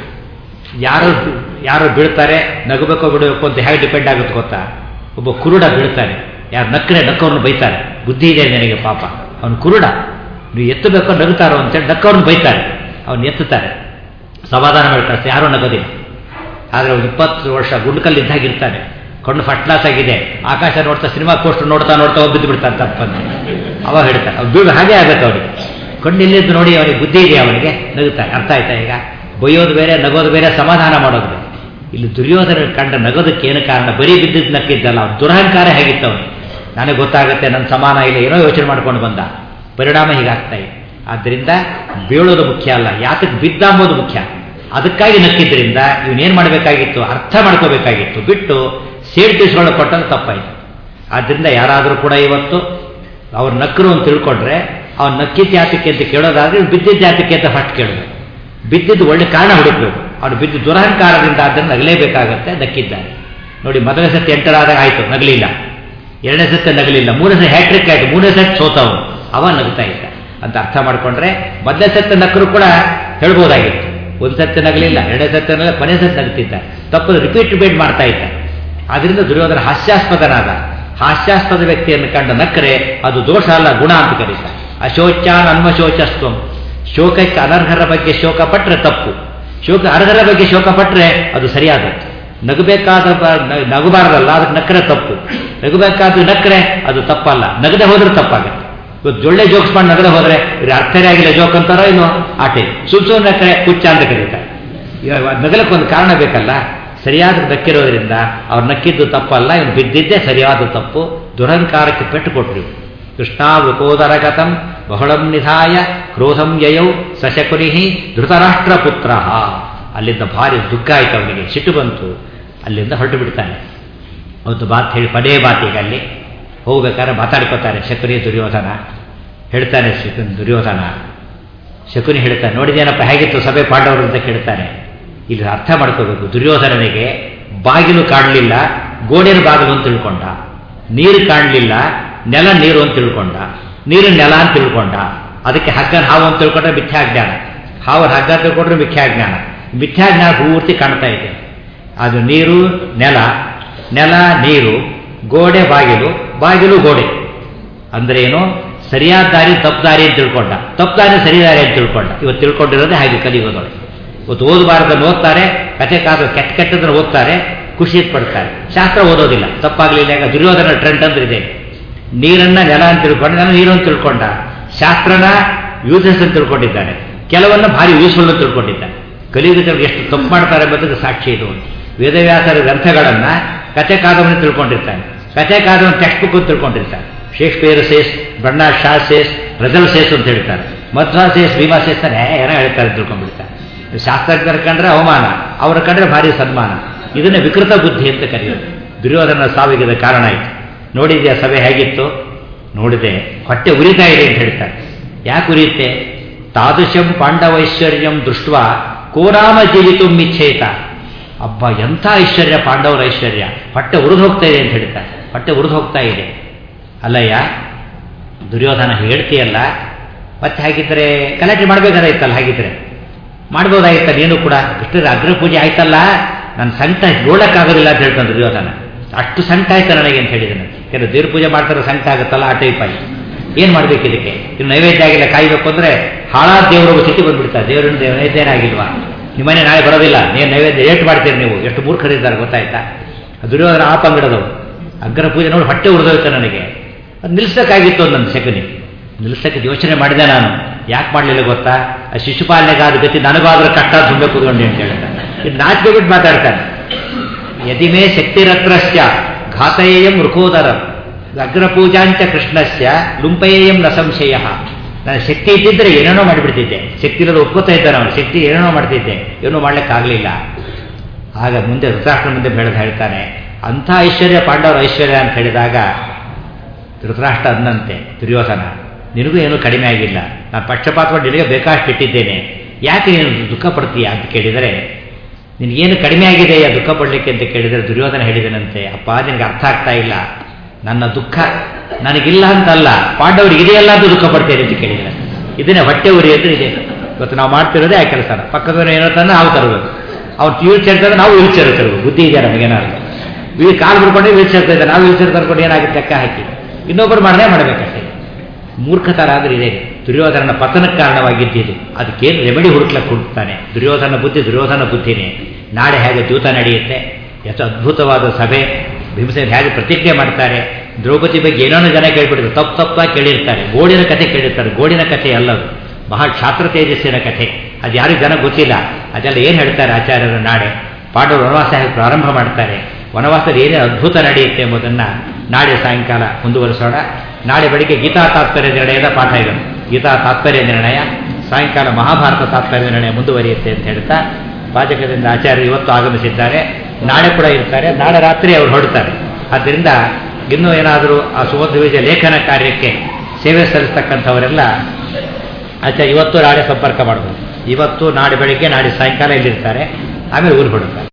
ಯಾರು ಯಾರು ಬೀಳ್ತಾರೆ ನಗಬೇಕೋ ಬಿಡಬೇಕು ಅಂತ ಹೇಗೆ ಡಿಪೆಂಡ್ ಆಗುತ್ತೆ ಗೊತ್ತಾ ಒಬ್ಬ ಕುರುಡ ಬೀಳ್ತಾನೆ ಯಾರು ನಕ್ಕರೆ ನಕ್ಕವ್ರನ್ನ ಬೈತಾರೆ ಬುದ್ಧಿ ಇದೆ ನನಗೆ ಪಾಪ ಅವನು ಕುರುಡ ನೀವು ಎತ್ತಬೇಕೋ ನಗುತ್ತಾರೋ ಅಂತೇಳಿ ನಕ್ಕವ್ರನ್ನ ಬೈತಾರೆ ಅವನು ಎತ್ತುತ್ತಾರೆ ಸಮಾಧಾನ ಮಾಡಿ ಕಳಿಸ್ತಾರೆ ಯಾರೂ ನಗೋದಿಲ್ಲ ಆದರೆ ಒಂದು ಇಪ್ಪತ್ತು ವರ್ಷ ಗುಂಡ್ಕಲ್ಲಿದ್ದಾಗ ಇರ್ತಾನೆ ಕಣ್ಣು ಫಸ್ಟ್ ಕ್ಲಾಸ್ ಆಗಿದೆ ಆಕಾಶ ನೋಡ್ತಾ ಸಿನಿಮಾ ಪೋಸ್ಟರ್ ನೋಡ್ತಾ ನೋಡ್ತಾ ಹೋಗಿ ಬಿದ್ದು ಬಿಡ್ತಾನೆ ತಪ್ಪಂತ ಅವಾಗ ಹೇಳ್ತಾನೆ ಅವ್ನು ಬೀಳು ಹಾಗೆ ಆಗಬೇಕು ಅವನಿಗೆ ಕಣ್ಣು ಇಲ್ಲಿದ್ದು ನೋಡಿ ಅವನಿಗೆ ಬುದ್ಧಿ ಇದೆ ಅವನಿಗೆ ನಗುತ್ತಾನೆ ಅರ್ಥ ಆಯ್ತಾ ಈಗ ಬೈಯೋದು ಬೇರೆ ನಗೋದು ಬೇರೆ ಸಮಾಧಾನ ಮಾಡೋದು ಬೇರೆ ಇಲ್ಲಿ ದುರ್ಯೋಧನ ಕಂಡ ನಗೋದಕ್ಕೆ ಏನು ಕಾರಣ ಬರೀ ಬಿದ್ದಿದ್ದು ನಕ್ಕಿದ್ದಲ್ಲ ಅವ್ನು ದುರಹಂಕಾರ ಹೇಗಿತ್ತು ಅವನಿಗೆ ನನಗೆ ಗೊತ್ತಾಗುತ್ತೆ ನನ್ನ ಸಮಾನ ಇಲ್ಲ ಏನೋ ಯೋಚನೆ ಮಾಡ್ಕೊಂಡು ಬಂದ ಪರಿಣಾಮ ಹೀಗಾಗ್ತಾ ಇದೆ ಆದ್ದರಿಂದ ಬೀಳೋದು ಮುಖ್ಯ ಅಲ್ಲ ಯಾತಕ್ಕೆ ಬಿದ್ದ ಅಂಬೋದು ಮುಖ್ಯ ಅದಕ್ಕಾಗಿ ನಕ್ಕಿದ್ರಿಂದ ಇವನೇನು ಮಾಡಬೇಕಾಗಿತ್ತು ಅರ್ಥ ಮಾಡ್ಕೋಬೇಕಾಗಿತ್ತು ಬಿಟ್ಟು ಸೇಡ್ ತೀಸ್ಕೊಳ್ಳೋ ಕೊಟ್ಟಂತ ತಪ್ಪಾಯಿತು ಆದ್ದರಿಂದ ಯಾರಾದರೂ ಕೂಡ ಇವತ್ತು ಅವ್ರು ನಕ್ಕರು ಅಂತ ತಿಳ್ಕೊಂಡ್ರೆ ಅವ್ನು ನಕ್ಕಿದ್ದ ಜಾತಕ್ಕೆ ಅಂತ ಕೇಳೋದಾದ್ರೆ ಇವ್ನು ಬಿದ್ದಿದ್ದ ಜಾತಕ್ಕೆ ಅಂತ ಫಸ್ಟ್ ಕೇಳಬೇಕು ಬಿದ್ದಿದ್ದು ಒಳ್ಳೆ ಕಾರಣ ಹುಡುಕ್ಬೇಕು ಅವನು ಬಿದ್ದು ದುರಹಂಕಾರದಿಂದ ಅದನ್ನು ನಗಲೇಬೇಕಾಗತ್ತೆ ನಕ್ಕಿದ್ದಾನೆ ನೋಡಿ ಮೊದಲನೇ ಸತಿ ಎಂಟರಾದಾಗ ಆಯಿತು ನಗಲಿಲ್ಲ ಎರಡನೇ ಸತಿ ನಗಲಿಲ್ಲ ಮೂರನೇ ಸತಿ ಹ್ಯಾಟ್ರಿಕ್ ಆಯಿತು ಮೂರನೇ ಸತಿ ಸೋತವನು ಅವ ನಗ್ತಾ ಇದ್ದ ಅಂತ ಅರ್ಥ ಮಾಡ್ಕೊಂಡ್ರೆ ಮೊದಲನೇ ಸತಿ ನಕ್ಕರು ಕೂಡ ಹೇಳ್ಬೋದಾಗಿತ್ತು ಒಂದು ಸತ್ಯ ನಗಲಿಲ್ಲ ಎರಡನೇ ಸತ್ಯ ನಗಲ ಕೊನೆ ಸತಿ ನಗ್ತಿದ್ದ ತಪ್ಪು ರಿಪೀಟ್ ರಿಪೀಟ್ ಮಾಡ್ತಾ ಇದ್ದ ಆದ್ರಿಂದ ದುರ್ಯೋಧನ ಹಾಸ್ಯಾಸ್ಪದನಾದ ಹಾಸ್ಯಾಸ್ಪದ ವ್ಯಕ್ತಿಯನ್ನು ಕಂಡ ನಕ್ಕರೆ ಅದು ದೋಷ ಅಲ್ಲ ಗುಣ ಅಂತ ಕರೀತಾರೆ ಅಶೋಚಾನ್ ಅನ್ವಶೋಚಸ್ತ್ವಂ ಶೋಕಕ್ಕೆ ಅನರ್ಹರ ಬಗ್ಗೆ ಶೋಕ ಪಟ್ಟರೆ ತಪ್ಪು ಶೋಕ ಅರ್ಹರ ಬಗ್ಗೆ ಶೋಕ ಪಟ್ಟರೆ ಅದು ಸರಿಯಾದದ್ದು ನಗಬೇಕಾದ ನಗಬಾರದಲ್ಲ ಅದಕ್ಕೆ ನಕ್ಕರೆ ತಪ್ಪು ನಗಬೇಕಾದ ನಕ್ಕರೆ ಅದು ತಪ್ಪಲ್ಲ ನಗದೆ ಹೋದ್ರೆ ತಪ್ಪಾಗುತ್ತೆ ಇವತ್ತು ಒಳ್ಳೆ ಜೋಕ್ಸ್ ಮಾಡಿ ನಗದೆ ಹೋದ್ರೆ ಇದು ಅರ್ಥನೇ ಆಗಿಲ್ಲ ಜೋಕ್ ಅಂತಾರೋ ಇನ್ನು ಆಟೆ ಸುಮ್ ಸುಮ್ಮನೆ ನಕ್ಕರೆ ಕುಚ್ಚ ಅಂತ ಕರೀತಾರೆ ಇವಾಗ ನಗಲಕ್ಕೆ ಒಂದು ಕಾರಣ ಬೇಕಲ್ಲ ಸರಿಯಾದ ನಕ್ಕಿರೋದ್ರಿಂದ ಅವ್ರು ನಕ್ಕಿದ್ದು ತಪ್ಪಲ್ಲ ಇವನು ಬಿದ್ದಿದ್ದೇ ಸರಿಯಾದ ತಪ್ಪು ದುರಹಂಕಾರಕ್ಕೆ ಪೆಟ್ಟು ಕೊಟ್ಟರು ಕೃಷ್ಣಾವೃಕೋದರಗತಂ ಬಹಳಂ ನಿಧಾಯ ಕ್ರೋಧಂ ಯಯೌ ಸಶಕುರಿ ಧೃತರಾಷ್ಟ್ರ ಪುತ್ರ ಅಲ್ಲಿಂದ ಭಾರಿ ದುಃಖ ಆಯ್ತು ಅವನಿಗೆ ಸಿಟ್ಟು ಬಂತು ಅಲ್ಲಿಂದ ಹೊರಟು ಬಿಡ್ತಾನೆ ಅವತ್ತು ಮಾತು ಹೇಳಿ ಪದೇ ಮಾತೀಗ ಅಲ್ಲಿ ಹೋಗ್ಬೇಕಾದ್ರೆ ಮಾತಾಡ್ಕೋತಾರೆ ಶಕುನಿ ದುರ್ಯೋಧನ ಹೇಳ್ತಾನೆ ಶಕುನ್ ದುರ್ಯೋಧನ ಶಕುನಿ ಹೇಳ್ತಾನೆ ನೋಡಿದೇನಪ್ಪ ಹೇಗಿತ್ತು ಸಭೆ ಪಾಂಡವರು ಅಂತ ಕೇಳ್ತಾನೆ ಇಲ್ಲಿ ಅರ್ಥ ಮಾಡ್ಕೋಬೇಕು ದುರ್ಯೋಧನನಿಗೆ ಬಾಗಿಲು ಕಾಣಲಿಲ್ಲ ಗೋಡೆನ ಬಾಗಿಲು ಅಂತ ತಿಳ್ಕೊಂಡ ನೀರು ಕಾಣಲಿಲ್ಲ ನೆಲ ನೀರು ಅಂತ ತಿಳ್ಕೊಂಡ ನೀರು ನೆಲ ಅಂತ ತಿಳ್ಕೊಂಡ ಅದಕ್ಕೆ ಹಗ್ಗನ ಹಾವು ಅಂತ ತಿಳ್ಕೊಂಡ್ರೆ ಮಿಥ್ಯಾಜ್ಞಾನ ಹಾವನ ಹಗ್ಗ ಅಂತ ತಿಳ್ಕೊಂಡ್ರೆ ಮಿಥ್ಯಾಜ್ಞಾನ ಮಿಥ್ಯಾಜ್ಞಾನ ಪೂರ್ತಿ ಕಾಣ್ತಾ ಇದೆ ಅದು ನೀರು ನೆಲ ನೆಲ ನೀರು ಗೋಡೆ ಬಾಗಿಲು ಬಾಗಿಲು ಗೋಡೆ ಅಂದ್ರೆ ಏನು ಸರಿಯಾದ ದಾರಿ ತಪ್ಪು ದಾರಿ ಅಂತ ತಿಳ್ಕೊಂಡ ತಪ್ಪು ದಾರಿ ಸರಿ ದಾರಿ ಅಂತ ತಿಳ್ಕೊಂಡ ಇವತ್ತು ತಿಳ್ಕೊಂಡಿರೋದೇ ಹಾಗೆ ಕಲಿಯೋದೊಳಗೆ ಇವತ್ತು ಓದಬಾರ್ದನ್ನು ಓದ್ತಾರೆ ಕಥೆ ಕಾದ ಕೆಟ್ಟ ಕೆಟ್ಟದನ್ನು ಓದ್ತಾರೆ ಖುಷಿ ಪಡ್ತಾರೆ ಶಾಸ್ತ್ರ ಓದೋದಿಲ್ಲ ತಪ್ಪಾಗಲಿಲ್ಲ ಈಗ ದುರ್ಯೋಧನ ಟ್ರೆಂಡ್ ಅಂದ್ರೆ ಇದೆ ನೀರನ್ನ ನೆಲ ಅಂತ ತಿಳ್ಕೊಂಡ ನಾನು ನೀರು ಅಂತ ತಿಳ್ಕೊಂಡ ಶಾಸ್ತ್ರನ ಯೂಸಸ್ ಅಂತ ತಿಳ್ಕೊಂಡಿದ್ದಾನೆ ಕೆಲವನ್ನ ಭಾರಿ ಯೂಸ್ಫುಲ್ ಅಂತ ತಿಳ್ಕೊಂಡಿದ್ದಾನೆ ಕಲಿಯುಗದಲ್ಲಿ ಎಷ್ಟು ತಪ್ಪು ಮಾಡ್ತಾರೆ ಎಂಬುದಕ್ಕೆ ಸಾಕ್ಷಿ ಇದು ವೇದವ್ಯಾಸರ ಗ್ರಂಥಗಳನ್ನ ಕಥೆ ಕಾದಂಬರಿ ತಿಳ್ಕೊಂಡಿರ್ತಾನೆ ಕಥೆ ಕಾದಂಬರಿ ಟೆಕ್ಸ್ಟ್ ಬುಕ್ ಅಂತ ತಿಳ್ಕೊಂಡಿರ್ತಾನೆ ಶೇಕ್ಸ್ಪಿಯರ್ ಸೇಸ್ ಬಣ್ಣಾ ಶಾ ಸೇಸ್ ರಜಲ್ ಸೇಸ್ ಅಂತ ಹೇಳ್ತಾರೆ ಮಧ್ವಾ ಸೇಸ್ ಭೀಮಾ ಸೇಸ್ ತಾನೆ ಏನೋ ಹೇಳ್ತಾರೆ ತಿಳ್ಕೊಂಡ್ಬಿಡ್ತಾರೆ ಶಾಸ್ತ್ರಜ್ಞರ ಕಂಡ್ರೆ ಅವಮಾನ ಅವರ ಕಂಡ್ರೆ ಭಾರಿ ಸನ್ಮಾನ ಇದನ್ನೇ ವಿಕೃತ ಬುದ್ಧಿ ಅಂತ ಕರೆಯೋದು ದುರ್ಯೋಧನ ಸಾವಿಗೆ ಕಾರಣ ಆಯಿತು ನೋಡಿದ್ಯಾ ಸಭೆ ಹೇಗಿತ್ತು ನೋಡಿದೆ ಹೊಟ್ಟೆ ಉರಿತಾ ಇದೆ ಅಂತ ಹೇಳ್ತಾರೆ ಯಾಕೆ ಉರಿಯುತ್ತೆ ತಾದೃಶಂ ಪಾಂಡವೈಶ್ವರ್ಯಂ ದೃಷ್ಟ ಕೋರಾಮ ಜೀವಿತು ಮಿಚ್ಛೇತ ಅಬ್ಬ ಎಂಥ ಐಶ್ವರ್ಯ ಪಾಂಡವರ ಐಶ್ವರ್ಯ ಹೊಟ್ಟೆ ಉರಿದು ಹೋಗ್ತಾ ಇದೆ ಅಂತ ಹೇಳ್ತಾರೆ ಹೊಟ್ಟೆ ಉರಿದು ಹೋಗ್ತಾ ಇದೆ ಅಲ್ಲಯ್ಯ ದುರ್ಯೋಧನ ಹೇಳ್ತೀಯಲ್ಲ ಮತ್ತೆ ಹಾಗಿದ್ರೆ ಗಲಾಟೆ ಮಾಡಬೇಕಾದಾಯ್ತಲ್ಲ ಹಾಗಿದ್ರೆ ಮಾಡ್ಬೋದಾಗಿತ್ತ ನೀನು ಕೂಡ ಕೃಷ್ಣರ ಅಗ್ರ ಪೂಜೆ ಆಯ್ತಲ್ಲ ನನ್ನ ಸಂಕಟ ನೋಡಕ್ಕಾಗೋದಿಲ್ಲ ಅಂತ ಹೇಳ್ತಾನೆ ದುರ್ಯೋಧನ ಅಷ್ಟು ಸಂಕಟ ಆಯ್ತು ನನಗೆ ಅಂತ ಹೇಳಿದ್ದಾನೆ ಕೆಲವು ದೇವ್ರ ಪೂಜೆ ಮಾಡ್ತಾರೆ ಸಂಕಟ ಆಗುತ್ತಲ್ಲ ಆ ಟೈಪ್ ಆಯ್ತು ಏನು ಮಾಡ್ಬೇಕು ಇದಕ್ಕೆ ಇನ್ನು ನೈವೇದ್ಯ ಆಗಿಲ್ಲ ಕಾಯ್ಬೇಕು ಅಂದ್ರೆ ಹಾಳಾದ ದೇವರು ಸ್ಥಿತಿ ಬಂದ್ಬಿಡ್ತಾರೆ ದೇವರಿಂದ ನೈವೇದ್ಯನೇ ಆಗಿಲ್ವಾ ನಿಮ್ಮನೆ ನಾಳೆ ಬರೋದಿಲ್ಲ ನೀವು ನೈವೇದ್ಯ ಏಟ್ ಮಾಡ್ತೀರಿ ನೀವು ಎಷ್ಟು ಮೂರ್ಖರಿದ್ದಾರೆ ಗೊತ್ತಾಯ್ತಾ ದುರ್ಯೋಧನ ಆ ಪಂಗಡದವರು ಅಗ್ರ ಪೂಜೆ ನೋಡಿ ಹೊಟ್ಟೆ ಉರಿದೋಯ್ತು ನನಗೆ ಅದು ನಿಲ್ಲಿಸೋಕ್ಕಾಗಿತ್ತು ನನ್ನ ಸೆಕನಿ ನಿಲ್ಲಿಸಕ್ಕೆ ಯೋಚನೆ ಮಾಡಿದೆ ನಾನು ಯಾಕೆ ಮಾಡಲಿಲ್ಲ ಗೊತ್ತಾ ಆ ಶಿಶುಪಾಲನೆಗಾದ ಗತಿ ನನಗಾದ್ರೂ ಕಷ್ಟ ತುಂಬೆ ಕೂತ್ಕೊಂಡೆ ಅಂತ ಹೇಳ್ತಾನೆ ಇದು ನಾಚಿಕೆ ಬಿಟ್ಟು ಮಾತಾಡ್ತಾನೆ ಯದಿಮೇ ಶಕ್ತಿರತ್ರಸ್ಯ ಘಾತಯೇಯಂ ಮೃಕೋದರಂ ಅಗ್ರಪೂಜಾಂಚ ಕೃಷ್ಣಸ್ಯ ಲುಂಪಯೇಯಂ ನ ಸಂಶಯ ನಾನು ಶಕ್ತಿ ಇದ್ದಿದ್ರೆ ಏನೇನೋ ಮಾಡಿಬಿಡ್ತಿದ್ದೆ ಶಕ್ತಿ ಇರೋದು ಒಪ್ಕೋತಾ ಇದ್ದಾರೆ ಅವನು ಶಕ್ತಿ ಏನೇನೋ ಮಾಡ್ತಿದ್ದೆ ಏನೂ ಮಾಡ್ಲಿಕ್ಕಾಗಲಿಲ್ಲ ಆಗ ಮುಂದೆ ಧೃತರಾಷ್ಟ್ರ ಮುಂದೆ ಬೆಳೆದು ಹೇಳ್ತಾನೆ ಅಂಥ ಐಶ್ವರ್ಯ ಪಾಂಡವರ ಐಶ್ವರ್ಯ ಅಂತ ಹೇಳಿದಾಗ ಧೃತರಾಷ್ಟ್ರ ಅಂದಂತೆ ದುರ್ಯೋಧನ ನಿನಗೂ ಏನೂ ಕಡಿಮೆ ಆಗಿಲ್ಲ ನಾನು ಪಕ್ಷಪಾತವಾಗಿ ನಿನಗೆ ಬೇಕಾಷ್ಟು ಇಟ್ಟಿದ್ದೇನೆ ಯಾಕೆ ನೀನು ದುಃಖ ಪಡ್ತೀಯ ಅಂತ ಕೇಳಿದರೆ ನಿನಗೇನು ಕಡಿಮೆ ಆಗಿದೆಯಾ ದುಃಖ ಪಡಲಿಕ್ಕೆ ಅಂತ ಕೇಳಿದರೆ ದುರ್ಯೋಧನ ಹೇಳಿದನಂತೆ ಅಪ್ಪ ನಿನಗೆ ಅರ್ಥ ಆಗ್ತಾ ಇಲ್ಲ ನನ್ನ ದುಃಖ ನನಗಿಲ್ಲ ಅಂತಲ್ಲ ಪಾಂಡವರಿಗೆ ಇದೆಯಲ್ಲ ಅಂತ ದುಃಖ ಪಡ್ತೇನೆ ಅಂತ ಕೇಳಿದರೆ ಇದನ್ನೇ ಹೊಟ್ಟೆ ಉರಿ ಅಂದ್ರೆ ಇದೆ ಇವತ್ತು ನಾವು ಮಾಡ್ತಿರೋದೇ ಆ ಕೆಲಸ ಪಕ್ಕದವನು ಏನೋ ತಂದ್ರೆ ನಾವು ತರಬೇಕು ಅವ್ರು ವೀಲ್ ಚೇರ್ ತಂದ್ರೆ ನಾವು ವೀಲ್ ಚೇರ್ ತರಬೇಕು ಬುದ್ಧಿ ಇದೆ ನಮಗೇನಾದ್ರು ವೀಲ್ ಕಾಲು ಬಿಡ್ಕೊಂಡೆ ವೀಲ್ ಚೇರ್ ಇದ್ದೆ ನಾವು ವೀಲ್ ಚೇರ್ ತರ್ಕೊಂಡು ಏನಾಗುತ್ತೆ ಲೆಕ್ಕ ಹಾಕಿ ಇನ್ನೊಬ್ಬರು ಮಾಡದೆ ಮಾಡಬೇಕಷ್ಟೇ ಮೂರ್ಖತರ ಅಂದ್ರೆ ಇದೆ ದುರ್ಯೋಧನನ ಪತನಕ್ಕೆ ಕಾರಣವಾಗಿದ್ದಿದ್ದು ಅದಕ್ಕೇನು ರೆಮಿಡಿ ಹುಡುಕ್ಲಕ್ಕೆ ಹುಡುಕ್ತಾನೆ ದುರ್ಯೋಧನ ಬುದ್ಧಿ ದುರ್ಯೋಧನ ಬುದ್ಧಿನೇ ನಾಳೆ ಹೇಗೆ ದ್ಯೂತ ನಡೆಯುತ್ತೆ ಎಷ್ಟು ಅದ್ಭುತವಾದ ಸಭೆ ಭೀಮಸೇನ ಹೇಗೆ ಪ್ರತಿಜ್ಞೆ ಮಾಡ್ತಾರೆ ದ್ರೌಪದಿ ಬಗ್ಗೆ ಏನೇನೋ ಜನ ಕೇಳ್ಬಿಟ್ಟಿದ್ರು ತಪ್ಪು ತಪ್ಪಾಗಿ ಕೇಳಿರ್ತಾರೆ ಗೋಡಿನ ಕಥೆ ಕೇಳಿರ್ತಾರೆ ಗೋಡಿನ ಕಥೆ ಅಲ್ಲದು ಬಹಳ ಕ್ಷಾತ್ರ ತೇಜಸ್ಸಿನ ಕಥೆ ಅದು ಯಾರು ಜನ ಗೊತ್ತಿಲ್ಲ ಅದೆಲ್ಲ ಏನು ಹೇಳ್ತಾರೆ ಆಚಾರ್ಯರು ನಾಳೆ ಪಾಂಡವರು ವನವಾಸ ಹೇಗೆ ಪ್ರಾರಂಭ ಮಾಡ್ತಾರೆ ವನವಾಸದಲ್ಲಿ ಏನೇ ಅದ್ಭುತ ನಡೆಯುತ್ತೆ ಎಂಬುದನ್ನು ನಾಳೆ ಸಾಯಂಕಾಲ ಮುಂದುವರಿಸೋಣ ನಾಳೆ ಬೆಳಿಗ್ಗೆ ಗೀತಾ ತಾತ್ಪರ್ಯ ನಿರ್ಣಯದ ಪಾಠ ಇದೆ ಗೀತಾ ತಾತ್ಪರ್ಯ ನಿರ್ಣಯ ಸಾಯಂಕಾಲ ಮಹಾಭಾರತ ತಾತ್ಪರ್ಯ ನಿರ್ಣಯ ಮುಂದುವರಿಯುತ್ತೆ ಅಂತ ಹೇಳ್ತಾ ಪಾಚಕದಿಂದ ಆಚಾರ್ಯರು ಇವತ್ತು ಆಗಮಿಸಿದ್ದಾರೆ ನಾಳೆ ಕೂಡ ಇರ್ತಾರೆ ನಾಳೆ ರಾತ್ರಿ ಅವರು ಹೊರಡ್ತಾರೆ ಆದ್ದರಿಂದ ಇನ್ನೂ ಏನಾದರೂ ಆ ಸುಮಧ್ವ ವಿಜಯ ಲೇಖನ ಕಾರ್ಯಕ್ಕೆ ಸೇವೆ ಸಲ್ಲಿಸ್ತಕ್ಕಂಥವರೆಲ್ಲ ಆಚಾರ್ಯ ಇವತ್ತು ನಾಳೆ ಸಂಪರ್ಕ ಮಾಡ್ಬೋದು ಇವತ್ತು ನಾಳೆ ಬೆಳಿಗ್ಗೆ ನಾಳೆ ಸಾಯಂಕಾಲ ಇಲ್ಲಿರ್ತಾರೆ ಆಮೇಲೆ ಊರು ಹೊರಡ್ತಾರೆ